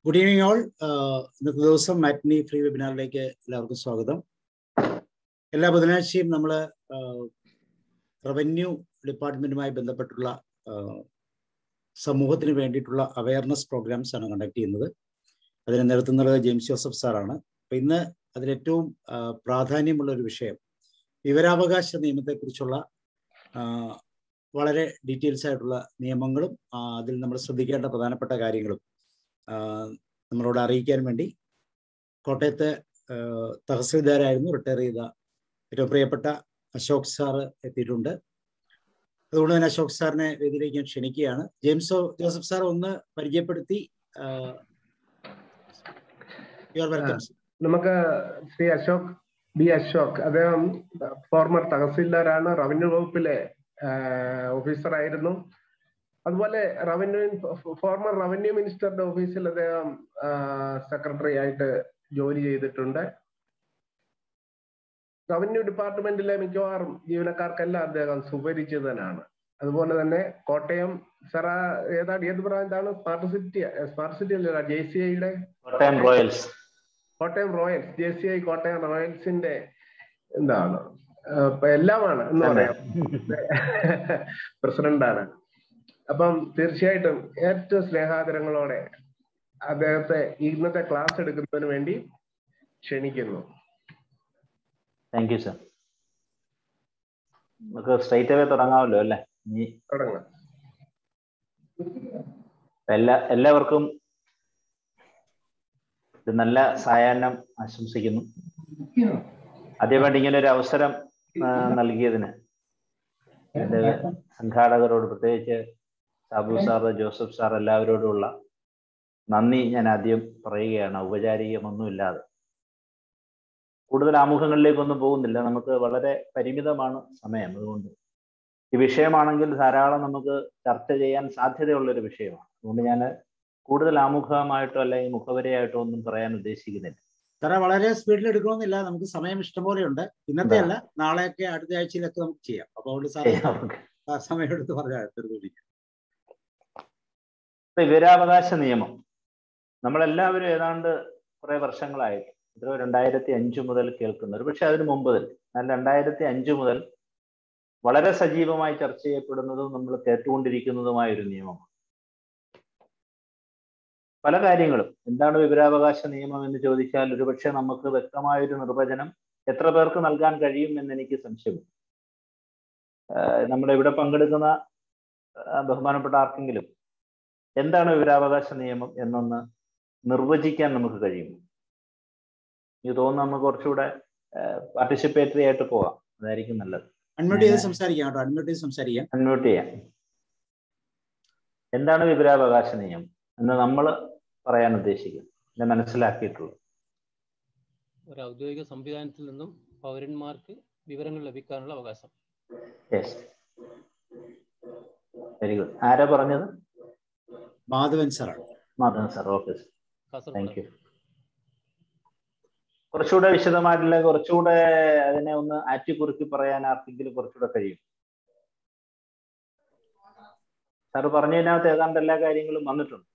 Good evening all ഇന്നത്തെ ദിവസം matinee free വെബിനാറിലേക്ക് എല്ലാവർക്കും സ്വാഗതം എല്ലാ ബുധനാഴ്ചയും നമ്മൾ റവന്യൂ ഡിപ്പാർട്ട്മെന്റുമായി ബന്ധപ്പെട്ടുള്ള സമൂഹത്തിന് വേണ്ടിയിട്ടുള്ള അവയർനെസ് പ്രോഗ്രാംസ് ആണ് കണ്ടക്ട് ചെയ്യുന്നത് അതിന് നടത്തുന്നത് ജെയിംസ് ജോസഫ് സാറാണ് അപ്പം ഇന്ന് അതിലേറ്റവും പ്രാധാന്യമുള്ള ഒരു വിഷയം വിവരാവകാശ നിയമത്തെക്കുറിച്ചുള്ള വളരെ ഡീറ്റെയിൽസ് ആയിട്ടുള്ള നിയമങ്ങളും അതിൽ നമ്മൾ ശ്രദ്ധിക്കേണ്ട പ്രധാനപ്പെട്ട കാര്യങ്ങളും നമ്മളോട് അറിയിക്കാൻ വേണ്ടി കോട്ടയത്തെ തഹസിൽദാരായിരുന്നു റിട്ടയർ ചെയ്ത ഏറ്റവും പ്രിയപ്പെട്ട അശോക് സാറ് എത്തിയിട്ടുണ്ട് അതുകൊണ്ട് തന്നെ അശോക് സാറിനെ വേദിയിലേക്ക് ഞാൻ ക്ഷണിക്കുകയാണ് ജെയിംസ് ജോസഫ് സാർ ഒന്ന് പരിചയപ്പെടുത്തി നമുക്ക് ശ്രീ അശോക് ബി അശോക് അദ്ദേഹം ഫോർമർ തഹസിൽദാരാണ് റവന്യൂ വകുപ്പിലെ ഓഫീസറായിരുന്നു അതുപോലെ റവന്യൂ ഫോർമർ റവന്യൂ മിനിസ്റ്ററുടെ ഓഫീസിൽ അദ്ദേഹം സെക്രട്ടറി ആയിട്ട് ജോലി ചെയ്തിട്ടുണ്ട് റവന്യൂ ഡിപ്പാർട്ട്മെന്റിലെ മിക്കവാറും ജീവനക്കാർക്കെല്ലാം അദ്ദേഹം സുപരിചിതനാണ് അതുപോലെ തന്നെ കോട്ടയം സറ ഏതാണ് ഏത് ബ്രാഞ്ചാണ് സ്മാർട്ട് സിറ്റി സ്മാർട്ട് സിറ്റി അല്ല ജെ സി ഐയുടെ Kottayam Royals Kottayam Royals J C I Kottayam റോയൽസിന്റെ എന്താണ് എല്ലാമാണ് എന്ന് പറയാം പ്രസിഡന്റാണ് അപ്പം തീർച്ചയായിട്ടും ഏറ്റവും സ്നേഹാദരങ്ങളോടെ അദ്ദേഹത്തെ ഇന്നത്തെ ക്ലാസ് എടുക്കുന്നതിന് വേണ്ടി ക്ഷണിക്കുന്നു താങ്ക് യു സർ നമുക്ക് സ്ട്രൈറ്റ് അവേ തുടങ്ങാമല്ലോ അല്ലേ ഇനി തുടങ്ങാം എല്ലാ എല്ലാവർക്കും ഒരു നല്ല സായാഹ്നം ആശംസിക്കുന്നു ആദ്യമായിട്ട് ഇങ്ങനെ ഒരു അവസരം നൽകിയതിന് എൻ്റെ സംഘാടകരോട് പ്രത്യേകിച്ച് സാബു സാറ് ജോസഫ് സാർ എല്ലാവരോടുമുള്ള നന്ദി ഞാൻ ആദ്യം പറയുകയാണ് ഔപചാരികമൊന്നുമില്ലാതെ കൂടുതൽ ആമുഖങ്ങളിലേക്കൊന്നും പോകുന്നില്ല നമുക്ക് വളരെ പരിമിതമാണ് സമയം അതുകൊണ്ട് ഈ വിഷയമാണെങ്കിൽ ധാരാളം നമുക്ക് ചർച്ച ചെയ്യാൻ സാധ്യതയുള്ളൊരു വിഷയമാണ് അതുകൊണ്ട് ഞാൻ കൂടുതൽ ആമുഖമായിട്ടോ അല്ലെങ്കിൽ മുഖവരയായിട്ടോ ഒന്നും പറയാൻ ഉദ്ദേശിക്കുന്നില്ല സാറേ വളരെ സ്പീഡിൽ എടുക്കണമെന്നില്ല നമുക്ക് സമയം ഇഷ്ടംപോലെ ഉണ്ട് ഇന്നത്തെ അല്ല നാളെയൊക്കെ അടുത്ത ആഴ്ചയിലൊക്കെ നമുക്ക് ചെയ്യാം അപ്പൊ അതുകൊണ്ട് സാറേ സമയം എടുത്ത് പറഞ്ഞാൽ വിവരാവകാശ നിയമം നമ്മളെല്ലാവരും ഏതാണ്ട് കുറെ വർഷങ്ങളായിട്ട് എത്രയോ രണ്ടായിരത്തി അഞ്ചു മുതൽ കേൾക്കുന്നവർ പക്ഷെ അതിന് മുമ്പ് തന്നെ എന്നാൽ രണ്ടായിരത്തി അഞ്ചു മുതൽ വളരെ സജീവമായി ചർച്ച ചെയ്യപ്പെടുന്നതും നമ്മൾ കേട്ടുകൊണ്ടിരിക്കുന്നതുമായ ഒരു നിയമമാണ് പല കാര്യങ്ങളും എന്താണ് വിവരാവകാശ നിയമം എന്ന് ചോദിച്ചാൽ ഒരുപക്ഷെ നമുക്ക് വ്യക്തമായൊരു നിർവചനം എത്ര പേർക്ക് നൽകാൻ കഴിയും എന്ന് എനിക്ക് സംശയമുണ്ട് നമ്മുടെ ഇവിടെ പങ്കെടുക്കുന്ന ബഹുമാനപ്പെട്ട ആർക്കെങ്കിലും എന്താണ് വിവരാവകാശ നിയമം എന്നൊന്ന് നിർവചിക്കാൻ നമുക്ക് കഴിയും എനിക്ക് തോന്നുന്നു നമുക്ക് കുറച്ചുകൂടെ പാർട്ടിസിപ്പേറ്ററി ആയിട്ട് പോവാം അതായിരിക്കും നല്ലത് അൺമ്യൂട്ട് ചെയ്ത് സംസാരിക്കാം കേട്ടോ അൺമ്യൂട്ട് ചെയ്ത് സംസാരിക്കാം അൺമ്യൂട്ട് ചെയ്യാം എന്താണ് വിവരാവകാശ നിയമം എന്ന് നമ്മൾ പറയാൻ ഉദ്ദേശിക്കുന്നത് എന്നെ മനസ്സിലാക്കിയിട്ടുള്ളത് ഒരു ഔദ്യോഗിക സംവിധാനത്തിൽ നിന്നും പൗരന്മാർക്ക് വിവരങ്ങൾ ലഭിക്കാനുള്ള അവകാശം യെസ് വെരി ഗുഡ് ആരാ പറഞ്ഞത് മാധവൻ സാറാണ് Madhavan sir okay Kasargod thank you കുറച്ചുകൂടെ വിശദമായിട്ടുള്ള കുറച്ചുകൂടെ അതിനെ ഒന്ന് ആറ്റിക്കുറുക്കി പറയാൻ ആർക്കെങ്കിലും കുറച്ചുകൂടെ കഴിയും സാർ പറഞ്ഞതിനകത്ത് ഏതാണ്ട് എല്ലാ കാര്യങ്ങളും വന്നിട്ടുണ്ട്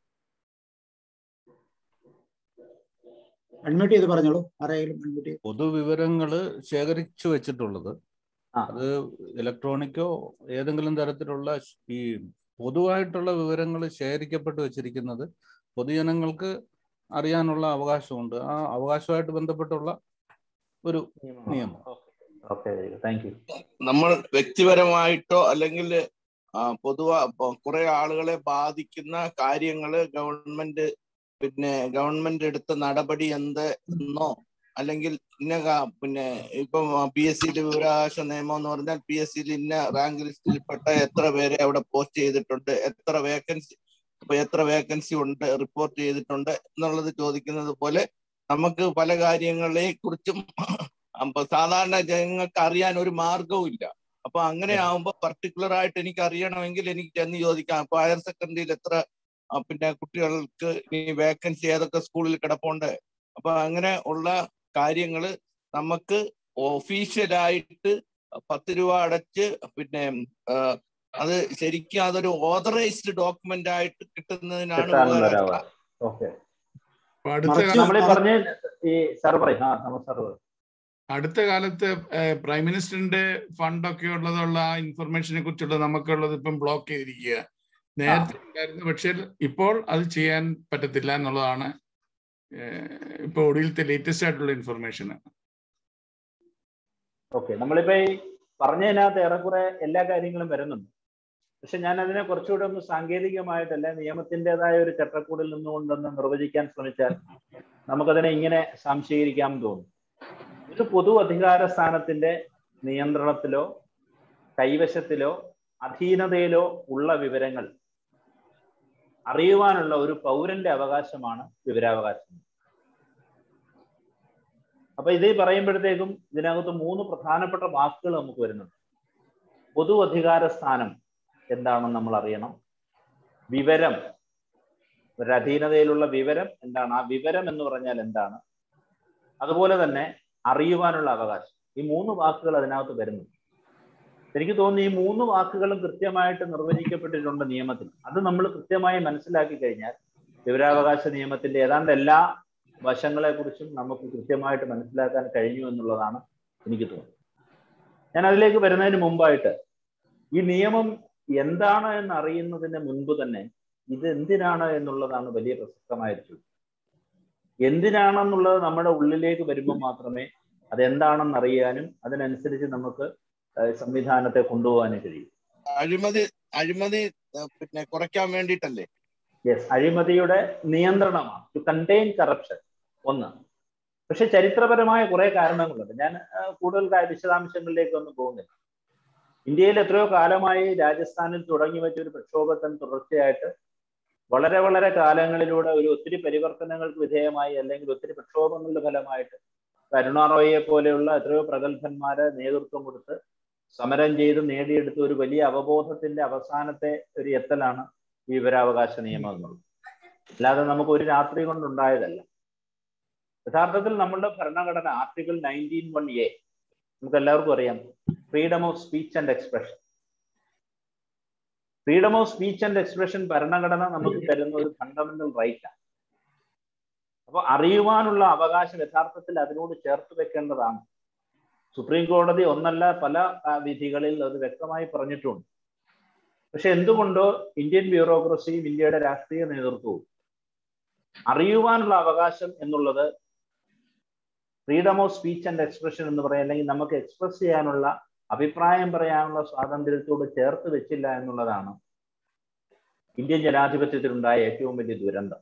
അൺമ്യൂട്ട് ചെയ്ത് പറഞ്ഞോളൂ ആരെങ്കിലും അൺമ്യൂട്ട് ചെയ്ത് പൊതുവിവരങ്ങൾ ശേഖരിച്ചു വെച്ചിട്ടുള്ളത് ആ. അത് ഇലക്ട്രോണിക്കോ ഏതെങ്കിലും തരത്തിലുള്ള ഈ പൊതുവായിട്ടുള്ള വിവരങ്ങൾ ശേഖരിക്കപ്പെട്ട് വെച്ചിരിക്കുന്നത് പൊതുജനങ്ങൾക്ക് അറിയാനുള്ള അവകാശമുണ്ട് ആ അവകാശമായിട്ട് ബന്ധപ്പെട്ടുള്ള ഒരു നിയമം ഓക്കെ താങ്ക് യു നമ്മൾ വ്യക്തിപരമായിട്ടോ അല്ലെങ്കിൽ പൊതുവ കുറെ ആളുകളെ ബാധിക്കുന്ന കാര്യങ്ങള് ഗവൺമെന്റ് പിന്നെ ഗവൺമെന്റ് എടുത്ത നടപടി എന്ത് എന്നോ അല്ലെങ്കിൽ ഇന്ന കാ- പിന്നെ ഇപ്പം പി എസ് സിയിലെ വിവരാവകാശ നിയമം എന്ന് പറഞ്ഞാൽ പി എസ് സിയിൽ ഇന്ന റാങ്ക് ലിസ്റ്റിൽപ്പെട്ട എത്ര പേരെ അവിടെ പോസ്റ്റ് ചെയ്തിട്ടുണ്ട് എത്ര വേക്കൻസി അപ്പൊ എത്ര വേക്കൻസി ഉണ്ട് റിപ്പോർട്ട് ചെയ്തിട്ടുണ്ട് എന്നുള്ളത് ചോദിക്കുന്നത് പോലെ നമുക്ക് പല കാര്യങ്ങളെ കുറിച്ചും അപ്പൊ സാധാരണ ജനങ്ങൾക്ക് അറിയാൻ ഒരു മാർഗവും ഇല്ല അപ്പൊ അങ്ങനെ ആവുമ്പോ പർട്ടിക്കുലർ ആയിട്ട് എനിക്ക് അറിയണമെങ്കിൽ എനിക്ക് ചെന്ന് ചോദിക്കാം അപ്പൊ ഹയർ സെക്കൻഡറിയിൽ എത്ര ആ, പിന്നെ കുട്ടികൾക്ക് ഇനി വേക്കൻസി ഏതൊക്കെ സ്കൂളിൽ കിടപ്പുണ്ട് അപ്പൊ അങ്ങനെ ഉള്ള കാര്യങ്ങള് നമുക്ക് ഒഫീഷ്യലായിട്ട് പത്ത് രൂപ അടച്ച് പിന്നെ ആ, അത് ശരിക്കും അതൊരു ഓതറൈസ്ഡ് ഡോക്യുമെന്റ് ആയിട്ട് കിട്ടുന്നതിനാണ് കിട്ടാനുള്ള ഒരു ഉപകാരം. അവകാശം ഓക്കെ അപ്പൊ അടുത്ത മറിച്ച് കാലത്ത് നമ്മൾ ഈ പറഞ്ഞ ഈ സാർ പറയും ആ നമ്മൾ സാർ പറയും അടുത്ത കാലത്ത് ഏഹ്, പ്രൈം മിനിസ്റ്ററിന്റെ ഫണ്ടൊക്കെ ഉള്ളതുള്ള ഇൻഫർമേഷനെ കുറിച്ചുള്ള നമുക്കുള്ളത് ഇപ്പം ബ്ലോക്ക് ചെയ്തിരിക്കുക നേരത്തെ ഉണ്ടായിരുന്നു പക്ഷേ ഇപ്പോൾ അത് ചെയ്യാൻ പറ്റത്തില്ല എന്നുള്ളതാണ് ഏഹ്, ഇപ്പൊ ഒടുവിലത്തെ ലേറ്റസ്റ്റ് ആയിട്ടുള്ള ഇൻഫർമേഷൻ ഓക്കെ നമ്മളിപ്പോ ഈ പറഞ്ഞതിനകത്ത് ഏറെക്കുറെ എല്ലാ കാര്യങ്ങളും വരുന്നുണ്ട് പക്ഷെ ഞാൻ അതിനെ കുറച്ചുകൂടെ ഒന്ന് സാങ്കേതികമായിട്ടല്ല നിയമത്തിൻ്റെതായ ഒരു ചട്ടക്കൂടിൽ നിന്നുകൊണ്ടൊന്ന് നിർവചിക്കാൻ ശ്രമിച്ചാൽ നമുക്കതിനെ ഇങ്ങനെ സംശീകരിക്കാമെന്ന് തോന്നും ഒരു പൊതു അധികാര സ്ഥാനത്തിന്റെ നിയന്ത്രണത്തിലോ കൈവശത്തിലോ അധീനതയിലോ ഉള്ള വിവരങ്ങൾ അറിയുവാനുള്ള ഒരു പൗരന്റെ അവകാശമാണ് വിവരാവകാശം അപ്പൊ ഇത് പറയുമ്പോഴത്തേക്കും ഇതിനകത്ത് മൂന്ന് പ്രധാനപ്പെട്ട വാക്കുകൾ നമുക്ക് വരുന്നുണ്ട് പൊതു അധികാര സ്ഥാനം എന്താണെന്ന് നമ്മൾ അറിയണം വിവരം ഒരു അധീനതയിലുള്ള വിവരം എന്താണ് ആ വിവരം എന്ന് പറഞ്ഞാൽ എന്താണ് അതുപോലെ തന്നെ അറിയുവാനുള്ള അവകാശം ഈ മൂന്ന് വാക്കുകൾ അതിനകത്ത് വരുന്നു എനിക്ക് തോന്നുന്നു ഈ മൂന്ന് വാക്കുകളും കൃത്യമായിട്ട് നിർവചിക്കപ്പെട്ടിട്ടുണ്ട് നിയമത്തിൽ അത് നമ്മൾ കൃത്യമായി മനസ്സിലാക്കി കഴിഞ്ഞാൽ വിവരാവകാശ നിയമത്തിന്റെ ഏതാണ്ട് എല്ലാ വശങ്ങളെ കുറിച്ചും നമുക്ക് കൃത്യമായിട്ട് മനസ്സിലാക്കാൻ കഴിഞ്ഞു എന്നുള്ളതാണ് എനിക്ക് തോന്നുന്നത് ഞാൻ അതിലേക്ക് വരുന്നതിന് മുമ്പായിട്ട് ഈ നിയമം എന്താണ് എന്ന് അറിയുന്നതിന് മുൻപ് തന്നെ ഇത് എന്തിനാണ് എന്നുള്ളതാണ് വലിയ പ്രസക്തമായ ഒരു ചോദ്യം എന്തിനാണെന്നുള്ളത് നമ്മുടെ ഉള്ളിലേക്ക് വരുമ്പോൾ മാത്രമേ അതെന്താണെന്ന് അറിയാനും അതിനനുസരിച്ച് നമുക്ക് ഏഹ് സംവിധാനത്തെ കൊണ്ടുപോകാനും കഴിയും അഴിമതി അഴിമതി ഏഹ്, പിന്നെ കുറയ്ക്കാൻ വേണ്ടിയിട്ടല്ലേ യെസ് അഴിമതിയുടെ നിയന്ത്രണമാണ് ടു കണ്ടെയ്ൻ കറപ്ഷൻ ഒന്ന് പക്ഷെ ചരിത്രപരമായ കുറെ കാരണങ്ങളുണ്ട് ഞാൻ ആ, കൂടുതൽ കാ- വിശദാംശങ്ങളിലേക്ക് ഒന്നും പോകുന്നില്ല ഇന്ത്യയിൽ എത്രയോ കാലമായി രാജസ്ഥാനിൽ തുടങ്ങി വെച്ച ഒരു പ്രക്ഷോഭത്തിന് തുടർച്ചയായിട്ട് വളരെ വളരെ കാലങ്ങളിലൂടെ ഒരു ഒത്തിരി പരിവർത്തനങ്ങൾക്ക് വിധേയമായി അല്ലെങ്കിൽ ഒത്തിരി പ്രക്ഷോഭങ്ങളുടെ ഫലമായിട്ട് കരുണ റോയിയെ പോലെയുള്ള എത്രയോ പ്രഗത്ഭന്മാരെ നേതൃത്വം കൊടുത്ത് സമരം ചെയ്ത് നേടിയെടുത്ത ഒരു വലിയ അവബോധത്തിന്റെ അവസാനത്തെ ഒരു എത്തലാണ് ഈ വിവരാവകാശ നിയമം എന്നുള്ളത് അല്ലാതെ നമുക്ക് ഒരു രാത്രി കൊണ്ടുണ്ടായതല്ല യഥാർത്ഥത്തിൽ നമ്മളുടെ ഭരണഘടന ആർട്ടിക്കിൾ നയൻറ്റീൻ വൺ എ നമുക്ക് എല്ലാവർക്കും അറിയാം freedom of speech and expression freedom of speech and expression ഭരണഘടന നമുക്ക് തരുന്ന ഒരു ഫണ്ടമെന്റൽ റൈറ്റ് ആണ് അപ്പൊ അറിയുവാനുള്ള അവകാശം യഥാർത്ഥത്തിൽ അതിനോട് ചേർത്ത് വെക്കേണ്ടതാണ് സുപ്രീം കോടതി ഒന്നല്ല പല ആ, വിധികളിൽ അത് വ്യക്തമായി പറഞ്ഞിട്ടുണ്ട് പക്ഷെ എന്തുകൊണ്ടോ ഇന്ത്യൻ ബ്യൂറോക്രസിയും ഇന്ത്യയുടെ രാഷ്ട്രീയ നേതൃത്വവും അറിയുവാനുള്ള അവകാശം എന്നുള്ളത് freedom of speech and expression എന്ന് പറയാം അല്ലെങ്കിൽ നമുക്ക് എക്സ്പ്രസ് ചെയ്യാനുള്ള അഭിപ്രായം പറയാനുള്ള സ്വാതന്ത്ര്യത്തോട് ചേർത്ത് വെച്ചില്ല എന്നുള്ളതാണ് ഇന്ത്യൻ ജനാധിപത്യത്തിലുണ്ടായ ഏറ്റവും വലിയ ദുരന്തം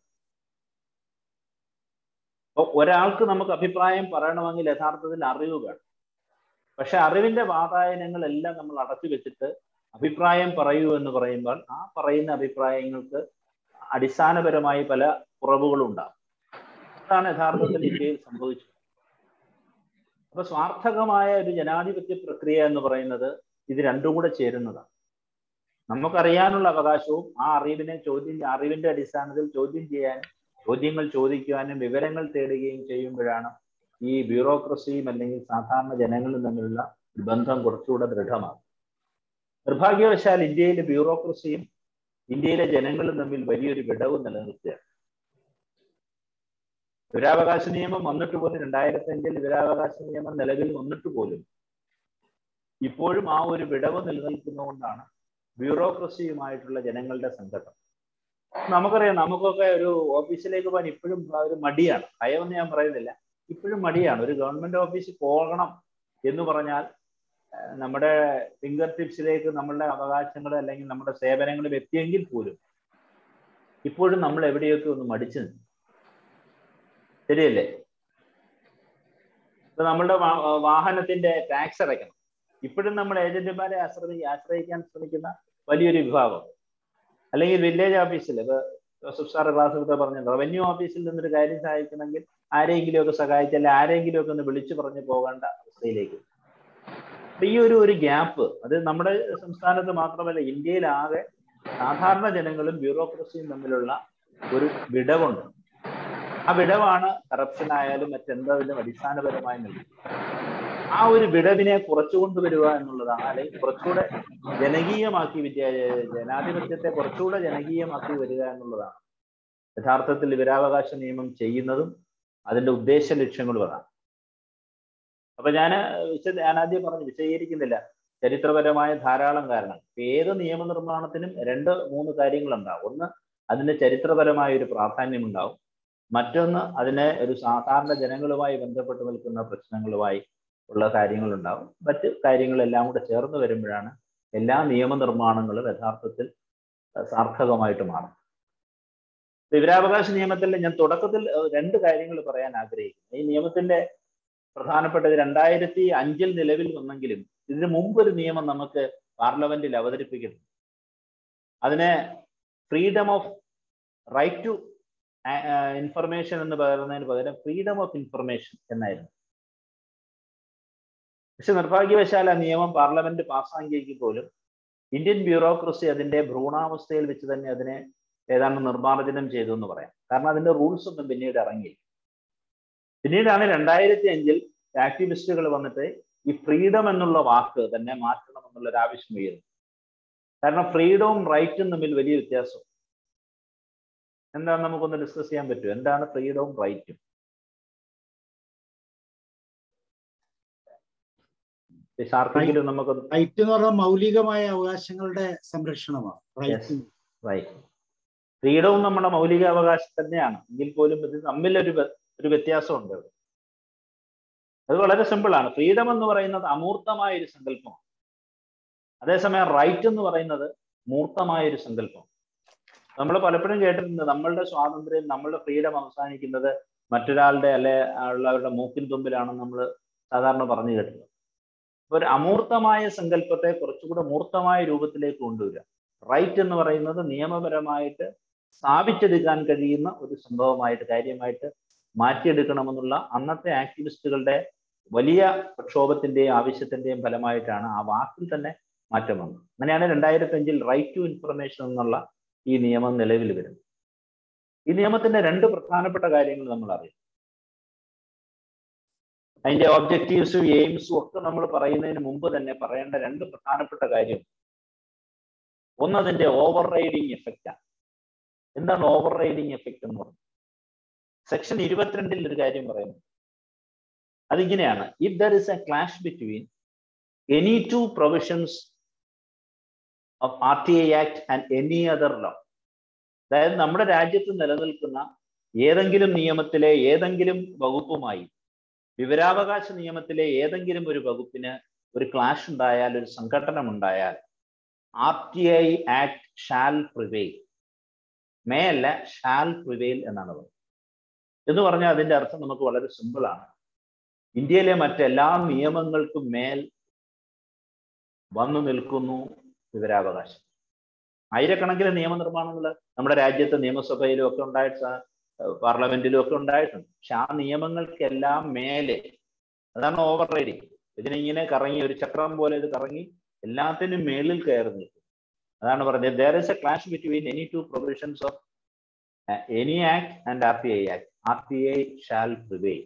അപ്പൊ ഒരാൾക്ക് നമുക്ക് അഭിപ്രായം പറയണമെങ്കിൽ യഥാർത്ഥത്തിൽ അറിവ് വേണം പക്ഷെ അറിവിന്റെ വാതായനങ്ങളെല്ലാം നമ്മൾ അടച്ചു വെച്ചിട്ട് അഭിപ്രായം പറയൂ എന്ന് പറയുമ്പോൾ ആ പറയുന്ന അഭിപ്രായങ്ങൾക്ക് അടിസ്ഥാനപരമായി പല കുറവുകളുണ്ടാകും അതാണ് യഥാർത്ഥത്തിൽ ഇന്ത്യയിൽ സംഭവിച്ചത് അപ്പൊ സ്വാർത്ഥകമായ ഒരു ജനാധിപത്യ പ്രക്രിയ എന്ന് പറയുന്നത് ഇത് രണ്ടും കൂടെ ചേരുന്നതാണ് നമുക്കറിയാനുള്ള അവകാശവും ആ അറിവിനെ ചോദ്യം അറിവിന്റെ അടിസ്ഥാനത്തിൽ ചോദ്യം ചെയ്യാനും ചോദ്യങ്ങൾ ചോദിക്കുവാനും വിവരങ്ങൾ തേടുകയും ചെയ്യുമ്പോഴാണ് ഈ ബ്യൂറോക്രസിയും അല്ലെങ്കിൽ സാധാരണ ജനങ്ങളും തമ്മിലുള്ള ഒരു ബന്ധം കുറച്ചുകൂടെ ദൃഢമാകും നിർഭാഗ്യവശാൽ ഇന്ത്യയിലെ ബ്യൂറോക്രസിയും ഇന്ത്യയിലെ ജനങ്ങളും തമ്മിൽ വലിയൊരു വിടവ് നിലനിർത്തുകയാണ് വിവരാവകാശ നിയമം വന്നിട്ട് പോലും രണ്ടായിരത്തി അഞ്ചിൽ വിവരാവകാശ നിയമം നിലവിൽ വന്നിട്ട് പോലും ഇപ്പോഴും ആ ഒരു വിടവ് നിലനിൽക്കുന്നതുകൊണ്ടാണ് ബ്യൂറോക്രസിയുമായിട്ടുള്ള ജനങ്ങളുടെ സംഘട്ടം നമുക്കറിയാം നമുക്കൊക്കെ ഒരു ഓഫീസിലേക്ക് പോകാൻ ഇപ്പോഴും ഒരു മടിയാണ് ഭയമെന്ന് ഞാൻ പറയുന്നില്ല ഇപ്പോഴും മടിയാണ് ഒരു ഗവൺമെന്റ് ഓഫീസിൽ പോകണം എന്ന് പറഞ്ഞാൽ ഏഹ് നമ്മുടെ ഫിംഗർ ടിപ്സിലേക്ക് നമ്മളുടെ അവകാശങ്ങൾ അല്ലെങ്കിൽ നമ്മുടെ സേവനങ്ങളും എത്തിയെങ്കിൽ പോലും ഇപ്പോഴും നമ്മൾ എവിടെയൊക്കെ ഒന്ന് മടിച്ചു നിൽക്കും ശരിയല്ലേ ഇപ്പൊ നമ്മളുടെ വാ- വാഹനത്തിന്റെ ടാക്സ് അടയ്ക്കണം ഇപ്പോഴും നമ്മൾ ഏജന്റുമാരെ ആശ്രയി ആശ്രയിക്കാൻ ശ്രമിക്കുന്ന വലിയൊരു വിഭാഗം അല്ലെങ്കിൽ വില്ലേജ് ഓഫീസിൽ ഇപ്പൊ ജോസഫ് സാറ് ക്ലാസ് എടുത്ത് പറഞ്ഞിട്ടുണ്ട് റവന്യൂ ഓഫീസിൽ നിന്നൊരു കാര്യം സഹായിക്കണമെങ്കിൽ ആരെങ്കിലും ഒക്കെ സഹായിച്ചാൽ ആരെങ്കിലും ഒക്കെ ഒന്ന് വിളിച്ചു പറഞ്ഞു പോകേണ്ട അവസ്ഥയിലേക്ക് അപ്പൊ ഈ ഒരു ഒരു ഗ്യാപ്പ് അത് നമ്മുടെ സംസ്ഥാനത്ത് മാത്രമല്ല ഇന്ത്യയിലാകെ സാധാരണ ജനങ്ങളും ബ്യൂറോക്രസിയും തമ്മിലുള്ള ഒരു വിടവുണ്ട് ആ വിടവാണ് കറപ്ഷൻ ആയാലും മറ്റെന്തെങ്കിലും അടിസ്ഥാനപരമായി നൽകുന്നത് ആ ഒരു വിടവിനെ കുറച്ചു കൊണ്ടുവരിക എന്നുള്ളതാണ് അല്ലെങ്കിൽ കുറച്ചുകൂടെ ജനകീയമാക്കി വിദ്യ ജനാധിപത്യത്തെ കുറച്ചുകൂടെ ജനകീയമാക്കി വരിക എന്നുള്ളതാണ് യഥാർത്ഥത്തിൽ വിവരാവകാശ നിയമം ചെയ്യുന്നതും അതിന്റെ ഉദ്ദേശ ലക്ഷ്യങ്ങളും അതാണ് അപ്പൊ ഞാൻ വിശദ ഞാൻ ആദ്യം പറഞ്ഞു വിശദീകരിക്കുന്നില്ല ചരിത്രപരമായ ധാരാളം കാരണങ്ങൾ ഇപ്പൊ ഏത് നിയമനിർമ്മാണത്തിനും രണ്ട് മൂന്ന് കാര്യങ്ങളുണ്ടാവും ഒന്ന് അതിന് ചരിത്രപരമായ ഒരു പ്രാധാന്യം ഉണ്ടാവും മറ്റൊന്ന് അതിന് ഒരു സാധാരണ ജനങ്ങളുമായി ബന്ധപ്പെട്ട് നിൽക്കുന്ന പ്രശ്നങ്ങളുമായി ഉള്ള കാര്യങ്ങളുണ്ടാവും മറ്റ് കാര്യങ്ങളെല്ലാം കൂടെ ചേർന്ന് വരുമ്പോഴാണ് എല്ലാ നിയമനിർമ്മാണങ്ങളും യഥാർത്ഥത്തിൽ സാർത്ഥകമായിട്ട് മാറും വിവരാവകാശ നിയമത്തിൽ ഞാൻ തുടക്കത്തിൽ രണ്ട് കാര്യങ്ങൾ പറയാൻ ആഗ്രഹിക്കുന്നു ഈ നിയമത്തിന്റെ പ്രധാനപ്പെട്ടത് രണ്ടായിരത്തി അഞ്ചിൽ നിലവിൽ വന്നെങ്കിലും ഇതിനു മുമ്പ് ഒരു നിയമം നമുക്ക് പാർലമെന്റിൽ അവതരിപ്പിക്കുന്നു അതിനെ freedom of right to information എന്ന് പറയുന്നതിന് പകരം ഫ്രീഡം ഓഫ് ഇൻഫർമേഷൻ എന്നായിരുന്നു പക്ഷെ നിർഭാഗ്യവശാൽ ആ നിയമം പാർലമെന്റ് പാസ്സാക്കിയെങ്കിൽ പോലും ഇന്ത്യൻ ബ്യൂറോക്രസി അതിന്റെ ഭ്രൂണാവസ്ഥയിൽ വെച്ച് തന്നെ അതിനെ ഏതാണ്ട് നിർമ്മാർജ്ജനം ചെയ്തു എന്ന് പറയാം കാരണം അതിന്റെ റൂൾസ് ഒന്നും പിന്നീട് ഇറങ്ങിയില്ല പിന്നീടാണ് രണ്ടായിരത്തി അഞ്ചിൽ ആക്ടിവിസ്റ്റുകൾ വന്നിട്ട് ഈ ഫ്രീഡം എന്നുള്ള വാക്ക് തന്നെ മാറ്റണം എന്നുള്ള ഒരു ആവശ്യം ഉയരുന്നു കാരണം ഫ്രീഡവും റൈറ്റും തമ്മിൽ വലിയ വ്യത്യാസം എന്താണ് നമുക്കൊന്ന് ഡിസ്കസ് ചെയ്യാൻ പറ്റുമോ എന്താണ് ഫ്രീഡവും റൈറ്റും ആർക്കെങ്കിലും നമുക്ക് റൈറ്റ് എന്ന് പറഞ്ഞാൽ മൗലികമായ അവകാശങ്ങളുടെ സംരക്ഷണമാണ് റൈറ്റ് റൈറ്റ് ഫ്രീഡവും നമ്മുടെ മൗലിക അവകാശം തന്നെയാണ് എങ്കിൽ പോലും ഇത് തമ്മിലൊരു ഒരു വ്യത്യാസമുണ്ട് അത് വളരെ സിമ്പിളാണ് ഫ്രീഡം എന്ന് പറയുന്നത് അമൂർത്തമായ ഒരു സങ്കല്പമാണ് അതേസമയം റൈറ്റ് എന്ന് പറയുന്നത് മൂർത്തമായ ഒരു സങ്കല്പം നമ്മൾ പലപ്പോഴും കേട്ടിട്ടുണ്ട് നമ്മളുടെ സ്വാതന്ത്ര്യം നമ്മളുടെ ഫ്രീഡം അവസാനിക്കുന്നത് മറ്റൊരാളുടെ അല്ലെ ഉള്ളവരുടെ മൂക്കിൻ തുമ്പിലാണെന്ന് നമ്മൾ സാധാരണ പറഞ്ഞു കേട്ടിട്ടുണ്ട് ഒരു അമൂർത്തമായ സങ്കല്പത്തെ കുറച്ചുകൂടെ മൂർത്തമായ രൂപത്തിലേക്ക് കൊണ്ടുവരിക റൈറ്റ് എന്ന് പറയുന്നത് നിയമപരമായിട്ട് സ്ഥാപിച്ചെടുക്കാൻ കഴിയുന്ന ഒരു സംഭവമായിട്ട് കാര്യമായിട്ട് മാറ്റിയെടുക്കണമെന്നുള്ള അന്നത്തെ ആക്ടിവിസ്റ്റുകളുടെ വലിയ പ്രക്ഷോഭത്തിന്റെയും ആവശ്യത്തിന്റെയും ഫലമായിട്ടാണ് ആ വാക്കിൽ തന്നെ മാറ്റം വന്നത് അങ്ങനെയാണ് രണ്ടായിരത്തി അഞ്ചിൽ റൈറ്റ് ടു ഇൻഫർമേഷൻ എന്നുള്ള ഈ നിയമം നിലവിൽ വരുന്നത് ഈ നിയമത്തിന്റെ രണ്ട് പ്രധാനപ്പെട്ട കാര്യങ്ങൾ നമ്മൾ അറിയാം അതിന്റെ ഒബ്ജക്റ്റീവ്സും എയിംസും ഒക്കെ നമ്മൾ പറയുന്നതിന് മുമ്പ് തന്നെ പറയേണ്ട രണ്ട് പ്രധാനപ്പെട്ട കാര്യം ഒന്ന് അതിന്റെ ഓവർ റൈഡിങ് എഫക്റ്റാണ് എന്താണ് ഓവർ റൈഡിങ് എഫക്റ്റ് എന്ന് പറയുന്നത് സെക്ഷൻ ഇരുപത്തിരണ്ടിൽ ഒരു കാര്യം പറയുന്നു അതിങ്ങനെയാണ് if there is a clash between any two provisions of R T I act and any other law അതായത് നമ്മുടെ രാജ്യത്ത് നിലനിൽക്കുന്ന ഏതെങ്കിലും നിയമത്തിലെ ഏതെങ്കിലും വകുപ്പുമായി വിവരാവകാശ നിയമത്തിലെ ഏതെങ്കിലും ഒരു വകുപ്പിന് ഒരു ക്ലാഷ് ഉണ്ടായാൽ ഒരു സംഘടനം ഉണ്ടായാൽ R T I act shall prevail may അല്ല ഷാൽ പ്രിവെയിൽ എന്നാണ് പറയുന്നത് എന്ന് പറഞ്ഞാൽ അതിന്റെ അർത്ഥം നമുക്ക് വളരെ സിമ്പിളാണ് ഇന്ത്യയിലെ മറ്റെല്ലാ നിയമങ്ങൾക്കും മേൽ വന്നു നിൽക്കുന്നു വിവരാവകാശം ആയിരക്കണക്കിന് നിയമനിർമ്മാണങ്ങൾ നമ്മുടെ രാജ്യത്തെ നിയമസഭയിലും ഒക്കെ ഉണ്ടായിട്ട് പാർലമെന്റിലും ഒക്കെ ഉണ്ടായിട്ടുണ്ട് പക്ഷെ ആ നിയമങ്ങൾക്കെല്ലാം മേലെ അതാണ് ഓവർ റൈഡിങ് ഇതിനിങ്ങനെ കറങ്ങി ഒരു ചക്രം പോലെ ഇത് കറങ്ങി എല്ലാത്തിനും മേളിൽ കയറി നിൽക്കും അതാണ് പറഞ്ഞത് there is a clash between any two provisions of any act and R T I act R T I shall prevail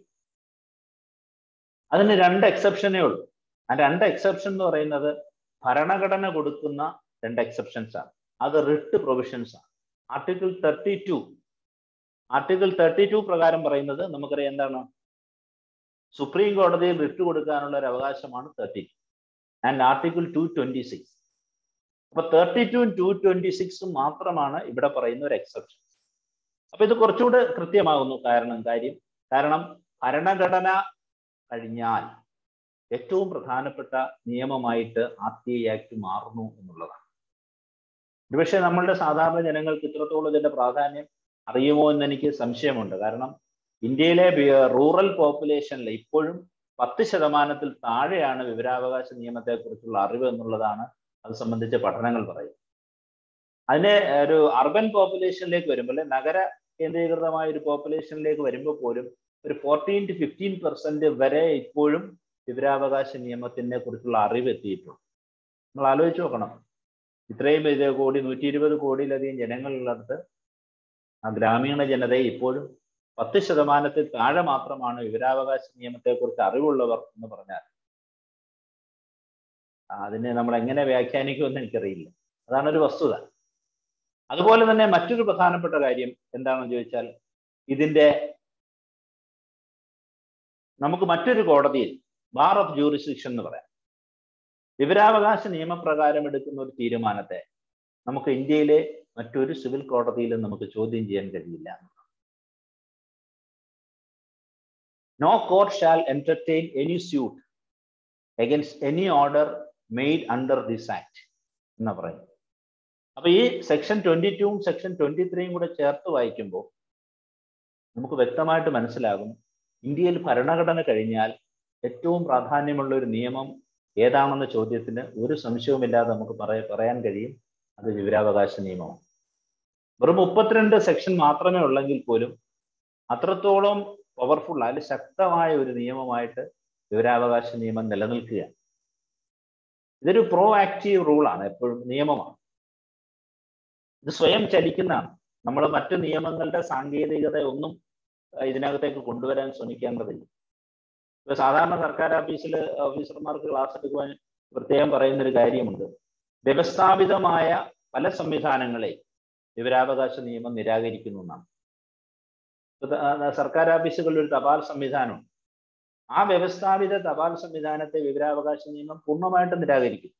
അതിന് രണ്ട് എക്സെപ്ഷനേ ഉള്ളൂ ആ രണ്ട് എക്സെപ്ഷൻ എന്ന് പറയുന്നത് ഭരണഘടന കൊടുക്കുന്ന രണ്ട് എക്സെപ്ഷൻസ് ആണ് അത് റിട്ട് പ്രൊവിഷൻസ് ആണ് article thirty two article thirty two പ്രകാരം പറയുന്നത് നമുക്കറിയാം എന്താണ് സുപ്രീം കോടതിയിൽ റിട്ട് കൊടുക്കാനുള്ള ഒരു അവകാശമാണ് thirty two and article two twenty six അപ്പൊ thirty two two twenty six മാത്രമാണ് ഇവിടെ പറയുന്ന ഒരു എക്സെപ്ഷൻ അപ്പൊ ഇത് കുറച്ചുകൂടെ കൃത്യമാകുന്നു കാരണം കാര്യം കാരണം ഭരണഘടന കഴിഞ്ഞാൽ ഏറ്റവും പ്രധാനപ്പെട്ട നിയമമായിട്ട് ആർ ടി ഐ ആക്ട് മാറുന്നു എന്നുള്ളതാണ് ഒരുപക്ഷെ നമ്മളുടെ സാധാരണ ജനങ്ങൾക്ക് ഇത്രത്തോളം ഇതിന്റെ പ്രാധാന്യം അറിയുമോ എന്ന് എനിക്ക് സംശയമുണ്ട് കാരണം ഇന്ത്യയിലെ റൂറൽ പോപ്പുലേഷനിൽ ഇപ്പോഴും പത്ത് ശതമാനത്തിൽ താഴെയാണ് വിവരാവകാശ നിയമത്തെക്കുറിച്ചുള്ള അറിവ് എന്നുള്ളതാണ് അത് സംബന്ധിച്ച പഠനങ്ങൾ പറയുന്നത് അതിനെ ഒരു അർബൻ പോപ്പുലേഷനിലേക്ക് വരുമ്പോൾ അല്ലെ നഗര കേന്ദ്രീകൃതമായ ഒരു പോപ്പുലേഷനിലേക്ക് വരുമ്പോൾ പോലും ഒരു ഫോർട്ടീൻ ടു ഫിഫ്റ്റീൻ പെർസെന്റ് വരെ ഇപ്പോഴും വിവരാവകാശ നിയമത്തിനെ കുറിച്ചുള്ള അറിവ് എത്തിയിട്ടുണ്ട് നമ്മൾ ആലോചിച്ച് നോക്കണം ഇത്രയും ഇത് കോടി നൂറ്റി ഇരുപത് കോടിയിലധികം ജനങ്ങളുള്ളിടത്ത് ആ ഗ്രാമീണ ജനതയെ ഇപ്പോഴും പത്ത് ശതമാനത്തിൽ താഴെ മാത്രമാണ് വിവരാവകാശ നിയമത്തെക്കുറിച്ച് അറിവുള്ളവർ എന്ന് പറഞ്ഞാൽ അതിനെ നമ്മൾ എങ്ങനെ വ്യാഖ്യാനിക്കുമെന്ന് എനിക്കറിയില്ല അതാണ് ഒരു വസ്തുത അതുപോലെ തന്നെ മറ്റൊരു പ്രധാനപ്പെട്ട കാര്യം എന്താണെന്ന് ചോദിച്ചാൽ ഇതിന്റെ നമുക്ക് മറ്റൊരു കോടതിയിൽ ബാർ ഓഫ് ജൂറിസ്ഡിക്ഷൻ എന്ന് പറയാം വിവരാവകാശ നിയമപ്രകാരം എടുക്കുന്ന ഒരു തീരുമാനത്തെ നമുക്ക് ഇന്ത്യയിലെ മറ്റൊരു സിവിൽ കോടതിയിലും നമുക്ക് ചോദ്യം ചെയ്യാൻ കഴിയില്ല no court shall entertain any suit against any order made under this act എന്ന് പറയുന്നത് അപ്പൊ ഈ സെക്ഷൻ ട്വന്റി ടൂവും സെക്ഷൻ ട്വന്റി ത്രീയും കൂടെ ചേർത്ത് വായിക്കുമ്പോൾ നമുക്ക് വ്യക്തമായിട്ട് മനസ്സിലാകും ഇന്ത്യയിൽ ഭരണഘടന കഴിഞ്ഞാൽ ഏറ്റവും പ്രാധാന്യമുള്ള ഒരു നിയമം ഏതാണെന്ന ചോദ്യത്തിന് ഒരു സംശയവുമില്ലാതെ നമുക്ക് പറയ പറയാൻ കഴിയും അത് വിവരാവകാശ നിയമമാണ് വെറും മുപ്പത്തിരണ്ട് സെക്ഷൻ മാത്രമേ ഉള്ളെങ്കിൽ പോലും അത്രത്തോളം പവർഫുൾ അതിൽ ശക്തമായ ഒരു നിയമമായിട്ട് വിവരാവകാശ നിയമം നിലനിൽക്കുകയാണ് ഇതൊരു പ്രോ ആക്റ്റീവ് റൂളാണ് എപ്പോഴും നിയമമാണ് ഇത് സ്വയം ചലിക്കുന്നതാണ് നമ്മൾ മറ്റു നിയമങ്ങളുടെ സാങ്കേതികത ഒന്നും ഇതിനകത്തേക്ക് കൊണ്ടുവരാൻ ശ്രമിക്കേണ്ടതില്ല ഇപ്പൊ സാധാരണ സർക്കാർ ഓഫീസിൽ ഓഫീസർമാർക്ക് ക്ലാസ് എടുക്കുവാൻ പ്രത്യേകം പറയുന്ന ഒരു കാര്യമുണ്ട് വ്യവസ്ഥാപിതമായ പല സംവിധാനങ്ങളെ വിവരാവകാശ നിയമം നിരാകരിക്കുന്നു എന്നാണ് സർക്കാർ ഓഫീസുകളിൽ ഒരു തപാൽ സംവിധാനമുണ്ട് ആ വ്യവസ്ഥാപിത തപാൽ സംവിധാനത്തെ വിവരാവകാശ നിയമം പൂർണ്ണമായിട്ടും നിരാകരിക്കും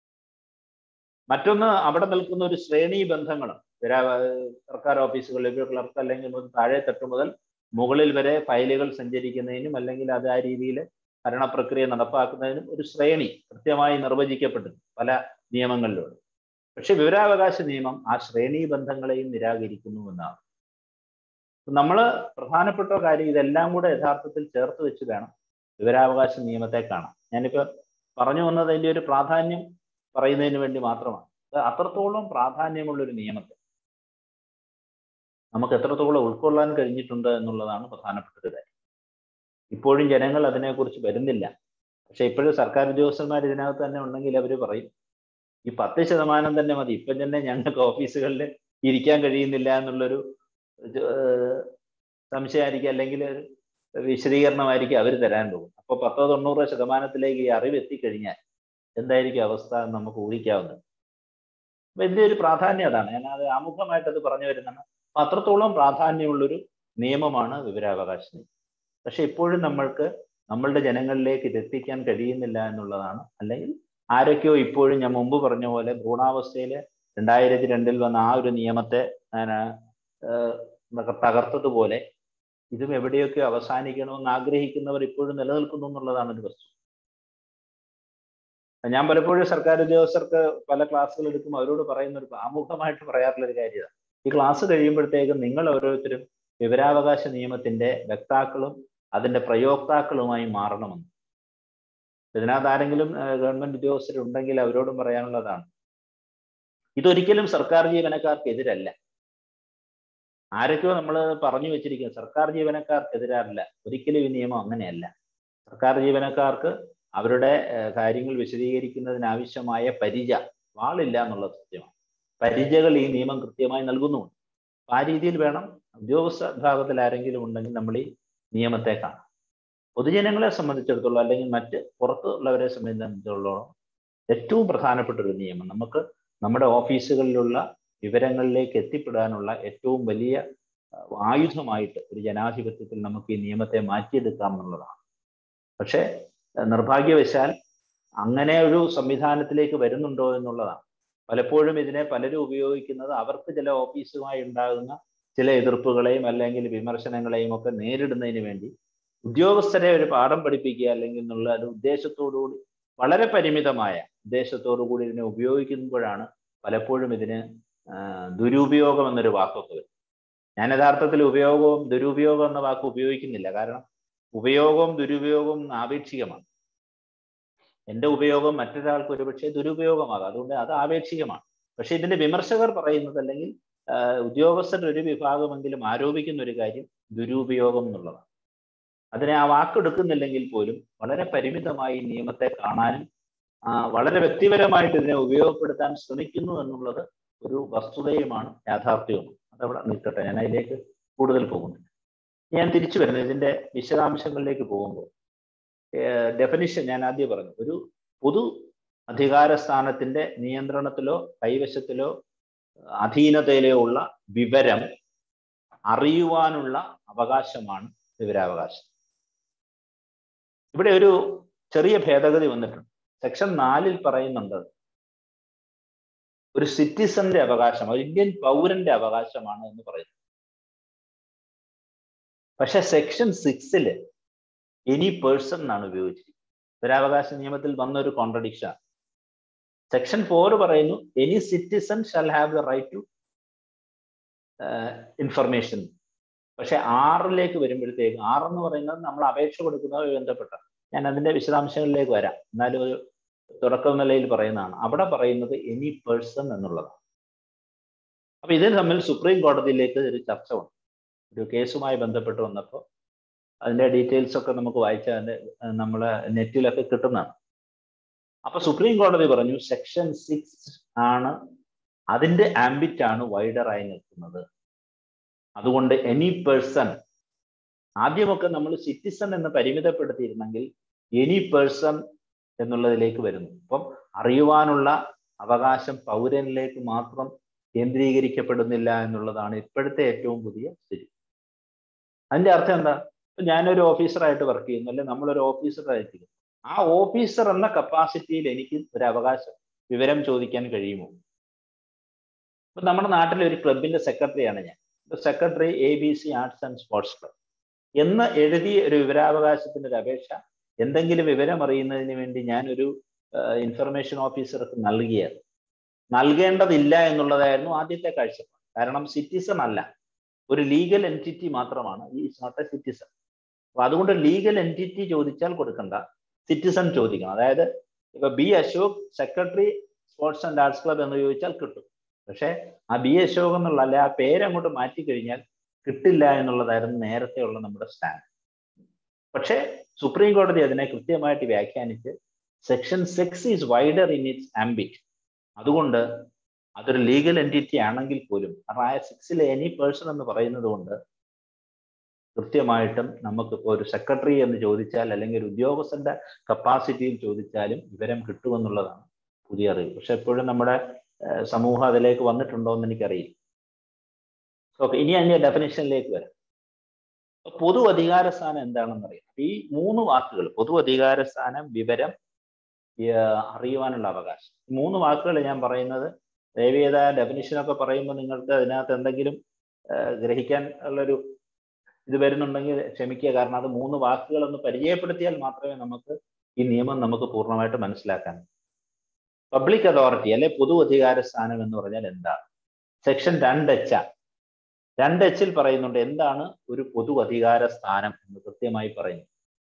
മറ്റൊന്ന് അവിടെ നിൽക്കുന്ന ഒരു ശ്രേണി ബന്ധങ്ങളും സർക്കാർ ഓഫീസുകളിൽ ഒരു ക്ലർക്ക് അല്ലെങ്കിൽ ഒരു താഴെ തട്ട് മുതൽ മുകളിൽ വരെ ഫയലുകൾ സഞ്ചരിക്കുന്നതിനും അല്ലെങ്കിൽ അത് ആ രീതിയിൽ ഭരണപ്രക്രിയ നടപ്പാക്കുന്നതിനും ഒരു ശ്രേണി കൃത്യമായി നിർവചിക്കപ്പെട്ടിട്ടുണ്ട് പല നിയമങ്ങളിലൂടെ പക്ഷെ വിവരാവകാശ നിയമം ആ ശ്രേണി ബന്ധങ്ങളെയും നിരാകരിക്കുന്നു എന്നാണ് നമ്മൾ പ്രധാനപ്പെട്ട കാര്യം ഇതെല്ലാം കൂടെ യഥാർത്ഥത്തിൽ ചേർത്ത് വെച്ച് വേണം വിവരാവകാശ നിയമത്തെ കാണാം ഞാനിപ്പോൾ പറഞ്ഞു വന്നത് അതിൻ്റെ ഒരു പ്രാധാന്യം പറയുന്നതിന് വേണ്ടി മാത്രമാണ് അത്രത്തോളം പ്രാധാന്യമുള്ള ഒരു നിയമത്തെ നമുക്ക് എത്രത്തോളം ഉൾക്കൊള്ളാൻ കഴിഞ്ഞിട്ടുണ്ട് എന്നുള്ളതാണ് പ്രധാനപ്പെട്ട ഒരു കാര്യം ഇപ്പോഴും ജനങ്ങൾ അതിനെക്കുറിച്ച് വരുന്നില്ല പക്ഷെ ഇപ്പോഴും സർക്കാർ ഉദ്യോഗസ്ഥന്മാർ ഇതിനകത്ത് തന്നെ ഉണ്ടെങ്കിൽ അവർ പറയും ഈ പത്ത് ശതമാനം തന്നെ മതി ഇപ്പം തന്നെ ഞങ്ങൾക്ക് ഓഫീസുകളിൽ ഇരിക്കാൻ കഴിയുന്നില്ല എന്നുള്ളൊരു സംശയമായിരിക്കും അല്ലെങ്കിൽ ഒരു വിശദീകരണമായിരിക്കും അവർ തരാൻ പോകും അപ്പോൾ പത്തോ തൊണ്ണൂറോ ശതമാനത്തിലേക്ക് ഈ അറിവ് എത്തിക്കഴിഞ്ഞാൽ എന്തായിരിക്കും അവസ്ഥ എന്ന് നമുക്ക് ഊഹിക്കാവുന്നത് അപ്പൊ ഇതിന്റെ ഒരു പ്രാധാന്യം അതാണ് ഞാൻ അത് ആമുഖമായിട്ട് അത് പറഞ്ഞു വരുന്നതാണ് അപ്പൊ അത്രത്തോളം പ്രാധാന്യമുള്ളൊരു നിയമമാണ് വിവരാവകാശ നിയമം പക്ഷെ ഇപ്പോഴും നമ്മൾക്ക് നമ്മളുടെ ജനങ്ങളിലേക്ക് ഇത് എത്തിക്കാൻ കഴിയുന്നില്ല എന്നുള്ളതാണ് അല്ലെങ്കിൽ ആരൊക്കെയോ ഇപ്പോഴും ഞാൻ മുമ്പ് പറഞ്ഞ പോലെ ഭ്രൂണാവസ്ഥയിൽ രണ്ടായിരത്തി രണ്ടിൽ വന്ന ആ ഒരു നിയമത്തെ തകർത്തതുപോലെ ഇതും എവിടെയൊക്കെ അവസാനിക്കണമെന്ന് ആഗ്രഹിക്കുന്നവർ ഇപ്പോഴും നിലനിൽക്കുന്നു എന്നുള്ളതാണ് ഒരു വസ്തു ഞാൻ പലപ്പോഴും സർക്കാർ ഉദ്യോഗസ്ഥർക്ക് പല ക്ലാസ്സുകൾ എടുക്കുമ്പോൾ അവരോട് പറയുന്ന ഒരു ആമുഖമായിട്ട് പറയാറുള്ള ഒരു കാര്യമാണ് ഈ ക്ലാസ് കഴിയുമ്പോഴത്തേക്കും നിങ്ങൾ ഓരോരുത്തരും വിവരാവകാശ നിയമത്തിന്റെ വക്താക്കളും അതിന്റെ പ്രയോക്താക്കളുമായി മാറണമെന്ന് ഇതിനകത്ത് ആരെങ്കിലും ഗവൺമെന്റ് ഉദ്യോഗസ്ഥരുണ്ടെങ്കിൽ അവരോടും പറയാനുള്ളതാണ് ഇതൊരിക്കലും സർക്കാർ ജീവനക്കാർക്കെതിരല്ല ആരൊക്കെയോ നമ്മൾ പറഞ്ഞു വെച്ചിരിക്കുന്നത് സർക്കാർ ജീവനക്കാർക്കെതിരല്ല ഒരിക്കലും ഈ നിയമം അങ്ങനെയല്ല സർക്കാർ ജീവനക്കാർക്ക് അവരുടെ കാര്യങ്ങൾ വിശദീകരിക്കുന്നതിനാവശ്യമായ പരിച വാളില്ല എന്നുള്ള സത്യമാണ് പരിചകൾ ഈ നിയമം കൃത്യമായി നൽകുന്നുമുണ്ട് ആ രീതിയിൽ വേണം ഉദ്യോഗസ്ഥ വിഭാഗത്തിൽ ആരെങ്കിലും ഉണ്ടെങ്കിൽ നമ്മൾ ഈ നിയമത്തെ കാണാം പൊതുജനങ്ങളെ സംബന്ധിച്ചിടത്തോളം അല്ലെങ്കിൽ മറ്റ് പുറത്തുള്ളവരെ സംബന്ധിച്ചിടത്തോളം ഏറ്റവും പ്രധാനപ്പെട്ട ഒരു നിയമം നമുക്ക് നമ്മുടെ ഓഫീസുകളിലുള്ള വിവരങ്ങളിലേക്ക് എത്തിപ്പെടാനുള്ള ഏറ്റവും വലിയ ആയുധമായിട്ട് ഒരു ജനാധിപത്യത്തിൽ നമുക്ക് ഈ നിയമത്തെ മാറ്റിയെടുക്കാം എന്നുള്ളതാണ് പക്ഷേ നിർഭാഗ്യവശാൽ അങ്ങനെ ഒരു സംവിധാനത്തിലേക്ക് വരുന്നുണ്ടോ എന്നുള്ളതാണ് പലപ്പോഴും ഇതിനെ പലരും ഉപയോഗിക്കുന്നത് അവർക്ക് ചില ഓഫീസുമായി ഉണ്ടാകുന്ന ചില എതിർപ്പുകളെയും അല്ലെങ്കിൽ വിമർശനങ്ങളെയും ഒക്കെ നേരിടുന്നതിന് വേണ്ടി ഉദ്യോഗസ്ഥരെ ഒരു പാഠം പഠിപ്പിക്കുക അല്ലെങ്കിൽ എന്നുള്ള ഒരു ഉദ്ദേശത്തോടുകൂടി വളരെ പരിമിതമായ ഉദ്ദേശത്തോടു കൂടി ഇതിനെ ഉപയോഗിക്കുമ്പോഴാണ് പലപ്പോഴും ഇതിന് ദുരുപയോഗം എന്നൊരു വാക്കൊക്കെ വരും ഞാൻ യഥാർത്ഥത്തിൽ ഉപയോഗവും ദുരുപയോഗം എന്ന വാക്ക് ഉപയോഗിക്കുന്നില്ല കാരണം ഉപയോഗവും ദുരുപയോഗവും ആപേക്ഷികമാണ് എൻ്റെ ഉപയോഗം മറ്റൊരാൾക്ക് ഒരുപക്ഷെ ദുരുപയോഗമാകാം അതുകൊണ്ട് അത് ആപേക്ഷികമാണ് പക്ഷെ ഇതിന്റെ വിമർശകർ പറയുന്നത് അല്ലെങ്കിൽ ഉദ്യോഗസ്ഥരുടെ ഒരു വിഭാഗമെങ്കിലും ആരോപിക്കുന്ന ഒരു കാര്യം ദുരുപയോഗം എന്നുള്ളതാണ് അതിനെ ആ വാക്കെടുക്കുന്നില്ലെങ്കിൽ പോലും വളരെ പരിമിതമായി നിയമത്തെ കാണാനും വളരെ വ്യക്തിപരമായിട്ട് ഇതിനെ ഉപയോഗപ്പെടുത്താൻ ശ്രമിക്കുന്നു എന്നുള്ളത് ഒരു വസ്തുതയുമാണ് യാഥാർത്ഥ്യവുമാണ് അതവിടെ നിൽക്കട്ടെ ഞാൻ അതിലേക്ക് കൂടുതൽ പോകുന്നില്ല ഞാൻ തിരിച്ചു വരുന്നത് ഇതിന്റെ വിശദാംശങ്ങളിലേക്ക് പോകുമ്പോൾ ഡെഫിനിഷൻ ഞാൻ ആദ്യം പറഞ്ഞു ഒരു പൊതു അധികാര സ്ഥാനത്തിന്റെ നിയന്ത്രണത്തിലോ കൈവശത്തിലോ അധീനതയിലോ ഉള്ള വിവരം അറിയുവാനുള്ള അവകാശമാണ് വിവരാവകാശം ഇവിടെ ഒരു ചെറിയ ഭേദഗതി വന്നിട്ടുണ്ട് സെക്ഷൻ നാലിൽ പറയുന്നുണ്ട് ഒരു സിറ്റിസന്റെ അവകാശം ഒരു ഇന്ത്യൻ പൗരന്റെ അവകാശമാണ് എന്ന് പറയുന്നു പക്ഷെ സെക്ഷൻ സിക്സില് എനി പേഴ്സൺ എന്നാണ് ഉപയോഗിച്ചിരിക്കുന്നത് വിവരാവകാശ നിയമത്തിൽ വന്ന ഒരു കോൺട്രഡിക്ഷൻ സെക്ഷൻ ഫോർ പറയുന്നു any citizen shall have the right to information പക്ഷെ ആറിലേക്ക് വരുമ്പോഴത്തേക്ക് ആറെന്ന് പറയുന്നത് നമ്മൾ അപേക്ഷ കൊടുക്കുന്നതുമായി ബന്ധപ്പെട്ട ഞാൻ അതിന്റെ വിശദാംശങ്ങളിലേക്ക് വരാം എന്നാലും ഒരു തുടക്ക നിലയിൽ പറയുന്നതാണ് അവിടെ പറയുന്നത് എനി പേഴ്സൺ എന്നുള്ളതാണ് അപ്പൊ ഇതിന് തമ്മിൽ സുപ്രീം കോടതിയിലേക്ക് ഒരു ചർച്ച വന്നു ഒരു കേസുമായി ബന്ധപ്പെട്ട് വന്നപ്പോൾ അതിന്റെ ഡീറ്റെയിൽസ് ഒക്കെ നമുക്ക് വായിച്ചാൽ അതിന്റെ നമ്മളെ നെറ്റിലൊക്കെ കിട്ടുന്നതാണ് അപ്പൊ സുപ്രീം കോടതി പറഞ്ഞു സെക്ഷൻ സിക്സ് ആണ് അതിന്റെ ആംബിറ്റ് ആണ് വൈഡർ ആയി നിൽക്കുന്നത് അതുകൊണ്ട് എനി പേഴ്സൺ ആദ്യമൊക്കെ നമ്മൾ സിറ്റിസൺ എന്ന് പരിമിതപ്പെടുത്തിയിരുന്നെങ്കിൽ എനി പേഴ്സൺ എന്നുള്ളതിലേക്ക് വരുന്നു അപ്പം അറിയുവാനുള്ള അവകാശം പൗരനിലേക്ക് മാത്രം കേന്ദ്രീകരിക്കപ്പെടുന്നില്ല എന്നുള്ളതാണ് ഇപ്പോഴത്തെ ഏറ്റവും പുതിയ സ്ഥിതി അതിന്റെ അർത്ഥം എന്താ ഞാനൊരു ഓഫീസറായിട്ട് വർക്ക് ചെയ്യുന്നു അല്ലെ നമ്മളൊരു ഓഫീസറായിരിക്കും ആ ഓഫീസർ എന്ന കപ്പാസിറ്റിയിൽ എനിക്ക് ഒരു അവകാശം വിവരം ചോദിക്കാൻ കഴിയുമോ ഇപ്പൊ നമ്മുടെ നാട്ടിലെ ഒരു ക്ലബിന്റെ സെക്രട്ടറിയാണ് ഞാൻ secretary A B C arts and sports club എന്ന് എഴുതിയ ഒരു വിവരാവകാശത്തിന്റെ ഒരു അപേക്ഷ എന്തെങ്കിലും വിവരം അറിയുന്നതിന് വേണ്ടി ഞാൻ ഒരു ഇൻഫർമേഷൻ ഓഫീസർക്ക് നൽകിയത് നൽകേണ്ടതില്ല എന്നുള്ളതായിരുന്നു ആദ്യത്തെ കാഴ്ചപ്പാട് കാരണം സിറ്റിസൺ അല്ല ഒരു ലീഗൽ എൻറ്റിറ്റി മാത്രമാണ് ഈ ഇസ് നോട്ട് എ സിറ്റിസൺ അപ്പൊ അതുകൊണ്ട് ലീഗൽ എൻറ്റിറ്റി ചോദിച്ചാൽ കൊടുക്കണ്ട സിറ്റിസൺ ചോദിക്കണം അതായത് ഇപ്പൊ B Ashok secretary sports and arts club എന്ന് ചോദിച്ചാൽ കിട്ടും പക്ഷെ ആ ബി അശോക് എന്നുള്ള അല്ലെ ആ പേരങ്ങോട്ട് മാറ്റി കഴിഞ്ഞാൽ കിട്ടില്ല എന്നുള്ളതായിരുന്നു നേരത്തെയുള്ള നമ്മുടെ സ്റ്റാൻഡ് പക്ഷേ സുപ്രീം കോടതി അതിനെ കൃത്യമായിട്ട് വ്യാഖ്യാനിച്ച് section six is wider in its ambit അതുകൊണ്ട് അതൊരു ലീഗൽ എൻറ്റിറ്റി ആണെങ്കിൽ പോലും ആ സിക്സിലെ എനി പേഴ്സൺ എന്ന് പറയുന്നത് കൊണ്ട് കൃത്യമായിട്ടും നമുക്കിപ്പോൾ ഒരു സെക്രട്ടറി എന്ന് ചോദിച്ചാൽ അല്ലെങ്കിൽ ഒരു ഉദ്യോഗസ്ഥന്റെ കപ്പാസിറ്റിയിൽ ചോദിച്ചാലും വിവരം കിട്ടുമെന്നുള്ളതാണ് പുതിയ അറിവ് പക്ഷെ എപ്പോഴും നമ്മുടെ സമൂഹം അതിലേക്ക് വന്നിട്ടുണ്ടോ എന്ന് എനിക്കറിയില്ല ഓക്കെ ഇനി അതിന്റെ ഡെഫിനേഷനിലേക്ക് വരാം പൊതു അധികാര സ്ഥാനം എന്താണെന്ന് അറിയാം ഈ മൂന്ന് വാക്കുകൾ പൊതു അധികാര സ്ഥാനം വിവരം അറിയുവാനുള്ള അവകാശം മൂന്ന് വാക്കുകൾ ഞാൻ പറയുന്നത് ദയവേത ഡെഫിനിഷനൊക്കെ പറയുമ്പോൾ നിങ്ങൾക്ക് അതിനകത്ത് എന്തെങ്കിലും ഗ്രഹിക്കാൻ ഉള്ളൊരു ഇത് വരുന്നുണ്ടെങ്കിൽ ക്ഷമിക്കുക കാരണം അത് മൂന്ന് വാക്കുകൾ ഒന്ന് പരിചയപ്പെടുത്തിയാൽ മാത്രമേ നമുക്ക് ഈ നിയമം നമുക്ക് പൂർണ്ണമായിട്ട് മനസ്സിലാക്കാൻ പബ്ലിക് അതോറിറ്റി അല്ലെ പൊതു അധികാര സ്ഥാനം എന്ന് പറഞ്ഞാൽ എന്താണ് സെക്ഷൻ രണ്ട് എച്ച് രണ്ട് എച്ചിൽ പറയുന്നുണ്ട് എന്താണ് ഒരു പൊതു അധികാര സ്ഥാനം എന്ന് കൃത്യമായി പറയുന്നു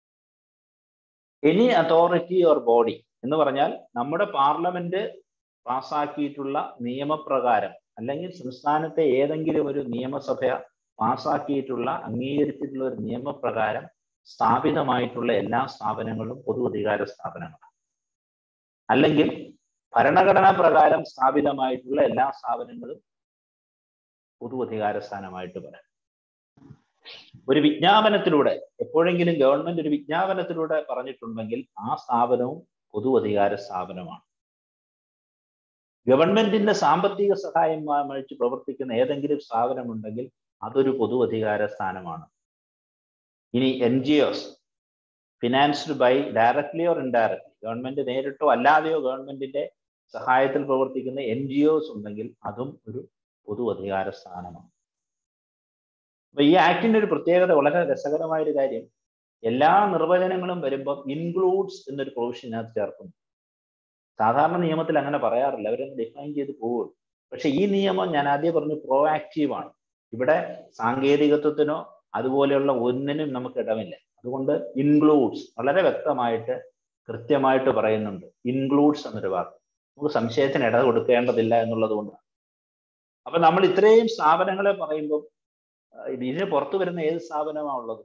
എനി അതോറിറ്റി ഓർ ബോഡി എന്ന് പറഞ്ഞാൽ നമ്മുടെ പാർലമെന്റ് പാസാക്കിയിട്ടുള്ള നിയമപ്രകാരം അല്ലെങ്കിൽ സംസ്ഥാനത്തെ ഏതെങ്കിലും ഒരു നിയമസഭ പാസാക്കിയിട്ടുള്ള അംഗീകരിച്ചിട്ടുള്ള ഒരു നിയമപ്രകാരം സ്ഥാപിതമായിട്ടുള്ള എല്ലാ സ്ഥാപനങ്ങളും പൊതു അധികാര സ്ഥാപനങ്ങളാണ് അല്ലെങ്കിൽ ഭരണഘടനാ പ്രകാരം സ്ഥാപിതമായിട്ടുള്ള എല്ലാ സ്ഥാപനങ്ങളും പൊതു അധികാര സ്ഥാനമായിട്ട് പറയാം ഒരു വിജ്ഞാപനത്തിലൂടെ എപ്പോഴെങ്കിലും ഗവൺമെന്റ് ഒരു വിജ്ഞാപനത്തിലൂടെ പറഞ്ഞിട്ടുണ്ടെങ്കിൽ ആ സ്ഥാപനവും പൊതു അധികാര സ്ഥാപനമാണ് ഗവൺമെന്റിന്റെ സാമ്പത്തിക സഹായം മഴിച്ച് പ്രവർത്തിക്കുന്ന ഏതെങ്കിലും സ്ഥാപനമുണ്ടെങ്കിൽ അതൊരു പൊതു അധികാര സ്ഥാനമാണ് ഇനി N G Os financed by directly or indirectly government നേരിട്ടോ അല്ലാതെയോ ഗവൺമെന്റിന്റെ സഹായത്തിൽ പ്രവർത്തിക്കുന്ന എൻ ജി ഒസ് ഉണ്ടെങ്കിൽ അതും ഒരു പൊതു അധികാര സ്ഥാനമാണ് അപ്പൊ ഈ ആക്ടിന്റെ ഒരു പ്രത്യേകത വളരെ രസകരമായ ഒരു കാര്യം എല്ലാ നിർവചനങ്ങളും വരുമ്പോൾ ഇൻക്ലൂഡ്സ് എന്നൊരു പ്രൊവിഷനകത്ത് ചേർക്കുന്നു സാധാരണ നിയമത്തിൽ അങ്ങനെ പറയാറില്ല അവരൊന്ന് ഡിഫൈൻ ചെയ്ത് പോകുള്ളൂ പക്ഷെ ഈ നിയമം ഞാൻ ആദ്യം പറഞ്ഞു പ്രോ ആണ് ഇവിടെ സാങ്കേതികത്വത്തിനോ അതുപോലെയുള്ള ഒന്നിനും നമുക്ക് ഇടമില്ല അതുകൊണ്ട് ഇൻക്ലൂഡ്സ് വളരെ വ്യക്തമായിട്ട് കൃത്യമായിട്ട് പറയുന്നുണ്ട് ഇൻക്ലൂഡ്സ് എന്നൊരു വാക്ക് നമുക്ക് സംശയത്തിന് ഇട കൊടുക്കേണ്ടതില്ല എന്നുള്ളത് കൊണ്ടാണ് അപ്പൊ നമ്മൾ ഇത്രയും സ്ഥാപനങ്ങളെ പറയുമ്പോൾ ഇതിന് പുറത്തു വരുന്ന ഏത് സ്ഥാപനമാണ് ഉള്ളത്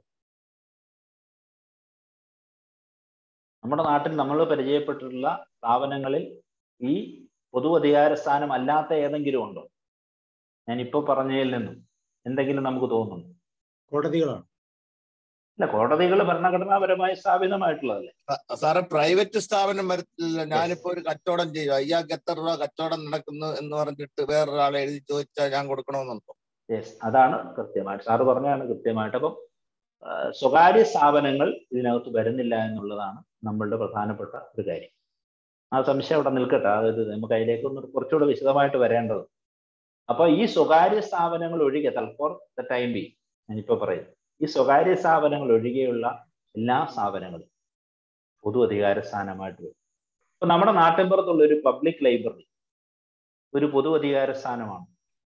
നമ്മുടെ നാട്ടിൽ നമ്മൾ പരിചയപ്പെട്ടിട്ടുള്ള സ്ഥാപനങ്ങളിൽ ഈ പൊതു അധികാര സ്ഥാനം അല്ലാത്ത ഏതെങ്കിലും ഉണ്ടോ ഞാൻ ഇപ്പോൾ പറഞ്ഞതിൽ നിന്നും എന്തെങ്കിലും നമുക്ക് തോന്നുന്നു കോടതികളാണ് അല്ല കോടതികൾ ഭരണഘടനാപരമായി സ്ഥാപിതമായിട്ടുള്ളതല്ലേ സ- സാറെ പ്രൈവറ്റ് സ്ഥാപനം വരത്തില്ല ഞാനിപ്പോ ഒരു കച്ചവടം ചെയ്യുക ഇയാൾക്ക് എത്ര രൂപ കച്ചവടം നടക്കുന്നു എന്ന് പറഞ്ഞിട്ട് വേറൊരാളെ എഴുതി ചോദിച്ചാൽ ഞാൻ കൊടുക്കണമെന്നുണ്ടോ യെസ് അതാണ് കൃത്യമായിട്ട് സാറ് പറഞ്ഞതാണ് കൃത്യമായിട്ട് അപ്പം ആ, സ്വകാര്യ സ്ഥാപനങ്ങൾ ഇതിനകത്ത് വരുന്നില്ല എന്നുള്ളതാണ് നമ്മളുടെ പ്രധാനപ്പെട്ട ഒരു കാര്യം ആ സംശയം അവിടെ നിൽക്കട്ടെ അതായത് നമുക്ക് അതിലേക്ക് ഒന്ന് കുറച്ചുകൂടെ വിശദമായിട്ട് വരേണ്ടത് അപ്പൊ ഈ സ്വകാര്യ സ്ഥാപനങ്ങൾ ഒഴികെ ഫോർ ദ ടൈം ബി ഞാനിപ്പോ പറയും ഈ സ്വകാര്യ സ്ഥാപനങ്ങൾ ഒഴികെയുള്ള എല്ലാ സ്ഥാപനങ്ങളും പൊതു അധികാര സ്ഥാനമായിട്ട് വരും ഇപ്പൊ നമ്മുടെ നാട്ടിൻപുറത്തുള്ള ഒരു പബ്ലിക് ലൈബ്രറി ഒരു പൊതു അധികാര സ്ഥാനമാണ്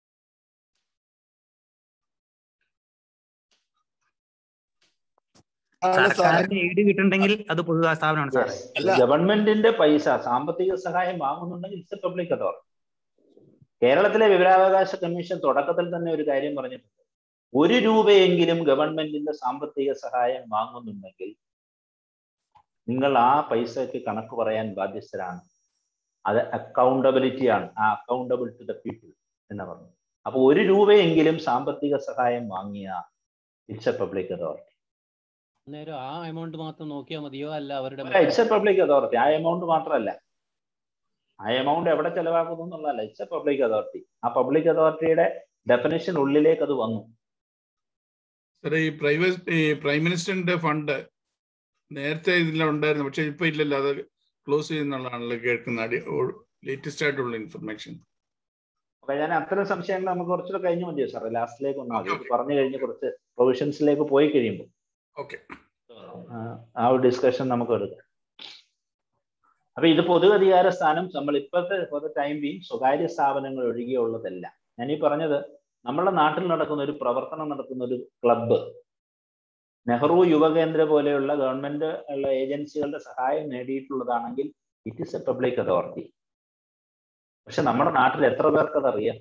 ആണ് സാറേ സർക്കാരിന് എയ്ഡ് കിട്ടുന്നുണ്ടെങ്കിൽ അത് പൊതു സ്ഥാപനമാണ് സാറേ അല്ല. ഗവൺമെന്റിന്റെ പൈസ സാമ്പത്തിക സഹായം വാങ്ങുന്നുണ്ടെങ്കിൽ ഇറ്റ്സ് എ പബ്ലിക് അതോറിറ്റി കേരളത്തിലെ വിവരാവകാശ കമ്മീഷൻ തുടക്കത്തിൽ തന്നെ ഒരു കാര്യം പറഞ്ഞിട്ടുണ്ട് ഒരു രൂപയെങ്കിലും ഗവൺമെന്റിന്റെ സാമ്പത്തിക സഹായം വാങ്ങുന്നുണ്ടെങ്കിൽ നിങ്ങൾ ആ പൈസയ്ക്ക് കണക്ക് പറയാൻ ബാധ്യസ്ഥരാണ് അത് അക്കൗണ്ടബിലിറ്റി ആണ് ആ അക്കൗണ്ടബിൾ ടു ദ പീപ്പിൾ എന്ന് പറഞ്ഞു അപ്പൊ ഒരു രൂപയെങ്കിലും സാമ്പത്തിക സഹായം വാങ്ങിയ ഇറ്റ്സ് എ പബ്ലിക് അതോറിറ്റി അന്നേരം ആ എമൗണ്ട് മാത്രം നോക്കിയാൽ മതിയോ അല്ല അവരുടെ ഇറ്റ്സ് എ പബ്ലിക് അതോറിറ്റി ആ എമൗണ്ട് മാത്രമല്ല ആ എമൗണ്ട് എവിടെ ചെലവാക്കുന്നു എന്നുള്ളതല്ല ഇറ്റ്സ് എ പബ്ലിക് അതോറിറ്റി ആ പബ്ലിക് അതോറിറ്റിയുടെ ഡെഫിനേഷൻ ഉള്ളിലേക്ക് അത് വന്നു സാറേ ഈ പ്രൈവറ്റ് ഈ പ്രൈം മിനിസ്റ്ററിന്റെ ഫണ്ട് നേരത്തെ ഇതിലുണ്ടായിരുന്നു പക്ഷെ ഇപ്പൊ ഇല്ലല്ലോ അത് ക്ലോസ് ചെയ്യുന്നുള്ളതാണല്ലോ കേൾക്കുന്ന ലേറ്റസ്റ്റ് ആയിട്ടുള്ള ഇൻഫർമേഷൻ അപ്പൊ ഞാൻ അത്തരം സംശയങ്ങൾ നമുക്ക് കുറച്ചുകൂടെ കഴിഞ്ഞ് മതിയോ സാറേ ലാസ്റ്റിലേക്ക് ഒന്നും മതി Okay, okay. പറഞ്ഞു കഴിഞ്ഞ് കുറച്ച് പ്രൊവിഷൻസിലേക്ക് പോയി കഴിയുമ്പോൾ ഓക്കെ ആ ഒരു ഡിസ്കഷൻ നമുക്ക് എടുക്കാം അപ്പൊ ഇത് പൊതു അധികാര സ്ഥാനം നമ്മൾ ഇപ്പോഴത്തെ ഫോർ ദ ടൈം ബീങ് സ്വകാര്യ സ്ഥാപനങ്ങൾ ഒഴികെയുള്ളതല്ല ഞാൻ ഈ പറഞ്ഞത് നമ്മുടെ നാട്ടിൽ നടക്കുന്ന ഒരു പ്രവർത്തനം നടക്കുന്ന ഒരു ക്ലബ്ബ് നെഹ്റു യുവകേന്ദ്ര പോലെയുള്ള ഗവൺമെന്റ് ഉള്ള ഏജൻസികളുടെ സഹായം നേടിയിട്ടുള്ളതാണെങ്കിൽ it is a public authority പക്ഷെ നമ്മുടെ നാട്ടിൽ എത്ര പേർക്ക് അതറിയാം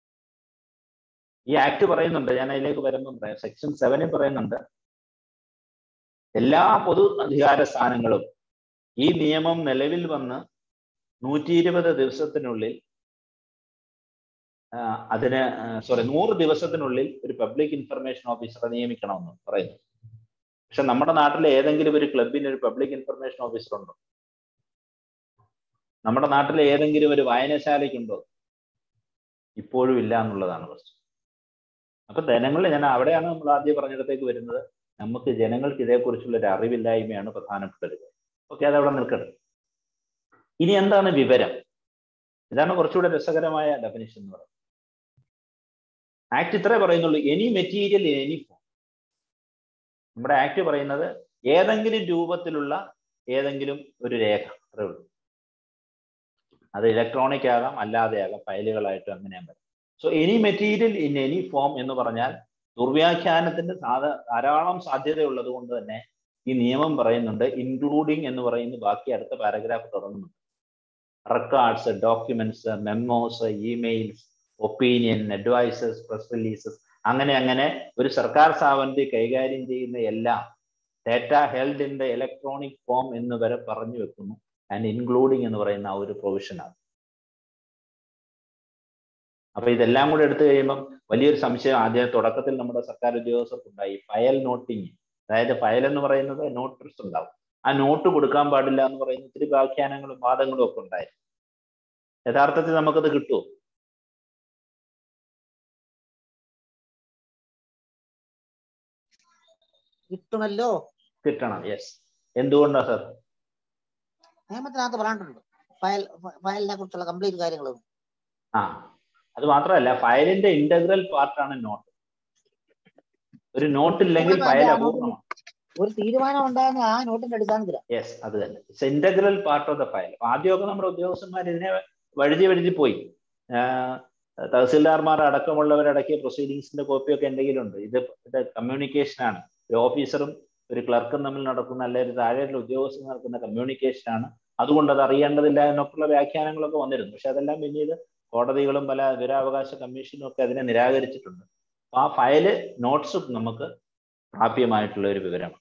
ഈ ആക്ട് പറയുന്നുണ്ട് ഞാൻ അതിലേക്ക് വരുമ്പോൾ പറയാം സെക്ഷൻ സെവനിൽ പറയുന്നുണ്ട് എല്ലാ പൊതു അധികാര സ്ഥാനങ്ങളും ഈ നിയമം നിലവിൽ വന്ന് നൂറ്റി ഇരുപത് ദിവസത്തിനുള്ളിൽ ആ, അതിന് സോറി നൂറ് ദിവസത്തിനുള്ളിൽ ഒരു പബ്ലിക് ഇൻഫർമേഷൻ ഓഫീസറെ നിയമിക്കണമെന്ന് പറയുന്നു പക്ഷെ നമ്മുടെ നാട്ടിലെ ഏതെങ്കിലും ഒരു ക്ലബിന് ഒരു പബ്ലിക് ഇൻഫർമേഷൻ ഓഫീസർ ഉണ്ടോ നമ്മുടെ നാട്ടിലെ ഏതെങ്കിലും ഒരു വായനശാലയ്ക്കുണ്ടോ ഇപ്പോഴും ഇല്ല എന്നുള്ളതാണ് പ്രശ്നം അപ്പൊ ജനങ്ങൾ ഞാൻ അവിടെയാണ് നമ്മൾ ആദ്യം പറഞ്ഞിടത്തേക്ക് വരുന്നത് നമുക്ക് ജനങ്ങൾക്ക് ഇതേക്കുറിച്ചുള്ള ഒരു അറിവില്ലായ്മയാണ് പ്രധാനപ്പെട്ട ഒരു കാര്യം ഓക്കെ അത് അവിടെ നിൽക്കട്ടെ ഇനി എന്താണ് വിവരം ഇതാണ് കുറച്ചുകൂടെ രസകരമായ ഡെഫിനിഷൻ എന്ന് പറയുന്നത് ആക്ട് ഇത്രേ പറയുന്നുള്ളൂ any material in any form നമ്മുടെ ആക്ട് പറയുന്നത് ഏതെങ്കിലും രൂപത്തിലുള്ള ഏതെങ്കിലും ഒരു രേഖ അത്രേ ഉള്ളൂ അത് ഇലക്ട്രോണിക് ആകാം അല്ലാതെ ആകാം ഫയലുകളായിട്ടും അങ്ങനെ വരാം so any material in any form എന്ന് പറഞ്ഞാൽ ദുർവ്യാഖ്യാനത്തിന്റെ സാധ ധാരാളം സാധ്യതയുള്ളത് കൊണ്ട് തന്നെ ഈ നിയമം പറയുന്നുണ്ട് ഇൻക്ലൂഡിങ് എന്ന് പറയുന്ന ബാക്കി അടുത്ത പാരഗ്രാഫ് തുടങ്ങുന്നുണ്ട് records documents memos emails opinion advices press releases അങ്ങനെ അങ്ങനെ ഒരു സർക്കാർ സ്ഥാപനത്തിൽ കൈകാര്യം ചെയ്യുന്ന എല്ലാം data held in the electronic form എന്ന് വരെ പറഞ്ഞു വെക്കുന്നു ആൻഡ് ഇൻക്ലൂഡിങ് എന്ന് പറയുന്ന ആ ഒരു പ്രൊവിഷനാണ് അപ്പൊ ഇതെല്ലാം കൂടെ എടുത്തു കഴിയുമ്പം വലിയൊരു സംശയം ആദ്യം തുടക്കത്തിൽ നമ്മുടെ സർക്കാർ ഉദ്യോഗസ്ഥർക്കുണ്ടായി ഫയൽ നോട്ടിങ് അതായത് ഫയൽ എന്ന് പറയുന്നത് നോട്ടീസ് ഉണ്ടാവും ആ നോട്ട് കൊടുക്കാൻ പാടില്ല എന്ന് പറയുന്ന ഒത്തിരി വ്യാഖ്യാനങ്ങളും വാദങ്ങളും ഒക്കെ ഉണ്ടായി യഥാർത്ഥത്തിൽ നമുക്കത് കിട്ടുമോ കിട്ടുമല്ലോ കിട്ടണം യെസ് എന്തുകൊണ്ടാ സർ നിയമത്തിനകത്ത് പറഞ്ഞിട്ടുണ്ട് ഫയൽ ഫയലിനെ കുറിച്ചുള്ള കംപ്ലീറ്റ് കാര്യങ്ങളും ആ അത് മാത്രമല്ല ഫയലിന്റെ ഇന്റഗ്രൽ പാർട്ടാണ് നോട്ട് ഒരു നോട്ട് ഇല്ലെങ്കിൽ ഫയൽ അപൂർണമാണ് ഒരു തീരുമാനം ഉണ്ടാകുന്ന ആ നോട്ടിന്റെ അടിസ്ഥാനത്തിലാണ് യെസ് അത് തന്നെ it's integral part of the file ആദ്യമൊക്കെ നമ്മുടെ ഉദ്യോഗസ്ഥന്മാർ ഇതിനെ വഴുതി വഴുതി പോയി ആഹ് തഹസിൽദാർമാർ അടക്കമുള്ളവരടക്കിയ പ്രൊസീഡിങ്സിന്റെ കോപ്പിയൊക്കെ എന്തെങ്കിലും ഉണ്ട് ഇത് ഇത് കമ്മ്യൂണിക്കേഷൻ ആണ് ഒരു ഓഫീസറും ഒരു ക്ലർക്കും തമ്മിൽ നടക്കുന്ന അല്ലെങ്കിൽ താഴെയുള്ള ഉദ്യോഗസ്ഥർ നടക്കുന്ന കമ്മ്യൂണിക്കേഷൻ ആണ് അതുകൊണ്ട് അത് അറിയേണ്ടതില്ല എന്നൊക്കെയുള്ള വ്യാഖ്യാനങ്ങളൊക്കെ വന്നിരുന്നു പക്ഷെ അതെല്ലാം പിന്നീട് കോടതികളും പല വിവരാവകാശ കമ്മീഷനും ഒക്കെ അതിനെ നിരാകരിച്ചിട്ടുണ്ട് അപ്പൊ ആ ഫയല് നോട്ട്സും നമുക്ക് പ്രാപ്യമായിട്ടുള്ള ഒരു വിവരമാണ്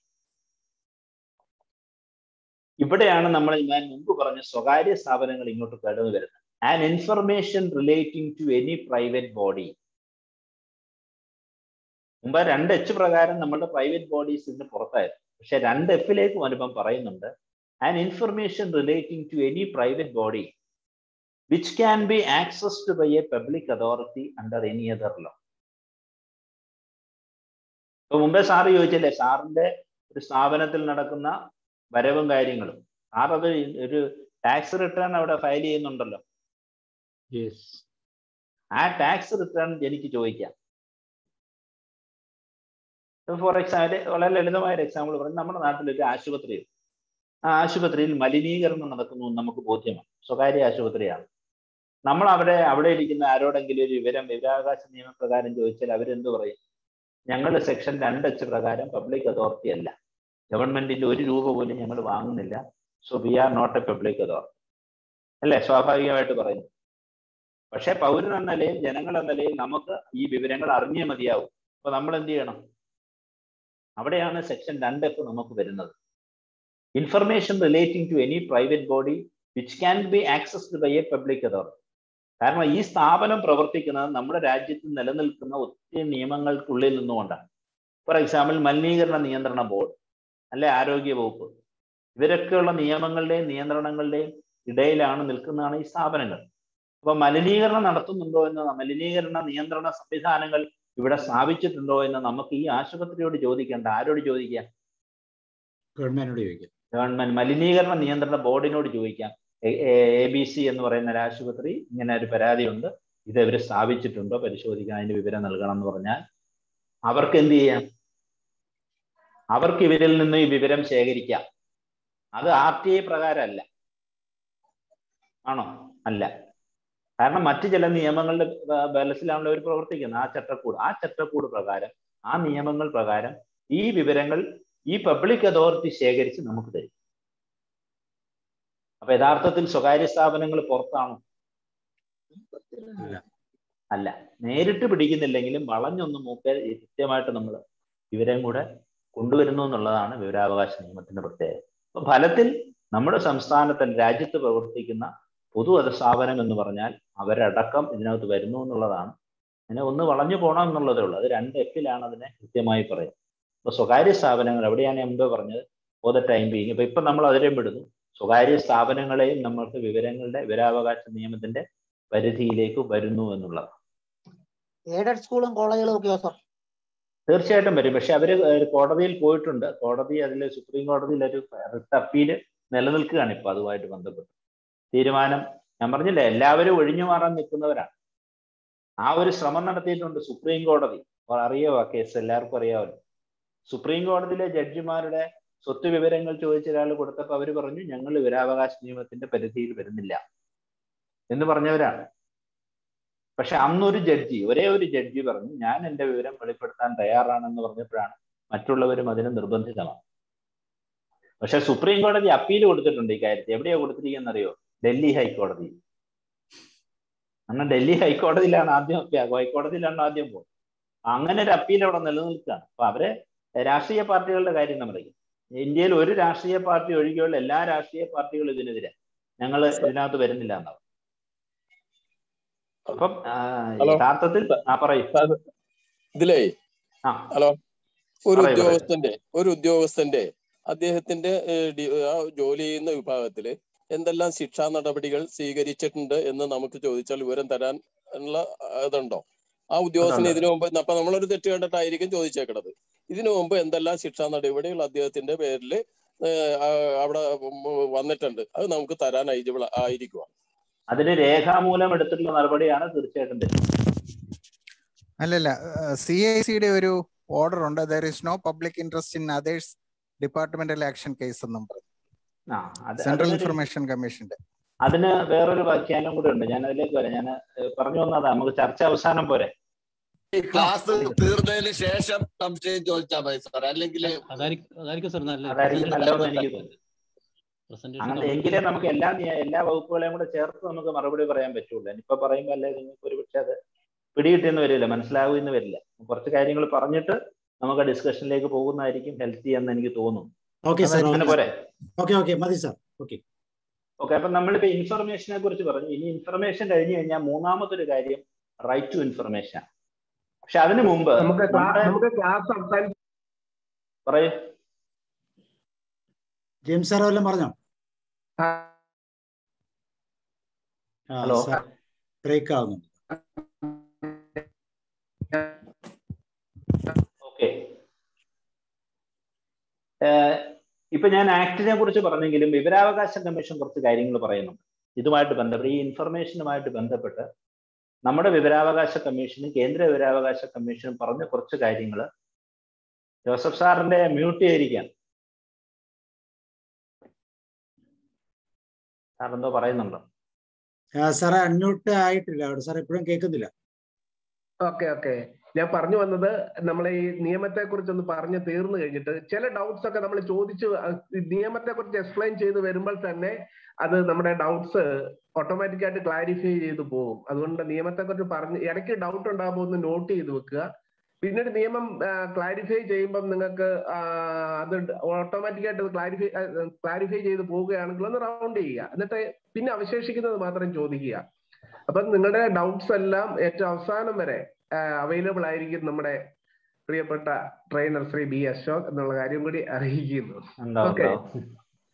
ഇവിടെയാണ് നമ്മൾ ഞാൻ മുമ്പ് പറഞ്ഞ സ്വകാര്യ സ്ഥാപനങ്ങൾ ഇങ്ങോട്ട് കടന്നു വരുന്നത് and information relating to any private body മുമ്പ് രണ്ട് എച്ച് പ്രകാരം നമ്മുടെ പ്രൈവറ്റ് ബോഡീസ് ഇതിന് പുറത്തായിരുന്നു പക്ഷെ രണ്ട് എഫിലേക്ക് വരുമ്പം പറയുന്നുണ്ട് and information relating to any private body which can be accessed by a public authority under any other law ഇപ്പൊ മുമ്പേ സാറ് ചോദിച്ചില്ലേ സാറിന്റെ ഒരു സ്ഥാപനത്തിൽ നടക്കുന്ന വരവും കാര്യങ്ങളും സാർ അത് ഒരു ടാക്സ് റിട്ടേൺ അവിടെ ഫയൽ ചെയ്യുന്നുണ്ടല്ലോ യെസ് ആ ടാക്സ് റിട്ടേൺ എനിക്ക് ചോദിക്കാം ഫോർ എക്സാമ്പിൾ വളരെ ലളിതമായ ഒരു എക്സാമ്പിൾ പറഞ്ഞു നമ്മുടെ നാട്ടിലൊരു ആശുപത്രി ആ ആശുപത്രിയിൽ മലിനീകരണം നടക്കുന്നു എന്ന് നമുക്ക് ബോധ്യമാണ് സ്വകാര്യ ആശുപത്രിയാണ് നമ്മൾ അവിടെ അവിടെ ഇരിക്കുന്ന ആരോടെങ്കിലും ഒരു വിവരം വിവരാവകാശ നിയമപ്രകാരം ചോദിച്ചാൽ അവരെന്ത് പറയും ഞങ്ങളുടെ സെക്ഷൻ രണ്ട് എച്ച് പ്രകാരം പബ്ലിക് അതോറിറ്റി അല്ല ഗവൺമെന്റിന്റെ ഒരു രൂപ പോലും ഞങ്ങൾ വാങ്ങുന്നില്ല so we are not a public authority അല്ലേ സ്വാഭാവികമായിട്ട് പറയുന്നു പക്ഷെ പൗരൻ എന്ന നിലയിൽ ജനങ്ങൾ എന്ന നിലയിൽ നമുക്ക് ഈ വിവരങ്ങൾ അറിഞ്ഞേ മതിയാവും അപ്പൊ നമ്മൾ എന്ത് ചെയ്യണം അവിടെയാണ് സെക്ഷൻ രണ്ട് എഫ് നമുക്ക് വരുന്നത് information relating to any private body which can be accessed by a public authority കാരണം ഈ സ്ഥാപനം പ്രവർത്തിക്കുന്നത് നമ്മുടെ രാജ്യത്ത് നിലനിൽക്കുന്ന ഒത്തിരി നിയമങ്ങൾക്കുള്ളിൽ നിന്നുകൊണ്ടാണ് ഫോർ എക്സാമ്പിൾ മലിനീകരണ നിയന്ത്രണ ബോർഡ് അല്ലെ ആരോഗ്യ വകുപ്പ് ഇവരൊക്കെയുള്ള നിയമങ്ങളുടെയും നിയന്ത്രണങ്ങളുടെയും ഇടയിലാണ് നിൽക്കുന്നതാണ് ഈ സ്ഥാപനങ്ങൾ അപ്പൊ മലിനീകരണം നടത്തുന്നുണ്ടോ എന്ന് മലിനീകരണ നിയന്ത്രണ സംവിധാനങ്ങൾ ഇവിടെ സ്ഥാപിച്ചിട്ടുണ്ടോ എന്ന് നമുക്ക് ഈ ആശുപത്രിയോട് ചോദിക്കേണ്ട ആരോട് ചോദിക്കാം ഗവൺമെന്റിനോട് ചോദിക്കാം ഗവൺമെന്റ് മലിനീകരണ നിയന്ത്രണ ബോർഡിനോട് ചോദിക്കാം എ ബി സി എന്ന് പറയുന്ന ഒരു ആശുപത്രി ഇങ്ങനെ ഒരു പരാതിയുണ്ട് ഇത് ഇവർ സ്ഥാപിച്ചിട്ടുണ്ടോ പരിശോധിക്കാൻ അതിന്റെ വിവരം നൽകണം എന്ന് പറഞ്ഞാൽ അവർക്ക് എന്ത് ചെയ്യാം അവർക്ക് ഇവരിൽ നിന്ന് ഈ വിവരം ശേഖരിക്കാം അത് ആർ ടി ഐ പ്രകാരമല്ല ആണോ അല്ല കാരണം മറ്റു ചില നിയമങ്ങളുടെ ബലത്തിലാണല്ലോ അവർ പ്രവർത്തിക്കുന്നത് ആ ചട്ടക്കൂട് ആ ചട്ടക്കൂട് പ്രകാരം ആ നിയമങ്ങൾ പ്രകാരം ഈ വിവരങ്ങൾ ഈ പബ്ലിക് അതോറിറ്റി ശേഖരിച്ച് നമുക്ക് തരും അപ്പൊ യഥാർത്ഥത്തിൽ സ്വകാര്യ സ്ഥാപനങ്ങൾ പുറത്താണോ അല്ല നേരിട്ട് പിടിക്കുന്നില്ലെങ്കിലും വളഞ്ഞൊന്ന് മൂക്കെ കൃത്യമായിട്ട് നമ്മൾ വിവരം കൂടെ കൊണ്ടുവരുന്നു എന്നുള്ളതാണ് വിവരാവകാശ നിയമത്തിന്റെ പ്രത്യേകത അപ്പൊ ഫലത്തിൽ നമ്മുടെ സംസ്ഥാനത്തിൽ രാജ്യത്ത് പ്രവർത്തിക്കുന്ന പൊതു സ്ഥാപനം എന്ന് പറഞ്ഞാൽ അവരടക്കം ഇതിനകത്ത് വരുന്നു എന്നുള്ളതാണ് അതിനെ ഒന്ന് വളഞ്ഞു പോകണം എന്നുള്ളതേ ഉള്ളൂ അത് രണ്ട് എഫിലാണ് അതിനെ കൃത്യമായി പറയുന്നത് അപ്പൊ സ്വകാര്യ സ്ഥാപനങ്ങൾ എവിടെയാണ് ഞാൻ മുമ്പേ പറഞ്ഞത് ഓ ദ ടൈം ബീങ് ഇപ്പൊ ഇപ്പൊ നമ്മൾ അതിലേം വിടുന്നു സ്വകാര്യ സ്ഥാപനങ്ങളെയും നമ്മൾക്ക് വിവരങ്ങളുടെ വിവരാവകാശ നിയമത്തിന്റെ പരിധിയിലേക്ക് വരുന്നു എന്നുള്ളതാണ് എയ്ഡഡ് സ്കൂളും കോളേജുകളും ഒക്കെയോ സർ തീർച്ചയായിട്ടും വരും പക്ഷെ അവര് കോടതിയിൽ പോയിട്ടുണ്ട് കോടതി അതിൽ സുപ്രീം കോടതിയിൽ ഒരു റിട്ട് അപ്പീല് നിലനിൽക്കുകയാണ് ഇപ്പൊ അതുമായിട്ട് ബന്ധപ്പെട്ട് തീരുമാനം ഞാൻ പറഞ്ഞില്ലേ എല്ലാവരും ഒഴിഞ്ഞു മാറാൻ നിൽക്കുന്നവരാണ് ആ ഒരു ശ്രമം നടത്തിയിട്ടുണ്ട് സുപ്രീം കോടതി അറിയാവോ ആ കേസ് എല്ലാവർക്കും അറിയാമല്ലോ സുപ്രീം കോടതിയിലെ ജഡ്ജിമാരുടെ സ്വത്ത് വിവരങ്ങൾ ചോദിച്ച ഒരാൾ കൊടുത്തപ്പോൾ അവർ പറഞ്ഞു ഞങ്ങൾ വിവരാവകാശ നിയമത്തിന്റെ പരിധിയിൽ വരുന്നില്ല എന്ന് പറഞ്ഞവരാണ് പക്ഷെ അന്നൊരു ജഡ്ജി ഒരേ ഒരു ജഡ്ജി പറഞ്ഞു ഞാൻ എൻ്റെ വിവരം വെളിപ്പെടുത്താൻ തയ്യാറാണെന്ന് പറഞ്ഞപ്പോഴാണ് മറ്റുള്ളവരും അതിന് നിർബന്ധിതമാണ് പക്ഷെ സുപ്രീം കോടതി അപ്പീൽ കൊടുത്തിട്ടുണ്ട് ഈ കാര്യത്തിൽ എവിടെയാ കൊടുത്തിരിക്കുന്നത് അറിയോ ഡൽഹി ഹൈക്കോടതി കാരണം ഡൽഹി ഹൈക്കോടതിയിലാണ് ആദ്യം ഹൈക്കോടതിയിലാണ് ആദ്യം പോകുന്നത് അങ്ങനെ ഒരു അപ്പീൽ അവിടെ നിലനിൽക്കുകയാണ് അപ്പൊ അവരെ രാഷ്ട്രീയ പാർട്ടികളുടെ കാര്യം നമ്മളറിയും ഇന്ത്യയിൽ ഒരു രാഷ്ട്രീയ പാർട്ടി ഒഴികെയുള്ള എല്ലാ രാഷ്ട്രീയ പാർട്ടികളും ഇതിനെതിരെ ഞങ്ങൾ ഇതിനകത്ത് വരുന്നില്ല എന്നാണ് അപ്പം യഥാർത്ഥത്തിൽ ആ പറയും ഇതിലേ ആ ഹലോ ഒരു പറയൂ, പറയൂ. ഉദ്യോഗസ്ഥന്റെ ഒരു ഉദ്യോഗസ്ഥന്റെ അദ്ദേഹത്തിന്റെ ഏഹ്, ഡി- ആ ജോലി ചെയ്യുന്ന വിഭാഗത്തില് എന്തെല്ലാം ശിക്ഷാ നടപടികൾ സ്വീകരിച്ചിട്ടുണ്ട് എന്ന് നമുക്ക് ചോദിച്ചാൽ വിവരം തരാൻ ഉള്ള ആ, ഇതുണ്ടോ ആ ഉദ്യോഗസ്ഥന് അതുണ്ട്. ഇതിനു മുമ്പ് അപ്പൊ നമ്മളൊരു തെറ്റ് കണ്ടിട്ടായിരിക്കും ചോദിച്ചേക്കണത് ഇതിനു മുമ്പ് എന്തെല്ലാം ശിക്ഷാ നടപടികൾ അദ്ദേഹത്തിന്റെ പേരിൽ അവിടെ ഉം, വന്നിട്ടുണ്ട് അത് നമുക്ക് തരാൻ eligible ആയിരിക്കുമോ അതിന് രേഖാമൂലം എടുത്തിട്ടുള്ള നടപടിയാണ് തീർച്ചയായിട്ടും തരുന്നത് അല്ലല്ല സി ഐ സിയുടെ ഒരു ഓർഡർ ഉണ്ട് there is no public interest in others departmental action case എന്നും പറഞ്ഞു ആ അത് സെൻട്രൽ അതിനൊരു- ഇൻഫർമേഷൻ കമ്മീഷന്റെ അതിന് വേറൊരു വ്യാഖ്യാനം കൂടെ ഉണ്ട് ഞാൻ അതിലേക്ക് വരാം ഞാൻ പറഞ്ഞു വന്നതാ നമുക്ക് ചർച്ച അവസാനം പോരെ ഈ ക്ലാസ് തീർന്നതിന് ശേഷം സംശയം ചോദിച്ചാൽ മതി സാർ അല്ലെങ്കിൽ അതായിരിക്കും അതായിരിക്കും സാർ നല്ല അതായിരിക്കും നല്ലതെന്ന് എനിക്ക് തോന്നുന്നു പ്രസന്റേഷൻ അങ്ങനെ എങ്കിലേ നമുക്ക് എല്ലാ നിയ- എല്ലാ വകുപ്പുകളെയും കൂടെ ചേർത്ത് നമുക്ക് മറുപടി പറയാൻ പറ്റുള്ളൂ ഇനിയിപ്പോ പറയുമ്പോൾ അല്ലേ നിങ്ങൾക്ക് ഒരു പക്ഷേ അത് പിടികിട്ടിയെന്ന് വരില്ല മനസ്സിലാവുമെന്ന് വരില്ല കുറച്ച് കാര്യങ്ങൾ പറഞ്ഞിട്ട് നമുക്ക് ഡിസ്കഷനിലേക്ക് പോകുന്നതായിരിക്കും ഹെൽത്തി എന്ന് എനിക്ക് തോന്നുന്നു ഓക്കെ സാർ അങ്ങനെ പോരെ ഓക്കെ ഓക്കെ മതി സാർ ഓക്കെ ഓക്കെ അപ്പൊ നമ്മളിപ്പോ ഇൻഫർമേഷനെ കുറിച്ച് പറഞ്ഞു ഇനി ഇൻഫർമേഷൻ കഴിഞ്ഞു കഴിഞ്ഞാൽ മൂന്നാമതൊരു കാര്യം റൈറ്റ് ടു ഇൻഫർമേഷൻ പക്ഷെ അതിനു മുമ്പ് നമുക്ക് ക്ലാ- നമ്മുടെ നമുക്ക് ക്ലാസ് അവസാനിപ്പിക്കാം പറയൂ ജെയിംസ് സാർ വല്ലതും പറഞ്ഞോ ആ ഹലോ സാർ ബ്രേക്ക് ആവുന്നുണ്ട് ഓക്കെ ഇപ്പൊ ഞാൻ ആക്ടിനെ കുറിച്ച് പറഞ്ഞെങ്കിലും വിവരാവകാശ കമ്മീഷൻ കുറച്ച് കാര്യങ്ങൾ പറയുന്നുണ്ട് ഇതുമായിട്ട് ബന്ധപ്പെട്ട് ഈ ഇൻഫർമേഷനുമായിട്ട് ബന്ധപ്പെട്ട് നമ്മുടെ വിവരാവകാശ കമ്മീഷനും കേന്ദ്ര വിവരാവകാശ കമ്മീഷനും പറഞ്ഞ കുറച്ച് കാര്യങ്ങൾ ജോസഫ് സാറിന്റെ മ്യൂട്ട് ചെയ്തിരിക്കാൻ സാർ എന്തോ പറയുന്നുണ്ടോ ആ, സാറേ അൺമ്യൂട്ട് ആയിട്ടില്ല അവിടെ സാർ എപ്പോഴും കേൾക്കുന്നില്ല ഓക്കെ ഓക്കെ ഞാൻ പറഞ്ഞു വന്നത് നമ്മളെ ഈ നിയമത്തെ കുറിച്ച് ഒന്ന് പറഞ്ഞു തീർന്നു കഴിഞ്ഞിട്ട് ചില ഡൗട്ട്സ് ഒക്കെ നമ്മൾ ചോദിച്ചു നിയമത്തെ കുറിച്ച് എക്സ്പ്ലെയിൻ ചെയ്ത് വരുമ്പോൾ തന്നെ അത് നമ്മുടെ ഡൗട്ട്സ് ഓട്ടോമാറ്റിക് ആയിട്ട് ക്ലാരിഫൈ ചെയ്ത് പോകും അതുകൊണ്ട് നിയമത്തെ കുറിച്ച് പറഞ്ഞ് ഇടയ്ക്ക് ഡൗട്ട് ഉണ്ടാകുമ്പോൾ ഒന്ന് നോട്ട് ചെയ്ത് വെക്കുക പിന്നീട് നിയമം ക്ലാരിഫൈ ചെയ്യുമ്പം നിങ്ങൾക്ക് ആ, അത് ഓട്ടോമാറ്റിക് ആയിട്ട് ക്ലാരിഫൈ ക്ലാരിഫൈ ചെയ്ത് പോവുകയാണെങ്കിൽ ഒന്ന് റൗണ്ട് ചെയ്യുക എന്നിട്ട് പിന്നെ അവശേഷിക്കുന്നത് മാത്രം ചോദിക്കുക അപ്പൊ നിങ്ങളുടെ ഡൗട്ട്സ് എല്ലാം ഏറ്റവും അവസാനം വരെ അവൈലബിൾ ആയിരിക്കും നമ്മുടെ പ്രിയപ്പെട്ട ട്രെയിനർ ശ്രീ ബി അശോക് എന്നുള്ള കാര്യം കൂടി അറിയിക്കുന്നു ഉണ്ടാവും ഓക്കെ ഉണ്ടാവും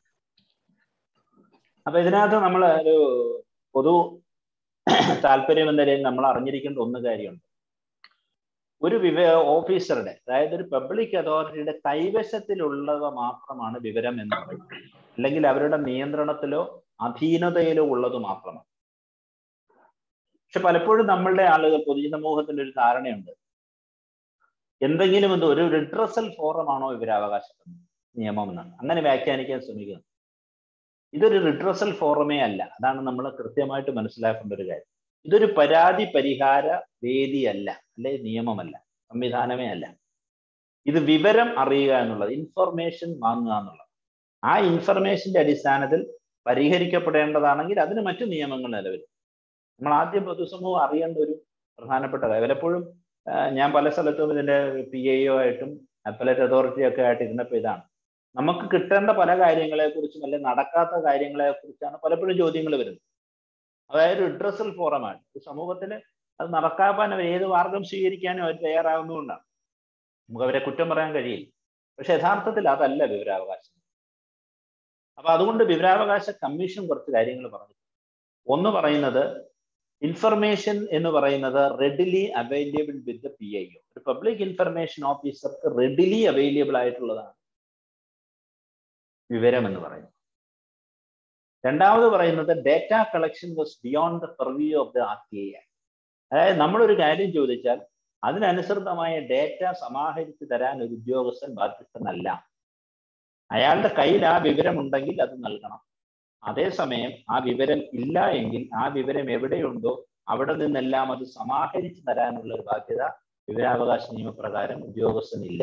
അപ്പൊ ഇതിനകത്ത് നമ്മൾ ഒരു പൊതു താല്പര്യം എന്ന നിലയിൽ നമ്മൾ അറിഞ്ഞിരിക്കേണ്ട ഒന്ന് കാര്യമുണ്ട് ഒരു വിവ ഓഫീസറുടെ അതായത് ഒരു പബ്ലിക് അതോറിറ്റിയുടെ കൈവശത്തിലുള്ളവ മാത്രമാണ് വിവരം എന്ന് പറയുന്നത് അല്ലെങ്കിൽ അവരുടെ നിയന്ത്രണത്തിലോ അധീനതയിലോ ഉള്ളത് മാത്രമാണ് പക്ഷെ പലപ്പോഴും നമ്മളുടെ ആളുകൾ പൊതുജനമൂഹത്തിന്റെ ഒരു ധാരണയുണ്ട് എന്തെങ്കിലും എന്തോ ഒരു റിഡ്രസൽ ഫോറമാണോ വിവരാവകാശ നിയമം എന്നാണ് അങ്ങനെ വ്യാഖ്യാനിക്കാൻ ശ്രമിക്കുന്നത് ഇതൊരു റിഡ്രസൽ ഫോറമേ അല്ല അതാണ് നമ്മൾ കൃത്യമായിട്ട് മനസ്സിലാക്കേണ്ട ഒരു കാര്യം ഇതൊരു പരാതി പരിഹാര വേദിയല്ല അല്ലെ നിയമമല്ല സംവിധാനമേ അല്ല ഇത് വിവരം അറിയുക എന്നുള്ളത് ഇൻഫർമേഷൻ വാങ്ങുക എന്നുള്ളത് ആ ഇൻഫർമേഷന്റെ അടിസ്ഥാനത്തിൽ പരിഹരിക്കപ്പെടേണ്ടതാണെങ്കിൽ അതിന് മറ്റു നിയമങ്ങൾ നിലവിൽ നമ്മൾ ആദ്യം പൊതുസമൂഹം അറിയേണ്ട ഒരു പ്രധാനപ്പെട്ട കാര്യം പലപ്പോഴും ആ, ഞാൻ പല സ്ഥലത്തും ഇതിന്റെ പി ഐ ഒ ആയിട്ടും അപ്പലേറ്റ് അതോറിറ്റി ഒക്കെ ആയിട്ട് ഇരുന്നപ്പോൾ ഇതാണ് നമുക്ക് കിട്ടേണ്ട പല കാര്യങ്ങളെ കുറിച്ചും അല്ലെങ്കിൽ നടക്കാത്ത കാര്യങ്ങളെ കുറിച്ചാണ് പലപ്പോഴും ചോദ്യങ്ങൾ വരുന്നത് അതായത് റിഡ്രസൽ ഫോറമാണ് ഈ സമൂഹത്തിൽ അത് നടക്കാപ്പാൻ അവർ ഏത് മാർഗം സ്വീകരിക്കാനും അവർ തയ്യാറാകുന്നതുകൊണ്ടാണ് നമുക്ക് അവരെ കുറ്റം പറയാൻ കഴിയില്ല പക്ഷെ യഥാർത്ഥത്തിൽ അതല്ല വിവരാവകാശം അപ്പൊ അതുകൊണ്ട് വിവരാവകാശ കമ്മീഷൻ കുറച്ച് കാര്യങ്ങൾ പറഞ്ഞു ഒന്ന് പറയുന്നത് ഇൻഫർമേഷൻ എന്ന് പറയുന്നത് readily available with the P I O ഒരു പബ്ലിക് ഇൻഫർമേഷൻ ഓഫീസർക്ക് റെഡിലി അവൈലബിൾ ആയിട്ടുള്ളതാണ് വിവരം എന്ന് പറയുന്നത് രണ്ടാമത് പറയുന്നത് data collection was beyond the purview of the R T I അതായത് നമ്മളൊരു കാര്യം ചോദിച്ചാൽ അതിനനുസൃതമായ ഡേറ്റ സമാഹരിച്ച് തരാൻ ഒരു ഉദ്യോഗസ്ഥൻ ബാധ്യസ്ഥനല്ല അയാളുടെ കയ്യിൽ ആ വിവരം ഉണ്ടെങ്കിൽ അത് നൽകണം അതേസമയം ആ വിവരം ഇല്ല എങ്കിൽ ആ വിവരം എവിടെയുണ്ടോ അവിടെ നിന്നെല്ലാം അത് സമാഹരിച്ച് തരാനുള്ള ഒരു ബാധ്യത വിവരാവകാശ നിയമപ്രകാരം ഉദ്യോഗസ്ഥനില്ല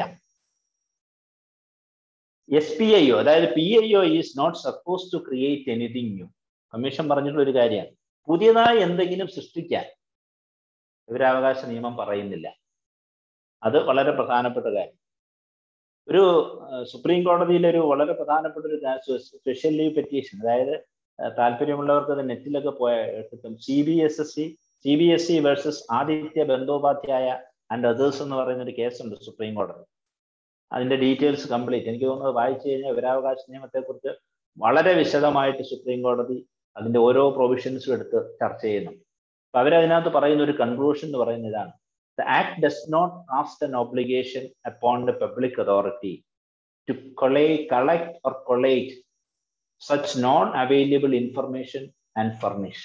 എസ് പി ഐ ഒ അതായത് P I O is not suppose to create anything new commission പറഞ്ഞിട്ടുള്ള ഒരു കാര്യമാണ് പുതിയതായി എന്തെങ്കിലും സൃഷ്ടിക്കാൻ വിവരാവകാശ നിയമം പറയുന്നില്ല അത് വളരെ പ്രധാനപ്പെട്ട കാര്യം ഒരു സുപ്രീം കോടതിയിലെ ഒരു വളരെ പ്രധാനപ്പെട്ട ഒരു സ്പെഷ്യൽ ലീവ് പെറ്റീഷൻ അതായത് താല്പര്യമുള്ളവർക്ക് അത് നെറ്റിലൊക്കെ പോയ കിട്ടും C B S S C C B S C versus Aditya Bandopadhyay and others എന്ന് പറയുന്ന ഒരു കേസുണ്ട് സുപ്രീം കോടതി അതിന്റെ ഡീറ്റെയിൽസ് കംപ്ലീറ്റ് എനിക്ക് തോന്നുന്നത് വായിച്ചു കഴിഞ്ഞാൽ വിവരാവകാശ നിയമത്തെക്കുറിച്ച് വളരെ വിശദമായിട്ട് സുപ്രീം കോടതി അതിന്റെ ഓരോ പ്രൊവിഷൻസും എടുത്ത് ചർച്ച ചെയ്യുന്നുണ്ട് അപ്പൊ അവരതിനകത്ത് പറയുന്ന ഒരു കൺക്ലൂഷൻ എന്ന് പറയുന്ന ഇതാണ് the act does not cast an obligation upon the public authority to collate, collect or collate such non-available information and furnish.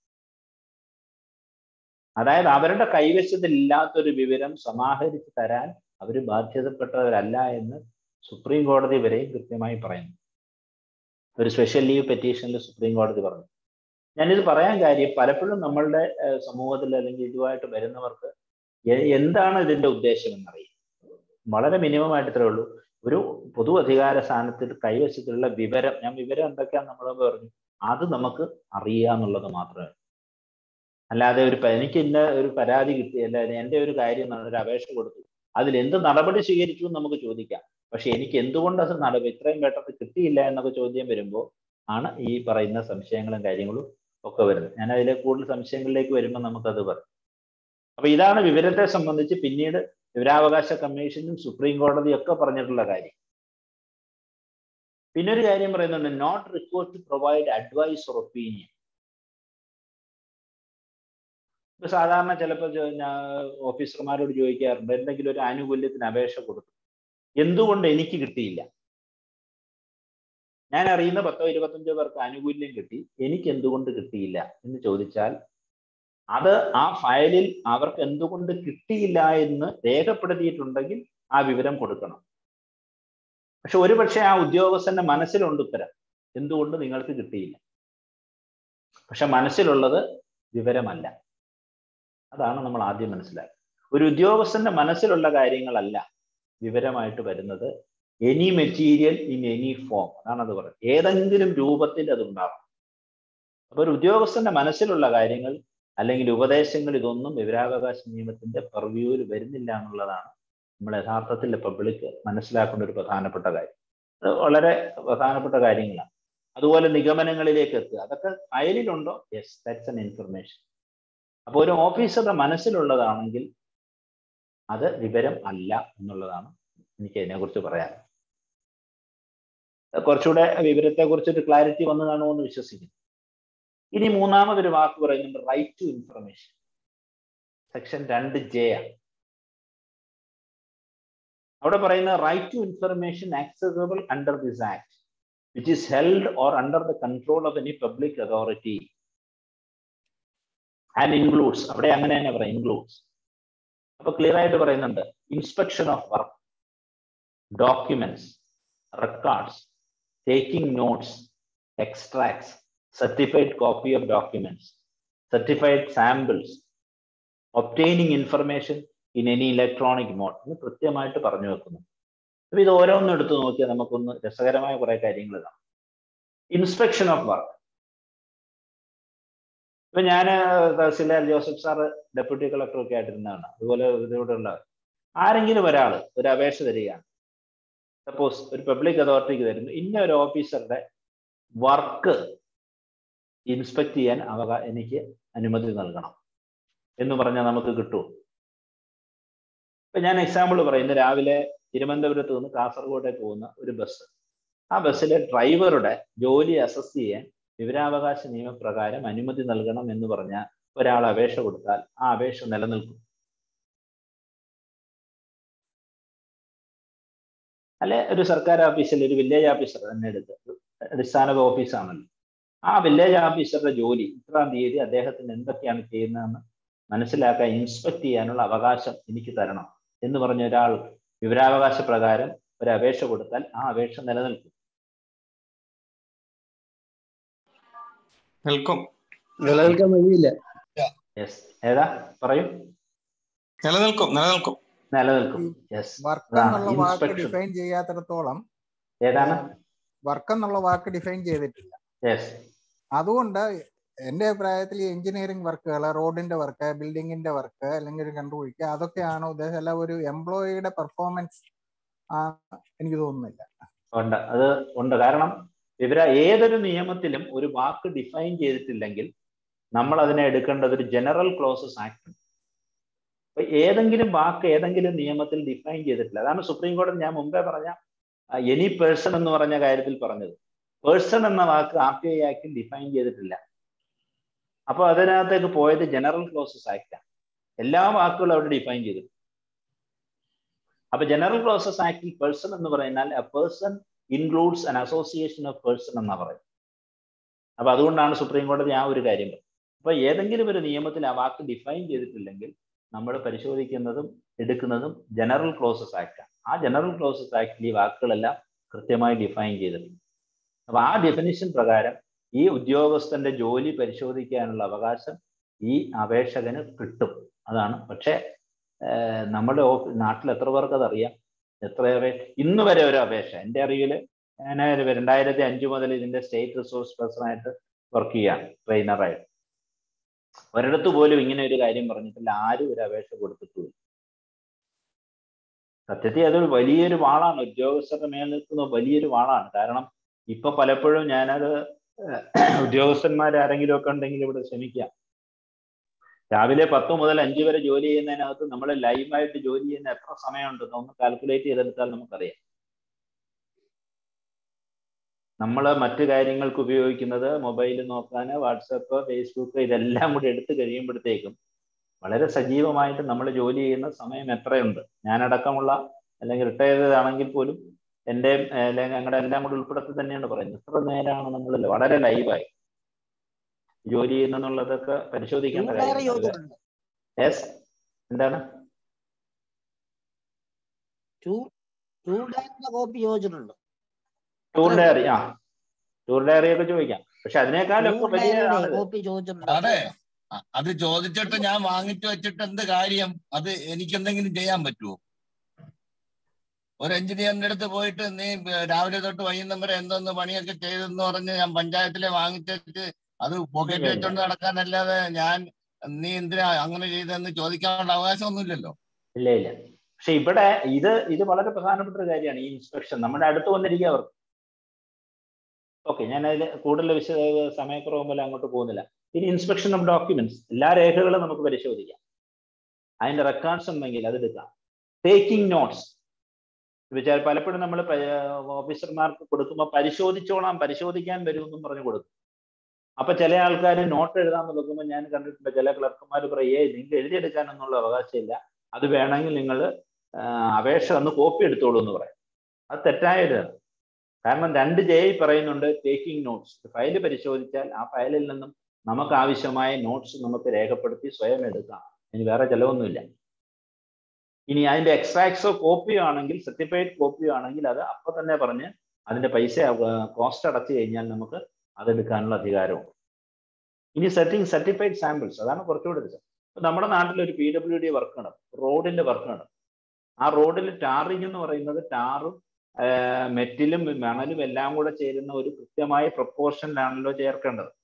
അതായത് അവരുടെ കൈവശത്തിൽ ഇല്ലാത്തൊരു വിവരം സമാഹരിച്ച് തരാൻ അവർ ബാധ്യതപ്പെട്ടവരല്ല എന്ന് സുപ്രീം കോടതി വരെയും കൃത്യമായി പറയുന്നു ഒരു സ്പെഷ്യൽ ലീവ് പെറ്റീഷനിൽ സുപ്രീം കോടതി പറഞ്ഞു ഞാനിത് പറയാൻ കാര്യം പലപ്പോഴും നമ്മളുടെ സമൂഹത്തിൽ അല്ലെങ്കിൽ ഇതുമായിട്ട് വരുന്നവർക്ക് എന്താണ് ഇതിന്റെ ഉദ്ദേശം എന്നറിയാം വളരെ മിനിമം ആയിട്ട് ഇത്രേ ഉള്ളൂ ഒരു പൊതു അധികാര സ്ഥാനത്തിൽ കൈവശത്തിലുള്ള വിവരം ഞാൻ വിവരം എന്തൊക്കെയാന്ന് നമ്മൾ പറഞ്ഞു അത് നമുക്ക് അറിയുക എന്നുള്ളത് മാത്രമേ അല്ലാതെ ഒരു എനിക്ക് ഇന്ന ഒരു പരാതി കിട്ടി അല്ലാതെ എൻ്റെ ഒരു കാര്യം ഒരു അപേക്ഷ കൊടുത്തു അതിൽ എന്ത് നടപടി സ്വീകരിച്ചു എന്ന് നമുക്ക് ചോദിക്കാം പക്ഷെ എനിക്ക് എന്തുകൊണ്ട് അത് നടപടി ഇത്രയും പെട്ടെന്ന് കിട്ടിയില്ല എന്നൊക്കെ ചോദ്യം വരുമ്പോൾ ആണ് ഈ പറയുന്ന സംശയങ്ങളും കാര്യങ്ങളും ഒക്കെ വരുന്നത് ഞാൻ അതിലെ കൂടുതൽ സംശയങ്ങളിലേക്ക് വരുമ്പോൾ നമുക്കത് പറയും അപ്പൊ ഇതാണ് വിവരത്തെ സംബന്ധിച്ച് പിന്നീട് വിവരാവകാശ കമ്മീഷനും സുപ്രീം കോടതിയും ഒക്കെ പറഞ്ഞിട്ടുള്ള കാര്യം പിന്നെ ഒരു കാര്യം പറയുന്നുണ്ട് not required to provide advice or opinion ഇപ്പൊ സാധാരണ ചിലപ്പോൾ ഓഫീസർമാരോട് ചോദിക്കാറുണ്ട് എന്തെങ്കിലും ഒരു ആനുകൂല്യത്തിന് അപേക്ഷ കൊടുത്തു എന്തുകൊണ്ട് എനിക്ക് കിട്ടിയില്ല ഞാൻ അറിയുന്ന പത്തോ ഇരുപത്തഞ്ചോ പേർക്ക് ആനുകൂല്യം കിട്ടി എനിക്ക് എന്തുകൊണ്ട് കിട്ടിയില്ല എന്ന് ചോദിച്ചാൽ അത് ആ ഫയലിൽ അവർക്ക് എന്തുകൊണ്ട് കിട്ടിയില്ല എന്ന് രേഖപ്പെടുത്തിയിട്ടുണ്ടെങ്കിൽ ആ വിവരം കൊടുക്കണം പക്ഷെ ഒരുപക്ഷെ ആ ഉദ്യോഗസ്ഥന്റെ മനസ്സിലുണ്ട് ഉത്തരം എന്തുകൊണ്ട് നിങ്ങൾക്ക് കിട്ടിയില്ല പക്ഷെ മനസ്സിലുള്ളത് വിവരമല്ല അതാണ് നമ്മൾ ആദ്യം മനസ്സിലാക്കുക ഒരു ഉദ്യോഗസ്ഥന്റെ മനസ്സിലുള്ള കാര്യങ്ങളല്ല വിവരമായിട്ട് വരുന്നത് any material in any form അതാണ് അത് പറയുന്നത് ഏതെങ്കിലും രൂപത്തിൽ അത് ഉണ്ടാകും അപ്പൊ ഒരു ഉദ്യോഗസ്ഥന്റെ മനസ്സിലുള്ള കാര്യങ്ങൾ അല്ലെങ്കിൽ ഉപദേശങ്ങൾ ഇതൊന്നും വിവരാവകാശ നിയമത്തിന്റെ പെർവ്യൂവിൽ വരുന്നില്ല എന്നുള്ളതാണ് നമ്മൾ യഥാർത്ഥത്തിൽ പബ്ലിക് മനസ്സിലാക്കേണ്ട ഒരു പ്രധാനപ്പെട്ട കാര്യം അത് വളരെ പ്രധാനപ്പെട്ട കാര്യങ്ങളാണ് അതുപോലെ നിഗമനങ്ങളിലേക്ക് എത്തുക അതൊക്കെ ഫയലിലുണ്ടോ യെസ് ദാറ്റ്സ് എൻ ഇൻഫർമേഷൻ അപ്പോൾ ഒരു ഓഫീസറുടെ മനസ്സിലുള്ളതാണെങ്കിൽ അത് വിവരം അല്ല എന്നുള്ളതാണ് എനിക്ക് അതിനെക്കുറിച്ച് പറയാൻ കുറച്ചുകൂടെ വിവരത്തെ കുറിച്ചൊരു ക്ലാരിറ്റി വന്നു കാണുമെന്ന് വിശ്വസിക്കുന്നു ഇനി മൂന്നാമതൊരു വാക്ക് പറയുന്നുണ്ട് റൈറ്റ് ടു ഇൻഫർമേഷൻ സെക്ഷൻ രണ്ട് ജെ ആണ് അവിടെ പറയുന്ന right to information accessible under this act which is held or under the control of any public authority and includes അവിടെ അങ്ങനെ തന്നെ പറയാം ഇൻക്ലൂഡ്സ് അപ്പൊ ക്ലിയർ ആയിട്ട് പറയുന്നുണ്ട് inspection of work documents records taking notes extracts certified copy of documents, certified samples, obtaining information in any electronic mode എന്ന് കൃത്യമായിട്ട് പറഞ്ഞു വെക്കുന്നു അപ്പൊ ഇത് ഓരോന്നും എടുത്തു നോക്കിയാൽ നമുക്കൊന്ന് രസകരമായ കുറെ കാര്യങ്ങൾ കാണാം ഇൻസ്പെക്ഷൻ ഓഫ് വർക്ക് ഇപ്പൊ ഞാൻ tahsildar Joseph sir deputy collector ഒക്കെ ആയിട്ടിരുന്നതാണ് അതുപോലെ ഇതിലൂടെയുള്ള ആരെങ്കിലും ഒരാൾ ഒരു അപേക്ഷ തരികയാണ് സപ്പോസ് ഒരു പബ്ലിക് അതോറിറ്റിക്ക് തരുന്നു ഇന്ന ഒരു ഓഫീസറുടെ വർക്ക് ഇൻസ്പെക്ട് ചെയ്യാൻ അവകാ എനിക്ക് അനുമതി നൽകണം എന്ന് പറഞ്ഞാൽ നമുക്ക് കിട്ടുമോ ഇപ്പൊ ഞാൻ എക്സാമ്പിൾ പറയുന്നത് രാവിലെ തിരുവനന്തപുരത്ത് നിന്ന് കാസർഗോഡേക്ക് പോകുന്ന ഒരു ബസ് ആ ബസ്സിലെ ഡ്രൈവറുടെ ജോലി അസസ് ചെയ്യാൻ വിവരാവകാശ നിയമപ്രകാരം അനുമതി നൽകണം എന്ന് പറഞ്ഞാൽ ഒരാൾ അപേക്ഷ കൊടുത്താൽ ആ അപേക്ഷ നിലനിൽക്കും അല്ലെ ഒരു സർക്കാർ ഓഫീസിൽ ഒരു വില്ലേജ് ഓഫീസർ തന്നെ എടുത്ത് അടിസ്ഥാന ഓഫീസാണല്ലോ ആ വില്ലേജ് ഓഫീസറുടെ ജോലി ഇത്രാം തീയതി അദ്ദേഹത്തിന് എന്തൊക്കെയാണ് ചെയ്യുന്നതെന്ന് മനസ്സിലാക്കാൻ ഇൻസ്പെക്ട് ചെയ്യാനുള്ള അവകാശം എനിക്ക് തരണം എന്ന് പറഞ്ഞ ഒരാൾ വിവരാവകാശ പ്രകാരം ഒരു അപേക്ഷ കൊടുത്താൽ ആ അപേക്ഷ നിലനിൽക്കും നിൽക്കും നിലനിൽക്കാൻ വഴിയില്ല യെസ് ഏതാ പറയും നിലനിൽക്കും നിലനിൽക്കും നിലനിൽക്കും യെസ് വർക്ക് എന്നുള്ള വാക്ക് ഡിഫൈൻ ചെയ്യാത്തിടത്തോളം ഏതാണ് വർക്ക് എന്നുള്ള വാക്ക് ഡിഫൈൻ ചെയ്തിട്ടില്ല യെസ് അതുകൊണ്ട് എന്റെ അഭിപ്രായത്തിൽ ഈ എഞ്ചിനീയറിംഗ് വർക്കുകൾ റോഡിന്റെ വർക്ക് ബിൽഡിങ്ങിന്റെ വർക്ക് അല്ലെങ്കിൽ ഒരു കണ്ടുപിടിക്കുക അതൊക്കെയാണ് ഉദ്ദേശം അല്ല ഒരു എംപ്ലോയിയുടെ പെർഫോമൻസ് എനിക്ക് തോന്നുന്നില്ല ഉണ്ട് അത് ഉണ്ട് കാരണം ഇവര ഏതൊരു നിയമത്തിലും ഒരു വാക്ക് ഡിഫൈൻ ചെയ്തിട്ടില്ലെങ്കിൽ നമ്മൾ അതിനെ എടുക്കേണ്ടത് ഒരു ജനറൽ ക്ലോസസ് ആക്ട് അപ്പൊ ഏതെങ്കിലും വാക്ക് ഏതെങ്കിലും നിയമത്തിൽ ഡിഫൈൻ ചെയ്തിട്ടില്ല അതാണ് സുപ്രീം കോടതി ഞാൻ മുമ്പേ പറഞ്ഞ എനി പേഴ്സൺ എന്ന് പറഞ്ഞ കാര്യത്തിൽ പറഞ്ഞത് പേഴ്സൺ എന്ന വാക്ക് ആർ ടി ഐ ആക്ടിൽ ഡിഫൈൻ ചെയ്തിട്ടില്ല അപ്പോൾ അതിനകത്തേക്ക് പോയത് ജനറൽ ക്ലോസസ് ആക്റ്റാണ് എല്ലാ വാക്കുകളും അവിടെ ഡിഫൈൻ ചെയ്തു അപ്പൊ ജനറൽ ക്ലോസസ് ആക്ടിൽ പേഴ്സൺ എന്ന് പറയുന്നാൽ a person includes an association of person എന്നാ പറയും അപ്പൊ അതുകൊണ്ടാണ് സുപ്രീം കോടതി ആ ഒരു കാര്യം പറയുന്നത് അപ്പൊ ഏതെങ്കിലും ഒരു നിയമത്തിൽ ആ വാക്ക് ഡിഫൈൻ ചെയ്തിട്ടില്ലെങ്കിൽ നമ്മൾ പരിശോധിക്കുന്നതും എടുക്കുന്നതും ജനറൽ ക്ലോസസ് ആക്റ്റാണ് ആ ജനറൽ ക്ലോസസ് ആക്ടിൽ ഈ വാക്കുകളെല്ലാം കൃത്യമായി ഡിഫൈൻ ചെയ്തിട്ടുണ്ട് അപ്പൊ ആ ഡെഫിനിഷൻ പ്രകാരം ഈ ഉദ്യോഗസ്ഥന്റെ ജോലി പരിശോധിക്കാനുള്ള അവകാശം ഈ അപേക്ഷകന് കിട്ടും അതാണ് പക്ഷേ നമ്മുടെ നാട്ടിൽ എത്ര പേർക്ക് അതറിയാം എത്ര ഇന്ന് വരെ ഒരു അപേക്ഷ എൻ്റെ അറിവിൽ ഞാൻ രണ്ടായിരത്തി അഞ്ചു മുതൽ ഇതിന്റെ സ്റ്റേറ്റ് റിസോഴ്സ് പേഴ്സണായിട്ട് വർക്ക് ചെയ്യാണ് ട്രെയിനറായിട്ട് ഒരിടത്ത് പോലും ഇങ്ങനെ ഒരു കാര്യം പറഞ്ഞിട്ടില്ല ആരും ഒരു അപേക്ഷ കൊടുത്തിട്ടില്ല സത്യത്തിൽ അതൊരു വലിയൊരു വാളാണ് ഉദ്യോഗസ്ഥരുടെ മേൽ നിൽക്കുന്ന വലിയൊരു വാളാണ് കാരണം ഇപ്പൊ പലപ്പോഴും ഞാനത് ഉദ്യോഗസ്ഥന്മാർ ആരെങ്കിലും ഒക്കെ ഉണ്ടെങ്കിൽ ഇവിടെ ശ്രമിക്കാം രാവിലെ പത്ത് മുതൽ അഞ്ച് വരെ ജോലി ചെയ്യുന്നതിനകത്ത് നമ്മൾ ലൈവായിട്ട് ജോലി ചെയ്യുന്ന എത്ര സമയമുണ്ടെന്ന് ഒന്ന് കാൽക്കുലേറ്റ് ചെയ്തെടുത്താൽ നമുക്കറിയാം നമ്മൾ മറ്റു കാര്യങ്ങൾക്ക് ഉപയോഗിക്കുന്നത് മൊബൈൽ നോക്കാൻ വാട്സപ്പ് ഫേസ്ബുക്ക് ഇതെല്ലാം കൂടി എടുത്തു കഴിയുമ്പോഴത്തേക്കും വളരെ സജീവമായിട്ട് നമ്മൾ ജോലി ചെയ്യുന്ന സമയം എത്രയുണ്ട് ഞാനടക്കമുള്ള അല്ലെങ്കിൽ റിട്ടയർ ആണെങ്കിൽ പോലും എൻ്റെ അല്ലെങ്കിൽ ഞങ്ങളുടെ എല്ലാം കൂടി ഉൾപ്പെടുത്തി തന്നെയാണ് പറയുന്നത് എത്ര നേരമാണ് നമ്മൾ വളരെ ലൈവായി ജോലി ചെയ്യുന്നുള്ളതൊക്കെ പരിശോധിക്കേണ്ട ടൂർ ഡയറി കാര്യമാണ് ചോദിച്ചിട്ടുണ്ട് യെസ് എന്താണ് ടൂർ ടൂർ ഡയറിയുടെ കോപ്പി ചോദിച്ചിട്ടുണ്ട് ടൂർ ഡയറി ആ ടൂർ ഡയറി ഒക്കെ ചോദിക്കാം പക്ഷെ അതിനേക്കാളൊക്കെ ടൂർ വലിയ ഡയറിയുടെ ആണിത് കോപ്പി ചോദിച്ചിട്ടുണ്ട് അതെ അ- അത് ചോദിച്ചിട്ട് ഞാൻ വാങ്ങിച്ചു വെച്ചിട്ട് എന്ത് കാര്യം അത് എനിക്ക് എന്തെങ്കിലും ചെയ്യാൻ പറ്റുമോ ഒരു എഞ്ചിനീയറിന്റെ അടുത്ത് പോയിട്ട് നീ ബ- രാവിലെ തൊട്ട് വൈകുന്നേരം വരെ എന്തോന്ന് പണിയൊക്കെ ചെയ്തെന്ന് പറഞ്ഞ് ഞാൻ പഞ്ചായത്തിലെ വാങ്ങിച്ചിട്ട് അത് പോക്കറ്റ് ഇല്ല, ഇല്ല. വെച്ചോണ്ട് നടക്കാനല്ലാതെ ഞാൻ നീ എന്തിനാ അങ്ങനെ ചെയ്തെന്ന് ചോദിക്കാനുള്ള അവകാശമൊന്നുമില്ലല്ലോ ഇല്ല ഇല്ല പക്ഷെ ഇവിടെ ഇത് ഇത് വളരെ പ്രധാനപ്പെട്ട ഒരു കാര്യമാണ് ഈ ഇൻസ്പെക്ഷൻ നമ്മുടെ അടുത്ത് വന്നിരിക്കുക അവർ ഓക്കെ ഞാൻ അതിൽ കൂടുതൽ വിശ സമയക്കുറവ് പോലെ അങ്ങോട്ട് പോകുന്നില്ല ഇനി ഇൻസ്പെക്ഷൻ ഓഫ് ഡോക്യുമെന്റ്സ് എല്ലാ രേഖകളും നമുക്ക് പരിശോധിക്കാം അതിന്റെ റെക്കോർഡ്സ് ഉണ്ടെങ്കിൽ അത് എടുക്കാം ടേക്കിംഗ് നോട്ട്സ് വിചാര പലപ്പോഴും നമ്മൾ ഓഫീസർമാർക്ക് കൊടുക്കുമ്പോൾ പരിശോധിച്ചോളാം പരിശോധിക്കാൻ വരുമെന്നും പറഞ്ഞു കൊടുക്കും അപ്പൊ ചില ആൾക്കാർ നോട്ട് എഴുതാൻ നോക്കുമ്പോൾ ഞാൻ കണ്ടിട്ടുണ്ട് ചില ക്ലർക്കുമാർ പറയേ നിങ്ങൾക്ക് എഴുതിയെടുക്കാനൊന്നുള്ള അവകാശമില്ല അത് വേണമെങ്കിൽ നിങ്ങൾ അപേക്ഷ ഒന്ന് കോപ്പി എടുത്തോളൂ എന്ന് പറയും അത് തെറ്റായത് കാരണം രണ്ട് ജയിൽ പറയുന്നുണ്ട് ടേക്കിംഗ് നോട്ട്സ് ഫയൽ പരിശോധിച്ചാൽ ആ ഫയലിൽ നിന്നും നമുക്ക് ആവശ്യമായ നോട്ട്സ് നമുക്ക് രേഖപ്പെടുത്തി സ്വയം എടുക്കാം ഇനി വേറെ ചിലവൊന്നുമില്ല ഇനി അതിന്റെ എക്സ്ട്രാക്ട്സോ കോപ്പിയോ ആണെങ്കിൽ സർട്ടിഫൈഡ് കോപ്പിയോ ആണെങ്കിൽ അത് അപ്പൊ തന്നെ പറഞ്ഞ് അതിന്റെ പൈസ കോസ്റ്റ് അടച്ചു കഴിഞ്ഞാൽ നമുക്ക് അതെടുക്കാനുള്ള അധികാരമുണ്ട് ഇനി സെറ്റിംഗ് സർട്ടിഫൈഡ് സാമ്പിൾസ് അതാണ് കുറച്ചുകൂടി രസം ഇപ്പൊ നമ്മുടെ നാട്ടിൽ ഒരു പി ഡബ്ല്യു ഡി വർക്ക് നടക്കും റോഡിന്റെ വർക്ക് നടക്കും ആ റോഡിൽ ടാറിങ് എന്ന് പറയുന്നത് ടാറും മെറ്റിലും മണലും എല്ലാം കൂടെ ചേരുന്ന ഒരു കൃത്യമായ പ്രപ്പോർഷനിലാണല്ലോ ചേർക്കേണ്ടത്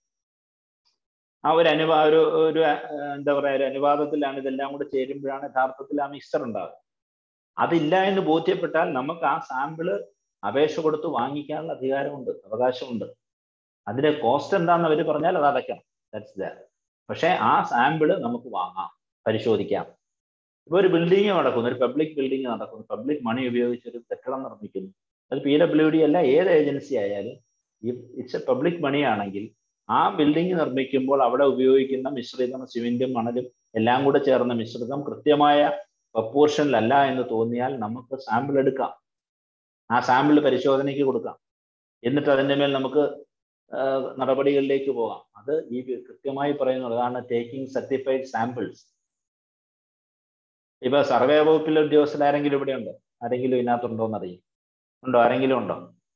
ആ ഒരു അനുവാ ഒരു ഒരു ആ, എന്താ പറയാ ഒരു അനുവാദത്തിലാണ് ഇതെല്ലാം കൂടെ ചേരുമ്പോഴാണ് യഥാർത്ഥത്തിൽ ആ മിക്സർ ഉണ്ടാകുക അതില്ല എന്ന് ബോധ്യപ്പെട്ടാൽ നമുക്ക് ആ സാമ്പിള് അപേക്ഷ കൊടുത്ത് വാങ്ങിക്കാനുള്ള അധികാരമുണ്ട് അവകാശമുണ്ട് അതിന്റെ കോസ്റ്റ് എന്താണെന്ന് അവർ പറഞ്ഞാൽ അത് അടയ്ക്കണം ദാറ്റ്സ് ദ പക്ഷേ ആ സാമ്പിള് നമുക്ക് വാങ്ങാം പരിശോധിക്കാം ഇപ്പൊ ഒരു ബിൽഡിംഗ് നടക്കുന്നു ഒരു പബ്ലിക് ബിൽഡിംഗ് നടക്കുന്നു പബ്ലിക് മണി ഉപയോഗിച്ച് ഒരു കെട്ടിടം നിർമ്മിക്കുന്നു അത് പി ഡബ്ല്യു ഡി അല്ല ഏത് ഏജൻസി ആയാലും ഈ ഇറ്റ്സ് എ പബ്ലിക് മണി ആണെങ്കിൽ ആ ബിൽഡിംഗ് നിർമ്മിക്കുമ്പോൾ അവിടെ ഉപയോഗിക്കുന്ന മിശ്രിതം സിമെന്റും മണലും എല്ലാം കൂടെ ചേർന്ന മിശ്രിതം കൃത്യമായ പ്രപ്പോർഷനിലല്ല എന്ന് തോന്നിയാൽ നമുക്ക് സാമ്പിൾ എടുക്കാം ആ സാമ്പിൾ പരിശോധനയ്ക്ക് കൊടുക്കാം എന്നിട്ട് അതിൻ്റെ മേൽ നമുക്ക് ആ, നടപടികളിലേക്ക് പോകാം അത് ഈ കൃത്യമായി പറയുന്നത് അതാണ് ടേക്കിംഗ് സർട്ടിഫൈഡ് സാമ്പിൾസ് ഇപ്പൊ സർവേ വകുപ്പിലെ ഉദ്യോഗസ്ഥർ ആരെങ്കിലും ഇവിടെ ഉണ്ടോ ആരെങ്കിലും ഇതിനകത്തുണ്ടോ എന്നറിയും ഉണ്ടോ ആരെങ്കിലും ഉണ്ടോ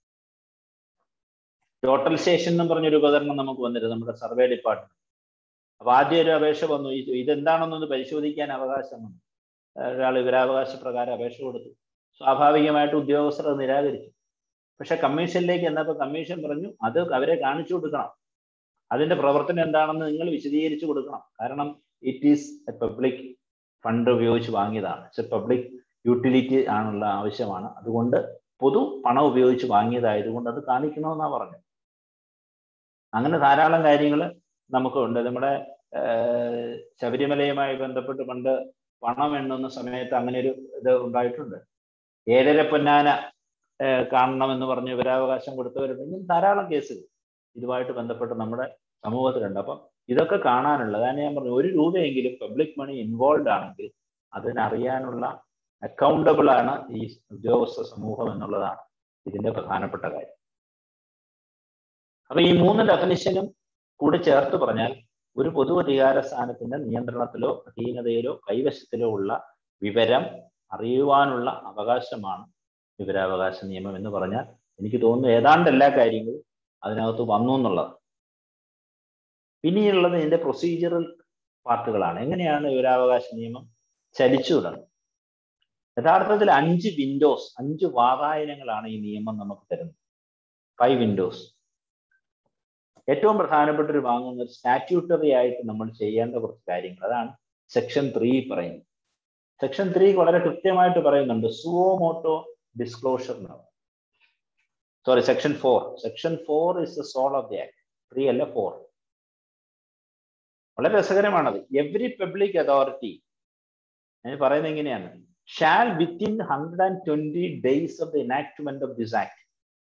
ടോട്ടൽ സ്റ്റേഷൻ എന്ന് പറഞ്ഞൊരു ഉപകരണം നമുക്ക് വന്നിരുന്നു നമ്മുടെ സർവേ ഡിപ്പാർട്ട്മെന്റ് അപ്പൊ ആദ്യം ഒരു അപേക്ഷ വന്നു ഇത് ഇതെന്താണെന്നൊന്ന് പരിശോധിക്കാൻ അവകാശം വന്നു ഒരാൾ വിവരാവകാശ പ്രകാരം അപേക്ഷ കൊടുത്തു സ്വാഭാവികമായിട്ട് ഉദ്യോഗസ്ഥർ അത് നിരാകരിച്ചു പക്ഷെ കമ്മീഷനിലേക്ക് എന്നപ്പോൾ കമ്മീഷൻ പറഞ്ഞു അത് അവരെ കാണിച്ചു കൊടുക്കണം അതിന്റെ പ്രവർത്തനം എന്താണെന്ന് നിങ്ങൾ വിശദീകരിച്ചു കൊടുക്കണം കാരണം it is a public fund ഉപയോഗിച്ച് വാങ്ങിയതാണ് ഇറ്റ്സ് എ പബ്ലിക് യൂട്ടിലിറ്റി ആണുള്ള ആവശ്യമാണ് അതുകൊണ്ട് പൊതു പണം ഉപയോഗിച്ച് വാങ്ങിയതായതുകൊണ്ട് അത് കാണിക്കണമെന്നാണ് പറഞ്ഞത് അങ്ങനെ ധാരാളം കാര്യങ്ങൾ നമുക്കുണ്ട് നമ്മുടെ ഏഹ്, ശബരിമലയുമായി ബന്ധപ്പെട്ട് പണ്ട് പണം എണ്ണുന്ന സമയത്ത് അങ്ങനെ ഒരു ഇത് ഉണ്ടായിട്ടുണ്ട് ഏഴര പൊന്നാന ഏഹ്, കാണണമെന്ന് പറഞ്ഞ് വിവരാവകാശം കൊടുത്തവരുണ്ട് ഇങ്ങനെ ധാരാളം കേസുകൾ ഇതുമായിട്ട് ബന്ധപ്പെട്ട് നമ്മുടെ സമൂഹത്തിലുണ്ട് അപ്പം ഇതൊക്കെ കാണാനുള്ള അതാണ് ഞാൻ പറഞ്ഞു ഒരു രൂപയെങ്കിലും പബ്ലിക് മണി ഇൻവോൾവ് ആണെങ്കിൽ അതിനറിയാനുള്ള അക്കൗണ്ടബിൾ ആണ് ഈ ഉദ്യോഗസ്ഥ സമൂഹം എന്നുള്ളതാണ് ഇതിന്റെ പ്രധാനപ്പെട്ട കാര്യം അപ്പൊ ഈ മൂന്ന് ഡെഫിനിഷനും കൂടി ചേർത്ത് പറഞ്ഞാൽ ഒരു പൊതു അധികാര സ്ഥാനത്തിന്റെ നിയന്ത്രണത്തിലോ അധീനതയിലോ കൈവശത്തിലോ ഉള്ള വിവരം അറിയുവാനുള്ള അവകാശമാണ് വിവരാവകാശ നിയമം എന്ന് പറഞ്ഞാൽ എനിക്ക് തോന്നുന്നു ഏതാണ്ട് എല്ലാ കാര്യങ്ങളും അതിനകത്ത് വന്നു എന്നുള്ളത് പിന്നെയുള്ളത് ഇതിന്റെ പ്രൊസീജിയറൽ പാർട്ടുകളാണ് എങ്ങനെയാണ് വിവരാവകാശ നിയമം ചലിച്ചു തുടങ്ങുന്നത് യഥാർത്ഥത്തിൽ അഞ്ച് വിൻഡോസ് അഞ്ച് വാതായനങ്ങളാണ് ഈ നിയമം നമുക്ക് തരുന്നത് ഫൈവ് വിൻഡോസ് ഏറ്റവും പ്രധാനപ്പെട്ട ഒരു ഭാഗം സ്റ്റാറ്റ്യൂട്ടറി ആയിട്ട് നമ്മൾ ചെയ്യേണ്ട കുറച്ച് കാര്യങ്ങൾ അതാണ് സെക്ഷൻ ത്രീ പറയുന്നത് സെക്ഷൻ ത്രീ വളരെ കൃത്യമായിട്ട് പറയുന്നുണ്ട് സുവോമോട്ടോ ഡിസ്ക്ലോഷർ എന്നാണ് sorry section four section four is the soul of the act three അല്ല ഫോർ വളരെ രസകരമാണത് എവറി പബ്ലിക് അതോറിറ്റി ഞാൻ പറയുന്നത് എങ്ങനെയാണ് shall within hundred and twenty days of the enactment of this act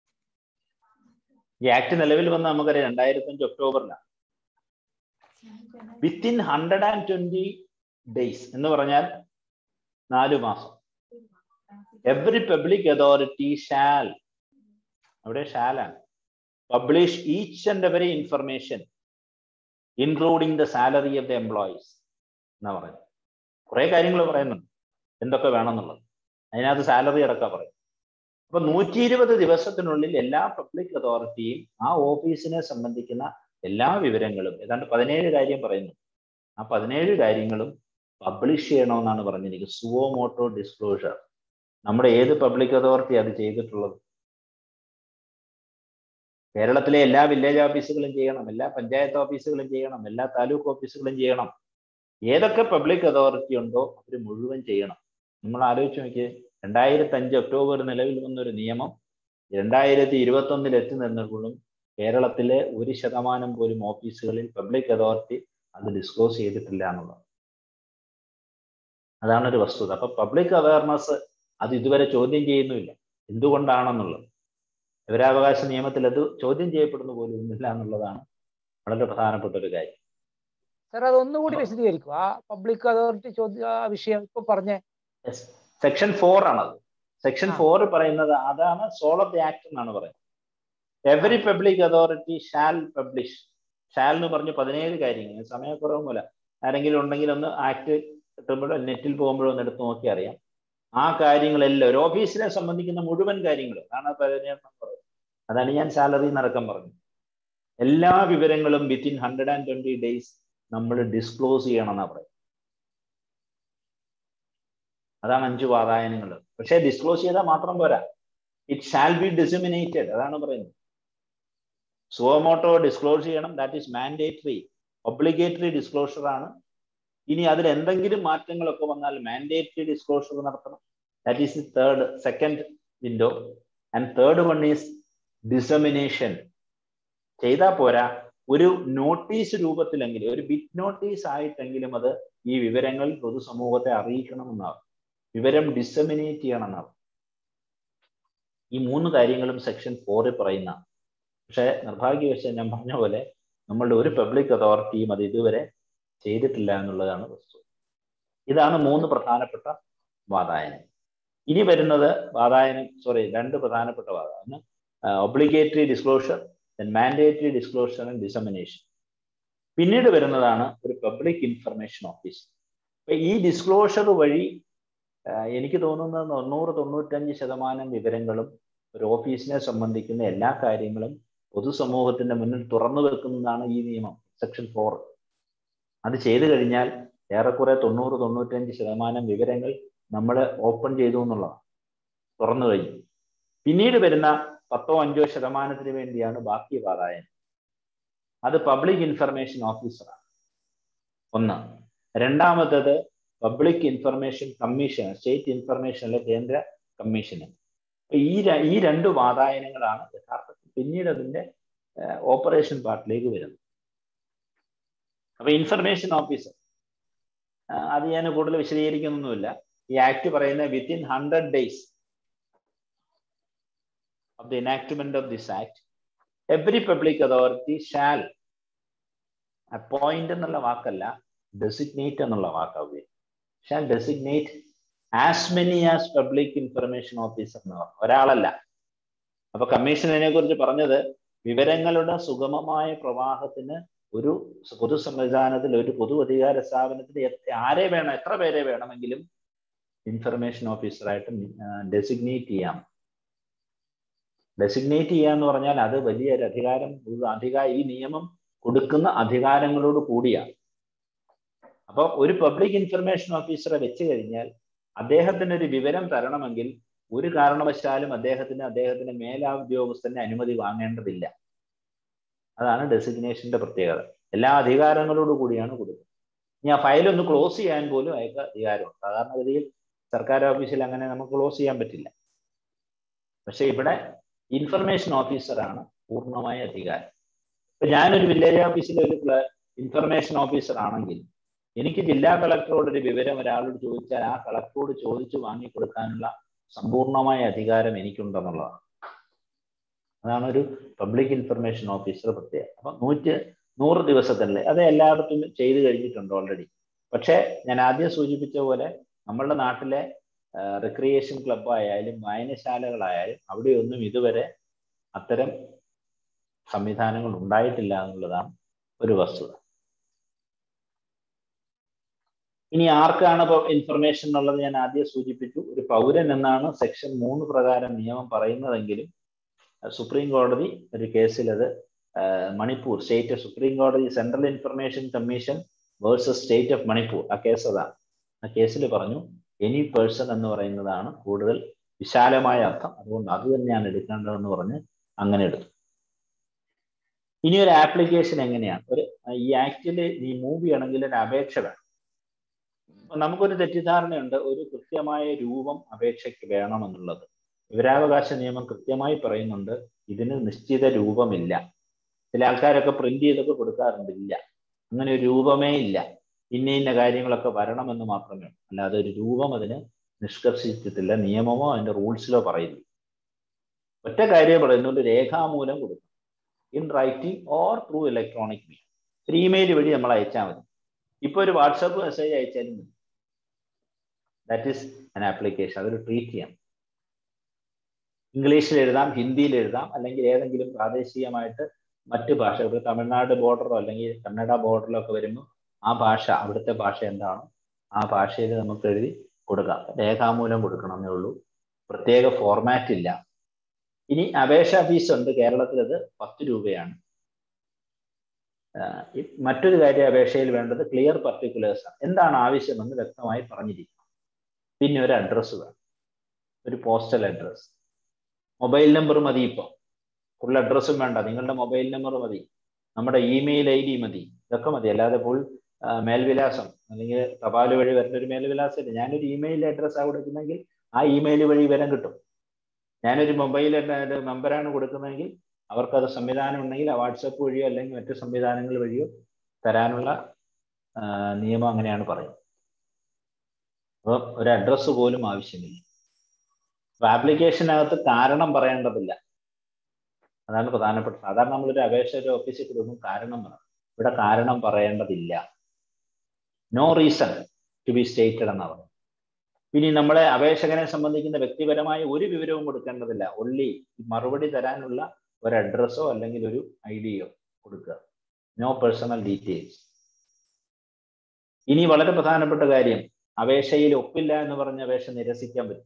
ഈ ആക്ട് നിലവിൽ വന്ന നമുക്കറിയാം രണ്ടായിരത്തി അഞ്ച് ഒക്ടോബറിലാണ് within hundred and twenty days എന്ന് പറഞ്ഞാൽ നാലു മാസം എവറി പബ്ലിക് അതോറിറ്റി ഷാൽ അവിടെ ഷാലാണ് publish each and every information including the salary of the employees എന്നാ പറയുന്നത് കുറെ കാര്യങ്ങൾ പറയുന്നുണ്ട് എന്തൊക്കെ വേണമെന്നുള്ളത് അതിനകത്ത് സാലറി അടക്കം പറയും അപ്പൊ നൂറ്റി ഇരുപത് ദിവസത്തിനുള്ളിൽ എല്ലാ പബ്ലിക് അതോറിറ്റിയും ആ ഓഫീസിനെ സംബന്ധിക്കുന്ന എല്ലാ വിവരങ്ങളും ഏതാണ്ട് പതിനേഴ് കാര്യം പറയുന്നു ആ പതിനേഴ് കാര്യങ്ങളും പബ്ലിഷ് ചെയ്യണമെന്നാണ് പറഞ്ഞിരിക്കുന്നത് സുവോ മോട്ടോ ഡിസ്ക്ലോഷർ നമ്മുടെ ഏത് പബ്ലിക് അതോറിറ്റി അത് ചെയ്തിട്ടുള്ളത് കേരളത്തിലെ എല്ലാ വില്ലേജ് ഓഫീസുകളും ചെയ്യണം എല്ലാ പഞ്ചായത്ത് ഓഫീസുകളും ചെയ്യണം എല്ലാ താലൂക്ക് ഓഫീസുകളും ചെയ്യണം ഏതൊക്കെ പബ്ലിക് അതോറിറ്റി ഉണ്ടോ അവർ മുഴുവൻ ചെയ്യണം നമ്മൾ ആലോചിച്ച് നോക്കിയേ രണ്ടായിരത്തി അഞ്ച് ഒക്ടോബർ നിലവിൽ വന്നൊരു നിയമം രണ്ടായിരത്തി ഇരുപത്തി ഒന്നിൽ എത്തി നിന്നപ്പോഴും കേരളത്തിലെ ഒരു ശതമാനം പോലും ഓഫീസുകളിൽ പബ്ലിക് അതോറിറ്റി അത് ഡിസ്ക്ലോസ് ചെയ്തിട്ടില്ല എന്നുള്ളത് അതാണ് ഒരു വസ്തുത അപ്പൊ പബ്ലിക് അവയർനെസ് അത് ഇതുവരെ ചോദ്യം ചെയ്യുന്നുമില്ല എന്തുകൊണ്ടാണെന്നുള്ളത് വിവരാവകാശ നിയമത്തിൽ അത് ചോദ്യം ചെയ്യപ്പെടുന്ന പോലും ഒന്നുമില്ല എന്നുള്ളതാണ് വളരെ പ്രധാനപ്പെട്ട ഒരു കാര്യം സാർ അത് ഒന്നുകൂടി വിശദീകരിക്കും ആ പബ്ലിക് അതോറിറ്റി ചോദ്യ ആ വിഷയം ഇപ്പൊ പറഞ്ഞ സെക്ഷൻ ഫോർ ആണത് സെക്ഷൻ ഫോർ പറയുന്നത് അതാണ് സോൾ ഓഫ് ദി ആക്ട് എന്നാണ് പറയുന്നത് every public authority shall publish shall എന്ന് പറഞ്ഞ് പതിനേഴ് കാര്യങ്ങൾ സമയക്കുറവ് മൂലം ആരെങ്കിലും ഉണ്ടെങ്കിൽ ഒന്ന് ആക്ട് കിട്ടുമ്പോഴോ നെറ്റിൽ പോകുമ്പോഴോ ഒന്ന് എടുത്ത് നോക്കി അറിയാം ആ കാര്യങ്ങളെല്ലാം ഒരു ഓഫീസിനെ സംബന്ധിക്കുന്ന മുഴുവൻ കാര്യങ്ങൾ അതാണ് പതിനേഴെണ്ണം പറയുന്നത് അതാണ് ഞാൻ സാലറി നടക്കം പറഞ്ഞത് എല്ലാ വിവരങ്ങളും within hundred and twenty days നമ്മൾ ഡിസ്ക്ലോസ് ചെയ്യണം എന്നാ പറയുന്നത് അതാണ് അഞ്ച് വാതായനങ്ങൾ പക്ഷേ ഡിസ്ക്ലോസ് ചെയ്താൽ മാത്രം പോരാ ഇറ്റ് ഷാൽ ബി ഡിസിമിനേറ്റഡ് അതാണ് പറയുന്നത് സുവമോട്ടോ ഡിസ്ക്ലോസ് ചെയ്യണം that is mandatory obligatory disclosure ആണ് ഇനി അതിൽ എന്തെങ്കിലും മാറ്റങ്ങളൊക്കെ വന്നാൽ മാൻഡേറ്ററി ഡിസ്ക്ലോഷർ നടത്തണം that is the third second window and third one is dissemination ചെയ്താൽ പോരാ ഒരു നോട്ടീസ് രൂപത്തിലെങ്കിലും ഒരു ബിറ്റ് നോട്ടീസ് ആയിട്ടെങ്കിലും അത് ഈ വിവരങ്ങൾ പൊതുസമൂഹത്തെ അറിയിക്കണമെന്നാണ് വിവരം ഡിസമിനേറ്റ് ചെയ്യണമെന്നാണ് ഈ മൂന്ന് കാര്യങ്ങളും സെക്ഷൻ ഫോറിൽ പറയുന്ന പക്ഷെ നിർഭാഗ്യവശാൽ ഞാൻ പറഞ്ഞ പോലെ നമ്മളുടെ ഒരു പബ്ലിക് അതോറിറ്റിയും അത് ഇതുവരെ ചെയ്തിട്ടില്ല എന്നുള്ളതാണ് വസ്തു ഇതാണ് മൂന്ന് പ്രധാനപ്പെട്ട വാതായനം ഇനി വരുന്നത് വാതായനം സോറി രണ്ട് പ്രധാനപ്പെട്ട വാതായനം obligatory disclosure mandatory disclosure and dissemination പിന്നീട് വരുന്നതാണ് ഒരു പബ്ലിക് ഇൻഫർമേഷൻ ഓഫീസ് അപ്പൊ ഈ ഡിസ്ക്ലോഷർ വഴി എനിക്ക് തോന്നുന്നത് തൊണ്ണൂറ് തൊണ്ണൂറ്റഞ്ച് ശതമാനം വിവരങ്ങളും ഒരു ഓഫീസിനെ സംബന്ധിക്കുന്ന എല്ലാ കാര്യങ്ങളും പൊതുസമൂഹത്തിന്റെ മുന്നിൽ തുറന്നു വെക്കുന്നതാണ് ഈ നിയമം സെക്ഷൻ ഫോർ അത് ചെയ്തു കഴിഞ്ഞാൽ ഏറെക്കുറെ തൊണ്ണൂറ് തൊണ്ണൂറ്റഞ്ച് ശതമാനം വിവരങ്ങൾ നമ്മൾ ഓപ്പൺ ചെയ്തു എന്നുള്ളതാണ് തുറന്നു കഴിഞ്ഞു പിന്നീട് വരുന്ന പത്തോ അഞ്ചോ ശതമാനത്തിന് വേണ്ടിയാണ് ബാക്കി വാതായനം അത് പബ്ലിക് ഇൻഫർമേഷൻ ഓഫീസറാണ് ഒന്ന് രണ്ടാമത്തത് പബ്ലിക് ഇൻഫർമേഷൻ കമ്മീഷൻ സ്റ്റേറ്റ് ഇൻഫർമേഷനിലെ കേന്ദ്ര കമ്മീഷന് ഈ ഈ രണ്ട് വാതായനങ്ങളാണ് യഥാർത്ഥത്തിൽ പിന്നീട് അതിന്റെ ഓപ്പറേഷൻ പാർട്ടിലേക്ക് വരുന്നത് അപ്പൊ ഇൻഫർമേഷൻ ഓഫീസർ അത് ഞാൻ കൂടുതൽ വിശദീകരിക്കുന്നൊന്നുമില്ല ഈ ആക്ട് പറയുന്ന within hundred days of the enactment of this act, every public authority shall appoint എന്നുള്ള വാക്കല്ല ഡെസിഗ്നേറ്റ് എന്നുള്ള വാക്കാവുക shall designate as many as public information officer എന്ന് പറഞ്ഞു ഒരാളല്ല അപ്പൊ കമ്മീഷനെ കുറിച്ച് പറഞ്ഞത് വിവരങ്ങളുടെ സുഗമമായ പ്രവാഹത്തിന് ഒരു പൊതു സംവിധാനത്തിൽ ഒരു പൊതു അധികാര സ്ഥാപനത്തിൽ ആരെ വേണം എത്ര പേരെ വേണമെങ്കിലും ഇൻഫർമേഷൻ ഓഫീസറായിട്ട് ഡെസിഗ്നേറ്റ് ചെയ്യാം ഡെസിഗ്നേറ്റ് ചെയ്യുക എന്ന് പറഞ്ഞാൽ അത് വലിയൊരു അധികാരം അധികാര ഈ നിയമം കൊടുക്കുന്ന അധികാരങ്ങളോട് കൂടിയാണ് അപ്പോൾ ഒരു പബ്ലിക് ഇൻഫർമേഷൻ ഓഫീസറെ വെച്ച് കഴിഞ്ഞാൽ അദ്ദേഹത്തിന് ഒരു വിവരം തരണമെങ്കിൽ ഒരു കാരണവശാലും അദ്ദേഹത്തിന് അദ്ദേഹത്തിന്റെ മേലാദ്യോഗസ്ഥന്റെ അനുമതി വാങ്ങേണ്ടതില്ല അതാണ് ഡെസിഗ്നേഷന്റെ പ്രത്യേകത എല്ലാ അധികാരങ്ങളോട് കൂടിയാണ് കൊടുക്കുന്നത് ഇനി ആ ഫയൽ ഒന്ന് ക്ലോസ് ചെയ്യാൻ പോലും അയാൾക്ക് അധികാരമുണ്ട് സാധാരണഗതിയിൽ സർക്കാർ ഓഫീസിൽ അങ്ങനെ നമുക്ക് ക്ലോസ് ചെയ്യാൻ പറ്റില്ല പക്ഷെ ഇവിടെ ഇൻഫർമേഷൻ ഓഫീസറാണ് പൂർണ്ണമായ അധികാരം ഇപ്പൊ ഞാനൊരു വില്ലേജ് ഓഫീസിൽ ഒരു ഇൻഫർമേഷൻ ഓഫീസർ ആണെങ്കിൽ എനിക്ക് ജില്ലാ കളക്ടറോട് ഒരു വിവരം ഒരാളോട് ചോദിച്ചാൽ ആ കളക്ടറോട് ചോദിച്ചു വാങ്ങിക്കൊടുക്കാനുള്ള സമ്പൂർണമായ അധികാരം എനിക്കുണ്ടെന്നുള്ളതാണ് അതാണ് ഒരു പബ്ലിക് ഇൻഫർമേഷൻ ഓഫീസർ പ്രത്യേകം അപ്പൊ നൂറ്റി നൂറ് ദിവസത്തിനുള്ളിൽ അത് എല്ലായിടത്തും ചെയ്തു കഴിഞ്ഞിട്ടുണ്ട് ഓൾറെഡി പക്ഷേ ഞാൻ ആദ്യം സൂചിപ്പിച്ച പോലെ നമ്മളുടെ നാട്ടിലെ റിക്രിയേഷൻ ക്ലബ് ആയാലും വായനശാലകളായാലും അവിടെയൊന്നും ഇതുവരെ അത്തരം സംവിധാനങ്ങൾ ഉണ്ടായിട്ടില്ല എന്നുള്ളതാണ് ഒരു വസ്തുത ഇനി ആർക്കാണ് ഇപ്പോൾ ഇൻഫർമേഷൻ എന്നുള്ളത് ഞാൻ ആദ്യം സൂചിപ്പിച്ചു ഒരു പൗരൻ എന്നാണ് സെക്ഷൻ മൂന്ന് പ്രകാരം നിയമം പറയുന്നതെങ്കിലും സുപ്രീം കോടതി ഒരു കേസിൽ അത് മണിപ്പൂർ സ്റ്റേറ്റ് സുപ്രീം കോടതി central information commission versus state of Manipur ആ കേസ് അതാണ് ആ കേസിൽ പറഞ്ഞു എനി പേഴ്സൺ എന്ന് പറയുന്നതാണ് കൂടുതൽ വിശാലമായ അർത്ഥം അതുകൊണ്ട് അത് തന്നെയാണ് എടുക്കേണ്ടതെന്ന് പറഞ്ഞ് അങ്ങനെ എടുത്തു ഇനി ഒരു ആപ്ലിക്കേഷൻ എങ്ങനെയാണ് ഒരു ഈ ആക്ടിൽ ഈ മൂവ് ചെയ്യണമെങ്കിൽ ഒരു അപേക്ഷ വേണം നമുക്കൊരു തെറ്റിദ്ധാരണയുണ്ട് ഒരു കൃത്യമായ രൂപം അപേക്ഷയ്ക്ക് വേണമെന്നുള്ളത് വിവരാവകാശ നിയമം കൃത്യമായി പറയുന്നുണ്ട് ഇതിന് നിശ്ചിത രൂപമില്ല ചില ആൾക്കാരൊക്കെ പ്രിന്റ് ചെയ്തൊക്കെ കൊടുക്കാറുണ്ട് ഇല്ല അങ്ങനെ ഒരു രൂപമേ ഇല്ല ഇന്ന ഇന്ന കാര്യങ്ങളൊക്കെ വരണമെന്ന് മാത്രമേ ഉള്ളൂ അല്ലാതെ ഒരു രൂപം അതിന് നിഷ്കർഷിച്ചിട്ടില്ല നിയമമോ അതിന്റെ റൂൾസിലോ പറയുന്നു ഒറ്റ കാര്യം പറയുന്നുണ്ട് രേഖാമൂലം കൊടുക്കും in writing or through electronic media ഒരു ഇമെയിൽ വഴി നമ്മൾ അയച്ചാൽ മതി ഇപ്പൊ ഒരു വാട്സാപ്പ് മെസ്സേജ് അയച്ചാലും മതി ദാറ്റ് ഈസ് an ആപ്ലിക്കേഷൻ അതൊരു ട്രീറ്റ് ചെയ്യാം ഇംഗ്ലീഷിൽ എഴുതാം ഹിന്ദിയിൽ എഴുതാം അല്ലെങ്കിൽ ഏതെങ്കിലും പ്രാദേശികമായിട്ട് മറ്റ് ഭാഷ ഇപ്പോൾ തമിഴ്നാട് ബോർഡറോ അല്ലെങ്കിൽ കന്നഡ ബോർഡറിലോ ഒക്കെ വരുമ്പോൾ ആ ഭാഷ അവിടുത്തെ ഭാഷ എന്താണോ ആ ഭാഷയിൽ നമുക്ക് എഴുതി കൊടുക്കാം രേഖാമൂലം കൊടുക്കണമെന്നേ ഉള്ളൂ പ്രത്യേക ഫോർമാറ്റ് ഇല്ല ഇനി അപേക്ഷാ ഫീസ് ഉണ്ട് കേരളത്തിൽ അത് പത്ത് രൂപയാണ് മറ്റൊരു കാര്യം അപേക്ഷയിൽ വേണ്ടത് ക്ലിയർ പർട്ടിക്കുലേഴ്സ് ആണ് എന്താണ് ആവശ്യമെന്ന് വ്യക്തമായി പറഞ്ഞിരിക്കണം പിന്നെ ഒരു അഡ്രസ്സ് വേണം ഒരു പോസ്റ്റൽ അഡ്രസ്സ് മൊബൈൽ നമ്പർ മതി ഇപ്പോൾ ഫുൾ അഡ്രസ്സും വേണ്ട നിങ്ങളുടെ മൊബൈൽ നമ്പർ മതി നമ്മുടെ ഇമെയിൽ ഐ ഡി മതി ഇതൊക്കെ മതി അല്ലാതെ ഫുൾ മേൽവിലാസം അല്ലെങ്കിൽ തപാൽ വഴി വരുന്ന ഒരു മേൽവിലാസം ഇല്ല ഞാനൊരു ഇമെയിൽ അഡ്രസ്സാണ് കൊടുക്കുന്നെങ്കിൽ ആ ഇമെയിൽ വഴി വിവരം കിട്ടും ഞാനൊരു മൊബൈൽ നമ്പറാണ് കൊടുക്കുന്നതെങ്കിൽ അവർക്കത് സംവിധാനം ഉണ്ടെങ്കിൽ ആ വാട്സപ്പ് വഴിയോ അല്ലെങ്കിൽ മറ്റു സംവിധാനങ്ങൾ വഴിയോ തരാനുള്ള നിയമം അങ്ങനെയാണ് പറയുന്നത് അപ്പോൾ ഒരു അഡ്രസ്സ് പോലും ആവശ്യമില്ല അപ്പൊ ആപ്ലിക്കേഷനകത്ത് കാരണം പറയേണ്ടതില്ല അതാണ് പ്രധാനപ്പെട്ട സാധാരണ നമ്മളൊരു അപേക്ഷ ഒരു ഓഫീസിൽ കൊടുക്കും കാരണം പറയണം ഇവിടെ കാരണം പറയേണ്ടതില്ല no reason to be stated എന്നാണ് പറയുന്നത് ഇനി നമ്മളെ അപേക്ഷകനെ സംബന്ധിക്കുന്ന വ്യക്തിപരമായ ഒരു വിവരവും കൊടുക്കേണ്ടതില്ല ഒള്ളി മറുപടി തരാനുള്ള ഒരു അഡ്രസ്സോ അല്ലെങ്കിൽ ഒരു ഐ ഡിയോ കൊടുക്കുക നോ പേഴ്സണൽ ഡീറ്റെയിൽസ് ഇനി വളരെ പ്രധാനപ്പെട്ട കാര്യം അപേക്ഷയിൽ ഒപ്പില്ല എന്ന് പറഞ്ഞ അപേക്ഷ നിരസിക്കാൻ പറ്റും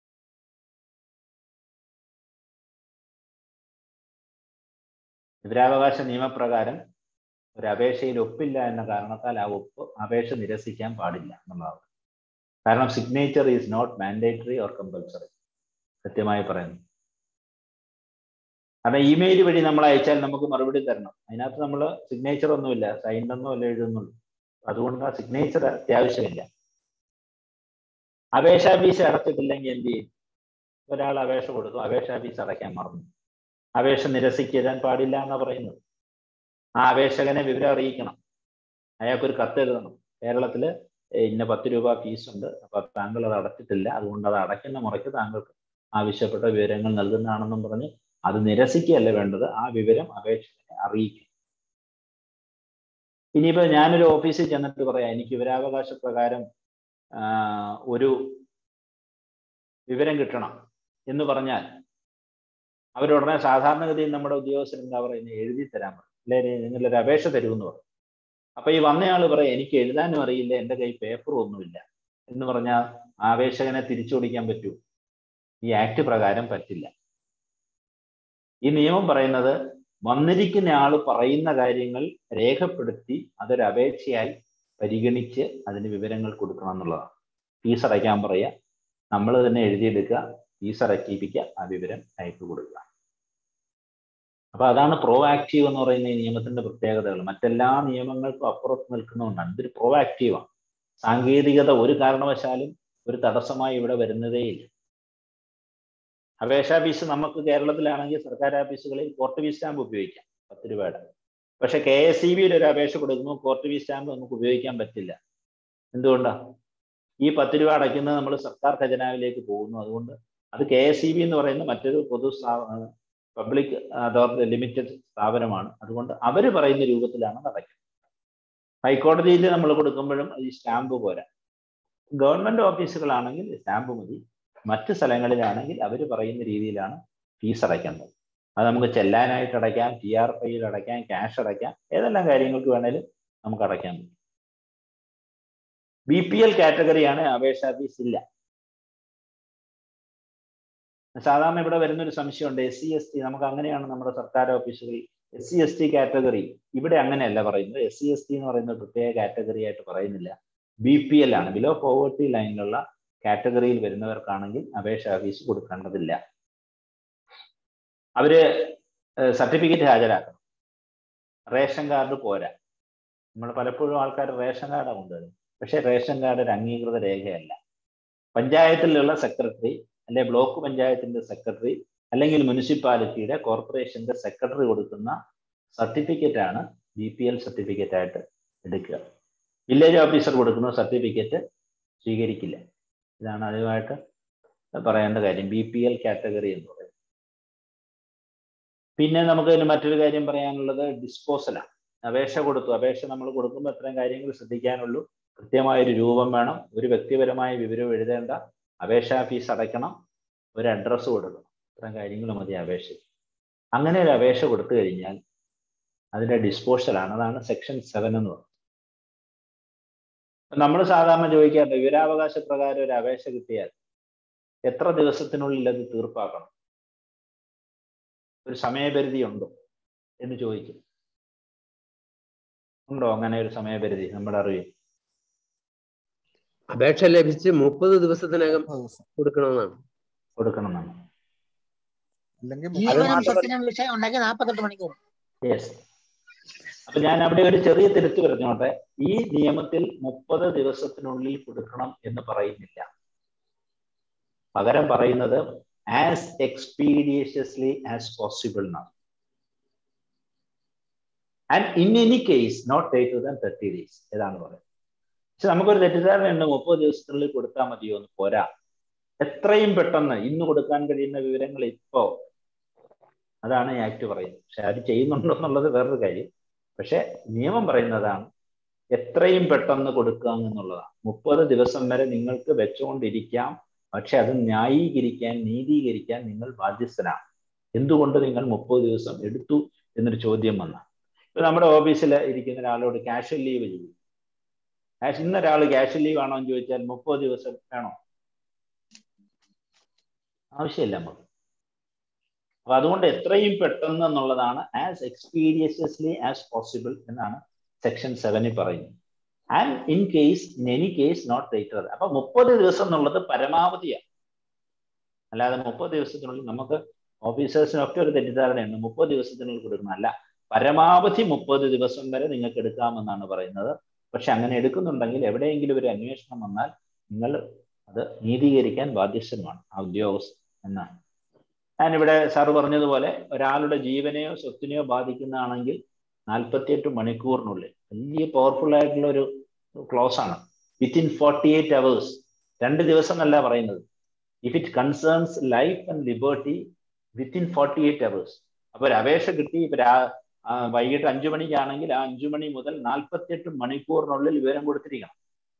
വിവരാവകാശ നിയമപ്രകാരം ഒരു അപേക്ഷയിൽ ഒപ്പില്ല എന്ന കാരണത്താൽ ആ ഒപ്പ് അപേക്ഷ നിരസിക്കാൻ പാടില്ല എന്നുള്ളതാണ് കാരണം signature is not mandatory or compulsory കൃത്യമായി പറയുന്നു കാരണം ഇമെയിൽ വഴി നമ്മൾ അയച്ചാൽ നമുക്ക് മറുപടി തരണം അതിനകത്ത് നമ്മൾ സിഗ്നേച്ചർ ഒന്നുമില്ല സൈൻ ഒന്നും അല്ല എഴുതുന്നുള്ളൂ അതുകൊണ്ട് ആ സിഗ്നേച്ചർ അത്യാവശ്യമില്ല അപേക്ഷാ ഫീസ് അടച്ചിട്ടില്ലെങ്കിൽ എന്ത് ചെയ്യും ഒരാൾ അപേക്ഷ കൊടുക്കും അപേക്ഷാ ഫീസ് അടയ്ക്കാൻ മറന്നു അപേക്ഷ നിരസിക്കാൻ പാടില്ല എന്നാണ് പറയുന്നത് ആ അപേക്ഷകനെ വിവരം അറിയിക്കണം അയാൾക്കൊരു കത്ത് എഴുതണം കേരളത്തില് ഇന്ന പത്ത് രൂപ ഫീസ് ഉണ്ട് അപ്പൊ താങ്കൾ അത് അടച്ചിട്ടില്ല അതുകൊണ്ട് അത് അടയ്ക്കുന്ന മുറയ്ക്ക് താങ്കൾക്ക് ആവശ്യപ്പെട്ട വിവരങ്ങൾ നൽകുന്നതാണെന്നും പറഞ്ഞ് അത് നിരസിക്കുകയല്ല വേണ്ടത് ആ വിവരം അപേക്ഷകനെ അറിയിക്കും ഇനിയിപ്പോ ഞാനൊരു ഓഫീസിൽ ചെന്നിട്ട് പറയാം എനിക്ക് വിവരാവകാശ പ്രകാരം ഒരു വിവരം കിട്ടണം എന്ന് പറഞ്ഞാൽ അവരുടനെ സാധാരണഗതിയിൽ നമ്മുടെ ഉദ്യോഗസ്ഥർ എന്താ പറയുന്നത് എഴുതി തരാൻ പറയും അല്ലെ നിങ്ങളൊരു അപേക്ഷ തരുമെന്ന് പറയും അപ്പൊ ഈ വന്നയാൾ പറയാം എനിക്ക് എഴുതാനും അറിയില്ല എൻ്റെ കയ്യിൽ പേപ്പറും ഒന്നുമില്ല എന്ന് പറഞ്ഞാൽ ആപേക്ഷകനെ തിരിച്ചോടിക്കാൻ പറ്റൂ ഈ ആക്ട് പ്രകാരം പറ്റില്ല ഈ നിയമം പറയുന്നത് വന്നിരിക്കുന്ന ആൾ പറയുന്ന കാര്യങ്ങൾ രേഖപ്പെടുത്തി അതൊരു അപേക്ഷയായി പരിഗണിച്ച് അതിന് വിവരങ്ങൾ കൊടുക്കണം എന്നുള്ളതാണ് ഫീസ് അടയ്ക്കാൻ പറയുക നമ്മൾ തന്നെ എഴുതിയെടുക്കുക ഫീസ് അടക്കിപ്പിക്കുക ആ വിവരം അയച്ചു കൊടുക്കുക അപ്പൊ അതാണ് പ്രോ ആക്റ്റീവ് എന്ന് പറയുന്ന ഈ നിയമത്തിന്റെ പ്രത്യേകതകൾ മറ്റെല്ലാ നിയമങ്ങൾക്കും അപ്പുറത്ത് നിൽക്കുന്നതുകൊണ്ടാണ് ഇതൊരു പ്രോ ആക്റ്റീവാണ് സാങ്കേതികത ഒരു കാരണവശാലും ഒരു തടസ്സമായി ഇവിടെ വരുന്നതേയില്ല അപേക്ഷാ ഫീസ് നമുക്ക് കേരളത്തിലാണെങ്കിൽ സർക്കാർ ഓഫീസുകളിൽ കോർട്ട് ഫീസ് സ്റ്റാമ്പ് ഉപയോഗിക്കാം പത്ത് രൂപയുടെ പക്ഷെ കെ എസ് ഇ ബിയിൽ ഒരു അപേക്ഷ കൊടുക്കുമ്പോൾ കോർട്ട് ഫീ സ്റ്റാമ്പ് നമുക്ക് ഉപയോഗിക്കാൻ പറ്റില്ല എന്തുകൊണ്ടാണ് ഈ പത്ത് രൂപ അടയ്ക്കുന്നത് നമ്മൾ സർക്കാർ ഖജനാവിലേക്ക് പോകുന്നു അതുകൊണ്ട് അത് കെ എസ് ഇ ബി എന്ന് പറയുന്ന മറ്റൊരു പൊതു പബ്ലിക് അതോറിറ്റി ലിമിറ്റഡ് സ്ഥാപനമാണ് അതുകൊണ്ട് അവർ പറയുന്ന രൂപത്തിലാണ് നടക്കുന്നത് ഹൈക്കോടതിയിൽ നമ്മൾ കൊടുക്കുമ്പോഴും ഈ സ്റ്റാമ്പ് പോരാ ഗവൺമെന്റ് ഓഫീസുകളാണെങ്കിൽ സ്റ്റാമ്പ് മതി മറ്റ് സ്ഥലങ്ങളിലാണെങ്കിൽ അവർ പറയുന്ന രീതിയിലാണ് ഫീസ് അടയ്ക്കേണ്ടത് അത് നമുക്ക് ചെല്ലാനായിട്ട് അടയ്ക്കാം ടി ആർ പൈയിൽ അടയ്ക്കാം ക്യാഷ് അടയ്ക്കാം ഏതെല്ലാം കാര്യങ്ങൾക്ക് വേണേലും നമുക്ക് അടയ്ക്കാൻ പറ്റും ബി പി എൽ കാറ്റഗറിയാണ് അപേക്ഷാ ഫീസ് ഇല്ല സാധാരണ ഇവിടെ വരുന്നൊരു സംശയമുണ്ട് എസ് സി എസ് ടി നമുക്ക് അങ്ങനെയാണ് നമ്മുടെ സർക്കാർ ഓഫീസുകളിൽ S C S T category ഇവിടെ അങ്ങനെയല്ല പറയുന്നത് എസ് സി എസ് ടി എന്ന് പറയുന്ന പ്രത്യേക കാറ്റഗറി ആയിട്ട് പറയുന്നില്ല ബി പി എൽ ആണ് ബിലോ പോവേർട്ടി ലൈനിലുള്ള കാറ്റഗറിയിൽ വരുന്നവർക്കാണെങ്കിൽ അപേക്ഷാ ഫീസ് കൊടുക്കേണ്ടതില്ല അവര് സർട്ടിഫിക്കറ്റ് ഹാജരാക്കണം റേഷൻ കാർഡ് പോരാ നമ്മൾ പലപ്പോഴും ആൾക്കാർ റേഷൻ കാർഡാണ് കൊണ്ടുവരുന്നത് പക്ഷേ റേഷൻ കാർഡ് ഒരു അംഗീകൃത രേഖയല്ല പഞ്ചായത്തിലുള്ള സെക്രട്ടറി അല്ലെ ബ്ലോക്ക് പഞ്ചായത്തിന്റെ സെക്രട്ടറി അല്ലെങ്കിൽ മുനിസിപ്പാലിറ്റിയുടെ കോർപ്പറേഷന്റെ സെക്രട്ടറി കൊടുക്കുന്ന സർട്ടിഫിക്കറ്റ് ആണ് ബി പി എൽ സർട്ടിഫിക്കറ്റ് ആയിട്ട് എടുക്കുക വില്ലേജ് ഓഫീസർ കൊടുക്കുന്ന സർട്ടിഫിക്കറ്റ് സ്വീകരിക്കില്ല ഇതാണ് ആദ്യമായിട്ട് പറയേണ്ട കാര്യം ബി പി എൽ കാറ്റഗറി എന്ന് പറയുന്നത് പിന്നെ നമുക്ക് ഇതിന് മറ്റൊരു കാര്യം പറയാനുള്ളത് ഡിസ്പോസലാണ് അപേക്ഷ കൊടുത്തു അപേക്ഷ നമ്മൾ കൊടുക്കുമ്പോൾ ഇത്രയും കാര്യങ്ങൾ ശ്രദ്ധിക്കാനുള്ളൂ കൃത്യമായൊരു രൂപം വേണം ഒരു വ്യക്തിപരമായ വിവരം എഴുതേണ്ട അപേക്ഷാ ഫീസ് അടയ്ക്കണം ഒരു അഡ്രസ്സ് കൊടുക്കണം ഇത്രയും കാര്യങ്ങൾ മതി അപേക്ഷ അങ്ങനെ ഒരു അപേക്ഷ കൊടുത്തു കഴിഞ്ഞാൽ അതിന്റെ ഡിസ്പോസലാണ് അതാണ് സെക്ഷൻ സെവൻ എന്ന് പറയുന്നത് നമ്മൾ സാധാരണ ചോദിക്കാറുണ്ട് വിവരാവകാശ പ്രകാരം ഒരു അപേക്ഷ കിട്ടിയാൽ എത്ര ദിവസത്തിനുള്ളിൽ അത് തീർപ്പാക്കണം ഒരു സമയപരിധി ഉണ്ടോ എന്ന് ചോദിക്കും ഉണ്ടോ അങ്ങനെ ഒരു സമയപരിധി നമ്മുടെ അറിവിൽ അപേക്ഷ ലഭിച്ച് മുപ്പത് ദിവസത്തിനകം കൊടുക്കണമെന്നാണ് കൊടുക്കണമെന്നാണ് അല്ലെങ്കിൽ ജീവനും സത്യനും വിഷയം ഉണ്ടെങ്കിൽ നാൽപ്പത്തെട്ട് മണിക്കൂർ യെസ് അപ്പൊ ഞാൻ അവിടെ ഒരു ചെറിയ തിരുത്ത് പറഞ്ഞോട്ടെ ഈ നിയമത്തിൽ മുപ്പത് ദിവസത്തിനുള്ളിൽ കൊടുക്കണം എന്ന് പറയുന്നില്ല പകരം പറയുന്നത് ആസ് എക്സ്പീഡിയഷ്യസ്ലി ആസ് പോസിബിൾ എന്നാണ് and in any case not ടേക്കർ ദാൻ തേർട്ടി ഡേയ്സ് ഏതാണ് പറയുന്നത് പക്ഷെ നമുക്കൊരു തെറ്റിദ്ധാരണയുണ്ട് മുപ്പത് ദിവസത്തിനുള്ളിൽ കൊടുത്താൽ മതിയോ എന്ന് പോരാ എത്രയും പെട്ടെന്ന് ഇന്ന് കൊടുക്കാൻ കഴിയുന്ന വിവരങ്ങൾ ഇപ്പോ അതാണ് ഈ ആക്ട് പറയുന്നത് പക്ഷെ അത് ചെയ്യുന്നുണ്ടോ എന്നുള്ളത് വേറൊരു കാര്യം പക്ഷെ നിയമം പറയുന്നതാണ് എത്രയും പെട്ടെന്ന് കൊടുക്കുക എന്നുള്ളതാണ് മുപ്പത് ദിവസം വരെ നിങ്ങൾക്ക് വെച്ചുകൊണ്ടിരിക്കാം പക്ഷെ അത് ന്യായീകരിക്കാൻ നീതീകരിക്കാൻ നിങ്ങൾ ബാധ്യസ്ഥനാണ് എന്തുകൊണ്ട് നിങ്ങൾ മുപ്പത് ദിവസം എടുത്തു എന്നൊരു ചോദ്യം വന്ന ഇപ്പൊ നമ്മുടെ ഓഫീസിൽ ഇരിക്കുന്ന ഒരാളോട് ക്യാഷ്വൽ ലീവ് ചെയ്യും ക്യാഷ് ഇന്നൊരാൾ ക്യാഷ്വൽ ലീവ് ആണോ എന്ന് ചോദിച്ചാൽ മുപ്പത് ദിവസം വേണോ ആവശ്യമില്ല നമുക്ക് അപ്പൊ അതുകൊണ്ട് എത്രയും പെട്ടെന്ന് എന്നുള്ളതാണ് ആസ് എക്സ്പീരിയസ്ലി ആസ് പോസിബിൾ എന്നാണ് സെക്ഷൻ സെവനിൽ പറയുന്നത് and in case in any case not later അപ്പൊ മുപ്പത് ദിവസം എന്നുള്ളത് പരമാവധിയാണ് അല്ലാതെ മുപ്പത് ദിവസത്തിനുള്ളിൽ നമുക്ക് ഓഫീസേഴ്സിനൊക്കെ ഒരു തെറ്റിദ്ധാരണയുണ്ട് മുപ്പത് ദിവസത്തിനുള്ളിൽ കൊടുക്കണം അല്ല പരമാവധി മുപ്പത് ദിവസം വരെ നിങ്ങൾക്ക് എടുക്കാമെന്നാണ് പറയുന്നത് പക്ഷെ അങ്ങനെ എടുക്കുന്നുണ്ടെങ്കിൽ എവിടെയെങ്കിലും ഒരു അന്വേഷണം വന്നാൽ നിങ്ങൾ അത് നീതീകരിക്കാൻ ബാധ്യസ്ഥനുമാണ് ആ ഉദ്യോഗസ്ഥൻ എന്നാണ് ഞാനിവിടെ സാറ് പറഞ്ഞതുപോലെ ഒരാളുടെ ജീവനെയോ സ്വത്തിനെയോ ബാധിക്കുന്നതാണെങ്കിൽ നാൽപ്പത്തിയെട്ട് മണിക്കൂറിനുള്ളിൽ വലിയ പവർഫുൾ ആയിട്ടുള്ള ഒരു ക്ലോസ് ആണ് വിത്തിൻ ഫോർട്ടി എയ്റ്റ് അവേഴ്സ് രണ്ട് ദിവസം എന്നല്ല പറയുന്നത് if it concerns life and liberty within forty eight hours അപ്പൊ ഒരു അപേക്ഷ കിട്ടി ഇപ്പൊ വൈകിട്ട് അഞ്ചു മണിക്കാണെങ്കിൽ ആ അഞ്ചു മണി മുതൽ നാൽപ്പത്തിയെട്ട് മണിക്കൂറിനുള്ളിൽ വിവരം കൊടുത്തിരിക്കണം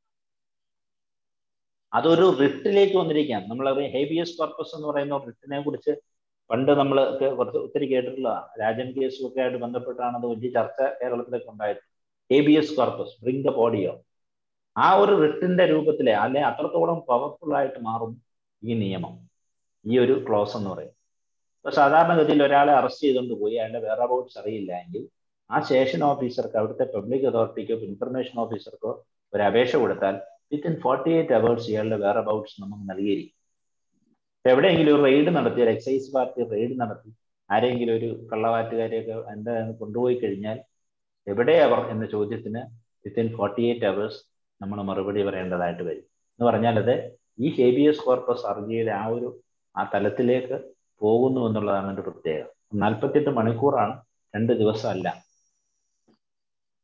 അതൊരു റിട്ടിലേക്ക് വന്നിരിക്കുകയാണ് നമ്മൾ ഹേബിയസ് പർപ്പസ് എന്ന് പറയുന്ന റിട്ടിനെ കുറിച്ച് പണ്ട് നമ്മൾ കുറച്ച് ഒത്തിരി കേട്ടിട്ടുള്ളതാണ് രാജൻ കേസും ഒക്കെ ആയിട്ട് ബന്ധപ്പെട്ടാണ് അത് വലിയ ചർച്ച കേരളത്തിലൊക്കെ ഉണ്ടായത് ഹേബിയസ് കോർപ്പസ് ബ്രിങ് ദ ബോഡിയോ ആ ഒരു റിട്ടിന്റെ രൂപത്തിലെ അല്ലെ അത്രത്തോളം പവർഫുൾ ആയിട്ട് മാറും ഈ നിയമം ഈ ഒരു ക്ലോസ് എന്ന് പറയും ഇപ്പൊ സാധാരണഗതിയിൽ ഒരാളെ അറസ്റ്റ് ചെയ്തുകൊണ്ട് പോയി അയാളുടെ വേറെ അബൌട്ട്സ് അറിയില്ല എങ്കിൽ ആ സ്റ്റേഷൻ ഓഫീസർക്ക് അവിടുത്തെ പബ്ലിക് അതോറിറ്റിക്കോ ഇൻഫർമേഷൻ ഓഫീസർക്കോ ഒരു അപേക്ഷ കൊടുത്താൽ വിത്തിൻ ഫോർട്ടി എയ്റ്റ് അവേഴ്സ് ഇയാളുടെ വേറെ അബൌട്ട്സ് നമുക്ക് നൽകിയിരിക്കും എവിടെയെങ്കിലും ഒരു റെയ്ഡ് നടത്തി ഒരു എക്സൈസ് പാർട്ടി റെയ്ഡ് നടത്തി ആരെങ്കിലും ഒരു കള്ളവാറ്റുകാരെയൊക്കെ എന്താ കൊണ്ടുപോയി കഴിഞ്ഞാൽ എവിടെ അവർ എന്ന ചോദ്യത്തിന് വിത്തിൻ ഫോർട്ടി എയ്റ്റ് അവേഴ്സ് നമ്മൾ മറുപടി പറയേണ്ടതായിട്ട് വരും എന്ന് പറഞ്ഞാൽ അത് ഈ ഹേബിയസ് കോർപ്പസ് ഹർജിയുടെ ആ ഒരു ആ തലത്തിലേക്ക് പോകുന്നു എന്നുള്ളതാണ് ഒരു പ്രത്യേകത നാൽപ്പത്തെട്ട് മണിക്കൂറാണ് രണ്ട് ദിവസമല്ല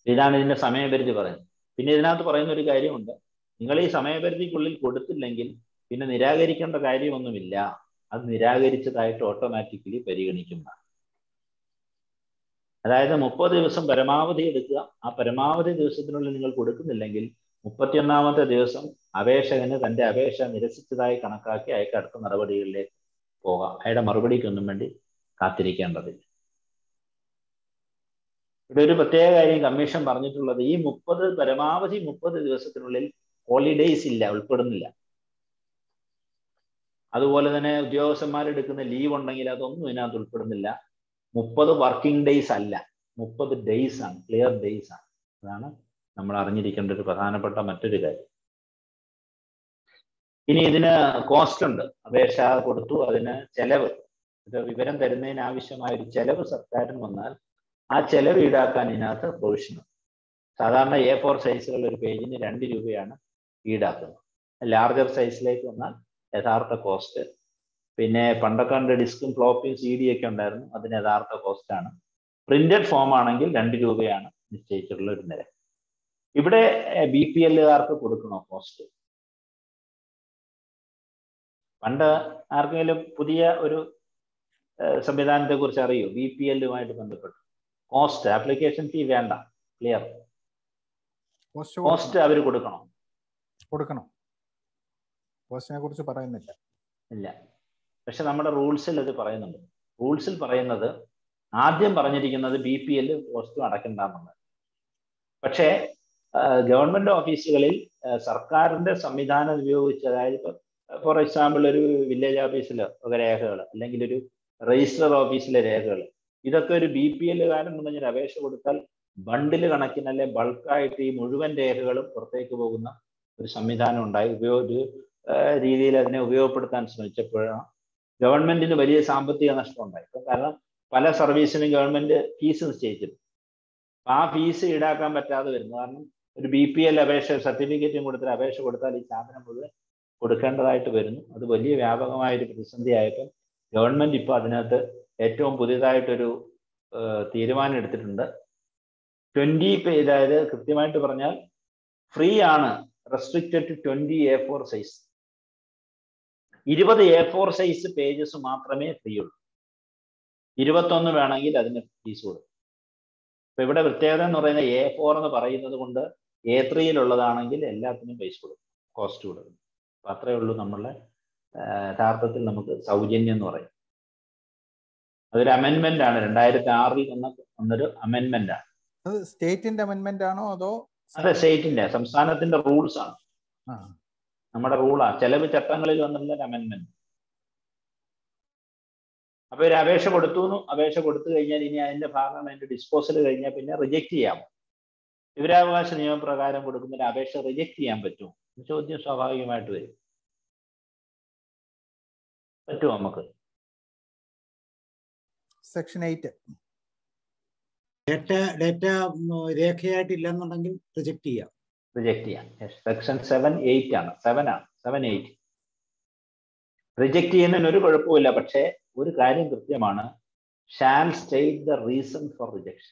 ഇതാണ് ഇതിന്റെ സമയപരിധി പറയുന്നത് പിന്നെ ഇതിനകത്ത് പറയുന്ന ഒരു കാര്യമുണ്ട് നിങ്ങൾ ഈ സമയപരിധിക്കുള്ളിൽ കൊടുത്തില്ലെങ്കിൽ പിന്നെ നിരാകരിക്കേണ്ട കാര്യമൊന്നുമില്ല അത് നിരാകരിച്ചതായിട്ട് ഓട്ടോമാറ്റിക്കലി പരിഗണിക്കുന്നതാണ് അതായത് മുപ്പത് ദിവസം പരമാവധി എടുക്കുക ആ പരമാവധി ദിവസത്തിനുള്ളിൽ നിങ്ങൾ കൊടുക്കുന്നില്ലെങ്കിൽ മുപ്പത്തിയൊന്നാമത്തെ ദിവസം അപേക്ഷകന് തന്റെ അപേക്ഷ നിരസിച്ചതായി കണക്കാക്കി അയാൾക്ക് അടുത്ത നടപടികളിലേക്ക് പോകാം അയാളുടെ മറുപടിക്കൊന്നും വേണ്ടി കാത്തിരിക്കേണ്ടതില്ല ഇവിടെ ഒരു പ്രത്യേക കാര്യം കമ്മീഷൻ പറഞ്ഞിട്ടുള്ളത് ഈ മുപ്പത് പരമാവധി മുപ്പത് ദിവസത്തിനുള്ളിൽ ഹോളിഡേയ്സ് ഇല്ല ഉൾപ്പെടുന്നില്ല അതുപോലെ തന്നെ ഉദ്യോഗസ്ഥന്മാരെടുക്കുന്ന ലീവ് ഉണ്ടെങ്കിൽ അതൊന്നും ഇതിനകത്ത് ഉൾപ്പെടുന്നില്ല മുപ്പത് വർക്കിംഗ് ഡേയ്സ് അല്ല മുപ്പത് ഡേയ്സ് ആണ് ക്ലിയർ ഡേയ്സ് ആണ് അതാണ് നമ്മൾ അറിഞ്ഞിരിക്കേണ്ട ഒരു പ്രധാനപ്പെട്ട മറ്റൊരു കാര്യം ഇനി ഇതിന് കോസ്റ്റ് ഉണ്ട് അപേക്ഷ കൊടുത്തു അതിന് ചെലവ് ഇത് വിവരം തരുന്നതിന് ആവശ്യമായ ഒരു ചെലവ് സർക്കാരിന് വന്നാൽ ആ ചെലവ് ഈടാക്കാൻ ഇതിനകത്ത് പ്രൊവിഷൻ സാധാരണ എ ഫോർ സൈസുള്ള ഒരു പേജിന് രണ്ട് രൂപയാണ് ഈടാക്കുന്നത് ലാർജർ സൈസിലേക്ക് വന്നാൽ യഥാർത്ഥ കോസ്റ്റ് പിന്നെ പണ്ടൊക്കെ കണ്ട് ഡിസ്കും ഫ്ലോപ്പിയും സി ഡി ഒക്കെ ഉണ്ടായിരുന്നു അതിന് യഥാർത്ഥ കോസ്റ്റ് ആണ് പ്രിന്റഡ് ഫോം ആണെങ്കിൽ രണ്ട് രൂപയാണ് നിശ്ചയിച്ചിട്ടുള്ള ഒരു നിര ഇവിടെ ബി പി എല്ലുകാർക്ക് കൊടുക്കണോ കോസ്റ്റ് പണ്ട് ആർക്കെങ്കിലും പുതിയ ഒരു സംവിധാനത്തെ കുറിച്ച് അറിയോ ബി പി എല്ലുമായിട്ട് ബന്ധപ്പെട്ട് കോസ്റ്റ് ആപ്ലിക്കേഷൻ ഫീ വേണ്ട ക്ലിയർ കോസ്റ്റ് അവർ കൊടുക്കണം കൊടുക്കണം കോസ്റ്റിനെ കുറിച്ച് പറയുന്നില്ല ഇല്ല പക്ഷെ നമ്മുടെ റൂൾസിൽ അത് പറയുന്നുണ്ട് റൂൾസിൽ പറയുന്നത് ആദ്യം പറഞ്ഞിരിക്കുന്നത് ബി പി എൽ കോസ്റ്റും അടയ്ക്കണ്ടെന്നുള്ളത് പക്ഷേ ഗവൺമെന്റ് ഓഫീസുകളിൽ സർക്കാരിന്റെ സംവിധാനം ഉപയോഗിച്ച് അതായത് ഇപ്പൊ ഫോർ എക്സാമ്പിൾ ഒരു വില്ലേജ് ഓഫീസിലോ ഒക്കെ രേഖകൾ അല്ലെങ്കിൽ ഒരു രജിസ്റ്റർ ഓഫീസിലെ രേഖകൾ ഇതൊക്കെ ഒരു ബി പി എല്ലുകാരൻ പറഞ്ഞൊരു അപേക്ഷ കൊടുത്താൽ ബണ്ടിൽ കണക്കിന് അല്ലെ ബൾക്കായിട്ട് ഈ മുഴുവൻ രേഖകളും പുറത്തേക്ക് പോകുന്ന ഒരു സംവിധാനം ഉണ്ടായി ഉപയോഗ രീതിയിൽ അതിനെ ഉപയോഗപ്പെടുത്താൻ ശ്രമിച്ചപ്പോഴാണ് ഗവൺമെന്റിന് വലിയ സാമ്പത്തിക നഷ്ടം ഉണ്ടായി കാരണം പല സർവീസിനും ഗവൺമെന്റ് ഫീസ് നിശ്ചയിച്ചിരുന്നു ആ ഫീസ് ഈടാക്കാൻ പറ്റാതെ വരുന്നു കാരണം ഒരു ബി പി എൽ അപേക്ഷ സർട്ടിഫിക്കറ്റും കൊടുത്തിട്ട് അപേക്ഷ കൊടുത്താൽ ഈ സാധനം മുഴുവൻ കൊടുക്കേണ്ടതായിട്ട് വരുന്നു അത് വലിയ വ്യാപകമായ ഒരു പ്രതിസന്ധി ആയപ്പോൾ ഗവൺമെന്റ് ഇപ്പോൾ അതിനകത്ത് ഏറ്റവും പുതിയതായിട്ടൊരു തീരുമാനം എടുത്തിട്ടുണ്ട് ട്വന്റി അതായത് കൃത്യമായിട്ട് പറഞ്ഞാൽ ഫ്രീ ആണ് restricted to twenty A four size ഇരുപത് എ ഫോർ സൈസ് പേജസ് മാത്രമേ ഫ്രീ ഉള്ളൂ ഇരുപത്തൊന്ന് വേണമെങ്കിൽ അതിന് ഫീസ് കൊടുക്കും ഇപ്പൊ ഇവിടെ പ്രത്യേകത എന്ന് പറയുന്നത് എ ഫോർ എന്ന് പറയുന്നത് കൊണ്ട് എ ത്രീയിലുള്ളതാണെങ്കിൽ എല്ലാത്തിനും പൈസ കൊടുക്കും കോസ്റ്റ് കൊടുക്കും അപ്പൊ അത്രയേ ഉള്ളൂ നമ്മളെ യഥാർത്ഥത്തിൽ നമുക്ക് സൗജന്യം എന്ന് പറയും അതൊരു അമെൻമെന്റ് ആണ് രണ്ടായിരത്തി ആറിൽ വന്ന വന്നൊരു അമെൻമെന്റ് ആണ് അത് സ്റ്റേറ്റിന്റെ അമെന്റ്മെന്റ് ആണോ അതോ അതെ സ്റ്റേറ്റിന്റെ സംസ്ഥാനത്തിന്റെ റൂൾസ് ആണ് ആ നമ്മുടെ റൂളാണ് ചെലവ് ചട്ടങ്ങളിൽ വന്നിട്ടുള്ള ഒരു അമെൻമെന്റ് അപ്പൊ ഒരു അപേക്ഷ കൊടുത്തു അപേക്ഷ കൊടുത്തു കഴിഞ്ഞാൽ ഇനി അതിന്റെ ഭാഗം അതിന്റെ ഡിസ്പോസൽ കഴിഞ്ഞാൽ പിന്നെ റിജക്ട് ചെയ്യാമോ വിവരാവകാശ നിയമപ്രകാരം കൊടുക്കുന്ന ഒരു അപേക്ഷ റിജക്ട് ചെയ്യാൻ പറ്റുമോ ചോദ്യം സ്വാഭാവികമായിട്ട് വരും പറ്റുമോ നമുക്ക് സെക്ഷൻ എയ്റ്റ് ഡേറ്റ ഡേറ്റ രേഖയായിട്ടില്ല എന്നുണ്ടെങ്കിൽ റിജക്ട് ചെയ്യാം റിജക്ട് ചെയ്യാം സെക്ഷൻ സെവൻ എയ്റ്റ് ആണ് സെവൻ ആണ് സെവൻ എയ്റ്റ് റിജക്ട് ചെയ്യുന്നതിന് ഒരു കുഴപ്പമില്ല പക്ഷേ ഒരു കാര്യം കൃത്യമാണ് shall state the reason for rejection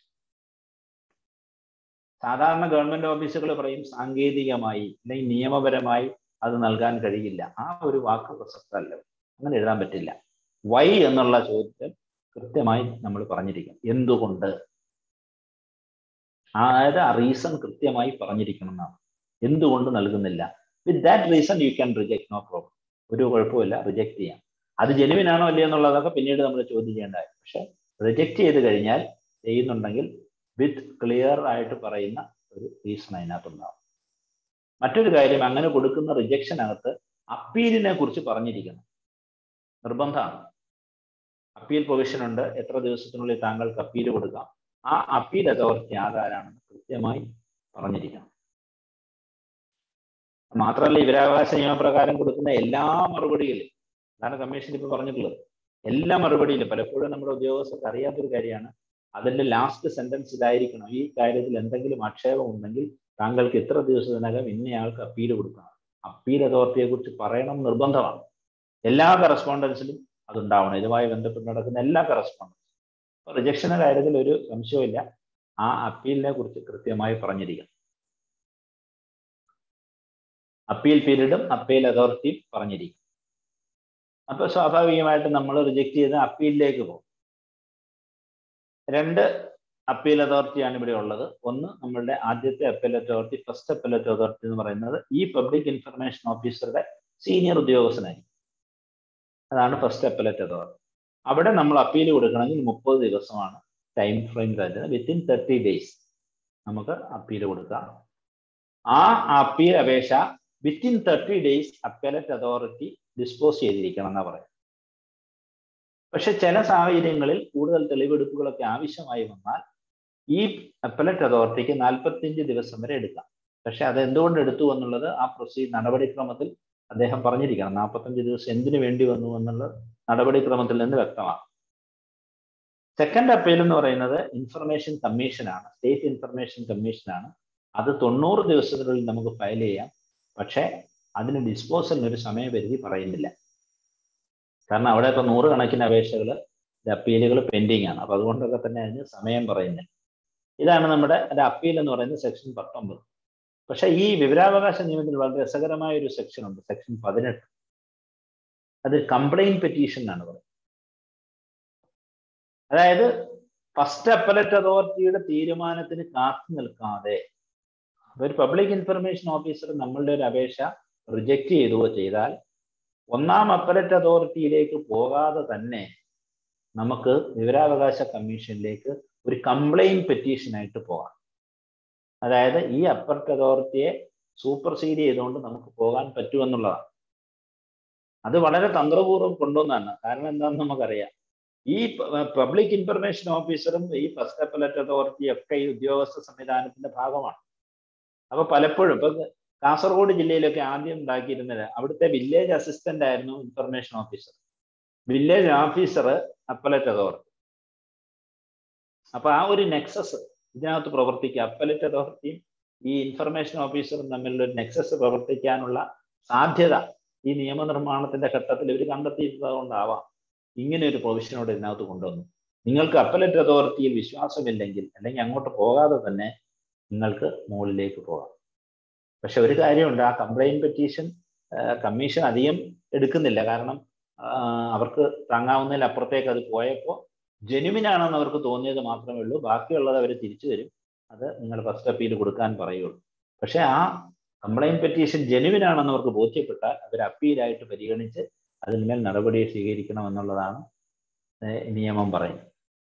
സാധാരണ ഗവൺമെന്റ് ഓഫീസുകൾ പറയും സാങ്കേതികമായി അല്ലെങ്കിൽ നിയമപരമായി അത് നൽകാൻ കഴിയില്ല ആ ഒരു വാക്ക് പ്രസക്തമല്ല അങ്ങനെ എഴുതാൻ പറ്റില്ല വൈ എന്നുള്ള ചോദ്യത്തിൽ കൃത്യമായി നമ്മൾ പറഞ്ഞിരിക്കും എന്തുകൊണ്ട് അതായത് ആ റീസൺ കൃത്യമായി പറഞ്ഞിരിക്കണം എന്നാണ് എന്തുകൊണ്ട് നൽകുന്നില്ല with that reason you can reject no problem ഒരു കുഴപ്പമില്ല റിജക്ട് ചെയ്യാം അത് ജെനുവിൻ ആണോ അല്ലയോ എന്നുള്ളതൊക്കെ പിന്നീട് നമ്മൾ ചോദ്യം ചെയ്യേണ്ടതായി പക്ഷെ റിജക്ട് ചെയ്ത് കഴിഞ്ഞാൽ ചെയ്യുന്നുണ്ടെങ്കിൽ വിത്ത് ക്ലിയർ ആയിട്ട് പറയുന്ന ഒരു റീസൺ അതിനകത്തുണ്ടാവും മറ്റൊരു കാര്യം അങ്ങനെ കൊടുക്കുന്ന റിജക്ഷനകത്ത് അപ്പീലിനെ കുറിച്ച് പറഞ്ഞിരിക്കണം നിർബന്ധമാണ് അപ്പീൽ പ്രൊവിഷൻ ഉണ്ട് എത്ര ദിവസത്തിനുള്ളിൽ താങ്കൾക്ക് അപ്പീൽ കൊടുക്കാം ആ അപ്പീൽ അതോറിറ്റി ആധാരാണെന്ന് കൃത്യമായി പറഞ്ഞിരിക്കണം മാത്രമല്ല വിവരാവകാശ നിയമപ്രകാരം കൊടുക്കുന്ന എല്ലാ മറുപടിയിലും അതാണ് കമ്മീഷൻ ഇപ്പോൾ പറഞ്ഞിട്ടുള്ളത് എല്ലാ മറുപടിയിലും പലപ്പോഴും നമ്മുടെ ഉദ്യോഗസ്ഥർക്ക് അറിയാത്തൊരു കാര്യമാണ് അതിന്റെ ലാസ്റ്റ് സെന്റൻസ് ഇതായിരിക്കണം ഈ കാര്യത്തിൽ എന്തെങ്കിലും ആക്ഷേപം ഉണ്ടെങ്കിൽ താങ്കൾക്ക് ഇത്ര ദിവസത്തിനകം ഇന്നയാൾക്ക് അപ്പീൽ കൊടുക്കണം അപ്പീൽ അതോറിറ്റിയെ കുറിച്ച് പറയണം നിർബന്ധമാണ് എല്ലാ കറസ്പോണ്ടൻസിലും അതുണ്ടാവണം ഇതുമായി ബന്ധപ്പെട്ട് നടക്കുന്ന എല്ലാ കറസ്പോണ്ടൻസും റിജക്ഷന്റെ കാര്യത്തിൽ ഒരു സംശയമില്ല ആ അപ്പീലിനെ കുറിച്ച് കൃത്യമായി പറഞ്ഞിരിക്കണം അപ്പീൽ പീരീഡും അപ്പീൽ അതോറിറ്റിയും പറഞ്ഞിരിക്കും അപ്പൊ സ്വാഭാവികമായിട്ടും നമ്മൾ റിജക്ട് ചെയ്ത് അപ്പീലിലേക്ക് പോകും രണ്ട് അപ്പീൽ അതോറിറ്റിയാണ് ഇവിടെ ഉള്ളത് ഒന്ന് നമ്മളുടെ ആദ്യത്തെ appeal authority first appeal authority എന്ന് പറയുന്നത് ഈ പബ്ലിക് ഇൻഫർമേഷൻ ഓഫീസറുടെ സീനിയർ ഉദ്യോഗസ്ഥനായിരിക്കും അതാണ് ഫസ്റ്റ് അപ്പലറ്റ് അതോറിറ്റി അവിടെ നമ്മൾ അപ്പീൽ കൊടുക്കണമെങ്കിൽ മുപ്പത് ദിവസമാണ് ടൈം ഫ്രെയിം തരുന്നത് വിത്തിൻ തേർട്ടി ഡേയ്സ് നമുക്ക് അപ്പീൽ കൊടുക്കാം ആ അപ്പീൽ അപേക്ഷ within thirty days appellate authority dispose ചെയ്തിരിക്കണം എന്നാ പറയാം പക്ഷെ ചില സാഹചര്യങ്ങളിൽ കൂടുതൽ തെളിവെടുപ്പുകളൊക്കെ ആവശ്യമായി വന്നാൽ ഈ അപ്പലറ്റ് അതോറിറ്റിക്ക് നാൽപ്പത്തിയഞ്ച് ദിവസം വരെ എടുക്കാം പക്ഷെ അത് എന്തുകൊണ്ട് എടുത്തു എന്നുള്ളത് ആ പ്രൊസീ നടപടിക്രമത്തിൽ അദ്ദേഹം പറഞ്ഞിരിക്കണം നാൽപ്പത്തഞ്ച് ദിവസം എന്തിനു വേണ്ടി വന്നു എന്നുള്ളത് നടപടിക്രമത്തിൽ നിന്ന് വ്യക്തമാണ് സെക്കൻഡ് അപ്പീൽ എന്ന് പറയുന്നത് ഇൻഫർമേഷൻ കമ്മീഷനാണ് സ്റ്റേറ്റ് ഇൻഫർമേഷൻ കമ്മീഷനാണ് അത് തൊണ്ണൂറ് ദിവസത്തിനുള്ളിൽ നമുക്ക് ഫയൽ ചെയ്യാം പക്ഷേ അതിന് ഡിസ്പോസലിന് ഒരു സമയപരിധി പറയുന്നില്ല കാരണം അവിടെ ഇപ്പൊ നൂറുകണക്കിന് അപേക്ഷകൾ അപ്പീലുകൾ പെൻഡിങ് ആണ് അപ്പൊ അതുകൊണ്ടൊക്കെ തന്നെ അതിന് സമയം പറയുന്നില്ല ഇതാണ് നമ്മുടെ ഒരു അപ്പീൽ എന്ന് പറയുന്നത് സെക്ഷൻ പത്തൊമ്പത് പക്ഷെ ഈ വിവരാവകാശ നിയമത്തിൽ വളരെ രസകരമായ ഒരു സെക്ഷൻ ഉണ്ട് സെക്ഷൻ പതിനെട്ട് അത് കംപ്ലൈന്റ് പെറ്റീഷൻ എന്നാണ് പറയുന്നത് അതായത് ഫസ്റ്റ് അപ്പലറ്റ് അതോറിറ്റിയുടെ തീരുമാനത്തിന് കാത്തു നിൽക്കാതെ ഒരു പബ്ലിക് ഇൻഫർമേഷൻ ഓഫീസർ നമ്മളുടെ ഒരു അപേക്ഷ റിജക്റ്റ് ചെയ്തുവോ ചെയ്താൽ ഒന്നാം അപ്പലറ്റ് അതോറിറ്റിയിലേക്ക് പോകാതെ തന്നെ നമുക്ക് വിവരാവകാശ കമ്മീഷനിലേക്ക് ഒരു കംപ്ലൈന്റ് പെറ്റീഷനായിട്ട് പോകാം അതായത് ഈ അപ്പർട്ട് അതോറിറ്റിയെ സൂപ്പർസീഡ് ചെയ്തുകൊണ്ട് നമുക്ക് പോകാൻ പറ്റുമെന്നുള്ളതാണ് അത് വളരെ തന്ത്രപൂർവ്വം കൊണ്ടുവന്നാണ് കാരണം എന്താണെന്ന് നമുക്കറിയാം ഈ പബ്ലിക് ഇൻഫർമേഷൻ ഓഫീസറും ഈ ഫസ്റ്റ് അപ്പലറ്റ് അതോറിറ്റിയും ഒക്കെ ഈ ഉദ്യോഗസ്ഥ സംവിധാനത്തിന്റെ ഭാഗമാണ് അപ്പൊ പലപ്പോഴും ഇപ്പൊ കാസർഗോഡ് ജില്ലയിലൊക്കെ ആദ്യം ഉണ്ടാക്കിയിരുന്നത് അവിടുത്തെ വില്ലേജ് അസിസ്റ്റന്റ് ആയിരുന്നു information officer village officer appellate authority അപ്പൊ ആ ഒരു നെക്സസ് ഇതിനകത്ത് പ്രവർത്തിക്കുക അപ്പലറ്റ് അതോറിറ്റിയും ഈ ഇൻഫർമേഷൻ ഓഫീസറും തമ്മിലുള്ള ഒരു നെക്സസ് പ്രവർത്തിക്കാനുള്ള സാധ്യത ഈ നിയമനിർമ്മാണത്തിന്റെ ഘട്ടത്തിൽ ഇവർ കണ്ടെത്തിയിരുന്നത് കൊണ്ടാവാം ഇങ്ങനെ ഒരു പ്രൊവിഷനോട് ഇതിനകത്ത് കൊണ്ടുവന്നു നിങ്ങൾക്ക് അപ്പലറ്റ് അതോറിറ്റിയിൽ വിശ്വാസമില്ലെങ്കിൽ അല്ലെങ്കിൽ അങ്ങോട്ട് പോകാതെ തന്നെ നിങ്ങൾക്ക് മുകളിലേക്ക് പോകാം പക്ഷെ ഒരു കാര്യമുണ്ട് ആ കംപ്ലൈന്റ് പെറ്റീഷൻ കമ്മീഷൻ അധികം എടുക്കുന്നില്ല കാരണം അവർക്ക് താങ്ങാവുന്നതിൽ അപ്പുറത്തേക്ക് അത് പോയപ്പോൾ ജെനുവിൻ ആണെന്ന് അവർക്ക് തോന്നിയത് മാത്രമേ ഉള്ളൂ ബാക്കിയുള്ളത് അവർ തിരിച്ചു തരും അത് നിങ്ങൾ ഫസ്റ്റ് അപ്പീൽ കൊടുക്കാൻ പറയുള്ളൂ പക്ഷെ ആ കംപ്ലൈന്റ് പെറ്റീഷൻ ജെനുവിൻ ആണെന്ന് അവർക്ക് ബോധ്യപ്പെട്ടാൽ അവർ അപ്പീലായിട്ട് പരിഗണിച്ച് അതിന്മേൽ നടപടി സ്വീകരിക്കണം എന്നുള്ളതാണ് നിയമം പറയുന്നത്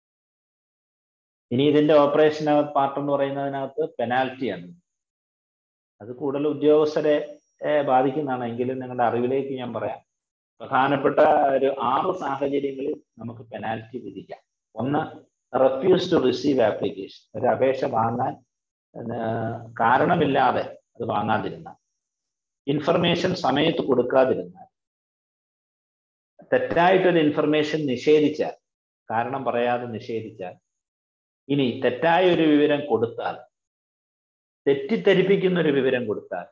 ഇനി ഇതിന്റെ ഓപ്പറേഷൻ പാർട്ട് എന്ന് പറയുന്നതിനകത്ത് പെനാൽറ്റിയാണ് അത് കൂടുതൽ ഉദ്യോഗസ്ഥരെ ബാധിക്കുന്നതാണ് എങ്കിലും നിങ്ങളുടെ അറിവിലേക്ക് ഞാൻ പറയാം പ്രധാനപ്പെട്ട ഒരു ആറ് സാഹചര്യങ്ങളിൽ നമുക്ക് പെനാൽറ്റി വിധിക്കാം ഒന്ന് റെഫ്യൂസ് ടു റിസീവ് ആപ്ലിക്കേഷൻ ഒരു അപേക്ഷ വാങ്ങാൻ കാരണമില്ലാതെ അത് വാങ്ങാതിരുന്നാൽ ഇൻഫർമേഷൻ സമയത്ത് കൊടുക്കാതിരുന്നാൽ തെറ്റായിട്ടൊരു ഇൻഫർമേഷൻ നിഷേധിച്ചാൽ കാരണം പറയാതെ നിഷേധിച്ചാൽ ഇനി തെറ്റായ ഒരു വിവരം കൊടുത്താൽ തെറ്റിദ്ധരിപ്പിക്കുന്ന ഒരു വിവരം കൊടുത്താൽ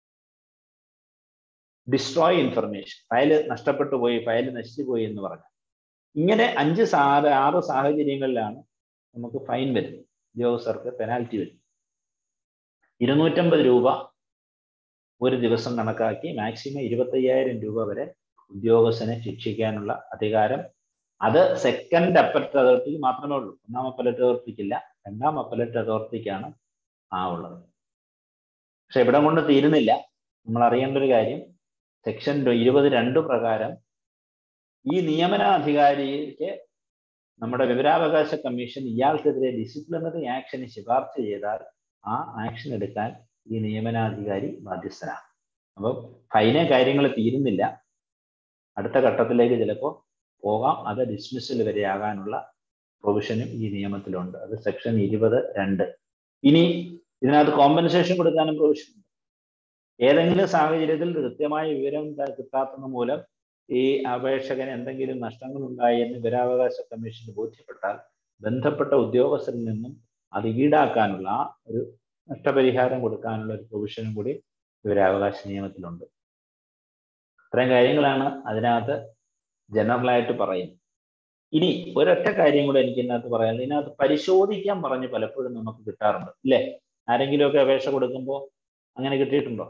ഡിസ്ട്രോയ് ഇൻഫർമേഷൻ ഫയല് നഷ്ടപ്പെട്ടു പോയി ഫയല് നശിച്ചു പോയി എന്ന് പറഞ്ഞു ഇങ്ങനെ അഞ്ച് സാ ആറ് സാഹചര്യങ്ങളിലാണ് നമുക്ക് ഫൈൻ വരുന്നത് ഉദ്യോഗസ്ഥർക്ക് പെനാൽറ്റി വരും ഇരുന്നൂറ്റമ്പത് രൂപ ഒരു ദിവസം കണക്കാക്കി മാക്സിമം ഇരുപത്തയ്യായിരം രൂപ വരെ ഉദ്യോഗസ്ഥനെ ശിക്ഷിക്കാനുള്ള അധികാരം അത് സെക്കൻഡ് അപ്പലറ്റ് അതോറിറ്റിക്ക് മാത്രമേ ഉള്ളൂ ഒന്നാം അപ്പലറ്റ് അതോറിറ്റിക്കില്ല രണ്ടാം അപ്പലറ്റ് അതോറിറ്റിക്കാണ് ആ ഉള്ളത് പക്ഷെ ഇവിടെ കൊണ്ട് തീരുന്നില്ല നമ്മൾ അറിയേണ്ട ഒരു കാര്യം സെക്ഷൻ ഇരുപത് രണ്ട് പ്രകാരം ഈ നിയമനാധികാരിക്ക് നമ്മുടെ വിവരാവകാശ കമ്മീഷൻ ഇയാൾക്കെതിരെ ഡിസിപ്ലിനറി ആക്ഷന് ശുപാർശ ചെയ്താൽ ആ ആക്ഷൻ എടുക്കാൻ ഈ നിയമനാധികാരി ബാധ്യസ്ഥനാണ് അപ്പം ഫൈനെ കാര്യങ്ങൾ തീരുന്നില്ല അടുത്ത ഘട്ടത്തിലേക്ക് ചിലപ്പോൾ പോകാം അത് ഡിസ്മിസൽ വരെ ആകാനുള്ള പ്രൊവിഷനും ഈ നിയമത്തിലുണ്ട് അത് സെക്ഷൻ ഇരുപത് രണ്ട് ഇനി ഇതിനകത്ത് കോമ്പൻസേഷൻ കൊടുക്കാനും പ്രൊവിഷൻ ഉണ്ട് ഏതെങ്കിലും സാഹചര്യത്തിൽ കൃത്യമായ വിവരം കിട്ടാത്തത് മൂലം ഈ അപേക്ഷകന് എന്തെങ്കിലും നഷ്ടങ്ങൾ ഉണ്ടായി എന്ന് വിവരാവകാശ കമ്മീഷന് ബോധ്യപ്പെട്ടാൽ ബന്ധപ്പെട്ട ഉദ്യോഗസ്ഥരിൽ നിന്നും അത് ഈടാക്കാനുള്ള ആ ഒരു നഷ്ടപരിഹാരം കൊടുക്കാനുള്ള ഒരു പ്രൊവിഷനും കൂടി വിവരാവകാശ നിയമത്തിലുണ്ട് ഇത്രയും കാര്യങ്ങളാണ് അതിനകത്ത് ജനറലായിട്ട് പറയുന്നത് ഇനി ഒരൊറ്റ കാര്യം കൂടെ എനിക്ക് ഇതിനകത്ത് പറയാൻ ഇതിനകത്ത് പരിശോധിക്കാൻ പറഞ്ഞ് പലപ്പോഴും നമുക്ക് കിട്ടാറുണ്ട് ഇല്ലേ ആരെങ്കിലുമൊക്കെ അപേക്ഷ കൊടുക്കുമ്പോൾ അങ്ങനെ കിട്ടിയിട്ടുണ്ടോ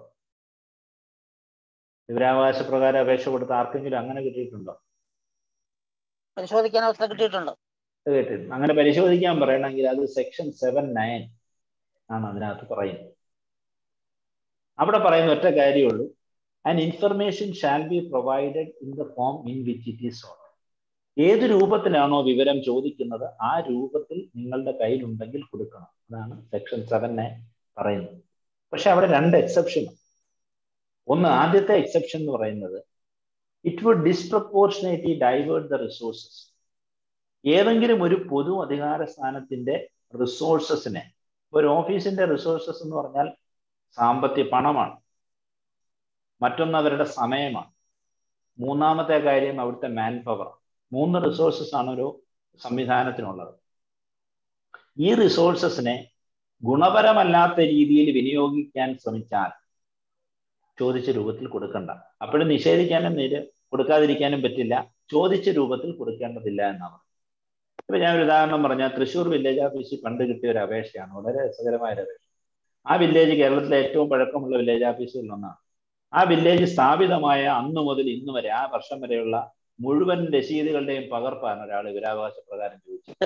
വിവരാവകാശ പ്രകാരം അപേക്ഷ കൊടുത്ത ആർക്കെങ്കിലും അങ്ങനെ കിട്ടിയിട്ടുണ്ടോ പരിശോധിക്കാൻ അവസരം കിട്ടിയിട്ടുണ്ട് അത് കേട്ടിട്ടുണ്ട് അങ്ങനെ പരിശോധിക്കാൻ പറയണമെങ്കിൽ അത് സെക്ഷൻ സെവൻ നയൻ ആണ് അതിനകത്ത് പറയുന്നത് അവിടെ പറയുന്ന ഒറ്റ കാര്യമുള്ളൂ and information shall be provided in the form in which it is order ഏത് രൂപത്തിലാണോ വിവരം ചോദിക്കുന്നത് ആ രൂപത്തിൽ നിങ്ങളുടെ കയ്യിലുണ്ടെങ്കിൽ കൊടുക്കണം അതാണ് സെക്ഷൻ സെവൻ നയൻ പറയുന്നത് പക്ഷെ അവിടെ രണ്ട് എക്സെപ്ഷൻ ഒന്ന് ആദ്യത്തെ എക്സെപ്ഷൻ എന്ന് പറയുന്നത് it would disproportionately divert the resources ഏതെങ്കിലും ഒരു പൊതു അധികാര സ്ഥാനത്തിന്റെ റിസോഴ്സസിനെ ഒരു ഓഫീസിന്റെ റിസോഴ്സസ് എന്ന് പറഞ്ഞാൽ സാമ്പത്തിക പണമാണ് മറ്റൊന്ന് അവരുടെ സമയമാണ് മൂന്നാമത്തെ കാര്യം അവിടുത്തെ മാൻ പവർ മൂന്ന് റിസോഴ്സസ് ആണ് ഒരു സംവിധാനത്തിനുള്ളത് ഈ റിസോഴ്സസിനെ ഗുണപരമല്ലാത്ത രീതിയിൽ വിനിയോഗിക്കാൻ ശ്രമിച്ചാൽ ചോദിച്ച രൂപത്തിൽ കൊടുക്കണ്ട അപ്പോഴും നിഷേധിക്കാനും നിര കൊടുക്കാതിരിക്കാനും പറ്റില്ല ചോദിച്ച രൂപത്തിൽ കൊടുക്കേണ്ടതില്ല എന്നാണ് ഇപ്പൊ ഞാൻ ഒരു ഉദാഹരണം പറഞ്ഞാൽ തൃശ്ശൂർ വില്ലേജ് ഓഫീസിൽ പണ്ട് കിട്ടിയ ഒരു അപേക്ഷയാണ് വളരെ രസകരമായ ഒരു അപേക്ഷ ആ വില്ലേജ് കേരളത്തിലെ ഏറ്റവും പഴക്കമുള്ള വില്ലേജ് ഓഫീസുകളിൽ ഒന്നാണ് ആ വില്ലേജ് സ്ഥാപിതമായ അന്നു മുതൽ ഇന്ന് വരെ ആ വർഷം വരെയുള്ള മുഴുവൻ രസീതുകളുടെയും പകർപ്പാണ് ഒരാൾ വിവരാവകാശ പ്രകാരം ചോദിച്ചത്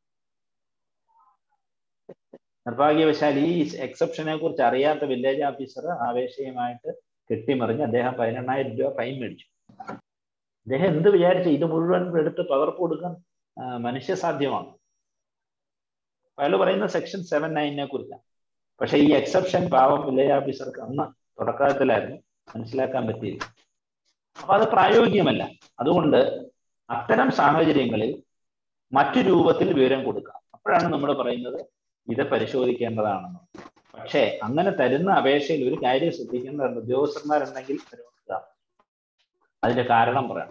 നിർഭാഗ്യവശാൽ ഈ എക്സെപ്ഷനെ കുറിച്ച് അറിയാത്ത വില്ലേജ് ഓഫീസർ അപേക്ഷയുമായിട്ട് കെട്ടിമറിഞ്ഞ് അദ്ദേഹം പതിനെണ്ണായിരം രൂപ ഫൈൻ മേടിച്ചു അദ്ദേഹം എന്ത് വിചാരിച്ചു ഇത് മുഴുവൻ എടുത്ത് പകർപ്പ് കൊടുക്കാൻ മനുഷ്യ സാധ്യമാണ് അയാൾ പറയുന്ന സെക്ഷൻ സെവൻ നയനെ കുറിച്ചാണ് പക്ഷെ ഈ എക്സെപ്ഷൻ പാവം വില്ലേജ് ഓഫീസർക്ക് അന്ന് തുടക്കത്തിലായിരുന്നു മനസ്സിലാക്കാൻ പറ്റിയില്ല അപ്പൊ അത് പ്രായോഗികമല്ല അതുകൊണ്ട് അത്തരം സാഹചര്യങ്ങളിൽ മറ്റു രൂപത്തിൽ വിവരം കൊടുക്കാം അപ്പോഴാണ് നമ്മൾ പറയുന്നത് ഇത് പരിശോധിക്കേണ്ടതാണെന്ന് പക്ഷേ അങ്ങനെ തരുന്ന അപേക്ഷയിൽ ഒരു കാര്യം ശ്രദ്ധിക്കേണ്ടതുണ്ട് ഉദ്യോഗസ്ഥന്മാരുണ്ടെങ്കിൽ പരിഗണിക്കുക അതിന്റെ കാരണം പറയണം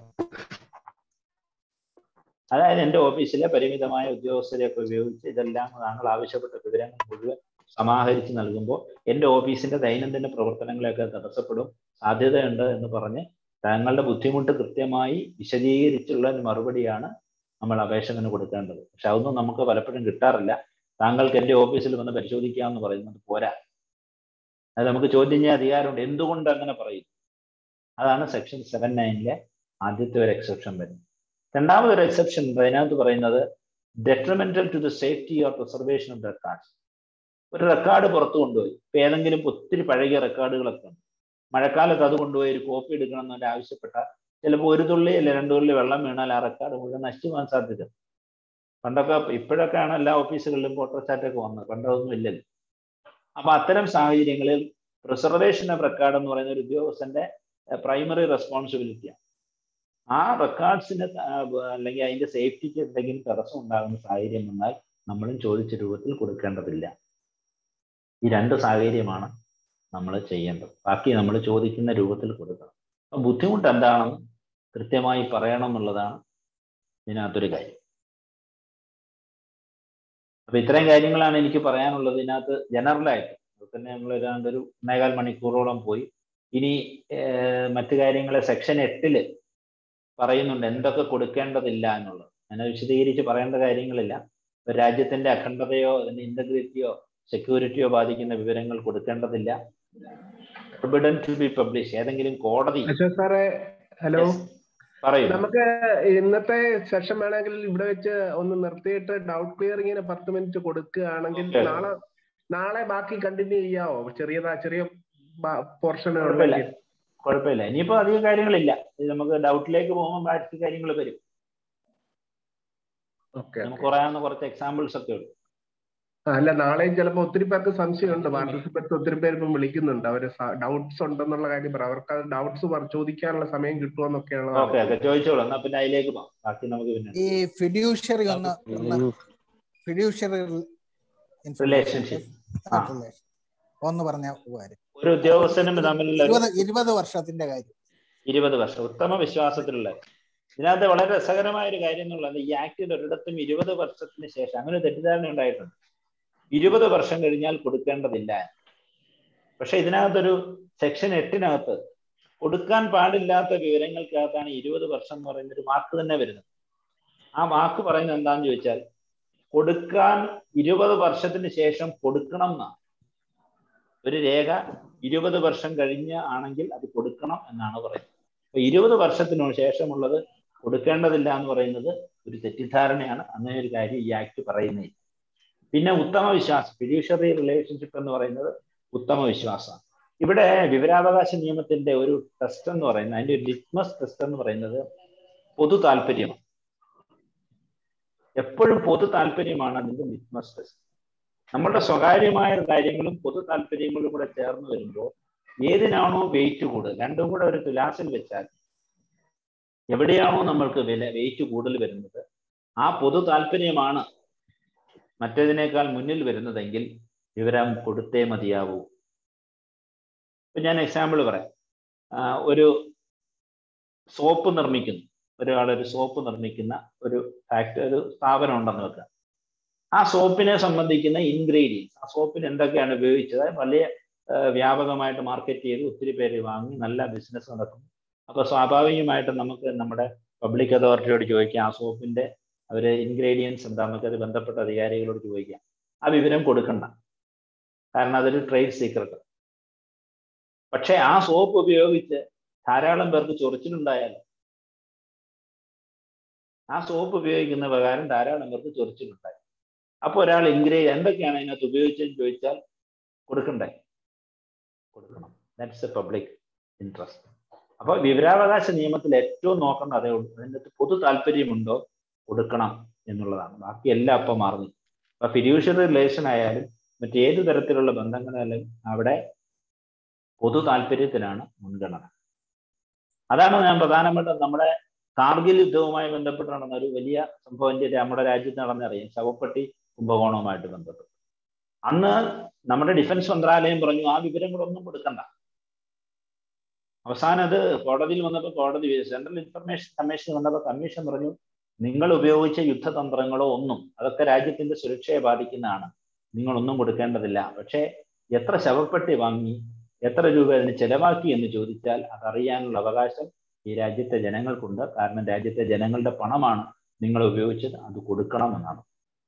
അതായത് എൻ്റെ ഓഫീസിലെ പരിമിതമായ ഉദ്യോഗസ്ഥരെയൊക്കെ ഉപയോഗിച്ച് ഇതെല്ലാം താങ്കൾ ആവശ്യപ്പെട്ട വിവരങ്ങൾ മുഴുവൻ സമാഹരിച്ച് നൽകുമ്പോൾ എൻ്റെ ഓഫീസിന്റെ ദൈനംദിന പ്രവർത്തനങ്ങളെയൊക്കെ തടസ്സപ്പെടും സാധ്യതയുണ്ട് എന്ന് പറഞ്ഞ് താങ്കളുടെ ബുദ്ധിമുട്ട് കൃത്യമായി വിശദീകരിച്ചുള്ള ഒരു മറുപടിയാണ് നമ്മൾ അപേക്ഷകന് കൊടുക്കേണ്ടത് പക്ഷെ അതൊന്നും നമുക്ക് പലപ്പോഴും കിട്ടാറില്ല താങ്കൾക്ക് എൻ്റെ ഓഫീസിൽ വന്ന് പരിശോധിക്കാമെന്ന് പറയുന്നത് പോരാ അത് നമുക്ക് ചോദ്യം ചെയ്യാൻ അധികാരമുണ്ട് എന്തുകൊണ്ട് അങ്ങനെ പറയും അതാണ് സെക്ഷൻ സെവൻ നയനിലെ ആദ്യത്തെ ഒരു എക്സെപ്ഷൻ വരുന്നത് രണ്ടാമതൊരു എക്സെപ്ഷൻ ഉണ്ട് അതിനകത്ത് പറയുന്നത് detrimental to the safety or preservation of records ഒരു റെക്കോർഡ് പുറത്തു കൊണ്ടുപോയി ഇപ്പൊ ഏതെങ്കിലും ഒത്തിരി പഴകിയ റെക്കോർഡുകളൊക്കെ ഉണ്ട് മഴക്കാലത്ത് അത് കൊണ്ടുപോയി ഒരു കോപ്പി എടുക്കണം എന്നൊരു ആവശ്യപ്പെട്ട ചിലപ്പോൾ ഒരു തുള്ളി അല്ലെ രണ്ടു തുള്ളി വെള്ളം വീണാൽ ആ റെക്കോർഡ് മുഴുവൻ നശിച്ചു പോകാൻ സാധ്യത പണ്ടൊക്കെ ഇപ്പോഴൊക്കെയാണ് എല്ലാ ഓഫീസുകളിലും ഫോട്ടോസ്റ്റാറ്റൊക്കെ വന്നത് പണ്ടതൊന്നും ഇല്ലല്ലോ അപ്പൊ അത്തരം സാഹചര്യങ്ങളിൽ പ്രിസർവേഷൻ ഓഫ് റെക്കോർഡ് എന്ന് പറയുന്ന ഒരു ഉദ്യോഗസ്ഥന്റെ പ്രൈമറി റെസ്പോൺസിബിലിറ്റിയാണ് ആ റെക്കോർഡ്സിന് അല്ലെങ്കിൽ അതിന്റെ സേഫ്റ്റിക്ക് എന്തെങ്കിലും തടസ്സം ഉണ്ടാകുന്ന സാഹചര്യം വന്നാൽ നമ്മളും ചോദിച്ച രൂപത്തിൽ കൊടുക്കേണ്ടതില്ല ഈ രണ്ട് സാഹചര്യമാണ് നമ്മൾ ചെയ്യേണ്ടത് ബാക്കി നമ്മൾ ചോദിക്കുന്ന രൂപത്തിൽ കൊടുക്കണം അപ്പം ബുദ്ധിമുട്ട് എന്താണെന്ന് കൃത്യമായി പറയണം എന്നുള്ളതാണ് ഇതിനകത്തൊരു കാര്യം അപ്പൊ ഇത്രയും കാര്യങ്ങളാണ് എനിക്ക് പറയാനുള്ളത് ഇതിനകത്ത് ജനറലായിട്ട് തന്നെ നമ്മൾ ഏതാണ്ട് ഒരു ഒന്നേകാൽ മണിക്കൂറോളം പോയി ഇനി മറ്റു കാര്യങ്ങളെ സെക്ഷൻ എട്ടില് പറയുന്നുണ്ട് എന്തൊക്കെ കൊടുക്കേണ്ടതില്ല എന്നുള്ളത് അങ്ങനെ വിശദീകരിച്ച് പറയേണ്ട കാര്യങ്ങളില്ല ഒരു രാജ്യത്തിന്റെ അഖണ്ഡതയോ അതിന്റെ ഇന്റഗ്രിറ്റിയോ സെക്യൂരിറ്റിയോ ബാധിക്കുന്ന വിവരങ്ങൾ കൊടുക്കേണ്ടതില്ല ഫോർബിഡൻ ടു ബി പബ്ലിഷ് ഏതെങ്കിലും കോടതി അശോക് സാറേ ഹലോ പറയൂ നമുക്ക് ഇന്നത്തെ സെഷൻ വേണമെങ്കിൽ ഇവിടെ വെച്ച് ഒന്ന് നിർത്തിയിട്ട് ഡൗട്ട് ക്ലിയറിങ്ങിന് പത്ത് മിനിറ്റ് കൊടുക്കുകയാണെങ്കിൽ Okay. നാളെ നാളെ ബാക്കി കണ്ടിന്യൂ ചെയ്യാവോ ചെറിയതാ ചെറിയ പോർഷൻ കുഴപ്പമില്ല കുഴപ്പമില്ല ഇനിയിപ്പോ അധികം കാര്യങ്ങളില്ല ഇത് നമുക്ക് ഡൗട്ടിലേക്ക് പോകുമ്പോൾ ബാക്കി കാര്യങ്ങൾ വരും ഓക്കെ നമുക്ക് പറയാവുന്ന കുറച്ച് എക്സാമ്പിൾസ് ഒക്കെ ഉള്ളു അല്ല നാളെയും ചിലപ്പോ ഒത്തിരി പേർക്ക് സംശയമുണ്ട് പാർട്ടിസിപ്പൻസ് ഒത്തിരി പേര് ഇപ്പം വിളിക്കുന്നുണ്ട് അവര് ഡൗട്ട്സ് ഉണ്ടെന്നുള്ള കാര്യം പറ അവർക്ക് അത് ഡൗട്ട്സ് ചോദിക്കാനുള്ള സമയം കിട്ടുമെന്നൊക്കെയാണ് ഓക്കെ ഓക്കെ ചോദിച്ചോളൂ എന്നാ പിന്നെ അതിലേക്ക് പോകാം ബാക്കി നമുക്ക് പിന്നെ ഈ ഫിഡ്യൂഷ്യറി ഒന്ന് ഒന്ന് ഫിഡ്യൂഷ്യറി റിലേഷൻഷിപ്പ് ആ ഒന്ന് പറഞ്ഞ ഉപകാരം ഒരു ഉദ്യോഗസ്ഥനും തമ്മിലുള്ള ഒരു ഇരുപത് ഇരുപത് വർഷത്തിന്റെ കാര്യം ഇരുപത് വർഷം ഉത്തമ വിശ്വാസത്തിലുള്ള ഇതിനകത്ത് വളരെ രസകരമായ ഒരു കാര്യം എന്നുള്ളത് ഈ ആക്ടിൽ ഒരിടത്തും ഇരുപത് വർഷത്തിന് ശേഷം അങ്ങനെ ഒരു തെറ്റിദ്ധാരണ ഉണ്ടായിട്ടുണ്ട് ഇരുപത് വർഷം കഴിഞ്ഞാൽ കൊടുക്കേണ്ടതില്ല പക്ഷെ ഇതിനകത്തൊരു സെക്ഷൻ എട്ടിനകത്ത് കൊടുക്കാൻ പാടില്ലാത്ത വിവരങ്ങൾക്കകത്താണ് ഇരുപത് വർഷം എന്ന് പറയുന്ന ഒരു മാർക്ക് തന്നെ വരുന്നത് ആ വാക്ക് പറയുന്നത് എന്താന്ന് ചോദിച്ചാൽ കൊടുക്കാൻ ഇരുപത് വർഷത്തിന് ശേഷം കൊടുക്കണം എന്നാണ് ഒരു രേഖ ഇരുപത് വർഷം കഴിഞ്ഞ് ആണെങ്കിൽ അത് കൊടുക്കണം എന്നാണ് പറയുന്നത് അപ്പൊ ഇരുപത് വർഷത്തിനു ശേഷമുള്ളത് കൊടുക്കേണ്ടതില്ല എന്ന് പറയുന്നത് ഒരു തെറ്റിദ്ധാരണയാണ് അങ്ങനെ ഒരു കാര്യം ഈ ആക്ട് പറയുന്നില്ല പിന്നെ ഉത്തമ വിശ്വാസം ഫിഡ്യൂഷറി റിലേഷൻഷിപ്പ് എന്ന് പറയുന്നത് ഉത്തമ വിശ്വാസമാണ് ഇവിടെ വിവരാവകാശ നിയമത്തിന്റെ ഒരു ടെസ്റ്റ് എന്ന് പറയുന്നത് അതിന്റെ ഒരു ലിറ്റ്മസ് ടെസ്റ്റ് എന്ന് പറയുന്നത് പൊതു താല്പര്യമാണ് എപ്പോഴും പൊതു താല്പര്യമാണ് അതിന്റെ ലിറ്റ്മസ് ടെസ്റ്റ് നമ്മളുടെ സ്വകാര്യമായ കാര്യങ്ങളും പൊതു താല്പര്യങ്ങളും കൂടെ ചേർന്ന് വരുമ്പോൾ ഏതിനാണോ വെയിറ്റ് കൂടുതൽ രണ്ടും കൂടെ ഒരു തുലാസിൽ വെച്ചാൽ എവിടെയാണോ നമ്മൾക്ക് വില വെയിറ്റ് കൂടുതൽ വരുന്നത് ആ പൊതു താല്പര്യമാണ് മറ്റേതിനേക്കാൾ മുന്നിൽ വരുന്നതെങ്കിൽ വിവരം കൊടുത്തേ മതിയാവൂ ഇപ്പൊ ഞാൻ എക്സാമ്പിൾ പറയാം ആ, ഒരു സോപ്പ് നിർമ്മിക്കുന്നു ഒരാൾ ഒരു സോപ്പ് നിർമ്മിക്കുന്ന ഒരു ഫാക്ടറി ഒരു സ്ഥാപനം ഉണ്ടെന്ന് വെക്കുക ആ സോപ്പിനെ സംബന്ധിക്കുന്ന ഇൻഗ്രീഡിയൻസ് ആ സോപ്പിന് എന്തൊക്കെയാണ് ഉപയോഗിച്ചത് അത് വലിയ ആ, വ്യാപകമായിട്ട് മാർക്കറ്റ് ചെയ്ത് ഒത്തിരി പേര് വാങ്ങി നല്ല ബിസിനസ് നടക്കും അപ്പൊ സ്വാഭാവികമായിട്ടും നമുക്ക് നമ്മുടെ പബ്ലിക് അതോറിറ്റിയോട് ചോദിക്കാം ആ സോപ്പിന്റെ അവര് ഇൻഗ്രീഡിയൻസ് എന്താ നമുക്ക് അത് ബന്ധപ്പെട്ട അധികാരികളോട് ചോദിക്കാം ആ വിവരം കൊടുക്കണ്ട കാരണം അതൊരു ട്രേഡ് സീക്രട്ട് പക്ഷെ ആ സോപ്പ് ഉപയോഗിച്ച് ധാരാളം പേർക്ക് ചൊറിച്ചിലുണ്ടായാൽ ആ സോപ്പ് ഉപയോഗിക്കുന്ന പ്രകാരം ധാരാളം പേർക്ക് ചൊറിച്ചിലുണ്ടായി അപ്പോൾ ഒരാൾ ഇൻഗ്രീ എന്തൊക്കെയാണ് അതിനകത്ത് ഉപയോഗിച്ചതെന്ന് ചോദിച്ചാൽ കൊടുക്കണ്ടേ കൊടുക്കണം ദാറ്റ്സ് എ പബ്ലിക് ഇൻട്രസ്റ്റ് അപ്പോൾ വിവരാവകാശ നിയമത്തിൽ ഏറ്റവും നോക്കേണ്ട അതേ ഉള്ളൂ അതിൻ്റെ അകത്ത് പൊതു താല്പര്യമുണ്ടോ കൊടുക്കണം എന്നുള്ളതാണ് ബാക്കി എല്ലാം അപ്പം മാറുന്നു അപ്പൊ ഫിഡ്യൂഷ്യറി റിലേഷൻ ആയാലും മറ്റേത് തരത്തിലുള്ള ബന്ധങ്ങളായാലും അവിടെ പൊതു താല്പര്യത്തിനാണ് മുൻഗണന അതാണ് ഞാൻ പ്രധാനമായിട്ടും നമ്മുടെ കാർഗിൽ യുദ്ധവുമായി ബന്ധപ്പെട്ട് നടന്ന ഒരു വലിയ സംഭവം ഇന്ത്യ നമ്മുടെ രാജ്യത്ത് നടന്നറിയാം ശവപ്പെട്ടി കുംഭകോണവുമായിട്ട് ബന്ധപ്പെട്ട് അന്ന് നമ്മുടെ ഡിഫൻസ് മന്ത്രാലയം പറഞ്ഞു ആ വിവരങ്ങളൊന്നും കൊടുക്കണ്ട അവസാനം അത് കോടതിയിൽ വന്നപ്പോൾ കോടതി സെൻട്രൽ ഇൻഫർമേഷൻ കമ്മീഷൻ വന്നപ്പോൾ കമ്മീഷൻ പറഞ്ഞു നിങ്ങൾ ഉപയോഗിച്ച യുദ്ധതന്ത്രങ്ങളോ ഒന്നും അതൊക്കെ രാജ്യത്തിന്റെ സുരക്ഷയെ ബാധിക്കുന്നതാണ് നിങ്ങളൊന്നും കൊടുക്കേണ്ടതില്ല പക്ഷേ എത്ര ശവപ്പെട്ടി വാങ്ങി എത്ര രൂപ അതിന് ചെലവാക്കി എന്ന് ചോദിച്ചാൽ അതറിയാനുള്ള അവകാശം ഈ രാജ്യത്തെ ജനങ്ങൾക്കുണ്ട് കാരണം രാജ്യത്തെ ജനങ്ങളുടെ പണമാണ് നിങ്ങൾ ഉപയോഗിച്ചത് അത് കൊടുക്കണം എന്നാണ്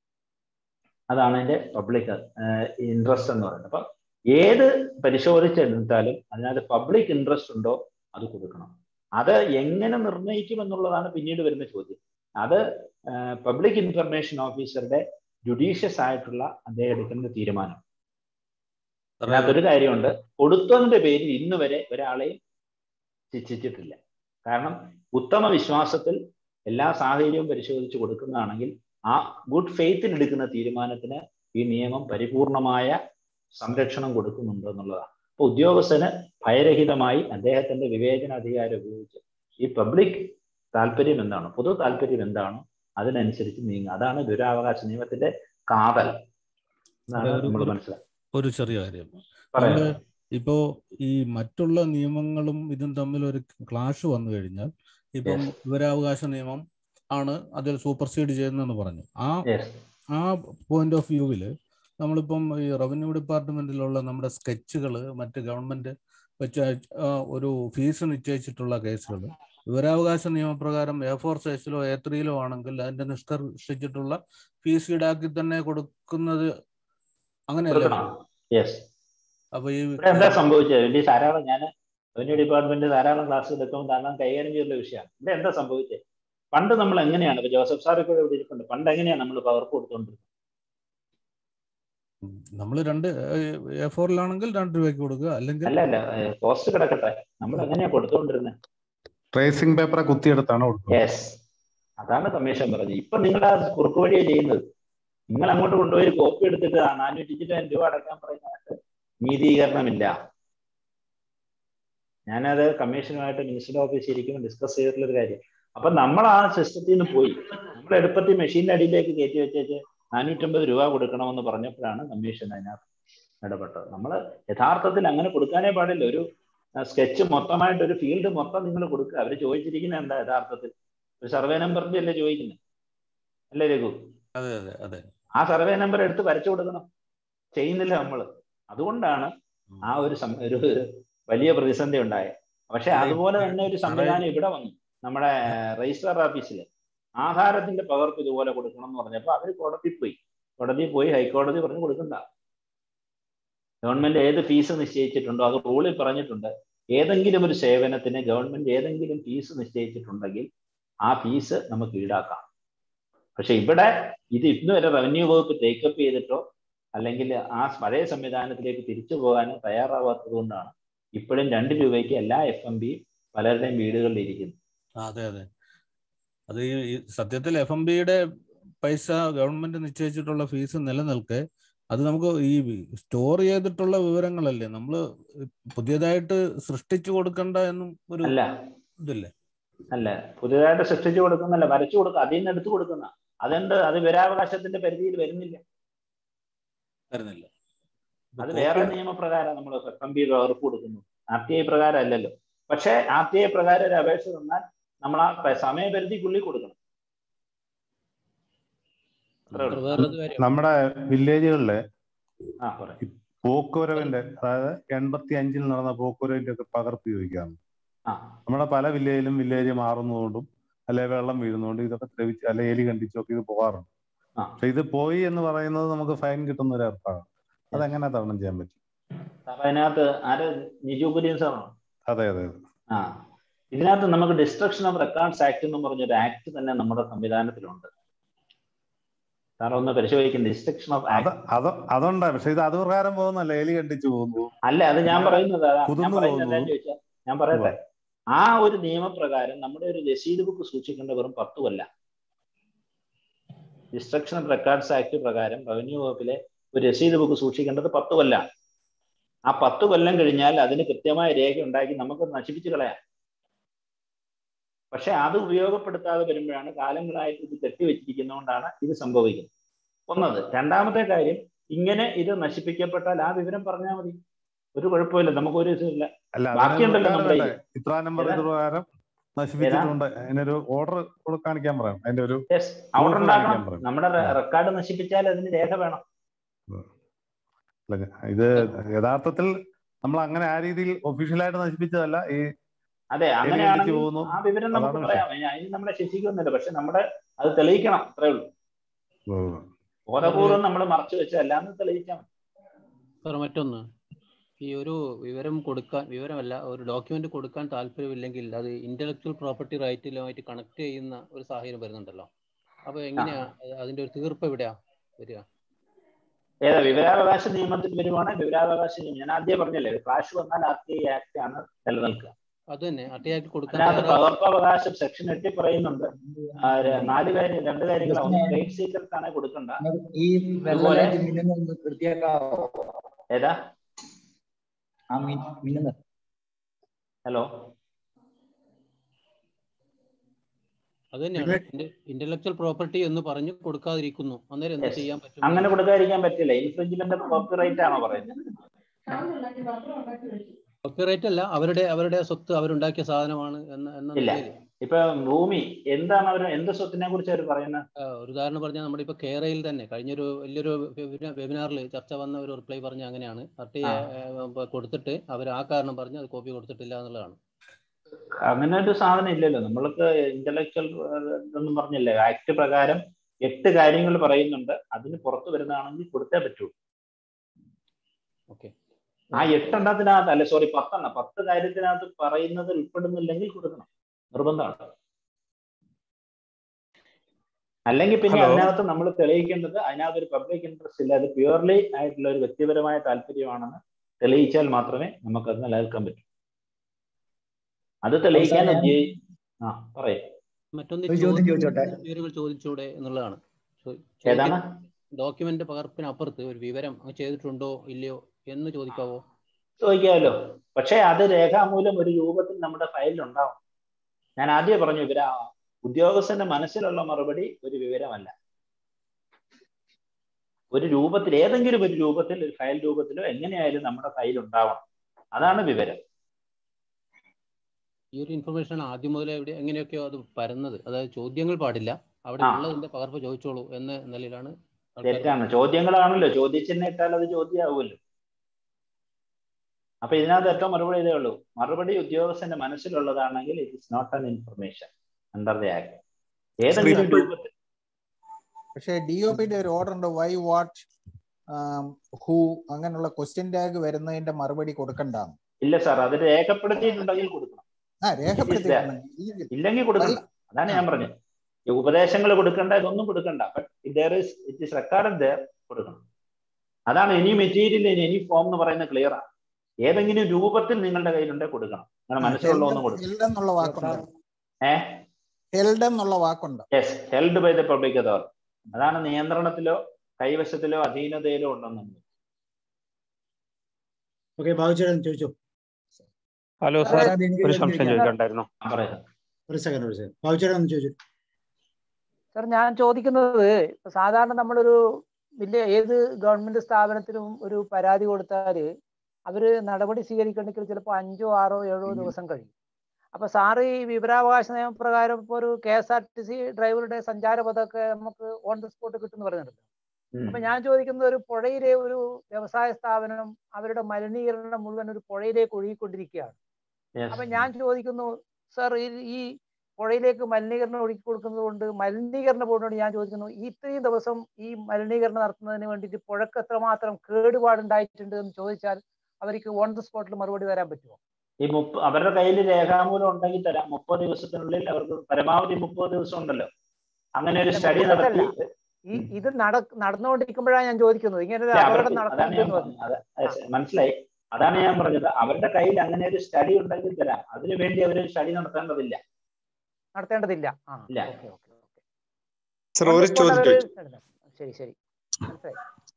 അതാണ് എൻ്റെ പബ്ലിക് ഇൻട്രസ്റ്റ് എന്ന് പറയുന്നത് അപ്പം ഏത് പരിശോധിച്ചെടുത്താലും അതിനകത്ത് പബ്ലിക് ഇൻട്രസ്റ്റ് ഉണ്ടോ അത് കൊടുക്കണം അത് എങ്ങനെ നിർണ്ണയിക്കും എന്നുള്ളതാണ് പിന്നീട് വരുന്ന ചോദ്യം അത് പബ്ലിക് ഇൻഫർമേഷൻ ഓഫീസറുടെ ജുഡീഷ്യസ് ആയിട്ടുള്ള അദ്ദേഹം എടുക്കുന്ന തീരുമാനം അതിനകത്തൊരു കാര്യമുണ്ട് കൊടുത്തതിന്റെ പേരിൽ ഇന്ന് വരെ ഒരാളെയും ശിക്ഷിച്ചിട്ടില്ല കാരണം ഉത്തമ വിശ്വാസത്തിൽ എല്ലാ സാഹചര്യവും പരിശോധിച്ച് കൊടുക്കുന്നതാണെങ്കിൽ ആ ഗുഡ് ഫെയ്ത്തിൽ എടുക്കുന്ന തീരുമാനത്തിന് ഈ നിയമം പരിപൂർണമായ സംരക്ഷണം കൊടുക്കുന്നുണ്ട് എന്നുള്ളതാണ് അപ്പൊ ഉദ്യോഗസ്ഥന് ഭയരഹിതമായി അദ്ദേഹത്തിന്റെ വിവേചന അധികാരം ഉപയോഗിച്ച് ഈ പബ്ലിക് താല്പര്യം എന്താണ് പൊതു താല്പര്യം എന്താണോ അതിനനുസരിച്ച് നീങ്ങുക അതാണ് ദുരാവകാശ നിയമത്തിന്റെ കാതൽ എന്നാണ് നമ്മൾ മനസ്സിലാക്കുന്നത് ഒരു ചെറിയ കാര്യം പറയാം. നമ്മള് ഇപ്പോ ഈ മറ്റുള്ള നിയമങ്ങളും ഇതും തമ്മിൽ ഒരു ക്ലാഷ് വന്നു കഴിഞ്ഞാൽ ഇപ്പം Yes. വിവരാവകാശ നിയമം ആണ് അതിൽ സൂപ്പർസീഡ് ചെയ്യുന്നതെന്ന് പറഞ്ഞു ആ Yes. ആ പോയിന്റ് ഓഫ് വ്യൂവിൽ നമ്മളിപ്പം ഈ റവന്യൂ ഡിപ്പാർട്ട്മെന്റിലുള്ള നമ്മുടെ സ്കെച്ചുകൾ മറ്റ് ഗവൺമെന്റ് വെച്ച് ആ, ഒരു ഫീസ് നിശ്ചയിച്ചിട്ടുള്ള കേസുകൾ വിവരാവകാശ നിയമപ്രകാരം എ ഫോർ സൈസിലോ എ ത്രീയിലോ ആണെങ്കിൽ അതിന്റെ നിഷ്കർഷിച്ചിട്ടുള്ള ഫീസ് ഈടാക്കി തന്നെ കൊടുക്കുന്നത് അങ്ങനെയല്ലേ കൊടുക്കണം യെസ് അപ്പൊ ഈ ഇവിടെ എന്താ സംഭവിച്ചത് വലിയ ധാരാളം ഞാൻ റവന്യൂ ഡിപ്പാർട്ട്മെന്റ് ധാരാളം ക്ലാസ് എടുക്കുമ്പോൾ ധാരാളം കൈകാര്യം ചെയ്തുള്ള വിഷയമാണ് ഇവിടെ എന്താ സംഭവിച്ചത് പണ്ട് നമ്മൾ എങ്ങനെയാണ് ഇപ്പൊ ജോസഫ് സാർ ഇപ്പോൾ ഇവിടെ ഇരിപ്പുണ്ട് പണ്ട് എങ്ങനെയാണ് നമ്മൾ പകർപ്പ് കൊടുത്തുകൊണ്ടിരുന്നത് നമ്മൾ രണ്ട് എ ഫോറിലാണെങ്കിൽ രണ്ട് രൂപയ്ക്ക് കൊടുക്കുക അല്ലെങ്കിൽ അല്ല അല്ല പോസ്റ്റ് കിടക്കട്ടെ നമ്മൾ എങ്ങനെയാ കൊടുത്തുകൊണ്ടിരുന്നത് ട്രേസിംഗ് പേപ്പർ കുത്തിയെടുത്താണ് കൊടുക്കുന്നത് യെസ് അതാണ് കമ്മീഷൻ പറഞ്ഞത് ഇപ്പൊ നിങ്ങൾ ആ കുറുക്ക് വഴിയാ ചെയ്യുന്നത് നിങ്ങൾ അങ്ങോട്ട് കൊണ്ടുപോയി ഒരു കോപ്പി എടുത്തിട്ട് ആ നാനൂറ്റി ചില്ലായിരം രൂപ അടക്കാൻ പറയുന്നതായിട്ട് നീതീകരണമില്ല ഞാനത് കമ്മീഷനുമായിട്ട് മിനിസ്റ്റർ ഓഫീസിൽ ഇരിക്കുമ്പോൾ ഡിസ്കസ് ചെയ്തിട്ടുള്ള ഒരു കാര്യം അപ്പൊ നമ്മൾ ആ സിസ്റ്റത്തിൽ നിന്ന് പോയി നമ്മൾ എളുപ്പത്തിൽ മെഷീന്റെ അടിയിലേക്ക് കയറ്റി വെച്ചേച്ച് നാനൂറ്റമ്പത് രൂപ കൊടുക്കണമെന്ന് പറഞ്ഞപ്പോഴാണ് കമ്മീഷൻ അതിനകത്ത് ഇടപെട്ടത് നമ്മൾ യഥാർത്ഥത്തിൽ അങ്ങനെ കൊടുക്കാനേ പാടില്ല ഒരു സ്കെച്ച് മൊത്തമായിട്ട് ഒരു ഫീൽഡ് മൊത്തം നിങ്ങൾ കൊടുക്കുക അവർ ചോദിച്ചിരിക്കുന്നത് എന്താ യഥാർത്ഥത്തിൽ ഒരു സർവേ നമ്പറിന്റെ അല്ലേ ചോദിക്കുന്നത് അല്ലേ രഘു അതെ അതെ അതെ ആ സർവേ നമ്പർ എടുത്ത് വരച്ചു കൊടുക്കണം ചെയ്യുന്നില്ല നമ്മൾ അതുകൊണ്ടാണ് ആ ഒരു സം- ഒരു വലിയ പ്രതിസന്ധി ഉണ്ടായത് പക്ഷെ അതെ. അതുപോലെ തന്നെ ഒരു സാറേ, സംവിധാനം ഇവിടെ വന്നു നമ്മുടെ രജിസ്ട്രാർ ഓഫീസിൽ ആധാരത്തിന്റെ പകർപ്പ് ഇതുപോലെ കൊടുക്കണം എന്ന് പറഞ്ഞപ്പോൾ അവർ കോടതി പോയി കോടതി പോയി ഹൈക്കോടതി പറഞ്ഞു കൊടുക്കണ്ട ഗവൺമെന്റ് ഏത് ഫീസ് നിശ്ചയിച്ചിട്ടുണ്ടോ അത് റൂളിൽ പറഞ്ഞിട്ടുണ്ട് ഏതെങ്കിലും ഒരു സേവനത്തിന് ഗവൺമെന്റ് ഏതെങ്കിലും ഫീസ് നിശ്ചയിച്ചിട്ടുണ്ടെങ്കിൽ ആ ഫീസ് നമുക്ക് ഈടാക്കാം പക്ഷെ ഇവിടെ ഇത് ഇന്ന് വരെ റവന്യൂ വകുപ്പ് ടേക്കപ്പ് ചെയ്തിട്ടോ അല്ലെങ്കിൽ ആ പഴയ സംവിധാനത്തിലേക്ക് തിരിച്ചു പോകാനോ തയ്യാറാവാത്തത് കൊണ്ടാണ് ഇപ്പോഴും രണ്ട് രൂപയ്ക്ക് എല്ലാ എഫ് എം ബിയും പലരുടെയും വീടുകളിൽ ഇരിക്കുന്നു അതെ അതെ അത് ഈ ഈ സത്യത്തിൽ എഫ് എം ബിയുടെ പൈസ ഗവൺമെന്റ് നിശ്ചയിച്ചിട്ടുള്ള ഫീസ് നിലനിൽക്കെ അത് നമുക്ക് ഈ സ്റ്റോർ ചെയ്തിട്ടുള്ള വിവരങ്ങളല്ലേ നമ്മൾ പുതിയതായിട്ട് സൃഷ്ടിച്ചു കൊടുക്കണ്ട എന്നും ഒരു അല്ല ഇതില്ലേ അല്ല പുതിയതായിട്ട് സൃഷ്ടിച്ചു കൊടുക്കുന്നല്ല വരച്ചു കൊടുക്കുക അതിൽ നിന്ന് എടുത്തു കൊടുക്കുന്ന അതുകൊണ്ട് അത് വിവരാവകാശത്തിന്റെ പരിധിയിൽ വരുന്നില്ല വരുന്നില്ല അത് വേറെ നിയമപ്രകാരം നമ്മൾ എഫ് എം ബി പകർപ്പ് കൊടുക്കുന്നു ആർ ടി ഐ പ്രകാരം അല്ലല്ലോ പക്ഷേ ആർ ടി ഐ പ്രകാരം ഒരു അപേക്ഷ തന്നാൽ നമ്മൾ ആ പ- സമയപരിധിക്കുള്ളിൽ കൊടുക്കണം അത്രേ ഉള്ളൂ. വേറൊരു കാര്യം നമ്മുടെ വില്ലേജുകളിലെ ആ പറയാം പോക്കുവരവിന്റെ അതായത് എൺപത്തി അഞ്ചിൽ നടന്ന പോക്കുവരവിന്റെ ഒക്കെ പകർപ്പ് ചോദിക്കാണ് ആ നമ്മുടെ പല വില്ലേജിലും വില്ലേജ് മാറുന്നതുകൊണ്ടും അല്ലെ വെള്ളം വീഴുന്നതുകൊണ്ടും ഇതൊക്കെ ദ്രവിച്ച് അല്ലെ എലി കണ്ടിച്ചൊക്കെ ഇത് പോകാറുണ്ട് ആ. പക്ഷെ ഇത് പോയി എന്ന് പറയുന്നത് നമുക്ക് ഫൈൻ കിട്ടുന്ന ഒരു ഏർപ്പാടാണ് അതെങ്ങനെ തരണം ചെയ്യാൻ പറ്റും സാർ അതിനകത്ത് ആര് നിജു കുര്യൻ സാറാണോ അതെ അതെ അതെ ആ ഇതിനകത്ത് നമുക്ക് ഡിസ്ട്രക്ഷൻ ഓഫ് റെക്കോർഡ്സ് ആക്ട് എന്ന് പറഞ്ഞൊരു ആക്ട് തന്നെ നമ്മുടെ സംവിധാനത്തിലുണ്ട് സാർ ഒന്ന് പരിശോധിക്കും ഡിസ്ട്രക്ഷൻ ഓഫ് അത് ആക്ട് അത് അതുണ്ടാ പക്ഷെ ഇത് അത് പ്രകാരം പോകുന്നല്ല എലി കണ്ടിച്ചു പോകുന്നു അല്ല അത് ഞാൻ പറയുന്നത് അതാ. ഞാൻ കുതിർന്നു പറയുന്നത് എന്താ പോകുന്നു ചോദിച്ചാൽ ഞാൻ പറയട്ടെ ആ ഒരു നിയമപ്രകാരം നമ്മുടെ ഒരു രസീത് ബുക്ക് സൂക്ഷിക്കേണ്ട വെറും പത്ത് കൊല്ല ഡിസ്ട്രക്ഷൻ ഓഫ് റെക്കോർഡ്സ് ആക്ട് പ്രകാരം റവന്യൂ വകുപ്പിലെ ഒരു രസീത് ബുക്ക് സൂക്ഷിക്കേണ്ടത് പത്ത് കൊല്ല ആ പത്ത് കൊല്ലം കഴിഞ്ഞാൽ അതിന് കൃത്യമായ രേഖ ഉണ്ടാക്കി നമുക്ക് നശിപ്പിച്ചു കളയാം പക്ഷെ അത് ഉപയോഗപ്പെടുത്താതെ വരുമ്പോഴാണ് കാലങ്ങളായിട്ട് ഇത് കെട്ടിവെച്ചിരിക്കുന്നതുകൊണ്ടാണ് ഇത് സംഭവിക്കുന്നത് ഒന്നത് രണ്ടാമത്തെ കാര്യം ഇങ്ങനെ ഇത് നശിപ്പിക്കപ്പെട്ടാൽ ആ വിവരം പറഞ്ഞാൽ മതി ഒരു കുഴപ്പമില്ല നമുക്ക് ഒരു ഇല്ല അല്ല ബാക്കിയുണ്ടല്ലോ നമ്മുടെ അതിന് കയ്യിൽ. ഇത്ര നമ്പർ ഏതാ? ഇത് പ്രകാരം നശിപ്പിച്ചിട്ടുണ്ട് അതിനൊരു ഓർഡർ കാണിക്കാൻ പറയാം അതിന്റെ ഒരു യെസ് അവിടെ proof ഉണ്ടാക്കണം കാണിക്കാൻ പറയും നമ്മുടെ റെക്കോർഡ് നശിപ്പിച്ചാൽ അതിന് രേഖ വേണം അല്ല, ഇത് യഥാർത്ഥത്തിൽ നമ്മൾ അങ്ങനെ ആ രീതിയിൽ ഒഫീഷ്യലായിട്ട് നശിപ്പിച്ചതല്ല ഈ അതെ എലി കണ്ടിച്ചു അങ്ങനെയാണെങ്കിൽ പോകുന്നു ആ വിവരം നമുക്ക് അതാണ് പറയാം അതിന് അതിന് നമ്മളെ ശിക്ഷിക്കുന്നില്ല പക്ഷെ നമ്മുടെ അത് തെളിയിക്കണം അത്രേ ഉള്ളൂ ഉം. ബോധപൂർവ്വം നമ്മൾ മറച്ചു വെച്ചല്ലാന്ന് തെളിയിച്ചാൽ മതി സാർ മറ്റൊന്ന് ഈ ഒരു വിവരം കൊടുക്കാൻ വിവരമല്ല ഒരു ഡോക്യുമെന്റ് കൊടുക്കാൻ താല്പര്യമില്ലെങ്കിൽ അത് ഇന്റലക്ച്വൽ പ്രോപ്പർട്ടി റൈറ്റിലുമായിട്ട് കണക്ട് ചെയ്യുന്ന ഒരു സാഹചര്യം വരുന്നുണ്ടല്ലോ അപ്പൊ എങ്ങനെയാ അത് അതിന്റെ ഒരു തീർപ്പ് എവിടെയാ വരിക ഏതാ വിവരാവകാശ നിയമത്തിൽ വരുവാണ് വിവരാവകാശ നിയമം ഞാൻ ആദ്യം പറഞ്ഞല്ലേ ക്ലാഷ് വന്നാൽ ആർ ടി ഐ ആക്ട് ആണ് നിലനിൽക്കുക അത് തന്നെ അട്ടയാക്കി കൊടുക്കാൻ അതിനകത്ത് തയ്യാറാ- പകർപ്പവകാശം സെക്ഷൻ എട്ടി പറയുന്നുണ്ട് ആ, ര- നാല് കാര്യം രണ്ട് കാര്യങ്ങളാണ് ഒന്ന് ട്രേഡ് സീക്രട്ട് ആണ് കൊടുക്കണ്ട ഈ വെള്ള അതുപോലെ ലൈറ്റ് മിന്നുന്നൊന്ന് വൃത്തിയാക്കാവോ ഏതാ ആ മി- മിന്നുന്നത് ഹലോ അത് തന്നെയാണ് ഇന്റലക്ച്വൽ പ്രോപ്പർട്ടി എന്ന് പറഞ്ഞു കൊടുക്കാതിരിക്കുന്നു അന്നേരം എന്ത് Yes. ചെയ്യാൻ പറ്റും അങ്ങനെ കൊടുക്കാതിരിക്കാൻ പറ്റില്ല ഇൻഫ്രിഞ്ച്മെന്റ് കോപ്പിറൈറ്റ് ആണോ പറയുന്നത് കോപ്പിറൈറ്റ് അല്ല അവരുടെ അവരുടെ സ്വത്ത് അവരുണ്ടാക്കിയ സാധനമാണ് എന്ന എന്ന ഇല്ല നിലയിൽ ഇപ്പൊ ഭൂമി എന്താണ് അവർ എന്ത് സ്വത്തിനെ കുറിച്ച് അവർ പറയുന്നത് ആ, ഒരു ഉദാഹരണം പറഞ്ഞാൽ നമ്മുടെ ഇപ്പൊ കേരളയിൽ തന്നെ കഴിഞ്ഞൊരു വലിയൊരു വെബിനാറിൽ ചർച്ച വന്ന ഒരു റിപ്ലൈ പറഞ്ഞ അങ്ങനെയാണ് പാർട്ടി ആ. കൊടുത്തിട്ട് അവർ ആ കാരണം പറഞ്ഞ് അത് കോപ്പി കൊടുത്തിട്ടില്ല എന്നുള്ളതാണ് അങ്ങനെ ഒരു സാധനം ഇല്ലല്ലോ നമ്മൾക്ക് ഇന്റലക്ച്വൽ ഇതൊന്നും പറഞ്ഞില്ലേ ആക്ട് പ്രകാരം എട്ട് കാര്യങ്ങൾ പറയുന്നുണ്ട് അതിന് പുറത്ത് വരുന്നതാണെങ്കിൽ കൊടുത്തേ പറ്റൂ ഓക്കെ ആ എട്ടെണ്ണത്തിനകത്ത് അല്ല സോറി പത്തെണ്ണം പത്ത് കാര്യത്തിനകത്ത് പറയുന്നത് ഉൾപ്പെടുന്നില്ലെങ്കിൽ കൊടുക്കണം നിർബന്ധമാണ് അല്ലെങ്കിൽ പിന്നെ Hello. അതിനകത്ത് നമ്മൾ തെളിയിക്കേണ്ടത് അതിനകത്ത് ഒരു പബ്ലിക് ഇൻട്രസ്റ്റ് ഇല്ല അത് പ്യുവർലി ആയിട്ടുള്ള ഒരു വ്യക്തിപരമായ താല്പര്യമാണെന്ന് തെളിയിച്ചാൽ മാത്രമേ നമുക്കത് നിലനിൽക്കാൻ പറ്റൂ അത് തെളിയിക്കാൻ അവസാനം- ഉദ്യോഗി ആ പറയേ മറ്റൊന്ന് ഒരു ചോദ്യം ചോദിച്ചോട്ടെ? പേരുകൾ ചോദിച്ചൂടെ എന്നുള്ളതാണ് ഏതാണ് ഡോക്യുമെന്റ് പകർപ്പിനപ്പുറത്ത് ഒരു വിവരം അത് ചെയ്തിട്ടുണ്ടോ ഇല്ലയോ എന്ന് ചോദിക്കാവോ ചോദിക്കാമല്ലോ പക്ഷേ അത് രേഖാമൂലം ഒരു രൂപത്തിൽ നമ്മുടെ ഫയലിൽ ഉണ്ടാവും ഞാൻ ആദ്യം പറഞ്ഞു ഇവരാ ഉദ്യോഗസ്ഥന്റെ മനസ്സിലുള്ള മറുപടി ഒരു വിവരമല്ല ഒരു രൂപത്തിൽ ഏതെങ്കിലും ഒരു രൂപത്തിൽ ഒരു ഫയൽ രൂപത്തിലോ എങ്ങനെയായാലും നമ്മുടെ ഫയൽ ഉണ്ടാവണം അതാണ് വിവരം ഈ ഒരു ഇൻഫർമേഷൻ ആദ്യം മുതലേ എവിടെ എങ്ങനെയൊക്കെയോ അത് പരന്നത് അതായത് ചോദ്യങ്ങൾ പാടില്ല അവിടെ ആ. ഉള്ളതിന്റെ പകർപ്പ് ചോദിച്ചോളൂ എന്ന നിലയിലാണ് ആൾക്കാർ തെറ്റാണ് ചോദ്യങ്ങളാണല്ലോ ചോദ്യചിഹ്നം ഇട്ടാൽ അത് ചോദ്യമാവുമല്ലോ അപ്പൊ ഇതിനകത്ത് ഏറ്റവും മറുപടി ഇതേ ഉള്ളൂ മറുപടി ഉദ്യോഗസ്ഥന്റെ മനസ്സിലുള്ളതാണെങ്കിൽ it is not an information under the act ഏതെങ്കിലും പക്ഷേ രൂപത്തിൽ പക്ഷേ ഡി ഒ പിയുടെ ഒരു ഓർഡർ ഉണ്ട് വൈ വാട്ട് ഹൂ അങ്ങനെയുള്ള ക്വസ്റ്റ്യൻ ടാഗ് വരുന്നതിന്റെ മറുപടി കൊടുക്കണ്ടാന്ന് ഇല്ല സാർ അത് രേഖപ്പെടുത്തിയിട്ടുണ്ടെങ്കിൽ കൊടുക്കണം ആ It is there. രേഖപ്പെടുത്തിയിട്ടുണ്ടെങ്കിൽ ഇല്ലെങ്കിൽ കൊടുക്കണം അതാണ് ഞാൻ പറഞ്ഞത് ഈ ഉപദേശങ്ങൾ കൊടുക്കണ്ട ഇതൊന്നും കൊടുക്കണ്ട but there is it is record there കൊടുക്കണം അതാണ് any material in any form എന്ന് പറയുന്നത് ക്ലിയർ ആണ് ഏതെങ്കിലും രൂപത്തിൽ നിങ്ങളുടെ കയ്യിലുണ്ടെങ്കിൽ കൊടുക്കണം അങ്ങനെ മനസ്സിലുള്ള ഒന്ന് കൊടുക്കണം ഹെൽഡ് എന്നുള്ള വാക്കുണ്ട് ഏ ഹെൽഡ് എന്നുള്ള വാക്കുണ്ട് yes held by the public authority അതാണ് നിയന്ത്രണത്തിലോ കൈവശത്തിലോ അധീനതയിലോ ഉണ്ടെന്നുള്ളത് ഓക്കെ ബാബുചേട്ടൻ ചോദിച്ചോ ഹലോ സാർ, സാർ അതെനിക്ക് ഒരു സംശയം ചോദിക്കാം. ചോദിക്കണ്ടായിരുന്നു പറയാം ഒരു സെക്കൻഡ് ഒരു സെക്കൻഡ് ബാബുചേട്ടൻ ഒന്ന് ചോദിച്ചു സാർ ഞാൻ ചോദിക്കുന്നത് ഇപ്പൊ സാധാരണ നമ്മളൊരു വലിയ ഏത് ഗവൺമെന്റ് സ്ഥാപനത്തിനും ഒരു പരാതി കൊടുത്താല് അവര് നടപടി സ്വീകരിക്കണമെങ്കിൽ ചിലപ്പോൾ അഞ്ചോ ആറോ ഏഴോ ദിവസം കഴിയും അപ്പൊ സാറ് ഈ വിവരാവകാശ നിയമപ്രകാരം ഇപ്പോൾ ഒരു K S R T C ഡ്രൈവറുടെ സഞ്ചാരപഥമൊക്കെ നമുക്ക് ഓൺ ദ സ്പോട്ട് കിട്ടുമെന്ന് പറയുന്നുണ്ടല്ലോ അപ്പൊ ഞാൻ ചോദിക്കുന്നത് ഒരു പുഴയിലെ ഒരു വ്യവസായ സ്ഥാപനം അവരുടെ മലിനീകരണം മുഴുവൻ ഒരു പുഴയിലേക്ക് ഒഴുകിക്കൊണ്ടിരിക്കുകയാണ് അപ്പൊ ഞാൻ ചോദിക്കുന്നു സർ ഈ പുഴയിലേക്ക് മലിനീകരണം ഒഴുക്കി കൊടുക്കുന്നത് കൊണ്ട് മലിനീകരണ ബോർഡിനോട് ഞാൻ ചോദിക്കുന്നു ഈ ഇത്രയും ദിവസം ഈ മലിനീകരണം നടത്തുന്നതിന് വേണ്ടിയിട്ട് പുഴക്ക് എത്രമാത്രം കേടുപാടുണ്ടായിട്ടുണ്ട് എന്ന് ചോദിച്ചാൽ അവർക്ക് ഓൺ ദ സ്പോട്ടിൽ മറുപടി തരാൻ പറ്റുമോ ഈ മുപ്പ അവരുടെ കയ്യിൽ രേഖാമൂലം ഉണ്ടെങ്കിൽ തരാം മുപ്പത് ദിവസത്തിനുള്ളിൽ അവർക്ക് പരമാവധി മുപ്പത് ദിവസം ഉണ്ടല്ലോ അങ്ങനെ ഒരു സ്റ്റഡി നടത്തി ഈ ഇത് നട നടന്നുകൊണ്ടിരിക്കുമ്പോഴാണ് ഞാൻ ചോദിക്കുന്നത് ഇങ്ങനെ ഒരു ഇല്ല, അപകടം അവർക്ക് അതാണ് ഞാൻ നടക്കുന്നുണ്ട് പറഞ്ഞത് അത് മനസ്സിലായി അതാണ് ഞാൻ പറഞ്ഞത് അവരുടെ കയ്യിൽ അങ്ങനെ ഒരു സ്റ്റഡി ഉണ്ടെങ്കിൽ തരാം അതിനു വേണ്ടി അവർ സ്റ്റഡി നടത്തേണ്ടതില്ല നടത്തേണ്ടതില്ല ആ ഇല്ല okay okay sir On the ഒരു spot ചോദ്യം അവര് ചോദിച്ചു ശരി ശരി മനസ്സിലായി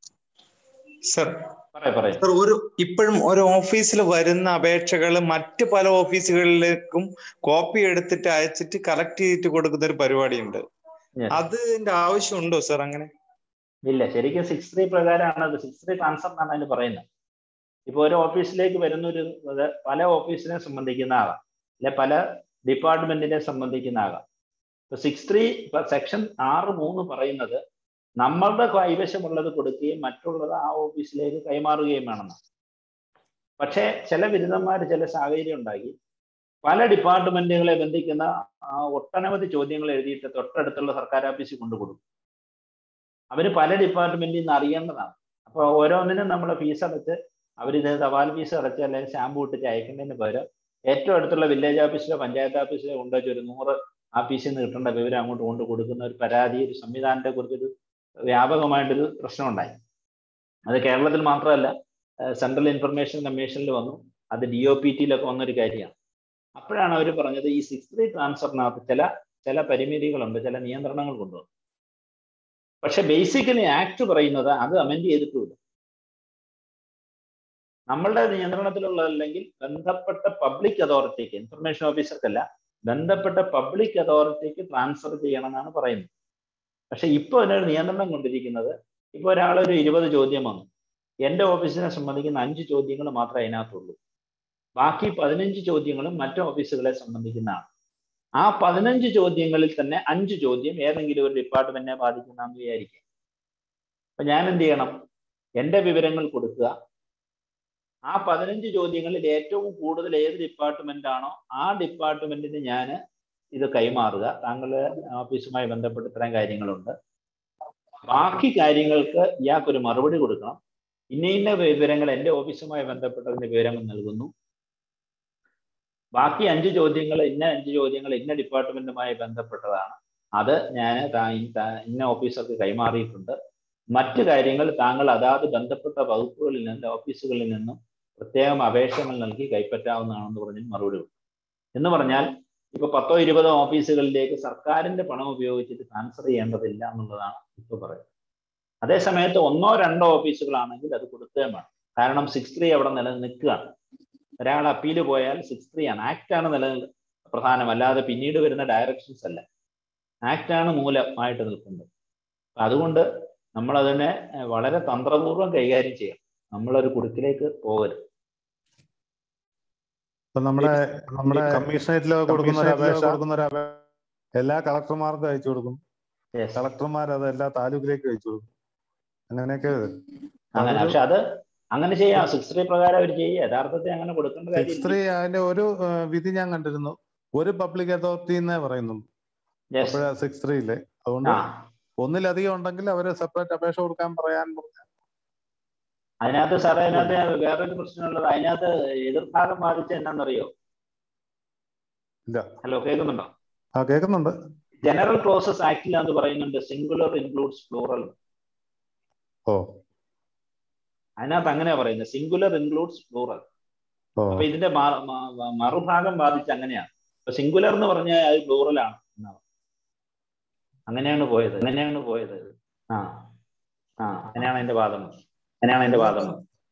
സർ പറയാം പറയാം സർ ഒരു ഇപ്പോഴും ഒരു ഓഫീസിൽ വരുന്ന അപേക്ഷകൾ മറ്റ് പല ഓഫീസുകളിലേക്കും കോപ്പി എടുത്തിട്ട് അയച്ചിട്ട് കളക്ട് ചെയ്തിട്ട് കൊടുക്കുന്ന ഒരു പരിപാടിയുണ്ട് അതിന്റെ ആവശ്യമുണ്ടോ സർ അങ്ങനെ ഇല്ല ശരിക്കും സിക്സ് ത്രീ പ്രകാരമാണ് അത് സിക്സ് ത്രീ ട്രാൻസ്ഫർ എന്നാണ് അതിന് പറയുന്നത് ഇപ്പൊ ഒരു ഓഫീസിലേക്ക് വരുന്ന ഒരു ഇത് പല ഓഫീസിനെ സംബന്ധിക്കുന്ന ആകാം അല്ലെ പല ഡിപ്പാർട്ട്മെന്റിനെ സംബന്ധിക്കുന്ന ആകാം ഇപ്പൊ സിക്സ് ത്രീ സെക്ഷൻ ആറ് മൂന്ന് പറയുന്നത് നമ്മളുടെ കൈവശമുള്ളത് കൊടുക്കുകയും മറ്റുള്ളത് ആ ഓഫീസിലേക്ക് കൈമാറുകയും വേണമെന്ന് പക്ഷേ ചില ബിരുദന്മാർ ചില സാഹചര്യം ഉണ്ടാക്കി പല ഡിപ്പാർട്ട്മെന്റുകളെ ബന്ധിക്കുന്ന ആ ഒട്ടനവധി ചോദ്യങ്ങൾ എഴുതിയിട്ട് തൊട്ടടുത്തുള്ള സർക്കാർ ഓഫീസിൽ കൊണ്ടു കൊടുക്കും അവര് പല ഡിപ്പാർട്ട്മെന്റിൽ നിന്ന് അറിയേണ്ടതാണ് അപ്പൊ ഓരോന്നിനും നമ്മൾ ഫീസ് അടച്ച് അവരിത് തപാൽ ഫീസ് അടച്ച് അല്ലെങ്കിൽ സ്റ്റാമ്പ് ഇട്ടിട്ട് അയക്കുന്നതിന് പകരം ഏറ്റവും അടുത്തുള്ള വില്ലേജ് ഓഫീസിലോ പഞ്ചായത്ത് ഓഫീസിലോ കൊണ്ടുവച്ച് ഒരു നൂറ് ഓഫീസിൽ നിന്ന് കിട്ടേണ്ട വിവരം അങ്ങോട്ട് കൊണ്ട് കൊടുക്കുന്ന ഒരു പരാതി ഒരു സംവിധാനത്തെ കുറിച്ചൊരു വ്യാപകമായിട്ടൊരു പ്രശ്നമുണ്ടായി അത് കേരളത്തിൽ മാത്രമല്ല സെൻട്രൽ ഇൻഫർമേഷൻ കമ്മീഷനിൽ വന്നു അത് ഡി ഒ പി ടിയിലൊക്കെ വന്നൊരു കാര്യമാണ് അപ്പോഴാണ് അവർ പറഞ്ഞത് ഈ സിക്സ് ത്രീ ട്രാൻസ്ഫറിനകത്ത് ചില ചില പരിമിതികളുണ്ട് ചില നിയന്ത്രണങ്ങൾ കൊണ്ടുവന്നു പക്ഷെ ബേസിക്കലി ആക്ട് പറയുന്നത് അത് അമെൻഡ് ചെയ്തിട്ടുമില്ല നമ്മളുടെ നിയന്ത്രണത്തിലുള്ളതല്ലെങ്കിൽ ബന്ധപ്പെട്ട പബ്ലിക് അതോറിറ്റിക്ക് ഇൻഫർമേഷൻ ഓഫീസർക്കല്ല ബന്ധപ്പെട്ട പബ്ലിക് അതോറിറ്റിക്ക് ട്രാൻസ്ഫർ ചെയ്യണമെന്നാണ് പറയുന്നത് പക്ഷെ ഇപ്പോൾ അതിനൊരു നിയന്ത്രണം കൊണ്ടിരിക്കുന്നത് ഇപ്പോൾ ഒരാളൊരു ഇരുപത് ചോദ്യം വന്നു എൻ്റെ ഓഫീസിനെ സംബന്ധിക്കുന്ന അഞ്ച് ചോദ്യങ്ങൾ മാത്രമേ അതിനകത്തുള്ളൂ ബാക്കി പതിനഞ്ച് ചോദ്യങ്ങളും മറ്റു ഓഫീസുകളെ സംബന്ധിക്കുന്നതാണ് ആ പതിനഞ്ച് ചോദ്യങ്ങളിൽ തന്നെ അഞ്ച് ചോദ്യം ഏതെങ്കിലും ഒരു ഡിപ്പാർട്ട്മെന്റിനെ ബാധിക്കുന്നതെന്ന് വിചാരിക്കുക അപ്പൊ ഞാൻ എന്ത് ചെയ്യണം എൻ്റെ വിവരങ്ങൾ കൊടുക്കുക ആ പതിനഞ്ച് ചോദ്യങ്ങളിൽ ഏറ്റവും കൂടുതൽ ഏത് ഡിപ്പാർട്ട്മെന്റ് ആണോ ആ ഡിപ്പാർട്ട്മെന്റിന് ഞാൻ ഇത് കൈമാറുക താങ്കളുടെ ഓഫീസുമായി ബന്ധപ്പെട്ട് ഇത്രയും കാര്യങ്ങളുണ്ട് ബാക്കി കാര്യങ്ങൾക്ക് ഇയാൾക്കൊരു മറുപടി കൊടുക്കണം ഇന്ന ഇന്ന വിവരങ്ങൾ എൻ്റെ ഓഫീസുമായി ബന്ധപ്പെട്ടതിന്റെ വിവരങ്ങൾ നൽകുന്നു ബാക്കി അഞ്ച് ചോദ്യങ്ങൾ ഇന്ന അഞ്ച് ചോദ്യങ്ങൾ ഇന്ന ഡിപ്പാർട്ട്മെന്റുമായി ബന്ധപ്പെട്ടതാണ് അത് ഞാൻ ഇന്ന ഓഫീസർക്ക് കൈമാറിയിട്ടുണ്ട് മറ്റു കാര്യങ്ങൾ താങ്കൾ അതാത് ബന്ധപ്പെട്ട വകുപ്പുകളിൽ നിന്ന് ഓഫീസുകളിൽ നിന്നും പ്രത്യേകം അപേക്ഷകൾ നൽകി കൈപ്പറ്റാവുന്നതാണെന്ന് പറഞ്ഞ് മറുപടി കൊടുക്കും എന്ന് പറഞ്ഞാൽ ഇപ്പൊ പത്തോ ഇരുപതോ ഓഫീസുകളിലേക്ക് സർക്കാരിന്റെ പണം ഉപയോഗിച്ചിട്ട് ട്രാൻസ്ഫർ ചെയ്യേണ്ടതില്ല എന്നുള്ളതാണ് ഇപ്പൊ പറയുന്നത് അതേ സമയത്ത് ഒന്നോ രണ്ടോ ഓഫീസുകളാണെങ്കിൽ അത് കൊടുക്കുകയും വേണം കാരണം സിക്സ് ത്രീ അവിടെ നിലനിൽക്കുകയാണ് ഒരാൾ അപ്പീൽ പോയാൽ സിക്സ് ത്രീ ആണ് ആക്ട് ആണ് നില പ്രധാനം അല്ലാതെ പിന്നീട് വരുന്ന ഡയറക്ഷൻസ് അല്ല ആക്ട് ആണ് മൂലമായിട്ട് നിൽക്കുന്നത് അതുകൊണ്ട് നമ്മൾ അതിനെ വളരെ തന്ത്രപൂർവ്വം കൈകാര്യം ചെയ്യണം നമ്മളൊരു കുടുക്കിലേക്ക് പോകരുത് ഇപ്പൊ നമ്മുടെ നമ്മുടെ കമ്മീഷണറേറ്റിലൊക്കെ കൊടുക്കുന്ന ഒരു അപേക്ഷ കൊടുക്കുന്ന ഒരു അപേക്ഷ എല്ലാ കളക്ടർമാർക്കും അയച്ചു കൊടുക്കും കളക്ടർമാർ അത് എല്ലാ താലൂക്കിലേക്ക് അയച്ചു കൊടുക്കും അങ്ങനെയൊക്കെ അങ്ങനെ പക്ഷെ അത് അങ്ങനെ ചെയ്യാം സിക്സ് ത്രീ പ്രകാരം അവർ ചെയ്യുക യഥാർത്ഥത്തിൽ അങ്ങനെ കൊടുക്കേണ്ട സിക്സ് ത്രീ കാര്യം അതിന്റെ ഒരു വിധി ഞാൻ കണ്ടിരുന്നു ഒരു പബ്ലിക് അതോറിറ്റി എന്നേ പറയുന്നു അപ്പോഴാ സിക്സ് ത്രീയില് അതുകൊണ്ട് ആ ഒന്നിലധികം ഉണ്ടെങ്കിൽ അവര് സെപ്പറേറ്റ് അപേക്ഷ കൊടുക്കാൻ പറയാൻ പറഞ്ഞു. അതിനകത്ത് സാറേ അതിനകത്ത് വേറൊരു പ്രശ്നമുള്ളത് അതിനകത്ത് എതിർഭാഗം ബാധിച്ച എന്നാണെന്നറിയോ ഇല്ല ഹലോ കേൾക്കുന്നുണ്ടോ ആ കേൾക്കുന്നുണ്ട് ജനറൽ ക്ലോസസ് ആക്ടിൽ പറയുന്നുണ്ട് സിംഗുലർ ഇൻക്ലൂഡ്സ് പ്ലൂറൽ ഓ അതിനകത്ത് അങ്ങനെയാ പറയുന്നത് സിംഗുലർ ഇൻക്ലൂഡ്സ് പ്ലൂറൽ ഓ അപ്പൊ ഇതിന്റെ മ- മ- മ- മറുഭാഗം ബാധിച്ച് അങ്ങനെയാണ് ഇപ്പൊ സിംഗുലർ എന്ന് പറഞ്ഞാൽ അത് പ്ലൂറൽ ആണ് എന്നാണ്. അങ്ങനെയാണ് പോയത് അങ്ങനെയാണ് പോയത് ആ ആ അങ്ങനെയാണ് അതിന്റെ വാദം അങ്ങനെയാണ് അതിന്റെ വാദം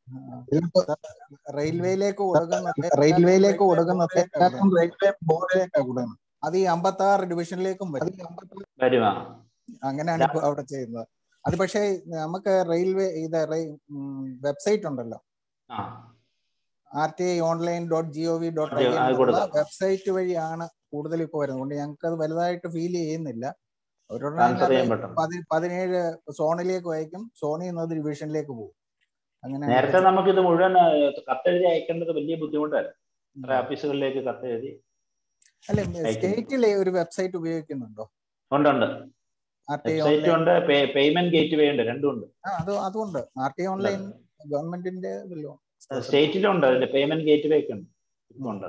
റെയിൽവേയിലേക്ക് കൊടുക്കുന്നത് റെയിൽവേയിലേക്ക് കൊടുക്കുന്നത് എല്ലാവർക്കും റെയിൽവേ ബോർഡിലേക്കാണ് കൊടുക്കുന്നത് അത് ഈ അമ്പത്തി ആറ് ഡിവിഷനിലേക്കും വരും വരുമാ അങ്ങനെയാണ് ഇപ്പൊ അവിടെ ചെയ്യുന്നത് അത് പക്ഷേ നമുക്ക് റെയിൽവേ ഇത് വെബ്സൈറ്റ് ഉണ്ടല്ലോ ആ R T I online dot G O V dot I അത് കൊടുക്കാം. വെബ്സൈറ്റ് വഴിയാണ് കൂടുതൽ ഇപ്പോൾ വരുന്നത് അതുകൊണ്ട് ഞങ്ങൾക്ക് അത് വലുതായിട്ട് ഫീൽ ചെയ്യുന്നില്ല അവരോട് Transfer ചെയ്യാൻ പറ്റും. പതി- പതിനേഴ് സോണിലേക്ക് അയക്കും സോണിൽ നിന്ന് അത് ഡിവിഷനിലേക്ക് പോകും അങ്ങനെ നേരത്തെ നമുക്ക് ഇത് മുഴുവൻ ആ, കത്തെഴുതി അയക്കേണ്ടത് വലിയ ബുദ്ധിമുട്ടായിരുന്നു കുറെ ഓഫീസുകളിലേക്ക് കത്തെഴുതി അല്ല അയക്കുന്നു. സ്റ്റേറ്റിലെ ഒരു വെബ്സൈറ്റ് ഉപയോഗിക്കുന്നുണ്ടോ ഉണ്ട് ഉണ്ട് ആർ ടി ഐ വെബ്സൈറ്റും ഓൺലൈൻ ഉണ്ട് പേയ്മെന്റ് ഗേറ്റ് വേ ഉണ്ട് രണ്ടും ഉണ്ട് ആ അത് അതുണ്ട് ആർ ടി ഐ ഓൺലൈൻ ഗവൺമെന്റിന്റെ ഇതിലോ സ്റ്റേറ്റിലും ഉണ്ട് അതിന്റെ പേയ്മെന്റ് ഗേറ്റ് വേ ഒക്കെ ഉണ്ട് ഇപ്പൊ ഉണ്ട്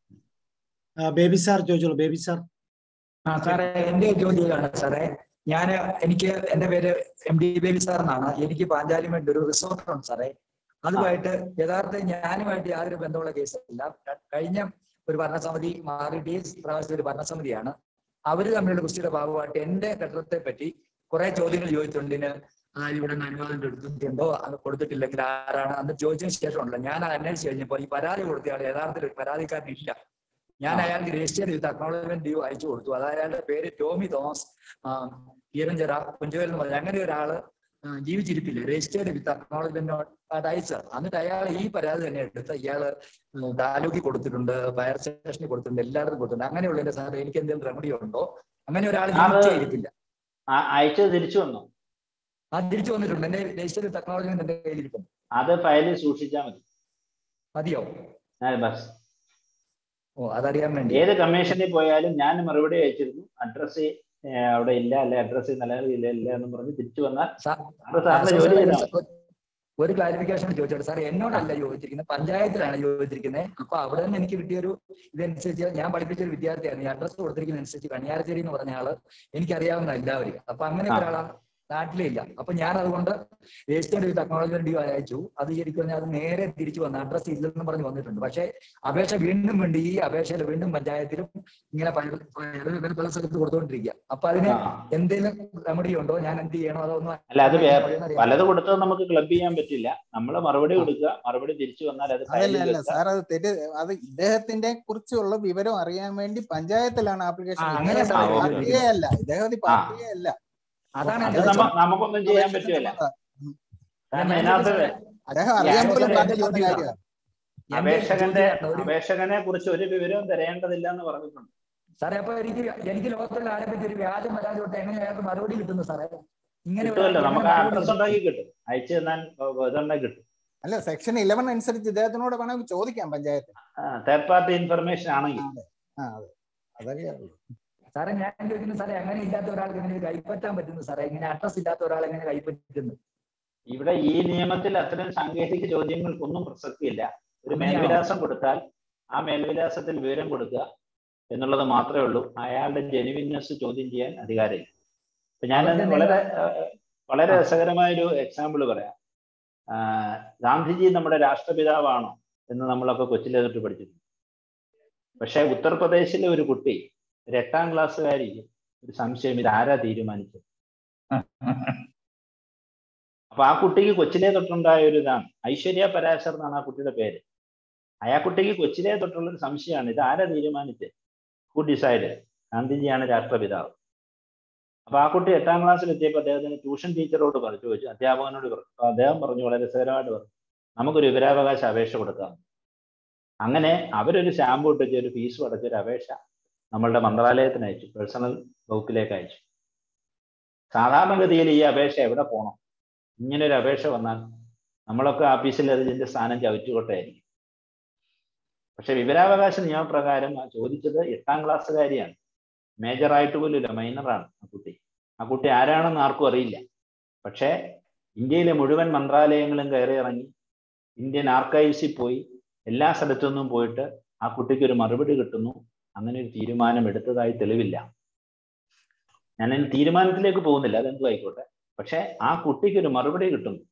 ബേബി സാർ ചോദിച്ചോളൂ ബേബി സാർ ആ സാറേ എന്റെ ജോലിയാണ് സാറേ ഞാൻ എനിക്ക് എന്റെ പേര് എം ഡി ബേബി സാർ എന്നാണ് എനിക്ക് പാഞ്ചാലിമേട്ട് ഒരു റിസോർട്ട് ഉണ്ട് സാറേ അതുമായിട്ട് യഥാർത്ഥ ഞാനുമായിട്ട് യാതൊരു ബന്ധമുള്ള കേസല്ല കഴിഞ്ഞ ഒരു ഭരണസമിതി മാറി ഡി എസ് പ്രാവശ്യത്തെ ഒരു ഭരണസമിതിയാണ് അവര് തമ്മിലുള്ള കുസ്തിയുടെ ഭാഗമായിട്ട് എന്റെ കെട്ടിടത്തെ പറ്റി കുറെ ചോദ്യങ്ങൾ ചോദിച്ചിട്ടുണ്ട് ഇതിന് ആരും ഇവിടെ നിന്ന് അനുവാദം എടുത്തിട്ടുണ്ടോ അത് കൊടുത്തിട്ടില്ലെങ്കിൽ ആരാണ് അന്ന് ചോദിച്ചതിന് ശേഷമുണ്ടല്ലോ ഞാൻ അത് അന്വേഷിച്ച് കഴിഞ്ഞപ്പോൾ ഈ പരാതി കൊടുത്തയാൾ യഥാർത്ഥത്തിൽ ഒരു പരാതിക്കാരനില്ല ഞാൻ അയാൾക്ക് രജിസ്റ്റർ ചെയ്ത് അക്നോളജ്മെന്റ് ഡ്യൂ അയച്ചു കൊടുത്തു അത് അയാളുടെ പേര് ടോമി തോമസ് ഈരഞ്ചിറ കുഞ്ചുവേൽ എന്ന് പറഞ്ഞ അങ്ങനെ ഒരാള് ആ, ജീവിച്ചിരിപ്പില്ല രജിസ്റ്റേർഡ് വിത്ത് അക്നോളജ്മെന്റ് അത് അയച്ച എന്നിട്ട് അയാൾ ഈ പരാതി തന്നെ എടുത്ത് ഇയാള് താലൂക്കിൽ കൊടുത്തിട്ടുണ്ട് ഫയർ സ്റ്റേഷനിൽ കൊടുത്തിട്ടുണ്ട് എല്ലായിടത്തും കൊടുത്തിട്ടുണ്ട് അങ്ങനെയുള്ളതിന്റെ സാർ എനിക്ക് എന്തെങ്കിലും റെമഡി ഉണ്ടോ അങ്ങനെ ഒരാൾ അത് ജീവിച്ചിരിപ്പില്ല ആ- അയച്ചത് തിരിച്ചു വന്നു ആ തിരിച്ചു വന്നിട്ടുണ്ട് എന്റെ രജിസ്റ്റേർഡ് വിത്ത് അക്നോളജ്മെന്റ് എന്റെ കയ്യിലിരിക്കുന്നു അത് ഫയലിൽ സൂക്ഷിച്ചാൽ മതി മതിയോ ആ, ബസ് ഓ അതറിയാൻ വേണ്ടി ഏത് കമ്മീഷനിൽ പോയാലും ഞാൻ മറുപടി അയച്ചിരുന്നു അഡ്രസ് അവിടെ ഇല്ല അല്ലെ അഡ്രസ് നിലവിലില്ല ഇല്ല എന്ന് പറഞ്ഞ് തിരിച്ചു വന്നാൽ അത് സാറിന് ജോലി ചെയ്താൽ മതി. ഒരു ക്ലാരിഫിക്കേഷൻ ചോദിച്ചോട്ടെ സാർ എന്നോടല്ല ചോദിച്ചിരിക്കുന്നത് പഞ്ചായത്തിലാണ് ചോദിച്ചിരിക്കുന്നത് അപ്പൊ അവിടെ നിന്ന് എനിക്ക് കിട്ടിയൊരു ഇതനുസരിച്ച് ഞാൻ പഠിപ്പിച്ച ഒരു വിദ്യാർത്ഥിയാണ് ഈ അഡ്രസ് കൊടുത്തിരിക്കുന്ന അനുസരിച്ച് കണിയാരശ്ശേരി എന്ന് പറഞ്ഞ ആള് എനിക്കറിയാവുന്ന എല്ലാവരും അപ്പൊ അങ്ങനെ ആ. ഒരാളാ നാട്ടിലേ ഇല്ല അപ്പൊ ഞാൻ അതുകൊണ്ട് രജിസ്റ്റേർഡ് വിത്ത് അക്നോളജ്മെന്റ് ഡ്യൂ അയച്ചു അത് ശരിക്കും പറഞ്ഞാൽ അത് നേരെ തിരിച്ചു വന്നു അഡ്രസ് ഇല്ലെന്ന് പറഞ്ഞ് വന്നിട്ടുണ്ട് പക്ഷേ അപേക്ഷ വീണ്ടും വേണ്ടി ഈ അപേക്ഷയിൽ വീണ്ടും പഞ്ചായത്തിലും ഇങ്ങനെ പല പല- പല സ്ഥലത്ത് കൊടുത്തുകൊണ്ടിരിക്കുക അപ്പൊ അതിന് ആ. എന്തെങ്കിലും റെമഡി ഉണ്ടോ ഞാൻ എന്ത് ചെയ്യണോ അതോ ഒന്നും അല്ല അത് വേ- അറിയാൻ- പലത് കൊടുത്തത് നമുക്ക് ക്ലബ് ചെയ്യാൻ പറ്റില്ല നമ്മൾ മറുപടി കൊടുക്കുക മറുപടി തിരിച്ചു വന്നാൽ അത് അതല്ല ഫയലിൽ അല്ല വെക്കുക സാർ അത് തെറ്റ് അത് ഇദ്ദേഹത്തിന്റെ കുറിച്ചുള്ള വിവരം അറിയാൻ വേണ്ടി പഞ്ചായത്തിലാണ് ആപ്ലിക്കേഷൻ ആ, അങ്ങനെ ആ, ഓക്കേ, ഓക്കേ. പാർട്ടിയെ അല്ല ഇദ്ദേഹം ആ. പാർട്ടിയെ അല്ല അതാണ് അത് എന്റെ നമ്മ നമുക്കൊന്നും ചെയ്യാൻ പറ്റുമല്ല കാരണം ഇതിനകത്ത് അദ്ദേഹം അറിയാൻ പോലും അപേക്ഷകന്റെ- പാടില്ലാത്ത കാര്യമാണ് അപേക്ഷകന്റെ അപേക്ഷകനെ കുറിച്ച് ഒരു വിവരവും തരേണ്ടതില്ല എന്ന് പറഞ്ഞിട്ടുണ്ട് സാറേ അപ്പൊ എനിക്ക് എനിക്ക് ലോകത്തിൽ ആരെ പറ്റി ഒരു വ്യാജം പരാതി തൊട്ട് എങ്ങനെ അയാൾക്ക് മറുപടി കിട്ടുന്നു സാറേ ഇങ്ങനെ കിട്ടുമല്ലോ ഒരാൾക്ക് നമുക്ക് എങ്ങനെ അഡ്രസ് മറുപടി ഉണ്ടാക്കി കിട്ടും അയച്ചു തന്നാൽ ഇതുണ്ടെങ്കിൽ കിട്ടും അല്ല സെക്ഷൻ ഇലവൻ അനുസരിച്ച് ഇദ്ദേഹത്തിനോട് വേണമെങ്കിൽ ചോദിക്കാം പഞ്ചായത്ത് തേർഡ് പാർട്ടി ഇൻഫർമേഷൻ ആണെങ്കിൽ ആ അതെ അതറിയാമല്ലോ സാറേ ഞാൻ ചോദിക്കുന്നു സാറേ അങ്ങനെ ഇല്ലാത്ത ഒരാൾക്ക് എങ്ങനെ ഇത് കൈപ്പറ്റാൻ പറ്റുന്നു സാറേ ഇങ്ങനെ അഡ്രസ് ഇല്ലാത്ത ഒരാൾ എങ്ങനെ കൈപ്പറ്റുന്നു ഇവിടെ ഈ നിയമത്തിൽ അത്തരം സാങ്കേതിക ചോദ്യങ്ങൾക്കൊന്നും പ്രസക്തിയില്ല ഒരു അങ്ങനെയാണോ? മേൽവിലാസം കൊടുത്താൽ ആ മേൽവിലാസത്തിൽ വിവരം കൊടുക്കുക എന്നുള്ളത് മാത്രമേ ഉള്ളൂ അയാളുടെ ജെനുവിനെസ് ചോദ്യം ചെയ്യാൻ അധികാരമില്ല ഇപ്പൊ ഞാൻ അവർക്ക് വളരെ എന്തെങ്കിലും- ഏഹ്, വളരെ രസകരമായ ഒരു എക്സാമ്പിൾ പറയാം ആഹ് ഗാന്ധിജി നമ്മുടെ രാഷ്ട്രപിതാവാണോ എന്ന് നമ്മളൊക്കെ കൊച്ചിലെ തൊട്ട് പഠിച്ചിട്ടുണ്ട് പക്ഷേ ഉത്തർപ്രദേശിലെ ഒരു കുട്ടി ഒരു എട്ടാം ക്ലാസ്സുകാരി ഒരു സംശയം ഇത് ആരാ തീരുമാനിച്ചത് അപ്പൊ ആ കുട്ടിക്ക് കൊച്ചിലെ തൊട്ടുണ്ടായ ഒരു ഇതാണ് ഐശ്വര്യ പരാശർ എന്നാണ് ആ കുട്ടിയുടെ പേര് ആ കുട്ടിക്ക് കൊച്ചിലെ തൊട്ടുള്ള ഒരു സംശയമാണ് ഇത് ആരാ തീരുമാനിച്ചത് ഹു ഡിസൈഡ് ഗാന്ധിജിയാണ് രാഷ്ട്രപിതാവ് അപ്പൊ ആ കുട്ടി എട്ടാം ക്ലാസ്സിൽ എത്തിയപ്പോൾ അദ്ദേഹത്തിന് ട്യൂഷൻ ടീച്ചറോട് പറഞ്ഞു ചോദിച്ചു അധ്യാപകനോട് പറഞ്ഞു അപ്പൊ അദ്ദേഹം പറഞ്ഞു വളരെ രസകരമായിട്ട് പറഞ്ഞു നമുക്കൊരു വിവരാവകാശ അപേക്ഷ കൊടുക്കാം അങ്ങനെ അവരൊരു സ്റ്റാമ്പ് ഇട്ടിച്ച് ഒരു ഫീസ് അടച്ച ഒരു അപേക്ഷ നമ്മളുടെ മന്ത്രാലയത്തിന് അയച്ചു പേഴ്സണൽ വകുപ്പിലേക്ക് അയച്ചു സാധാരണഗതിയിൽ ഈ അപേക്ഷ എവിടെ പോകണം ഇങ്ങനെ ഒരു അപേക്ഷ വന്നാൽ നമ്മളൊക്കെ ഓഫീസിൽ അതിന്റെ സ്ഥാനം ചവിറ്റുകൊട്ടായിരിക്കും പക്ഷെ വിവരാവകാശ നിയമപ്രകാരം ആ ചോദിച്ചത് എട്ടാം ക്ലാസ്സുകാരിയാണ് മേജർ ആയിട്ട് പോലും ഇല്ല മൈനറാണ് ആ കുട്ടി ആ കുട്ടി ആരാണെന്ന് ആർക്കും അറിയില്ല പക്ഷേ ഇന്ത്യയിലെ മുഴുവൻ മന്ത്രാലയങ്ങളും കയറി ഇറങ്ങി ഇന്ത്യൻ ആർക്കൈവ്സിൽ പോയി എല്ലാ സ്ഥലത്തു നിന്നും പോയിട്ട് ആ കുട്ടിക്ക് ഒരു മറുപടി കിട്ടുന്നു അങ്ങനെ ഒരു തീരുമാനം എടുത്തതായി തെളിവില്ല ഞാൻ അതിന് തീരുമാനത്തിലേക്ക് പോകുന്നില്ല അതെന്തും ആയിക്കോട്ടെ പക്ഷെ ആ കുട്ടിക്ക് ഒരു മറുപടി കിട്ടുന്നു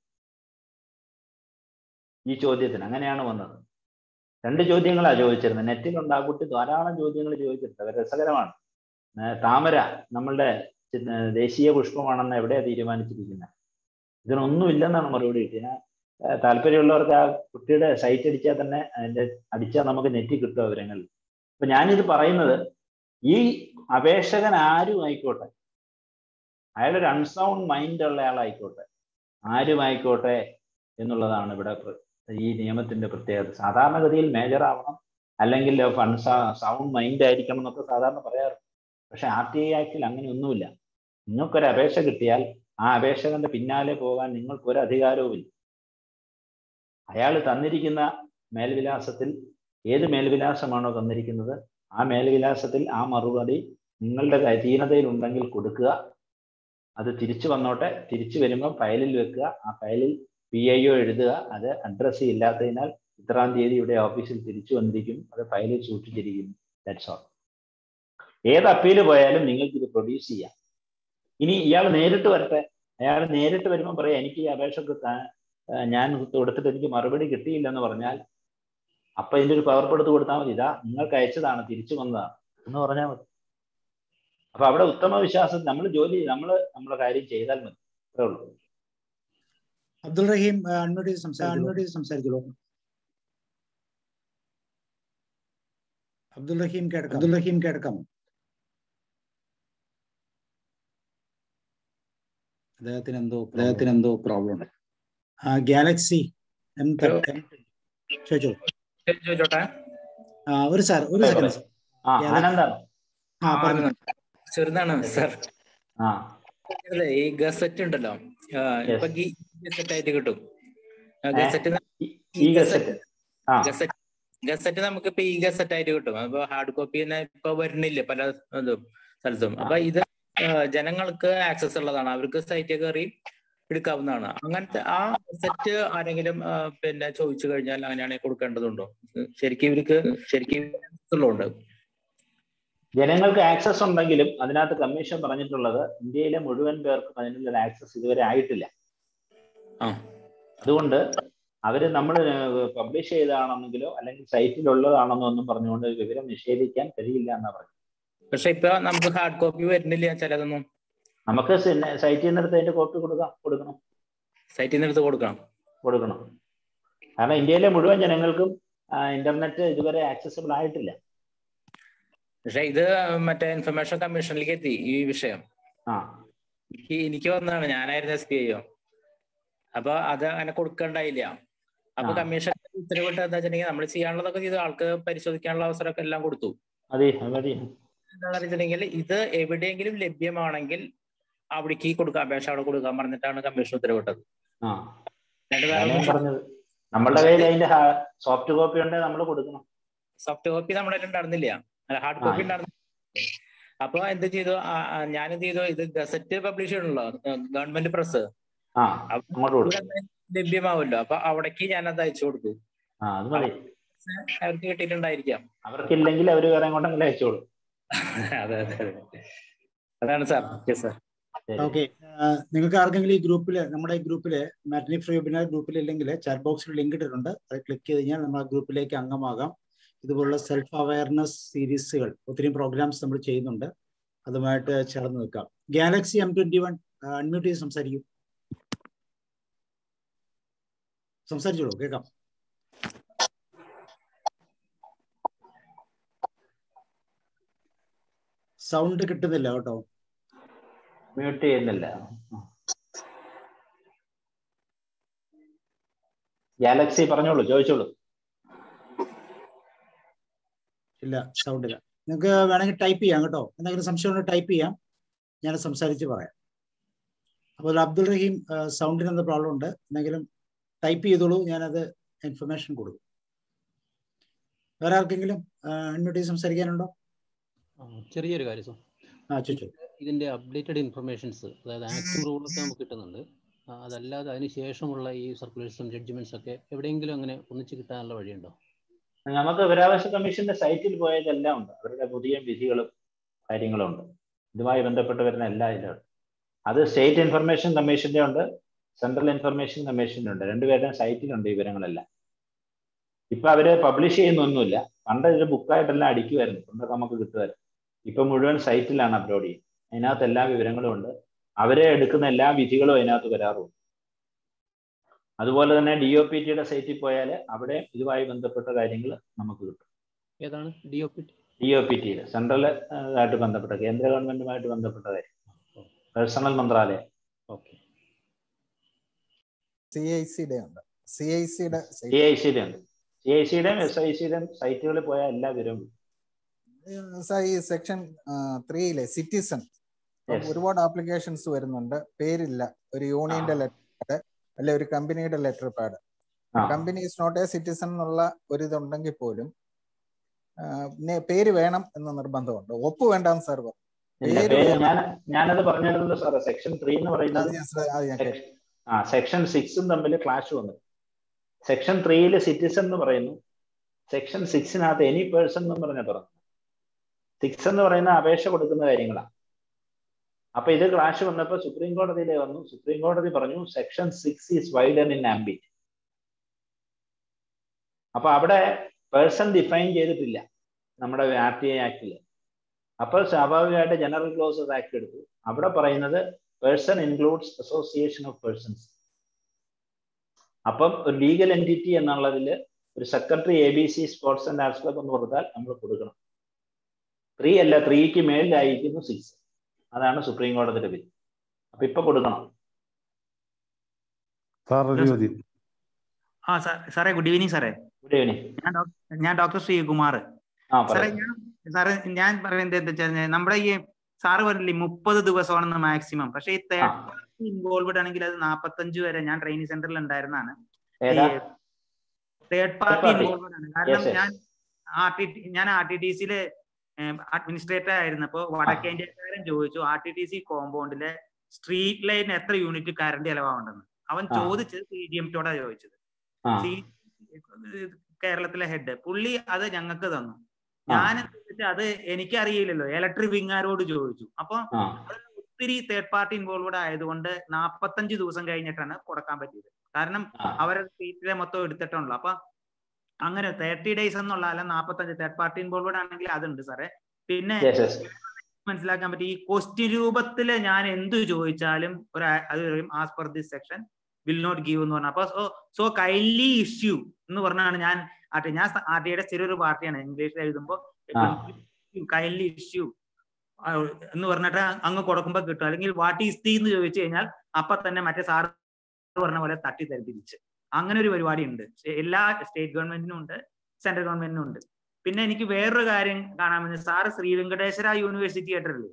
ഈ ചോദ്യത്തിന് അങ്ങനെയാണ് വന്നത് രണ്ട് ചോദ്യങ്ങളാണ് ചോദിച്ചിരുന്നത് നെറ്റിലുണ്ട് ആ കുട്ടി ധാരാളം ചോദ്യങ്ങൾ ചോദിച്ചിട്ടുണ്ട് അത് രസകരമാണ് ഏർ താമര നമ്മളുടെ ചി- ദേശീയ പുഷ്പമാണെന്ന് എവിടെയാ തീരുമാനിച്ചിരിക്കുന്നത് ഇതിനൊന്നുമില്ലെന്നാണ് മറുപടി കിട്ടിയത് ഞാൻ ഏർ താല്പര്യമുള്ളവർക്ക് ആ കുട്ടിയുടെ സൈറ്റ് അടിച്ചാൽ തന്നെ അതിന്റെ അടിച്ചാൽ നമുക്ക് നെറ്റി കിട്ടും വിവരങ്ങളിൽ അപ്പൊ ഞാനിത് പറയുന്നത് ഈ അപേക്ഷകൻ ആരും ആയിക്കോട്ടെ അയാളൊരു അൺസൗണ്ട് മൈൻഡ് ഉള്ള ആളായിക്കോട്ടെ ആരും ആയിക്കോട്ടെ എന്നുള്ളതാണ് ഇവിടെ പ്ര- ഈ നിയമത്തിന്റെ പ്രത്യേകത സാധാരണഗതിയിൽ മേജർ ആവണം അല്ലെങ്കിൽ ഫൺ സൗണ്ട് മൈൻഡ് ആയിരിക്കണം എന്നൊക്കെ സാധാരണ പറയാറുണ്ട് പക്ഷെ ആർ ടി ഐ ആക്ടിൽ അങ്ങനെ ഒന്നുമില്ല നിങ്ങൾക്കൊരു അപേക്ഷ കിട്ടിയാൽ ആ അപേക്ഷകന്റെ പിന്നാലെ പോകാൻ നിങ്ങൾക്കൊരു അധികാരവുമില്ല അയാൾ തന്നിരിക്കുന്ന മേൽവിലാസത്തിൽ ഏത് മേൽവിലാസമാണോ തന്നിരിക്കുന്നത് ആ മേൽവിലാസത്തിൽ ആ മറുപടി നിങ്ങളുടെ അധീനതയിൽ ഉണ്ടെങ്കിൽ കൊടുക്കുക അത് തിരിച്ചു വന്നോട്ടെ തിരിച്ചു വരുമ്പോൾ ഫയലിൽ വെക്കുക ആ ഫയലിൽ പി ഐ ഒ എഴുതുക അത് അഡ്രസ് ഇല്ലാത്തതിനാൽ ഇത്രാം തീയതി ഇവിടെ ഓഫീസിൽ തിരിച്ചു വന്നിരിക്കും അത് ഫയലിൽ സൂക്ഷിച്ചിരിക്കുന്നു ദാറ്റ്സ് ഓൾ ഏത് അപ്പീൽ പോയാലും നിങ്ങൾക്ക് ഇത് പ്രൊഡ്യൂസ് ചെയ്യാം ഇനി ഇയാൾ നേരിട്ട് വരട്ടെ അയാൾ നേരിട്ട് വരുമ്പോൾ പറയാം എനിക്ക് ഈ അപേക്ഷക്ക് താ- ആ, ഞാൻ കൊടുത്തിട്ട് എനിക്ക് മറുപടി കിട്ടിയില്ലെന്ന് പറഞ്ഞാൽ അപ്പൊ ഇതിന്റെ ഒരു പകർപ്പെടുത്ത് കൊടുത്താൽ മതി ഇതാ നിങ്ങൾക്ക് അയച്ചതാണ് തിരിച്ചു വന്നതാണ് എന്ന് പറഞ്ഞാൽ മതി അപ്പൊ അവിടെ ഉത്തമ വിശ്വാസം നമ്മൾ ജോലി നമ്മൾ നമ്മുടെ കാര്യം ചെയ്താൽ മതി അത്രേ ഉള്ളൂ അബ്ദുൾ റഹീം അൺമ്യൂട്ട് ചെയ്ത് സംസാരിച്ചോളൂ അൺമ്യൂട്ട് ചെയ്ത് സംസാരിച്ചോളൂ അബ്ദുൾ റഹീം കേൾക്കാം അബ്ദുൾ റഹീം കേൾക്കാമോ അദ്ദേഹത്തിന് എന്തോ അദ്ദേഹത്തിന് എന്തോ പ്രോബ്ലം ഉണ്ട് ആ ഗാലക്സി എം ചോദിച്ചോളൂ ചോദിച്ചോട്ടെ ആ ഒരു സാർ ഒരു സെക്കൻഡ് സാർ ആ Galaxy- ആനന്ദാണ് ആ പറഞ്ഞു ചെറുതാണ് സാർ ആ അതെ ഈ ഗസറ്റ് ഉണ്ടല്ലോ ആ, ഇപ്പൊ ഈ ഗസറ്റ് ആയിട്ട് കിട്ടും ആ, ഗസറ്റ് ന- ഈ ഗസറ്റ് ആ ഗസറ്റ് ഗസറ്റ് നമുക്ക് ഇപ്പൊ ഈ ഗസറ്റ് ആയിട്ട് കിട്ടും അപ്പൊ ഹാർഡ് കോപ്പി തന്നെ ഇപ്പൊ വരുന്നില്ല പല ഇതും സ്ഥലത്തും അപ്പൊ ഇത് ആ, ജനങ്ങൾക്ക് ആക്സസ് ഉള്ളതാണ് അവർക്ക് സൈറ്റ് കയറി എടുക്കാവുന്നതാണ് അങ്ങനത്തെ ആ സെറ്റ് ആരെങ്കിലും ആ, പിന്നെ ചോദിച്ചു കഴിഞ്ഞാൽ അങ്ങനെയാണെങ്കിൽ കൊടുക്കേണ്ടതുണ്ടോ ശരിക്കും ഇവർക്ക് ശരിക്കും ഉള്ളതുണ്ട് ജനങ്ങൾക്ക് ആക്സസ് ഉണ്ടെങ്കിലും അതിനകത്ത് കമ്മീഷൻ പറഞ്ഞിട്ടുള്ളത് ഇന്ത്യയിലെ മുഴുവൻ പേർക്കും അതിനുള്ള ആക്സസ് ഇതുവരെ ആയിട്ടില്ല അതുകൊണ്ട് അവര് നമ്മൾ പബ്ലിഷ് ചെയ്തതാണെന്നെങ്കിലോ അല്ലെങ്കിൽ സൈറ്റിലുള്ളതാണെന്നോ ഒന്നും പറഞ്ഞുകൊണ്ട് വിവരം നിഷേധിക്കാൻ കഴിയില്ല എന്നാ പറഞ്ഞു പക്ഷെ ഇപ്പൊ നമുക്ക് ഹാർഡ് കോപ്പി വരുന്നില്ല ചിലതൊന്നും നമുക്ക് സൈറ്റിൽ നിന്നെടുത്ത് അതിന്റെ കോപ്പി കൊടുക്കാം കൊടുക്കണം സൈറ്റിൽ നിന്ന് എടുത്ത് കൊടുക്കണം കൊടുക്കണം കാരണം ഇന്ത്യയിലെ മുഴുവൻ ജനങ്ങൾക്കും ഇന്റർനെറ്റ് ഇതുവരെ ആക്സസിബിൾ ആയിട്ടില്ല പക്ഷെ ഇത് മറ്റേ ഇൻഫർമേഷൻ കമ്മീഷനിലേക്ക് എത്തി ഈ വിഷയം ആ എനിക്ക് എനിക്ക് വന്നതാണ് ഞാനായിരുന്നു എസ് പി ഐ അപ്പൊ അത് അങ്ങനെ കൊടുക്കണ്ടായില്ല അപ്പൊ ആ. കമ്മീഷൻ ഉത്തരവിട്ട് എന്താ വെച്ചിട്ടുണ്ടെങ്കിൽ നമ്മൾ ചെയ്യാനുള്ളതൊക്കെ ചെയ്തു ആൾക്ക് പരിശോധിക്കാനുള്ള അവസരമൊക്കെ എല്ലാം കൊടുത്തു മതി അത് മതി എന്താണെന്ന് വെച്ചിട്ടുണ്ടെങ്കിൽ ഇത് എവിടെയെങ്കിലും ലഭ്യമാണെങ്കിൽ അവിടേക്ക് കൊടുക്കാം അപേക്ഷ അവിടെ കൊടുക്കാൻ പറഞ്ഞിട്ടാണ് കമ്മീഷൻ ഉത്തരവിട്ടത് ആ അല്ലാണ്ട് വേറെ അതാണ് ഞാൻ ഒന്നും പറഞ്ഞത് നമ്മളുടെ കയ്യിൽ അതിന്റെ സോഫ്റ്റ് കോപ്പി ഉണ്ടെങ്കിൽ നമ്മൾ കൊടുക്കണം സോഫ്റ്റ് കോപ്പി നമ്മുടെ കയ്യിൽ ഉണ്ടായിരുന്നില്ല ഹാർഡ് ആ. കോപ്പി ഉണ്ടായിരുന്നില്ല അപ്പൊ എന്ത് ചെയ്തു ഞാൻ എന്ത് ചെയ്തു ഇത് ഗസറ്റ് പബ്ലിഷ് ചെയ്യണല്ലോ ഗവൺമെന്റ് പ്രസ് ആ അങ്ങോട്ട് കൊടുക്കും ലഭ്യമാവുമല്ലോ അപ്പൊ അവിടേക്ക് ഞാൻ അത് അയച്ചു കൊടുത്തു ആ അത് മതി അവർക്ക് കിട്ടിയിട്ടുണ്ടായിരിക്കാം അവർക്കില്ലെങ്കിൽ അവർ വേറെ എങ്ങോട്ടെങ്കിലും അയച്ചോളൂ അതെ അതെ അതെ അതാണ് സാർ ഓക്കെ സാർ ഓക്കെ നിങ്ങൾക്ക് ആർക്കെങ്കിലും ഈ ഗ്രൂപ്പിൽ നമ്മുടെ ഈ ഗ്രൂപ്പിൽ മാറ്റിനി ഫ്രീ വെബിനാർ ഗ്രൂപ്പിൽ ഇല്ലെങ്കിൽ ചാറ്റ് ബോക്സിൽ ലിങ്ക് ഇട്ടിട്ടുണ്ട് അത് ക്ലിക്ക് ചെയ്ത് കഴിഞ്ഞാൽ നമ്മൾ ആ ഗ്രൂപ്പിലേക്ക് അംഗമാകാം ഇതുപോലുള്ള സെൽഫ് അവയർനെസ് സീരീസുകൾ ഒത്തിരി പ്രോഗ്രാംസ് നമ്മൾ ചെയ്യുന്നുണ്ട് അതുമായിട്ട് ചേർന്ന് നിൽക്കാം Galaxy M twenty one unmute ചെയ്ത് സംസാരിക്കൂ സംസാരിച്ചോളൂ കേൾക്കാം സൗണ്ട് കിട്ടുന്നില്ല കേട്ടോ മ്യൂട്ട് ചെയ്യുന്നില്ല ഗാലക്സി പറഞ്ഞോളൂ ചോദിച്ചോളൂ ഇല്ല സൗണ്ട് ഇല്ല നിങ്ങൾക്ക് വേണമെങ്കിൽ ടൈപ്പ് ചെയ്യാം കേട്ടോ എന്തെങ്കിലും സംശയം ഉണ്ടെങ്കിൽ ടൈപ്പ് ചെയ്യാം ഞാൻ സംസാരിച്ച് പറയാം അപ്പോൾ അബ്ദുൾ റഹീം സൗണ്ടിന് എന്താ പ്രോബ്ലം ഉണ്ട് എന്തെങ്കിലും ടൈപ്പ് ചെയ്തോളൂ ഞാനത് ഇൻഫർമേഷൻ കൊടുക്കും വേറെ ആർക്കെങ്കിലും അൺമ്യൂട്ട് ചെയ്ത് സംസാരിക്കാനുണ്ടോ ആ, ചെറിയൊരു കാര്യം സർ ആ ചോദിച്ചു ഇതിന്റെ അപ്ഡേറ്റഡ് ഇൻഫർമേഷൻസ് അതായത് ആക്ട് റൂളൊക്കെ നമുക്ക് കിട്ടുന്നുണ്ട് ആ, അതല്ലാതെ അതിന് ശേഷമുള്ള ഈ സർക്കുലേഷൻസും ജഡ്ജ്മെന്റ്സ് ഒക്കെ എവിടെയെങ്കിലും അങ്ങനെ ഒന്നിച്ച് കിട്ടാനുള്ള വഴിയുണ്ടോ നമുക്ക് വിവരാവകാശ കമ്മീഷന്റെ സൈറ്റിൽ പോയതെല്ലാം ഉണ്ട് അവരുടെ പുതിയ വിധികളും കാര്യങ്ങളും ഉണ്ട് ഇതുമായി ബന്ധപ്പെട്ട് വരുന്ന എല്ലാ ഇതിലും അത് സ്റ്റേറ്റ് ഇൻഫർമേഷൻ കമ്മീഷന്റെ ഉണ്ട് സെൻട്രൽ ഇൻഫർമേഷൻ കമ്മീഷന്റെ ഉണ്ട് രണ്ടുപേരുടെയും സൈറ്റിലുണ്ട് ഈ വിവരങ്ങളെല്ലാം ഇപ്പൊ അവര് പബ്ലിഷ് ചെയ്യുന്നൊന്നുമില്ല പണ്ട് ഇത് ബുക്കായിട്ടെല്ലാം അടിക്കുമായിരുന്നു പണ്ടൊക്കെ നമുക്ക് കിട്ടുമായിരുന്നു ഇപ്പൊ മുഴുവൻ സൈറ്റിലാണ് അപ്ലോഡ് ചെയ്യുന്നത് അതിനകത്ത് എല്ലാ വിവരങ്ങളും ഉണ്ട് അവരെ എടുക്കുന്ന എല്ലാ വിധികളും അതിനകത്ത് വരാറുണ്ട് അതുപോലെ തന്നെ ഡി ഒ പി ടിയുടെ സൈറ്റിൽ പോയാൽ അവിടെ ഇതുമായി ബന്ധപ്പെട്ട കാര്യങ്ങൾ നമുക്ക് കിട്ടും ഏതാണ് D O P D O P ടിയിൽ സെൻട്രൽ ആയിട്ട് ബന്ധപ്പെട്ട കേന്ദ്ര ഗവൺമെന്റുമായിട്ട് ബന്ധപ്പെട്ട കാര്യം പേഴ്സണൽ മന്ത്രാലയം ഓക്കെ സി ഐ സിയുടെ ഉണ്ട് സി ഐ സിയുടെ സി ഐ സിയുടെ ഉണ്ട് സി ഐ സിയുടെയും എസ് ഐ സിയുടെയും സൈറ്റുകളിൽ പോയാൽ എല്ലാ വിവരവും കിട്ടും. ഈ സെക്ഷൻ ത്രീയിലെ സിറ്റിസൺ Yes. ഒരുപാട് ആപ്ലിക്കേഷൻസ് വരുന്നുണ്ട് പേരില്ല ഒരു യൂണിയന്റെ ലെറ്റർ പാഡ് അല്ലെ ഒരു കമ്പനിയുടെ ലെറ്റർ പാഡ് ആ. Company is not a citizen എന്നുള്ള ഒരു ഇതുണ്ടെങ്കിൽ പോലും ആ, പിന്നെ പേര് വേണം എന്ന് നിർബന്ധമുണ്ട് ഒപ്പ് വേണ്ടാന്ന് സാർ പറഞ്ഞു ഇല്ല പേര് പേര് വേണം ഞാൻ ഞാനത് പറഞ്ഞിരുന്നല്ലോ സാറേ സെക്ഷൻ ത്രീ എന്ന് പറയുന്നത് അത് ഞാൻ ശ്ര- അത് ഞാൻ കേട്ടു. സെക്ഷൻ- ആ സെക്ഷൻ സിക്സും തമ്മിൽ ക്ലാഷ് വന്നു സെക്ഷൻ ത്രീയിൽ സിറ്റിസൺ എന്ന് പറയുന്നു സെക്ഷൻ സിക്സിനകത്ത് എനി പേഴ്സൺ എന്ന് പറഞ്ഞ തുറന്നു സിക്സ് എന്ന് പറയുന്ന അപേക്ഷ കൊടുക്കുന്ന കാര്യങ്ങളാണ് അപ്പൊ ഇത് ക്ലാഷ് വന്നപ്പോൾ സുപ്രീം കോടതിയിലെ വന്നു സുപ്രീം കോടതി പറഞ്ഞു section six is wider in ambit അപ്പൊ അവിടെ പേഴ്സൺ ഡിഫൈൻ ചെയ്തിട്ടില്ല നമ്മുടെ ആർ ടി ഐ ആക്ടിൽ അപ്പോൾ സ്വാഭാവികമായിട്ട് ജനറൽ ക്ലോസസ് ആക്ട് എടുത്തു അവിടെ പറയുന്നത് person includes association of persons അപ്പം ഒരു ലീഗൽ എൻറ്റിറ്റി എന്നുള്ളതിൽ ഒരു secretary A B C sports and arts club എന്ന് കൊടുത്താൽ നമ്മൾ കൊടുക്കണം ത്രീ അല്ല ത്രീക്ക് മേളിലായിരിക്കുന്നു സിക്സ് അതാണ് സുപ്രീം കോടതിയുടെ വിധി അപ്പൊ ഇപ്പൊ കൊടുക്കണം സാർ ഒരു ചോദ്യം ആ സാർ സാറേ ഗുഡ് ഈവനിങ് സാറേ ഗുഡ് ഈവനിങ് ഞാൻ ഡോക്- ഞാൻ ഡോക്ടർ ശ്രീകുമാർ ആ സാറേ പറയാം ഞാൻ സാറേ ഞാൻ പറയുന്നത് എന്താ വെച്ചാൽ നമ്മുടെ ഈ സാറ് പറഞ്ഞില്ലേ മുപ്പത് ദിവസമാണെന്ന് മാക്സിമം പക്ഷേ ഈ തേർഡ് പാർട്ടി ഇൻവോൾവഡ് ആണെങ്കിൽ അത് നാപ്പത്തഞ്ച് വരെ ഞാൻ ട്രെയിനിങ് സെന്ററിൽ ഉണ്ടായിരുന്നതാണ് ഏതാ തേർഡ് പാർട്ടി party. ഇൻവോൾവഡ് ആണ് കാരണം Yes, yes. ഞാൻ ആർ ടി ഞാൻ ആർ ടി ടി സിയിലെ അഡ്മിനിസ്ട്രേറ്റർ ആയിരുന്നപ്പോ വടക്കേ ഇന്ത്യക്കാരൻ ചോദിച്ചു ആർ ടി ടി സി കോമ്പൗണ്ടിലെ സ്ട്രീറ്റ് ലൈറ്റിന് എത്ര യൂണിറ്റ് കറണ്ട് ചെലവാകുണ്ടെന്ന് അവൻ ആ. ചോദിച്ചത് സി ഡി എം ടിയോടാ ചോദിച്ചത് ആ സി കേരളത്തിലെ ഹെഡ് പുള്ളി അത് ഞങ്ങൾക്ക് തന്നു ആ. ഞാൻ എന്താ വെച്ചാ അത് എനിക്കറിയില്ലല്ലോ ഇലക്ട്രിക് വിങ്ങാരോട് ചോദിച്ചു അപ്പൊ ആ അത് ഒത്തിരി തേർഡ് പാർട്ടി ഇൻവോൾവഡ് ആയതുകൊണ്ട് നാപ്പത്തഞ്ച് ദിവസം കഴിഞ്ഞിട്ടാണ് കൊടുക്കാൻ പറ്റിയത് കാരണം ആ. അവരെ സീറ്റിലെ മൊത്തം എടുത്തിട്ടുണ്ടല്ലോ അപ്പൊ അങ്ങനെ തേർട്ടി ഡേയ്സ് എന്നുള്ള അല്ല നാപ്പത്തഞ്ച് തേർഡ് പാർട്ടി ഇൻവോൾവഡ് ആണെങ്കിൽ അതുണ്ട് സാറേ പിന്നെ യെസ് യെസ് മനസ്സിലാക്കാൻ പറ്റി ഈ ക്വസ്റ്റ്യൻ രൂപത്തില് ഞാൻ എന്ത് ചോദിച്ചാലും ഒരു ആ- അത് as per this section will not give എന്ന് പറഞ്ഞു അപ്പൊ സോ സോ കൈൻഡ്ലി ഇഷ്യൂ എന്ന് പറഞ്ഞാണ് ഞാൻ ആർ ടി ഞാൻ ആർ ടിയുടെ സ്ഥിരം ഒരു പാർട്ടിയാണ് ഇംഗ്ലീഷിൽ എഴുതുമ്പോൾ ആ. കൈൻഡ്ലി ഇഷ്യൂ എന്ന് പറഞ്ഞിട്ട് അങ്ങ് കൊടുക്കുമ്പോൾ കിട്ടും അല്ലെങ്കിൽ വാട്ട് ഈസ് തീ എന്ന് ചോദിച്ചു കഴിഞ്ഞാൽ അപ്പൊ തന്നെ മറ്റേ സാറ് പറഞ്ഞ പോലെ തട്ടി തരത്തിരിച്ച് അങ്ങനെ ഒരു പരിപാടി ഉണ്ട് എല്ലാ സ്റ്റേറ്റ് ഗവൺമെന്റിനും ഉണ്ട് സെൻട്രൽ ഗവൺമെന്റിനും ഉണ്ട് പിന്നെ എനിക്ക് വേറൊരു കാര്യം കാണാൻ പറ്റും സാറ് ശ്രീ വെങ്കടേശ്വര യൂണിവേഴ്സിറ്റി കേട്ടിട്ടില്ലേ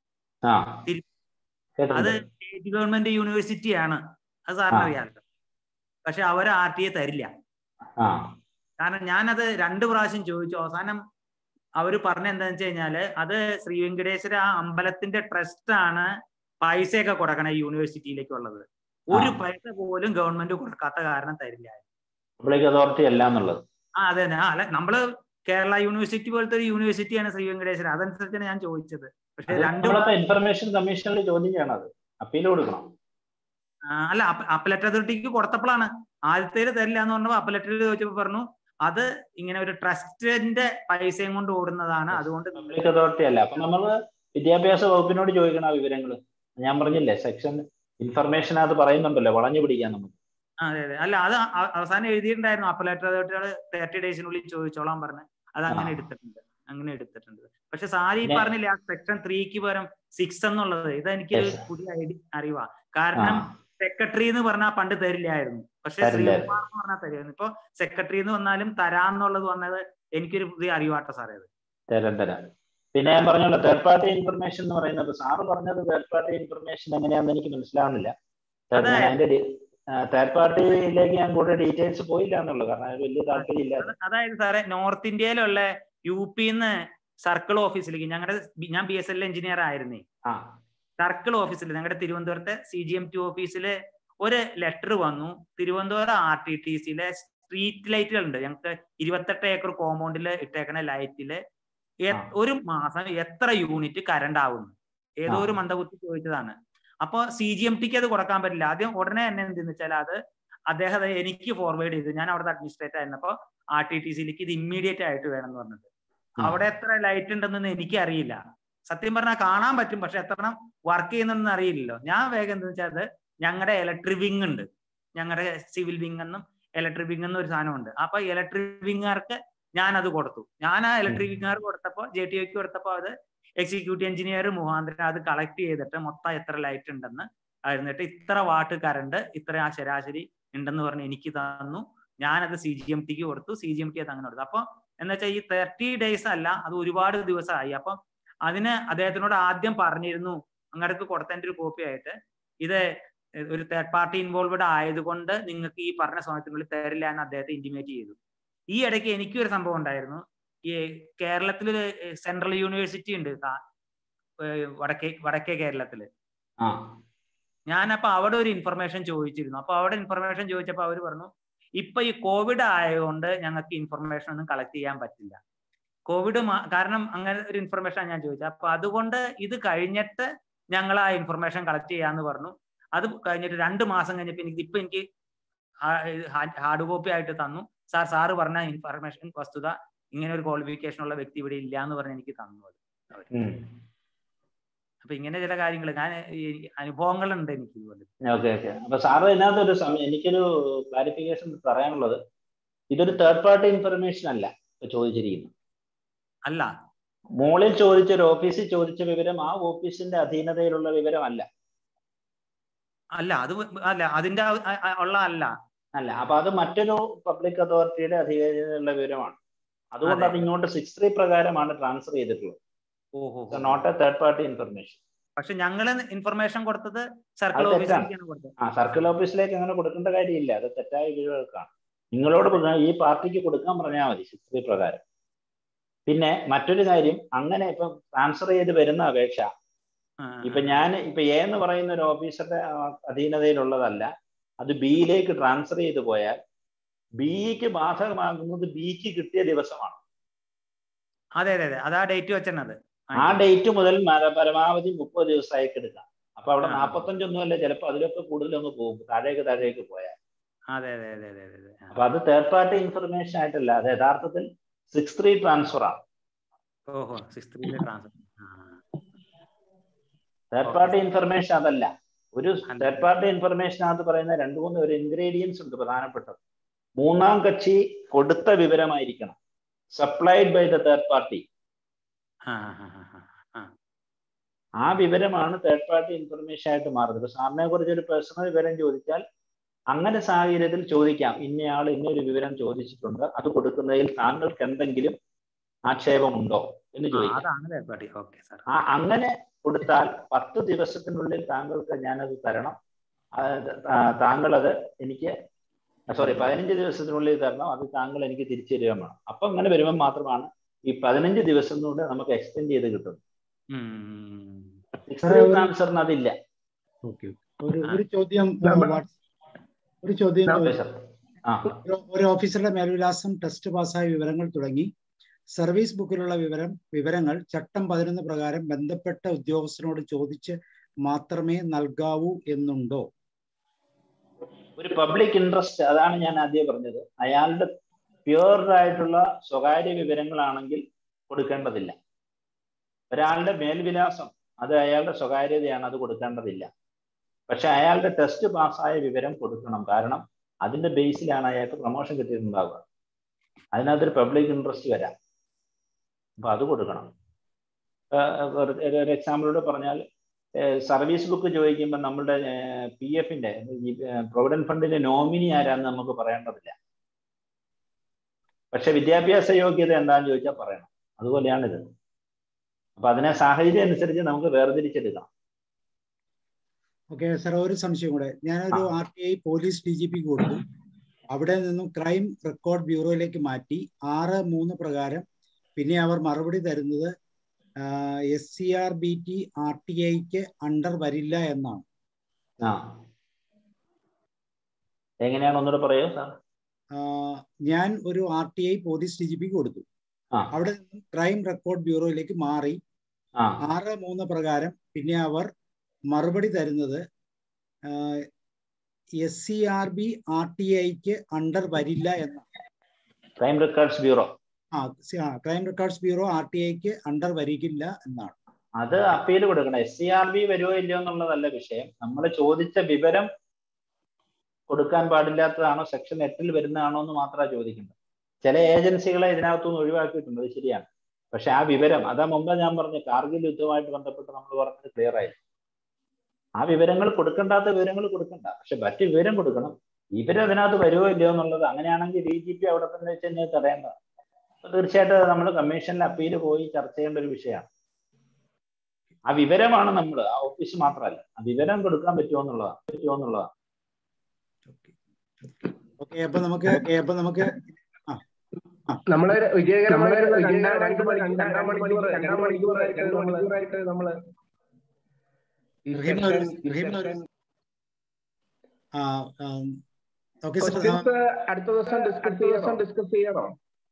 ആ തിരു- അത് കേട്ടിട്ടുണ്ട് സ്റ്റേറ്റ് ഗവൺമെന്റ് യൂണിവേഴ്സിറ്റിയാണ് അത് സാറിന് ആ. അറിയാമല്ലോ പക്ഷെ അവർ ആർ ടി എ തരില്ല ആ കാരണം ഞാനത് രണ്ട് പ്രാവശ്യം ചോദിച്ചു അവസാനം അവര് പറഞ്ഞ എന്താന്ന് വെച്ച് കഴിഞ്ഞാല് അത് ശ്രീ വെങ്കടേശ്വര ആ അമ്പലത്തിന്റെ ട്രസ്റ്റ് ആണ് പൈസയൊക്കെ കൊടുക്കണ യൂണിവേഴ്സിറ്റിയിലേക്കുള്ളത് ഒരു ആ. പൈസ പോലും ഗവൺമെന്റ് കൊടുക്കാത്ത കാരണം തരില്ല പബ്ലിക് അതോറിറ്റി അല്ല എന്നുള്ളത് ആ അതെ തന്നെ ആ, അല്ല നമ്മള് കേരള യൂണിവേഴ്സിറ്റി പോലത്തെ ഒരു യൂണിവേഴ്സിറ്റിയാണ് ശ്രീ വെങ്കടേശ്വര അതനുസരിച്ചാണ് ഞാൻ ചോദിച്ചത് പക്ഷെ അത് രണ്ട് നമ്മളിപ്പോ ഇൻഫർമേഷൻ കമ്മീഷനിൽ ചോദ്യം ചെയ്യണം അത് അപ്പീൽ കൊടുക്കണം ആ, അല്ല അപ്പലറ്റ് അതോറിറ്റിക്ക് കൊടുത്തപ്പോഴാണ് ആദ്യത്തേല് തരില്ല എന്ന് പറഞ്ഞപ്പോ അപ്പലറ്റിൽ ചോദിച്ചപ്പോ പറഞ്ഞു അത് ഇങ്ങനെ ഒരു ട്രസ്റ്റിന്റെ പൈസയും കൊണ്ട് ഓടുന്നതാണ് അതുകൊണ്ട് പബ്ലിക് അതോറിറ്റി അല്ല അപ്പൊ നമ്മൾ വിദ്യാഭ്യാസ വകുപ്പിനോട് ചോദിക്കണം ആ വിവരങ്ങൾ ഞാൻ പറഞ്ഞില്ലേ സെക്ഷൻ ഇൻഫർമേഷൻ അത് പറയുന്നുണ്ടല്ലോ വളഞ്ഞു പിടിക്കാൻ നമുക്ക് ആ, അതെ അതെ അല്ല അത് അ- അവസാനം എഴുതിയിട്ടുണ്ടായിരുന്നു അപ്പലേറ്റർ അതോറിറ്റികൾ തേർട്ടി ഡേയ്സിനുള്ളിൽ ചോദിച്ചോളാൻ പറഞ്ഞ് അത് അങ്ങനെ ആ. എടുത്തിട്ടുണ്ട് അങ്ങനെ എടുത്തിട്ടുണ്ട് പക്ഷെ സാരി പിന്നെ- പറഞ്ഞില്ലേ ആ സെക്ഷൻ ത്രീക്ക് പകരം സിക്സ് എന്നുള്ളത് ഇത് എനിക്കൊരു Yes. പുതിയ ഐഡി അറിവാ കാരണം ആ. സെക്രട്ടറി എന്ന് പറഞ്ഞാൽ പണ്ട് തരില്ലായിരുന്നു പക്ഷെ തരില്ലായിരുന്നു. ശ്രീകുമാർ എന്ന് പറഞ്ഞാൽ തരുമായിരുന്നു ഇപ്പൊ സെക്രട്ടറി എന്ന് വന്നാലും തരാന്നുള്ളത് വന്നത് എനിക്കൊരു പുതിയ അറിവാട്ടോ സാറേ അത് തരാം തരാം പിന്നെ ഞാൻ പറഞ്ഞല്ലോ തേർഡ് പാർട്ടി ഇൻഫർമേഷൻ എന്ന് പറയുന്നത് സാറ് പറഞ്ഞത് തേർഡ് പാർട്ടി ഇൻഫർമേഷൻ എങ്ങനെയാണെന്ന് എനിക്ക് മനസ്സിലാവുന്നില്ല Third- ഞാൻ അതിന്റെ തേർഡ് പാർട്ടിയിലേക്ക് ഞാൻ കൂടുതൽ ഡീറ്റെയിൽസ് പോയില്ല എന്നുള്ളൂ കാരണം അത് വലിയ താല്പര്യം ഇല്ലാതെ അതായത് സാറേ നോർത്ത് ഇന്ത്യയിലുള്ള യു പിന്ന് സർക്കിൾ ഓഫീസിലേക്ക് ഞങ്ങളുടെ ഞാൻ ബി എസ് എൽ എഞ്ചിനീയർ ആയിരുന്നേ സർക്കിൾ ഓഫീസിൽ ഞങ്ങളുടെ തിരുവനന്തപുരത്തെ സി ജി എം ടി ഓഫീസിൽ ഒരു ലെറ്റർ വന്നു തിരുവനന്തപുരം ആർ ടി ടി സിയിലെ സ്ട്രീറ്റ് ലൈറ്റുകൾ ഉണ്ട് ഞങ്ങൾക്ക് ഇരുപത്തെട്ട് ഏക്കർ കോമ്പൗണ്ടിൽ ഇട്ടേക്കണ ലൈറ്റില് ഒരു മാസം എത്ര യൂണിറ്റ് കറണ്ട് ആവുന്നു ഏതോ ഒരു മന്ദബുദ്ധി ചോദിച്ചതാണ് അപ്പൊ സി ജി എം ടിക്ക് അത് കൊടുക്കാൻ പറ്റില്ല ആദ്യം ഉടനെ തന്നെ എന്തെന്ന് വെച്ചാൽ അത് അദ്ദേഹം അത് എനിക്ക് ഫോർവേഡ് ചെയ്തു ഞാൻ അവിടുത്തെ അഡ്മിനിസ്ട്രേറ്റർ ആയിരുന്നപ്പോ ആർ ടി ടി സിയിലേക്ക് ഇത് ഇമ്മീഡിയറ്റ് ആയിട്ട് വേണം എന്ന് പറഞ്ഞിട്ട് അവിടെ എത്ര ലൈറ്റ് ഉണ്ടെന്ന് എനിക്ക് അറിയില്ല സത്യം പറഞ്ഞാൽ കാണാൻ പറ്റും പക്ഷെ എത്ര വർക്ക് ചെയ്യുന്നുണ്ടെന്ന് അറിയില്ലല്ലോ ഞാൻ വേഗം എന്താ വെച്ചാൽ അത് ഞങ്ങളുടെ ഇലക്ട്രിക് വിങ് ഉണ്ട് ഞങ്ങളുടെ സിവിൽ വിങ് എന്നും ഇലക്ട്രിക് വിങ് എന്നും ഒരു സാധനമുണ്ട് അപ്പൊ ഇലക്ട്രിക് വിങ്ങുകാർക്ക് ഞാൻ അത് കൊടുത്തു ഞാൻ ആ ഇലക്ട്രിക് വിങ്ങുകാർ കൊടുത്തപ്പോൾ ജെ ടി ഒക്ക് കൊടുത്തപ്പോൾ അത് എക്സിക്യൂട്ടീവ് എഞ്ചിനീയർ മുഖാന്തരം അത് കളക്ട് ചെയ്തിട്ട് മൊത്തം എത്ര ലൈറ്റ് ഉണ്ടെന്ന് എന്നിട്ട് ഇത്ര വാട്ട് കറണ്ട് ഇത്ര ആ ശരാശരി ഉണ്ടെന്ന് പറഞ്ഞ് എനിക്ക് തന്നു ഞാനത് സി ജി എം ടിക്ക് കൊടുത്തു സി ജി എം ടി അത് അങ്ങനെ കൊടുത്തു അപ്പൊ എന്ന് വെച്ചാൽ ഈ തേർട്ടി ഡേയ്സ് അല്ല അത് ഒരുപാട് ദിവസമായി അപ്പം അതിന് അദ്ദേഹത്തിനോട് ആദ്യം പറഞ്ഞിരുന്നു അങ്ങടക്ക് കൊടുത്തതിന്റെ ഒരു കോപ്പി ആയിട്ട് ഇത് ഒരു തേർഡ് പാർട്ടി ഇൻവോൾവഡ് ആയതുകൊണ്ട് നിങ്ങൾക്ക് ഈ പറഞ്ഞ സമയത്തിനുള്ളിൽ തരില്ല എന്ന് അദ്ദേഹത്തെ ഇന്റിമേറ്റ് ചെയ്തു ഈ ഇടയ്ക്ക് എനിക്കൊരു സംഭവം ഉണ്ടായിരുന്നു ഈ കേരളത്തിൽ സെൻട്രൽ യൂണിവേഴ്സിറ്റി ഉണ്ട് വടക്കേ വടക്കേ കേരളത്തില് ഞാനപ്പോ അവിടെ ഒരു ഇൻഫർമേഷൻ ചോദിച്ചിരുന്നു അപ്പൊ അവിടെ ഇൻഫർമേഷൻ ചോദിച്ചപ്പോ അവർ പറഞ്ഞു ഇപ്പൊ ഈ കോവിഡ് ആയതുകൊണ്ട് ഞങ്ങൾക്ക് ഇൻഫർമേഷൻ ഒന്നും കളക്ട് ചെയ്യാൻ പറ്റില്ല കോവിഡ് കാരണം അങ്ങനെ ഒരു ഇൻഫർമേഷൻ ഞാൻ ചോദിച്ചത് അപ്പൊ അതുകൊണ്ട് ഇത് കഴിഞ്ഞിട്ട് ഞങ്ങൾ ആ ഇൻഫർമേഷൻ കളക്ട് ചെയ്യാന്ന് പറഞ്ഞു അത് കഴിഞ്ഞിട്ട് രണ്ട് മാസം കഴിഞ്ഞപ്പോ എനിക്ക് ഇപ്പൊ എനിക്ക് ഹാർഡ് കോപ്പി ആയിട്ട് തന്നു സാർ സാറ് പറഞ്ഞ ഇൻഫർമേഷൻ വസ്തുത ഇങ്ങനെ ഒരു ക്വാളിഫിക്കേഷൻ ഉള്ള വ്യക്തി ഇവിടെ ഇല്ല എന്ന് പറഞ്ഞ് എനിക്ക് തന്നു അത് അപ്പൊ ഇങ്ങനെ ചില കാര്യങ്ങൾ ഞാൻ അനുഭവങ്ങളുണ്ട് എനിക്ക് ഇതുപോലെ ഓക്കെ ഓക്കെ അപ്പൊ സാറ് ഇതിനകത്ത് ഒരു സമയം എനിക്കൊരു ക്ലാരിഫിക്കേഷൻ പറയാനുള്ളത് ഇതൊരു തേർഡ് പാർട്ടി ഇൻഫർമേഷൻ അല്ല ചോദിച്ചിരിക്കുന്നത് അല്ല മോളിൽ ചോദിച്ച ഒരു ഓഫീസിൽ ചോദിച്ച വിവരം ആ ഓഫീസിന്റെ അധീനതയിലുള്ള വിവരമല്ല അല്ല അത് അല്ല അതിന്റെ ഉള്ള അല്ല അല്ല അപ്പൊ അത് മറ്റൊരു പബ്ലിക് അതോറിറ്റിയുടെ അധികാരികളുടെ വിവരമാണ് അതുകൊണ്ട് അത് ഇങ്ങോട്ട് സിക്സ് ത്രീ പ്രകാരമാണ് ട്രാൻസ്ഫർ ചെയ്തിട്ടുള്ളത് ഓഹോ not a third party information പക്ഷെ ഞങ്ങൾ ഇൻഫർമേഷൻ കൊടുത്തത് സർക്കിൾ ഓഫീസിലേക്കാണ് കൊടുത്തത് ആ സർക്കിൾ ഓഫീസിലേക്ക് അങ്ങനെ കൊടുക്കേണ്ട കാര്യമില്ല അത് തെറ്റായ വിവരങ്ങൾക്കാണ് നിങ്ങളോട് ഈ പാർട്ടിക്ക് കൊടുക്കാൻ പറഞ്ഞാൽ മതി സിക്സ് ത്രീ പ്രകാരം പിന്നെ മറ്റൊരു കാര്യം അങ്ങനെ ഇപ്പം ട്രാൻസ്ഫർ ചെയ്ത് വരുന്ന അപേക്ഷ ഇപ്പൊ ഞാൻ ഇപ്പൊ എ എന്ന് പറയുന്ന ഒരു ഓഫീസറുടെ അധീനതയിലുള്ളതല്ല അത് ബിയിലേക്ക് ട്രാൻസ്ഫർ ചെയ്ത് പോയാൽ ബിക്ക് ബാധകമാകുന്നത് ബിക്ക് കിട്ടിയ ദിവസമാണ് അതെ അതെ അതെ അതാ ഡേറ്റ് വെച്ചത് ആ ഡേറ്റ് മുതൽ പരമാവധി മുപ്പത് ദിവസമായിട്ട് എടുക്കാം അപ്പൊ അവിടെ നാപ്പത്തഞ്ചൊന്നും അല്ല ചിലപ്പോ അതിലൊക്കെ കൂടുതലൊന്ന് പോകും താഴേക്ക് താഴേക്ക് പോയാൽ അതെ അതെ അതെ അതെ അതെ അപ്പൊ അത് തേർഡ് പാർട്ടി ഇൻഫർമേഷൻ ആയിട്ടല്ല അത് യഥാർത്ഥത്തിൽ സിക്സ് ത്രീ ട്രാൻസ്ഫർ ആണ് ഓഹോ six three transfer third party information അതല്ല ഒരു തേർഡ് പാർട്ടി ഇൻഫർമേഷനകത്ത് പറയുന്ന രണ്ട് മൂന്ന് ഒരു ഇൻഗ്രീഡിയൻസ് ഉണ്ട് പ്രധാനപ്പെട്ടത് മൂന്നാം കക്ഷി കൊടുത്ത വിവരമായിരിക്കണം supplied by the third party ആ വിവരമാണ് തേർഡ് പാർട്ടി ഇൻഫർമേഷൻ ആയിട്ട് മാറുന്നത് ഇപ്പൊ സാറിനെ കുറിച്ച് ഒരു പേഴ്സണൽ വിവരം ചോദിച്ചാൽ അങ്ങനെ സാഹചര്യത്തിൽ ചോദിക്കാം ഇന്നയാൾ ഇന്നൊരു വിവരം ചോദിച്ചിട്ടുണ്ട് അത് കൊടുക്കുന്നതിൽ താങ്കൾക്ക് എന്തെങ്കിലും ആക്ഷേപമുണ്ടോ എന്ന് ചോദിക്കാം ആ അങ്ങനെ കൊടുത്താൽ പത്ത് ദിവസത്തിനുള്ളിൽ താങ്കൾക്ക് ഞാനത് തരണം താങ്കൾ അത് എനിക്ക് സോറി പതിനഞ്ച് ദിവസത്തിനുള്ളിൽ തരണം അത് താങ്കൾ എനിക്ക് തിരിച്ചു തരിക വേണം അപ്പൊ അങ്ങനെ വരുമ്പോൾ മാത്രമാണ് ഈ പതിനഞ്ച് ദിവസത്തിനുള്ളിൽ നമുക്ക് എക്സ്റ്റെൻഡ് ചെയ്ത് കിട്ടും ട്രാൻസ്ഫറിന് അതില്ല ഒരു ഒരു ചോദ്യം ഒരു ചോദ്യം ഒരു ഓഫീസറുടെ മേൽവിലാസം ടെസ്റ്റ് പാസ്സായ വിവരങ്ങൾ തുടങ്ങി സർവീസ് ബുക്കിലുള്ള വിവരം വിവരങ്ങൾ ചട്ടം പതിനൊന്ന് പ്രകാരം ബന്ധപ്പെട്ട ഉദ്യോഗസ്ഥനോട് ചോദിച്ച് മാത്രമേ നൽകാവൂ എന്നുണ്ടോ ഒരു പബ്ലിക് ഇൻട്രസ്റ്റ് അതാണ് ഞാൻ ആദ്യം പറഞ്ഞത് അയാളുടെ പ്യുവർ ആയിട്ടുള്ള സ്വകാര്യ വിവരങ്ങളാണെങ്കിൽ കൊടുക്കേണ്ടതില്ല ഒരാളുടെ മേൽവിലാസം അത് അയാളുടെ സ്വകാര്യതയാണ് അത് കൊടുക്കേണ്ടതില്ല പക്ഷെ അയാളുടെ ടെസ്റ്റ് പാസ്സായ വിവരം കൊടുക്കണം കാരണം അതിന്റെ ബേസിലാണ് അയാൾക്ക് പ്രൊമോഷൻ കിട്ടിയിട്ടുണ്ടാവുക അതിനകത്തൊരു പബ്ലിക് ഇൻട്രസ്റ്റ് വരാം അപ്പൊ അത് കൊടുക്കണം ഒരു എക്സാമ്പിളോട് പറഞ്ഞാൽ സർവീസ് ബുക്ക് ചോദിക്കുമ്പോൾ നമ്മുടെ പി എഫിന്റെ പ്രൊവിഡന്റ് ഫണ്ടിന്റെ നോമിനി ആരാന്ന് നമുക്ക് പറയേണ്ടതില്ല പക്ഷെ വിദ്യാഭ്യാസ യോഗ്യത എന്താന്ന് ചോദിച്ചാൽ പറയണം അതുപോലെയാണിത് അപ്പൊ അതിനെ സാഹചര്യം അനുസരിച്ച് നമുക്ക് വേർതിരിച്ചെടുക്കാം ഓക്കെ സാർ ഒരു സംശയം കൂടെ ഞാനൊരു R T I police D G പിക്ക് കൊടുത്തു അവിടെ നിന്നും ക്രൈം റെക്കോർഡ് ബ്യൂറോയിലേക്ക് മാറ്റി ആറ് മൂന്ന് പ്രകാരം പിന്നെ അവർ മറുപടി തരുന്നത് S C R B T R T ഐക്ക് അണ്ടർ വരില്ല എന്നാണ് ആ എങ്ങനെയാണ് ഒന്നുകൂടെ പറയൂ സാർ ആ, ഞാൻ ഒരു R T I police D G പിക്ക് കൊടുത്തു ആ. അവിടെ നിന്നും ക്രൈം റെക്കോർഡ് ബ്യൂറോയിലേക്ക് മാറി ആ ആറ് മൂന്ന് പ്രകാരം പിന്നെ അവർ മറുപടി തരുന്നത് S C R B R T ഐക്ക് അണ്ടർ വരില്ല എന്നാണ് ക്രൈം റെക്കോർഡ്സ് ബ്യൂറോ ആ ക്രൈം റെക്കോർഡ്സ് ബ്യൂറോ ആർ ടി ഐക്ക് അണ്ടർ വരികില്ല എന്നാണ് അത് അപ്പീൽ കൊടുക്കണം എസ് സി ആർ ബി വരുമോ ഇല്ലയോ എന്നുള്ളതല്ല വിഷയം നമ്മൾ ചോദിച്ച വിവരം കൊടുക്കാൻ പാടില്ലാത്തതാണോ സെക്ഷൻ എട്ടിൽ വരുന്നതാണോ എന്ന് മാത്രമാണ് ചോദിക്കുന്നത് ചില ഏജൻസികളെ ഇതിനകത്തുനിന്ന് ഒഴിവാക്കിയിട്ടുണ്ട് അത് ശരിയാണ് പക്ഷെ ആ വിവരം അതാ മുമ്പ് ഞാൻ പറഞ്ഞു കാർഗിൽ യുദ്ധവുമായിട്ട് ബന്ധപ്പെട്ട് നമ്മൾ പറഞ്ഞത് ക്ലിയർ ആയി ആ വിവരങ്ങൾ കൊടുക്കേണ്ടാത്ത വിവരങ്ങൾ കൊടുക്കണ്ട പക്ഷെ മറ്റ് വിവരം കൊടുക്കണം ഇവര് അതിനകത്ത് വരുമോ ഇല്ലയോ എന്നുള്ളത് അങ്ങനെയാണെങ്കിൽ ഡി ജി പി അവിടെ തന്നെ വെച്ച് കഴിഞ്ഞാൽ തടയേണ്ട അപ്പൊ തീർച്ചയായിട്ടും നമ്മൾ കമ്മീഷനിൽ അപ്പീൽ പോയി ചർച്ച ചെയ്യേണ്ട ഒരു വിഷയമാണ് ആ വിവരമാണ് നമ്മൾ ആ ഓഫീസ് മാത്രമല്ല ആ വിവരം കൊടുക്കാൻ പറ്റുമോ എന്നുള്ളതാണ് പറ്റുമോ എന്നുള്ളതാണ് ഓക്കെ അപ്പൊ നമുക്ക് അപ്പൊ നമുക്ക് നമ്മള് വിജയകരമായിട്ടുള്ള രണ്ടാം രണ്ട് മണിക്കൂർ രണ്ടാം മണിക്കൂർ രണ്ടാം മണിക്കൂറായിട്ട് രണ്ട് മണിക്കൂറായിട്ട് നമ്മള് ഈ റഹീമിന് ഒരു- സെക്ഷൻ- റഹീമിന് ഒരു- സെക്ഷൻ ആ ഓക്കെ സാർ ക്വസ്റ്റ്യൻസ് അടുത്ത ദിവസം ഡിസ്കസ് ചെയ്യണോ ഡിസ്കസ് ചെയ്യണോ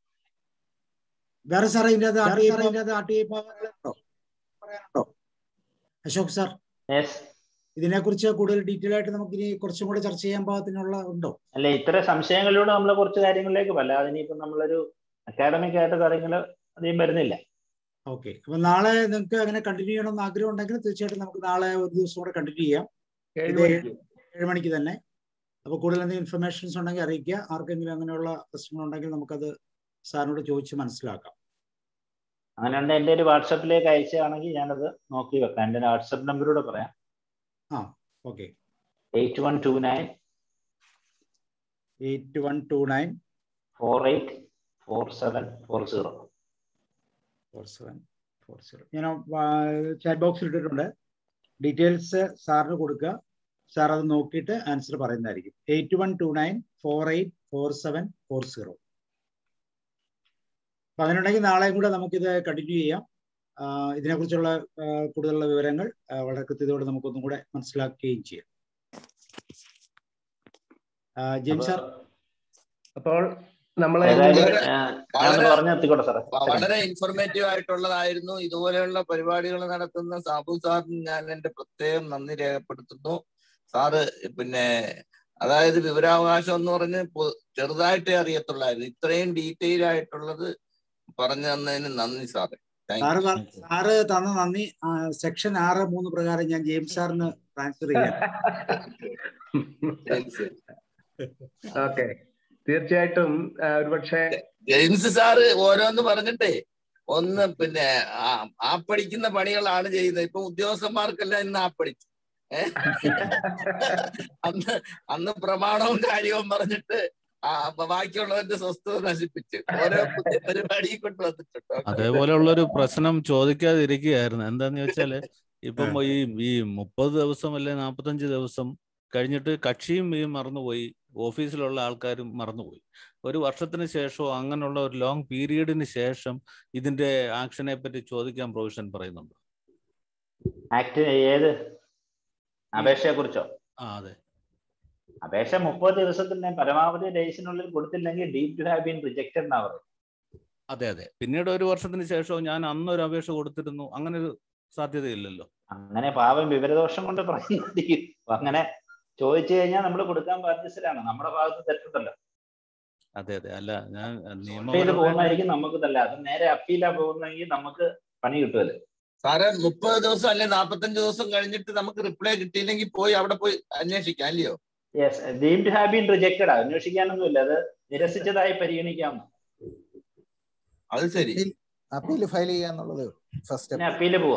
വേറെ സാറേ ഇതിന്റെ R T I R T I പറയാനുണ്ടോ അശോക് സാർ ഇതിനെക്കുറിച്ച് കൂടുതൽ ഡീറ്റെയിൽ ആയിട്ട് നമുക്ക് ഇനി കുറച്ചും കൂടെ ചർച്ച ചെയ്യാൻ പാകത്തിനുള്ള ഉണ്ടോ അല്ല ഇത്ര സംശയങ്ങളിലൂടെ നമ്മൾ കുറച്ച് കാര്യങ്ങളിലേക്ക് വല്ല അതിനിപ്പോ നമ്മളൊരു അക്കാഡമിക് ആയിട്ട് കാര്യങ്ങൾ അധികം വരുന്നില്ല ഓക്കെ അപ്പൊ നാളെ നിങ്ങൾക്ക് അങ്ങനെ കണ്ടിന്യൂ ചെയ്യണമെന്ന് ആഗ്രഹം ഉണ്ടെങ്കിൽ തീർച്ചയായിട്ടും നമുക്ക് നാളെ ഒരു ദിവസം കൂടെ കണ്ടിന്യൂ ചെയ്യാം ഏഴ് ഇത് മണിക്ക്. ഏഴ് മണിക്ക് തന്നെ അപ്പൊ കൂടുതൽ എന്തെങ്കിലും ഇൻഫർമേഷൻസ് ഉണ്ടെങ്കിൽ അറിയിക്കുക ആർക്കെങ്കിലും അങ്ങനെയുള്ള പ്രശ്നങ്ങൾ ഉണ്ടെങ്കിൽ നമുക്കത് സാറിനോട് ചോദിച്ച് മനസ്സിലാക്കാം അങ്ങനെയുണ്ട് എൻ്റെ ഒരു വാട്സപ്പിലേക്ക് അയച്ചാണെങ്കിൽ ഞാനത് നോക്കി വെക്കാം എൻ്റെ വാട്സപ്പ് നമ്പറൂടെ പറയാം ആ okay eight one two nine eight one two nine four eight four seven four zero four seven four zero ഞാൻ ചാറ്റ് ബോക്സിൽ ഇട്ടിട്ടുണ്ട് ഡീറ്റെയിൽസ് സാറിന് കൊടുക്കുക സാർ അത് നോക്കിയിട്ട് ആൻസർ പറയുന്നതായിരിക്കും eight one two nine four eight four seven four zero അപ്പൊ അങ്ങനെയുണ്ടെങ്കിൽ നാളെയും കൂടെ നമുക്കിത് കണ്ടിന്യൂ ചെയ്യാം ആ, ഇതിനെക്കുറിച്ചുള്ള ആ, കൂടുതലുള്ള വിവരങ്ങൾ ആ, വളരെ കൃത്യതയോടെ നമുക്കൊന്നും കൂടെ മനസ്സിലാക്കുകയും ചെയ്യാം ആ, ജെയിംസ് സാർ അപ്പോൾ നമ്മളെ ഏതായാലും വളരെ- ഞാൻ ഞാനൊന്ന് പറഞ്ഞു നിർത്തിക്കോട്ടെ സാറേ വളരെ ഇൻഫോർമേറ്റീവ് ആയിട്ടുള്ളതായിരുന്നു ഇതുപോലെയുള്ള പരിപാടികൾ നടത്തുന്ന സാബു സാറിന് ഞാൻ എന്റെ പ്രത്യേകം നന്ദി രേഖപ്പെടുത്തുന്നു സാറ് പിന്നെ അതായത് വിവരാവകാശം എന്ന് പറഞ്ഞ് പൊ- ചെറുതായിട്ടേ അറിയത്തുള്ളായിരുന്നു ഇത്രയും ഡീറ്റെയിൽ ആയിട്ടുള്ളത് പറഞ്ഞു തന്നതിന് നന്ദി സാറേ താങ്ക് സാറ് യു പറ- സാറ് തന്ന നന്ദി സെക്ഷൻ ആറ് മൂന്ന് പ്രകാരം ഞാൻ ജെയിംസ് സാറിന് ട്രാൻസ്ഫർ ചെയ്യാം ശരി ശരി ഓക്കെ തീർച്ചയായിട്ടും ആ, ഒരുപക്ഷെ ജെയിംസ് സാറ് ഓരോന്ന് പറഞ്ഞിട്ടേ ഒന്ന് പിന്നെ ആ- ആപ്പടിക്കുന്ന പണികളാണ് ചെയ്യുന്നത് ഇപ്പൊ ഉദ്യോഗസ്ഥന്മാർക്കെല്ലാം ഇന്ന് ആപ്പടിച്ചു ഏ? അന്ന് അന്ന് പ്രമാണവും കാര്യവും പറഞ്ഞിട്ട് ആ അപ്പൊ ബാക്കിയുള്ളവന്റെ സ്വസ്ഥത നശിപ്പിച്ച് ഓരോ പുതിയ പരിപാടി കൊണ്ട് വന്നിട്ടുണ്ട് അതേപോലെയുള്ള ഒരു പ്രശ്നം ചോദിക്കാതിരിക്കുകയായിരുന്നു എന്താന്ന് വെച്ചാല് ഇപ്പം ഈ ഈ മുപ്പത് ദിവസം അല്ലെ നാൽപ്പത്തഞ്ച് ദിവസം കഴിഞ്ഞിട്ട് കക്ഷിയും ഈ മറന്നുപോയി ഓഫീസിലുള്ള ആൾക്കാരും മറന്നുപോയി ഒരു വർഷത്തിന് ശേഷമോ അങ്ങനെയുള്ള ഒരു ലോങ് പീരീഡിന് ശേഷം ഇതിന്റെ ആക്ഷനെ പറ്റി ചോദിക്കാൻ പ്രൊവിഷൻ പറയുന്നുണ്ട് ആക്ട് ഏത് അപേക്ഷയെ കുറിച്ചോ ആ അതെ അപേക്ഷ മുപ്പത് ദിവസത്തിന് പരമാവധി ഡേയ്സിനുള്ളിൽ കൊടുത്തില്ലെങ്കിൽ ഡീപ് ടു ഹാവ് ബീൻ റിജക്റ്റഡ് എന്നാ പറയുന്നത് അതെ അതെ പിന്നീട് ഒരു വർഷത്തിന് ശേഷവും ഞാൻ അന്നൊരു അപേക്ഷ കൊടുത്തിരുന്നു അങ്ങനെ ഒരു സാധ്യതയില്ലല്ലോ അങ്ങനെ പാവം വിവരദോഷം കൊണ്ട് പറയുന്നത് അങ്ങനെ ചോദിച്ചു കഴിഞ്ഞാൽ നമ്മൾ കൊടുക്കാൻ ബാധ്യസ്ഥരാണ് നമ്മുടെ ഭാഗത്ത് തെറ്റുണ്ടല്ലോ അതെ അതെ അല്ല ഞാൻ ചെയ്ത് നിയമപരമായി പോകുന്നതായിരിക്കും നമുക്ക് തല്ല അത് നേരെ അപ്പീലാ പോകുന്നെങ്കിൽ നമുക്ക് പണി കിട്ടുമല്ലോ സാറേ മുപ്പത് ദിവസം അല്ലെ നാപ്പത്തഞ്ച് ദിവസം കഴിഞ്ഞിട്ട് നമുക്ക് റിപ്ലൈ കിട്ടിയില്ലെങ്കിൽ പോയി അവിടെ പോയി അന്വേഷിക്കാം അല്ലയോ yes deemed have been rejected അന്വേഷിക്കാനൊന്നുമില്ല അത് നിരസിച്ചതായി പരിഗണിക്കാവുന്ന അത് ശരി അപ്പീൽ ഫയൽ ചെയ്യാന്നുള്ളത് ഫസ്റ്റ് പിന്നെ അപ്പീല് പോവാ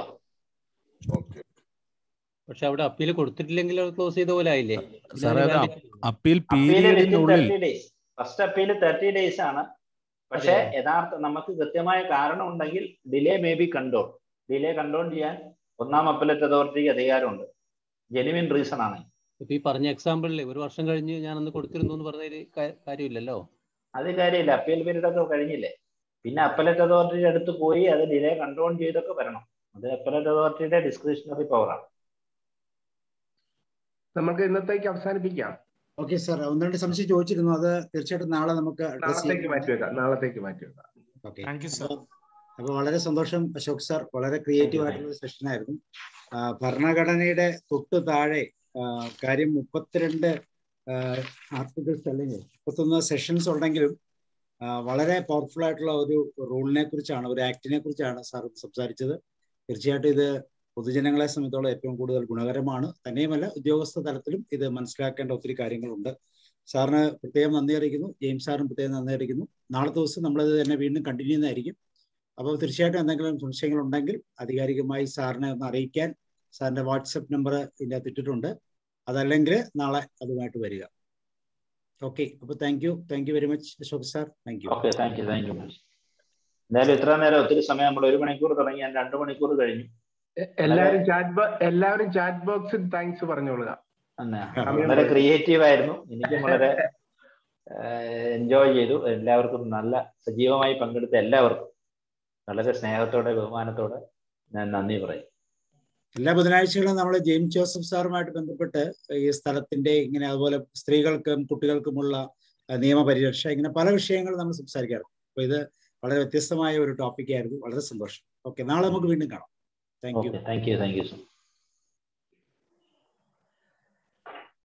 പക്ഷെ അവിടെ അപ്പീൽ കൊടുത്തിട്ടില്ലെങ്കിൽ അത് ക്ലോസ് ചെയ്ത പോലെ ആയില്ലേ സാറേ അത് അപ്പീൽ അപ്പീല് വിത്തിൻ പീരീഡിനുള്ളിൽ thirty days first appeal thirty days ആണ് പക്ഷേ യഥാർത്ഥ നമുക്ക് കൃത്യമായ കാരണം ഉണ്ടെങ്കിൽ delay may be control delay control ചെയ്യാൻ ഒന്നാം അപ്പലറ്റ് അതോറിറ്റിക്ക് അധികാരമുണ്ട് ജെനുവിൻ റീസൺ ആണ് ഇപ്പൊ ഈ പറഞ്ഞ എക്സാമ്പിളിൽ ഒരു വർഷം കഴിഞ്ഞ് ഞാൻ അന്ന് കൊടുത്തിരുന്നു എന്ന് പറഞ്ഞതിൽ കാര്യമില്ലല്ലോ അത് കാര്യമില്ല അപ്പീൽ പീരീഡ് ഒക്കെ കഴിഞ്ഞില്ലേ പിന്നെ അപ്പലറ്റ് അതോറിറ്റിയുടെ അടുത്ത് പോയി അത് ഡിലേ കൺട്രോൾ ചെയ്തൊക്കെ വരണം അത് അപ്പലറ്റ് അതോറിറ്റിയുടെ ഡിസ്ക്രിഷണറി പവറാണ് നമുക്ക് ഇന്നത്തേക്ക് അവസാനിപ്പിക്കാം ഓക്കെ സാർ ഒന്ന് രണ്ട് സംശയം ചോദിച്ചിരുന്നു അത് തീർച്ചയായിട്ടും നാളെ നമുക്ക് അഡ്രസ് നാളത്തേക്ക് മാറ്റിവെക്കാം നാളത്തേക്ക് മാറ്റിവെക്കാം ഓക്കെ താങ്ക് യു സർ അപ്പൊ വളരെ സന്തോഷം അശോക് സാർ വളരെ ക്രിയേറ്റീവ് ആയിട്ടുള്ള ഒരു സെഷൻ ആയിരുന്നു ആ, ഭരണഘടനയുടെ തൊട്ട് താഴെ ആ, കാര്യം മുപ്പത്തിരണ്ട് ആർട്ടിക്കിൾസ് അല്ലെങ്കിൽ മുപ്പത്തൊന്ന് സെഷൻസ് ഉണ്ടെങ്കിലും ആ, വളരെ പവർഫുൾ ആയിട്ടുള്ള ഒരു റൂളിനെ കുറിച്ചാണ് ഒരു ആക്ടിനെ കുറിച്ചാണ് സാർ സംസാരിച്ചത് തീർച്ചയായിട്ടും ഇത് പൊതുജനങ്ങളെ സംബന്ധിച്ചോളം ഏറ്റവും കൂടുതൽ ഗുണകരമാണ് തന്നെയുമല്ല ഉദ്യോഗസ്ഥ തലത്തിലും ഇത് മനസ്സിലാക്കേണ്ട ഒത്തിരി കാര്യങ്ങളുണ്ട് സാറിന് പ്രത്യേകം നന്ദി അറിയിക്കുന്നു ജെയിംസ് സാറിന് പ്രത്യേകം നന്ദി അറിയിക്കുന്നു നാളെ ദിവസം നമ്മളത് തന്നെ വീണ്ടും കണ്ടിന്യൂ ചെയ്യുന്നതായിരിക്കും അപ്പോൾ തീർച്ചയായിട്ടും എന്തെങ്കിലും സംശയങ്ങൾ ഉണ്ടെങ്കിൽ ആധികാരികമായി സാറിനെ ഒന്ന് അറിയിക്കാൻ സാറിന്റെ വാട്സപ്പ് നമ്പർ ഇതിൻ്റെ അകത്ത് ഇട്ടിട്ടുണ്ട് അതല്ലെങ്കിൽ നാളെ അതുമായിട്ട് വരിക ഓക്കെ അപ്പോൾ thank you thank you very much Ashok sir thank you okay thank you thank you എന്തായാലും ഇത്ര നേരം ഒത്തിരി സമയം നമ്മൾ ഒരു മണിക്കൂർ തുടങ്ങി ഞാൻ രണ്ട് മണിക്കൂർ കഴിഞ്ഞു എല്ലാവരും ചാറ്റ് എല്ലാവരും ചാറ്റ് ബോക്സിൽ താങ്ക്സ് പറഞ്ഞോളുക തന്നെ സമയം വളരെ പോയി. ക്രിയേറ്റീവ് ആയിരുന്നു എനിക്കും വളരെ എൻജോയ് ചെയ്തു എല്ലാവർക്കും നല്ല സജീവമായി പങ്കെടുത്ത എല്ലാവർക്കും വളരെ സ്നേഹത്തോടെ ബഹുമാനത്തോടെ ഞാൻ നന്ദി പറയും എല്ലാ ബുധനാഴ്ചകളും നമ്മൾ ജെയിംസ് ജോസഫ് സാറുമായിട്ട് ബന്ധപ്പെട്ട് ഈ സ്ഥലത്തിന്റെ ഇങ്ങനെ അതുപോലെ സ്ത്രീകൾക്കും കുട്ടികൾക്കുമുള്ള അഹ്, നിയമപരിരക്ഷ ഇങ്ങനെ പല വിഷയങ്ങൾ നമ്മൾ സംസാരിക്കാറുണ്ട് അപ്പൊ ഇത് വളരെ വ്യത്യസ്തമായ ഒരു ടോപ്പിക് ആയിരുന്നു വളരെ സന്തോഷം ഓക്കെ നാളെ നമുക്ക് വീണ്ടും കാണാം thank you okay thank you thank you so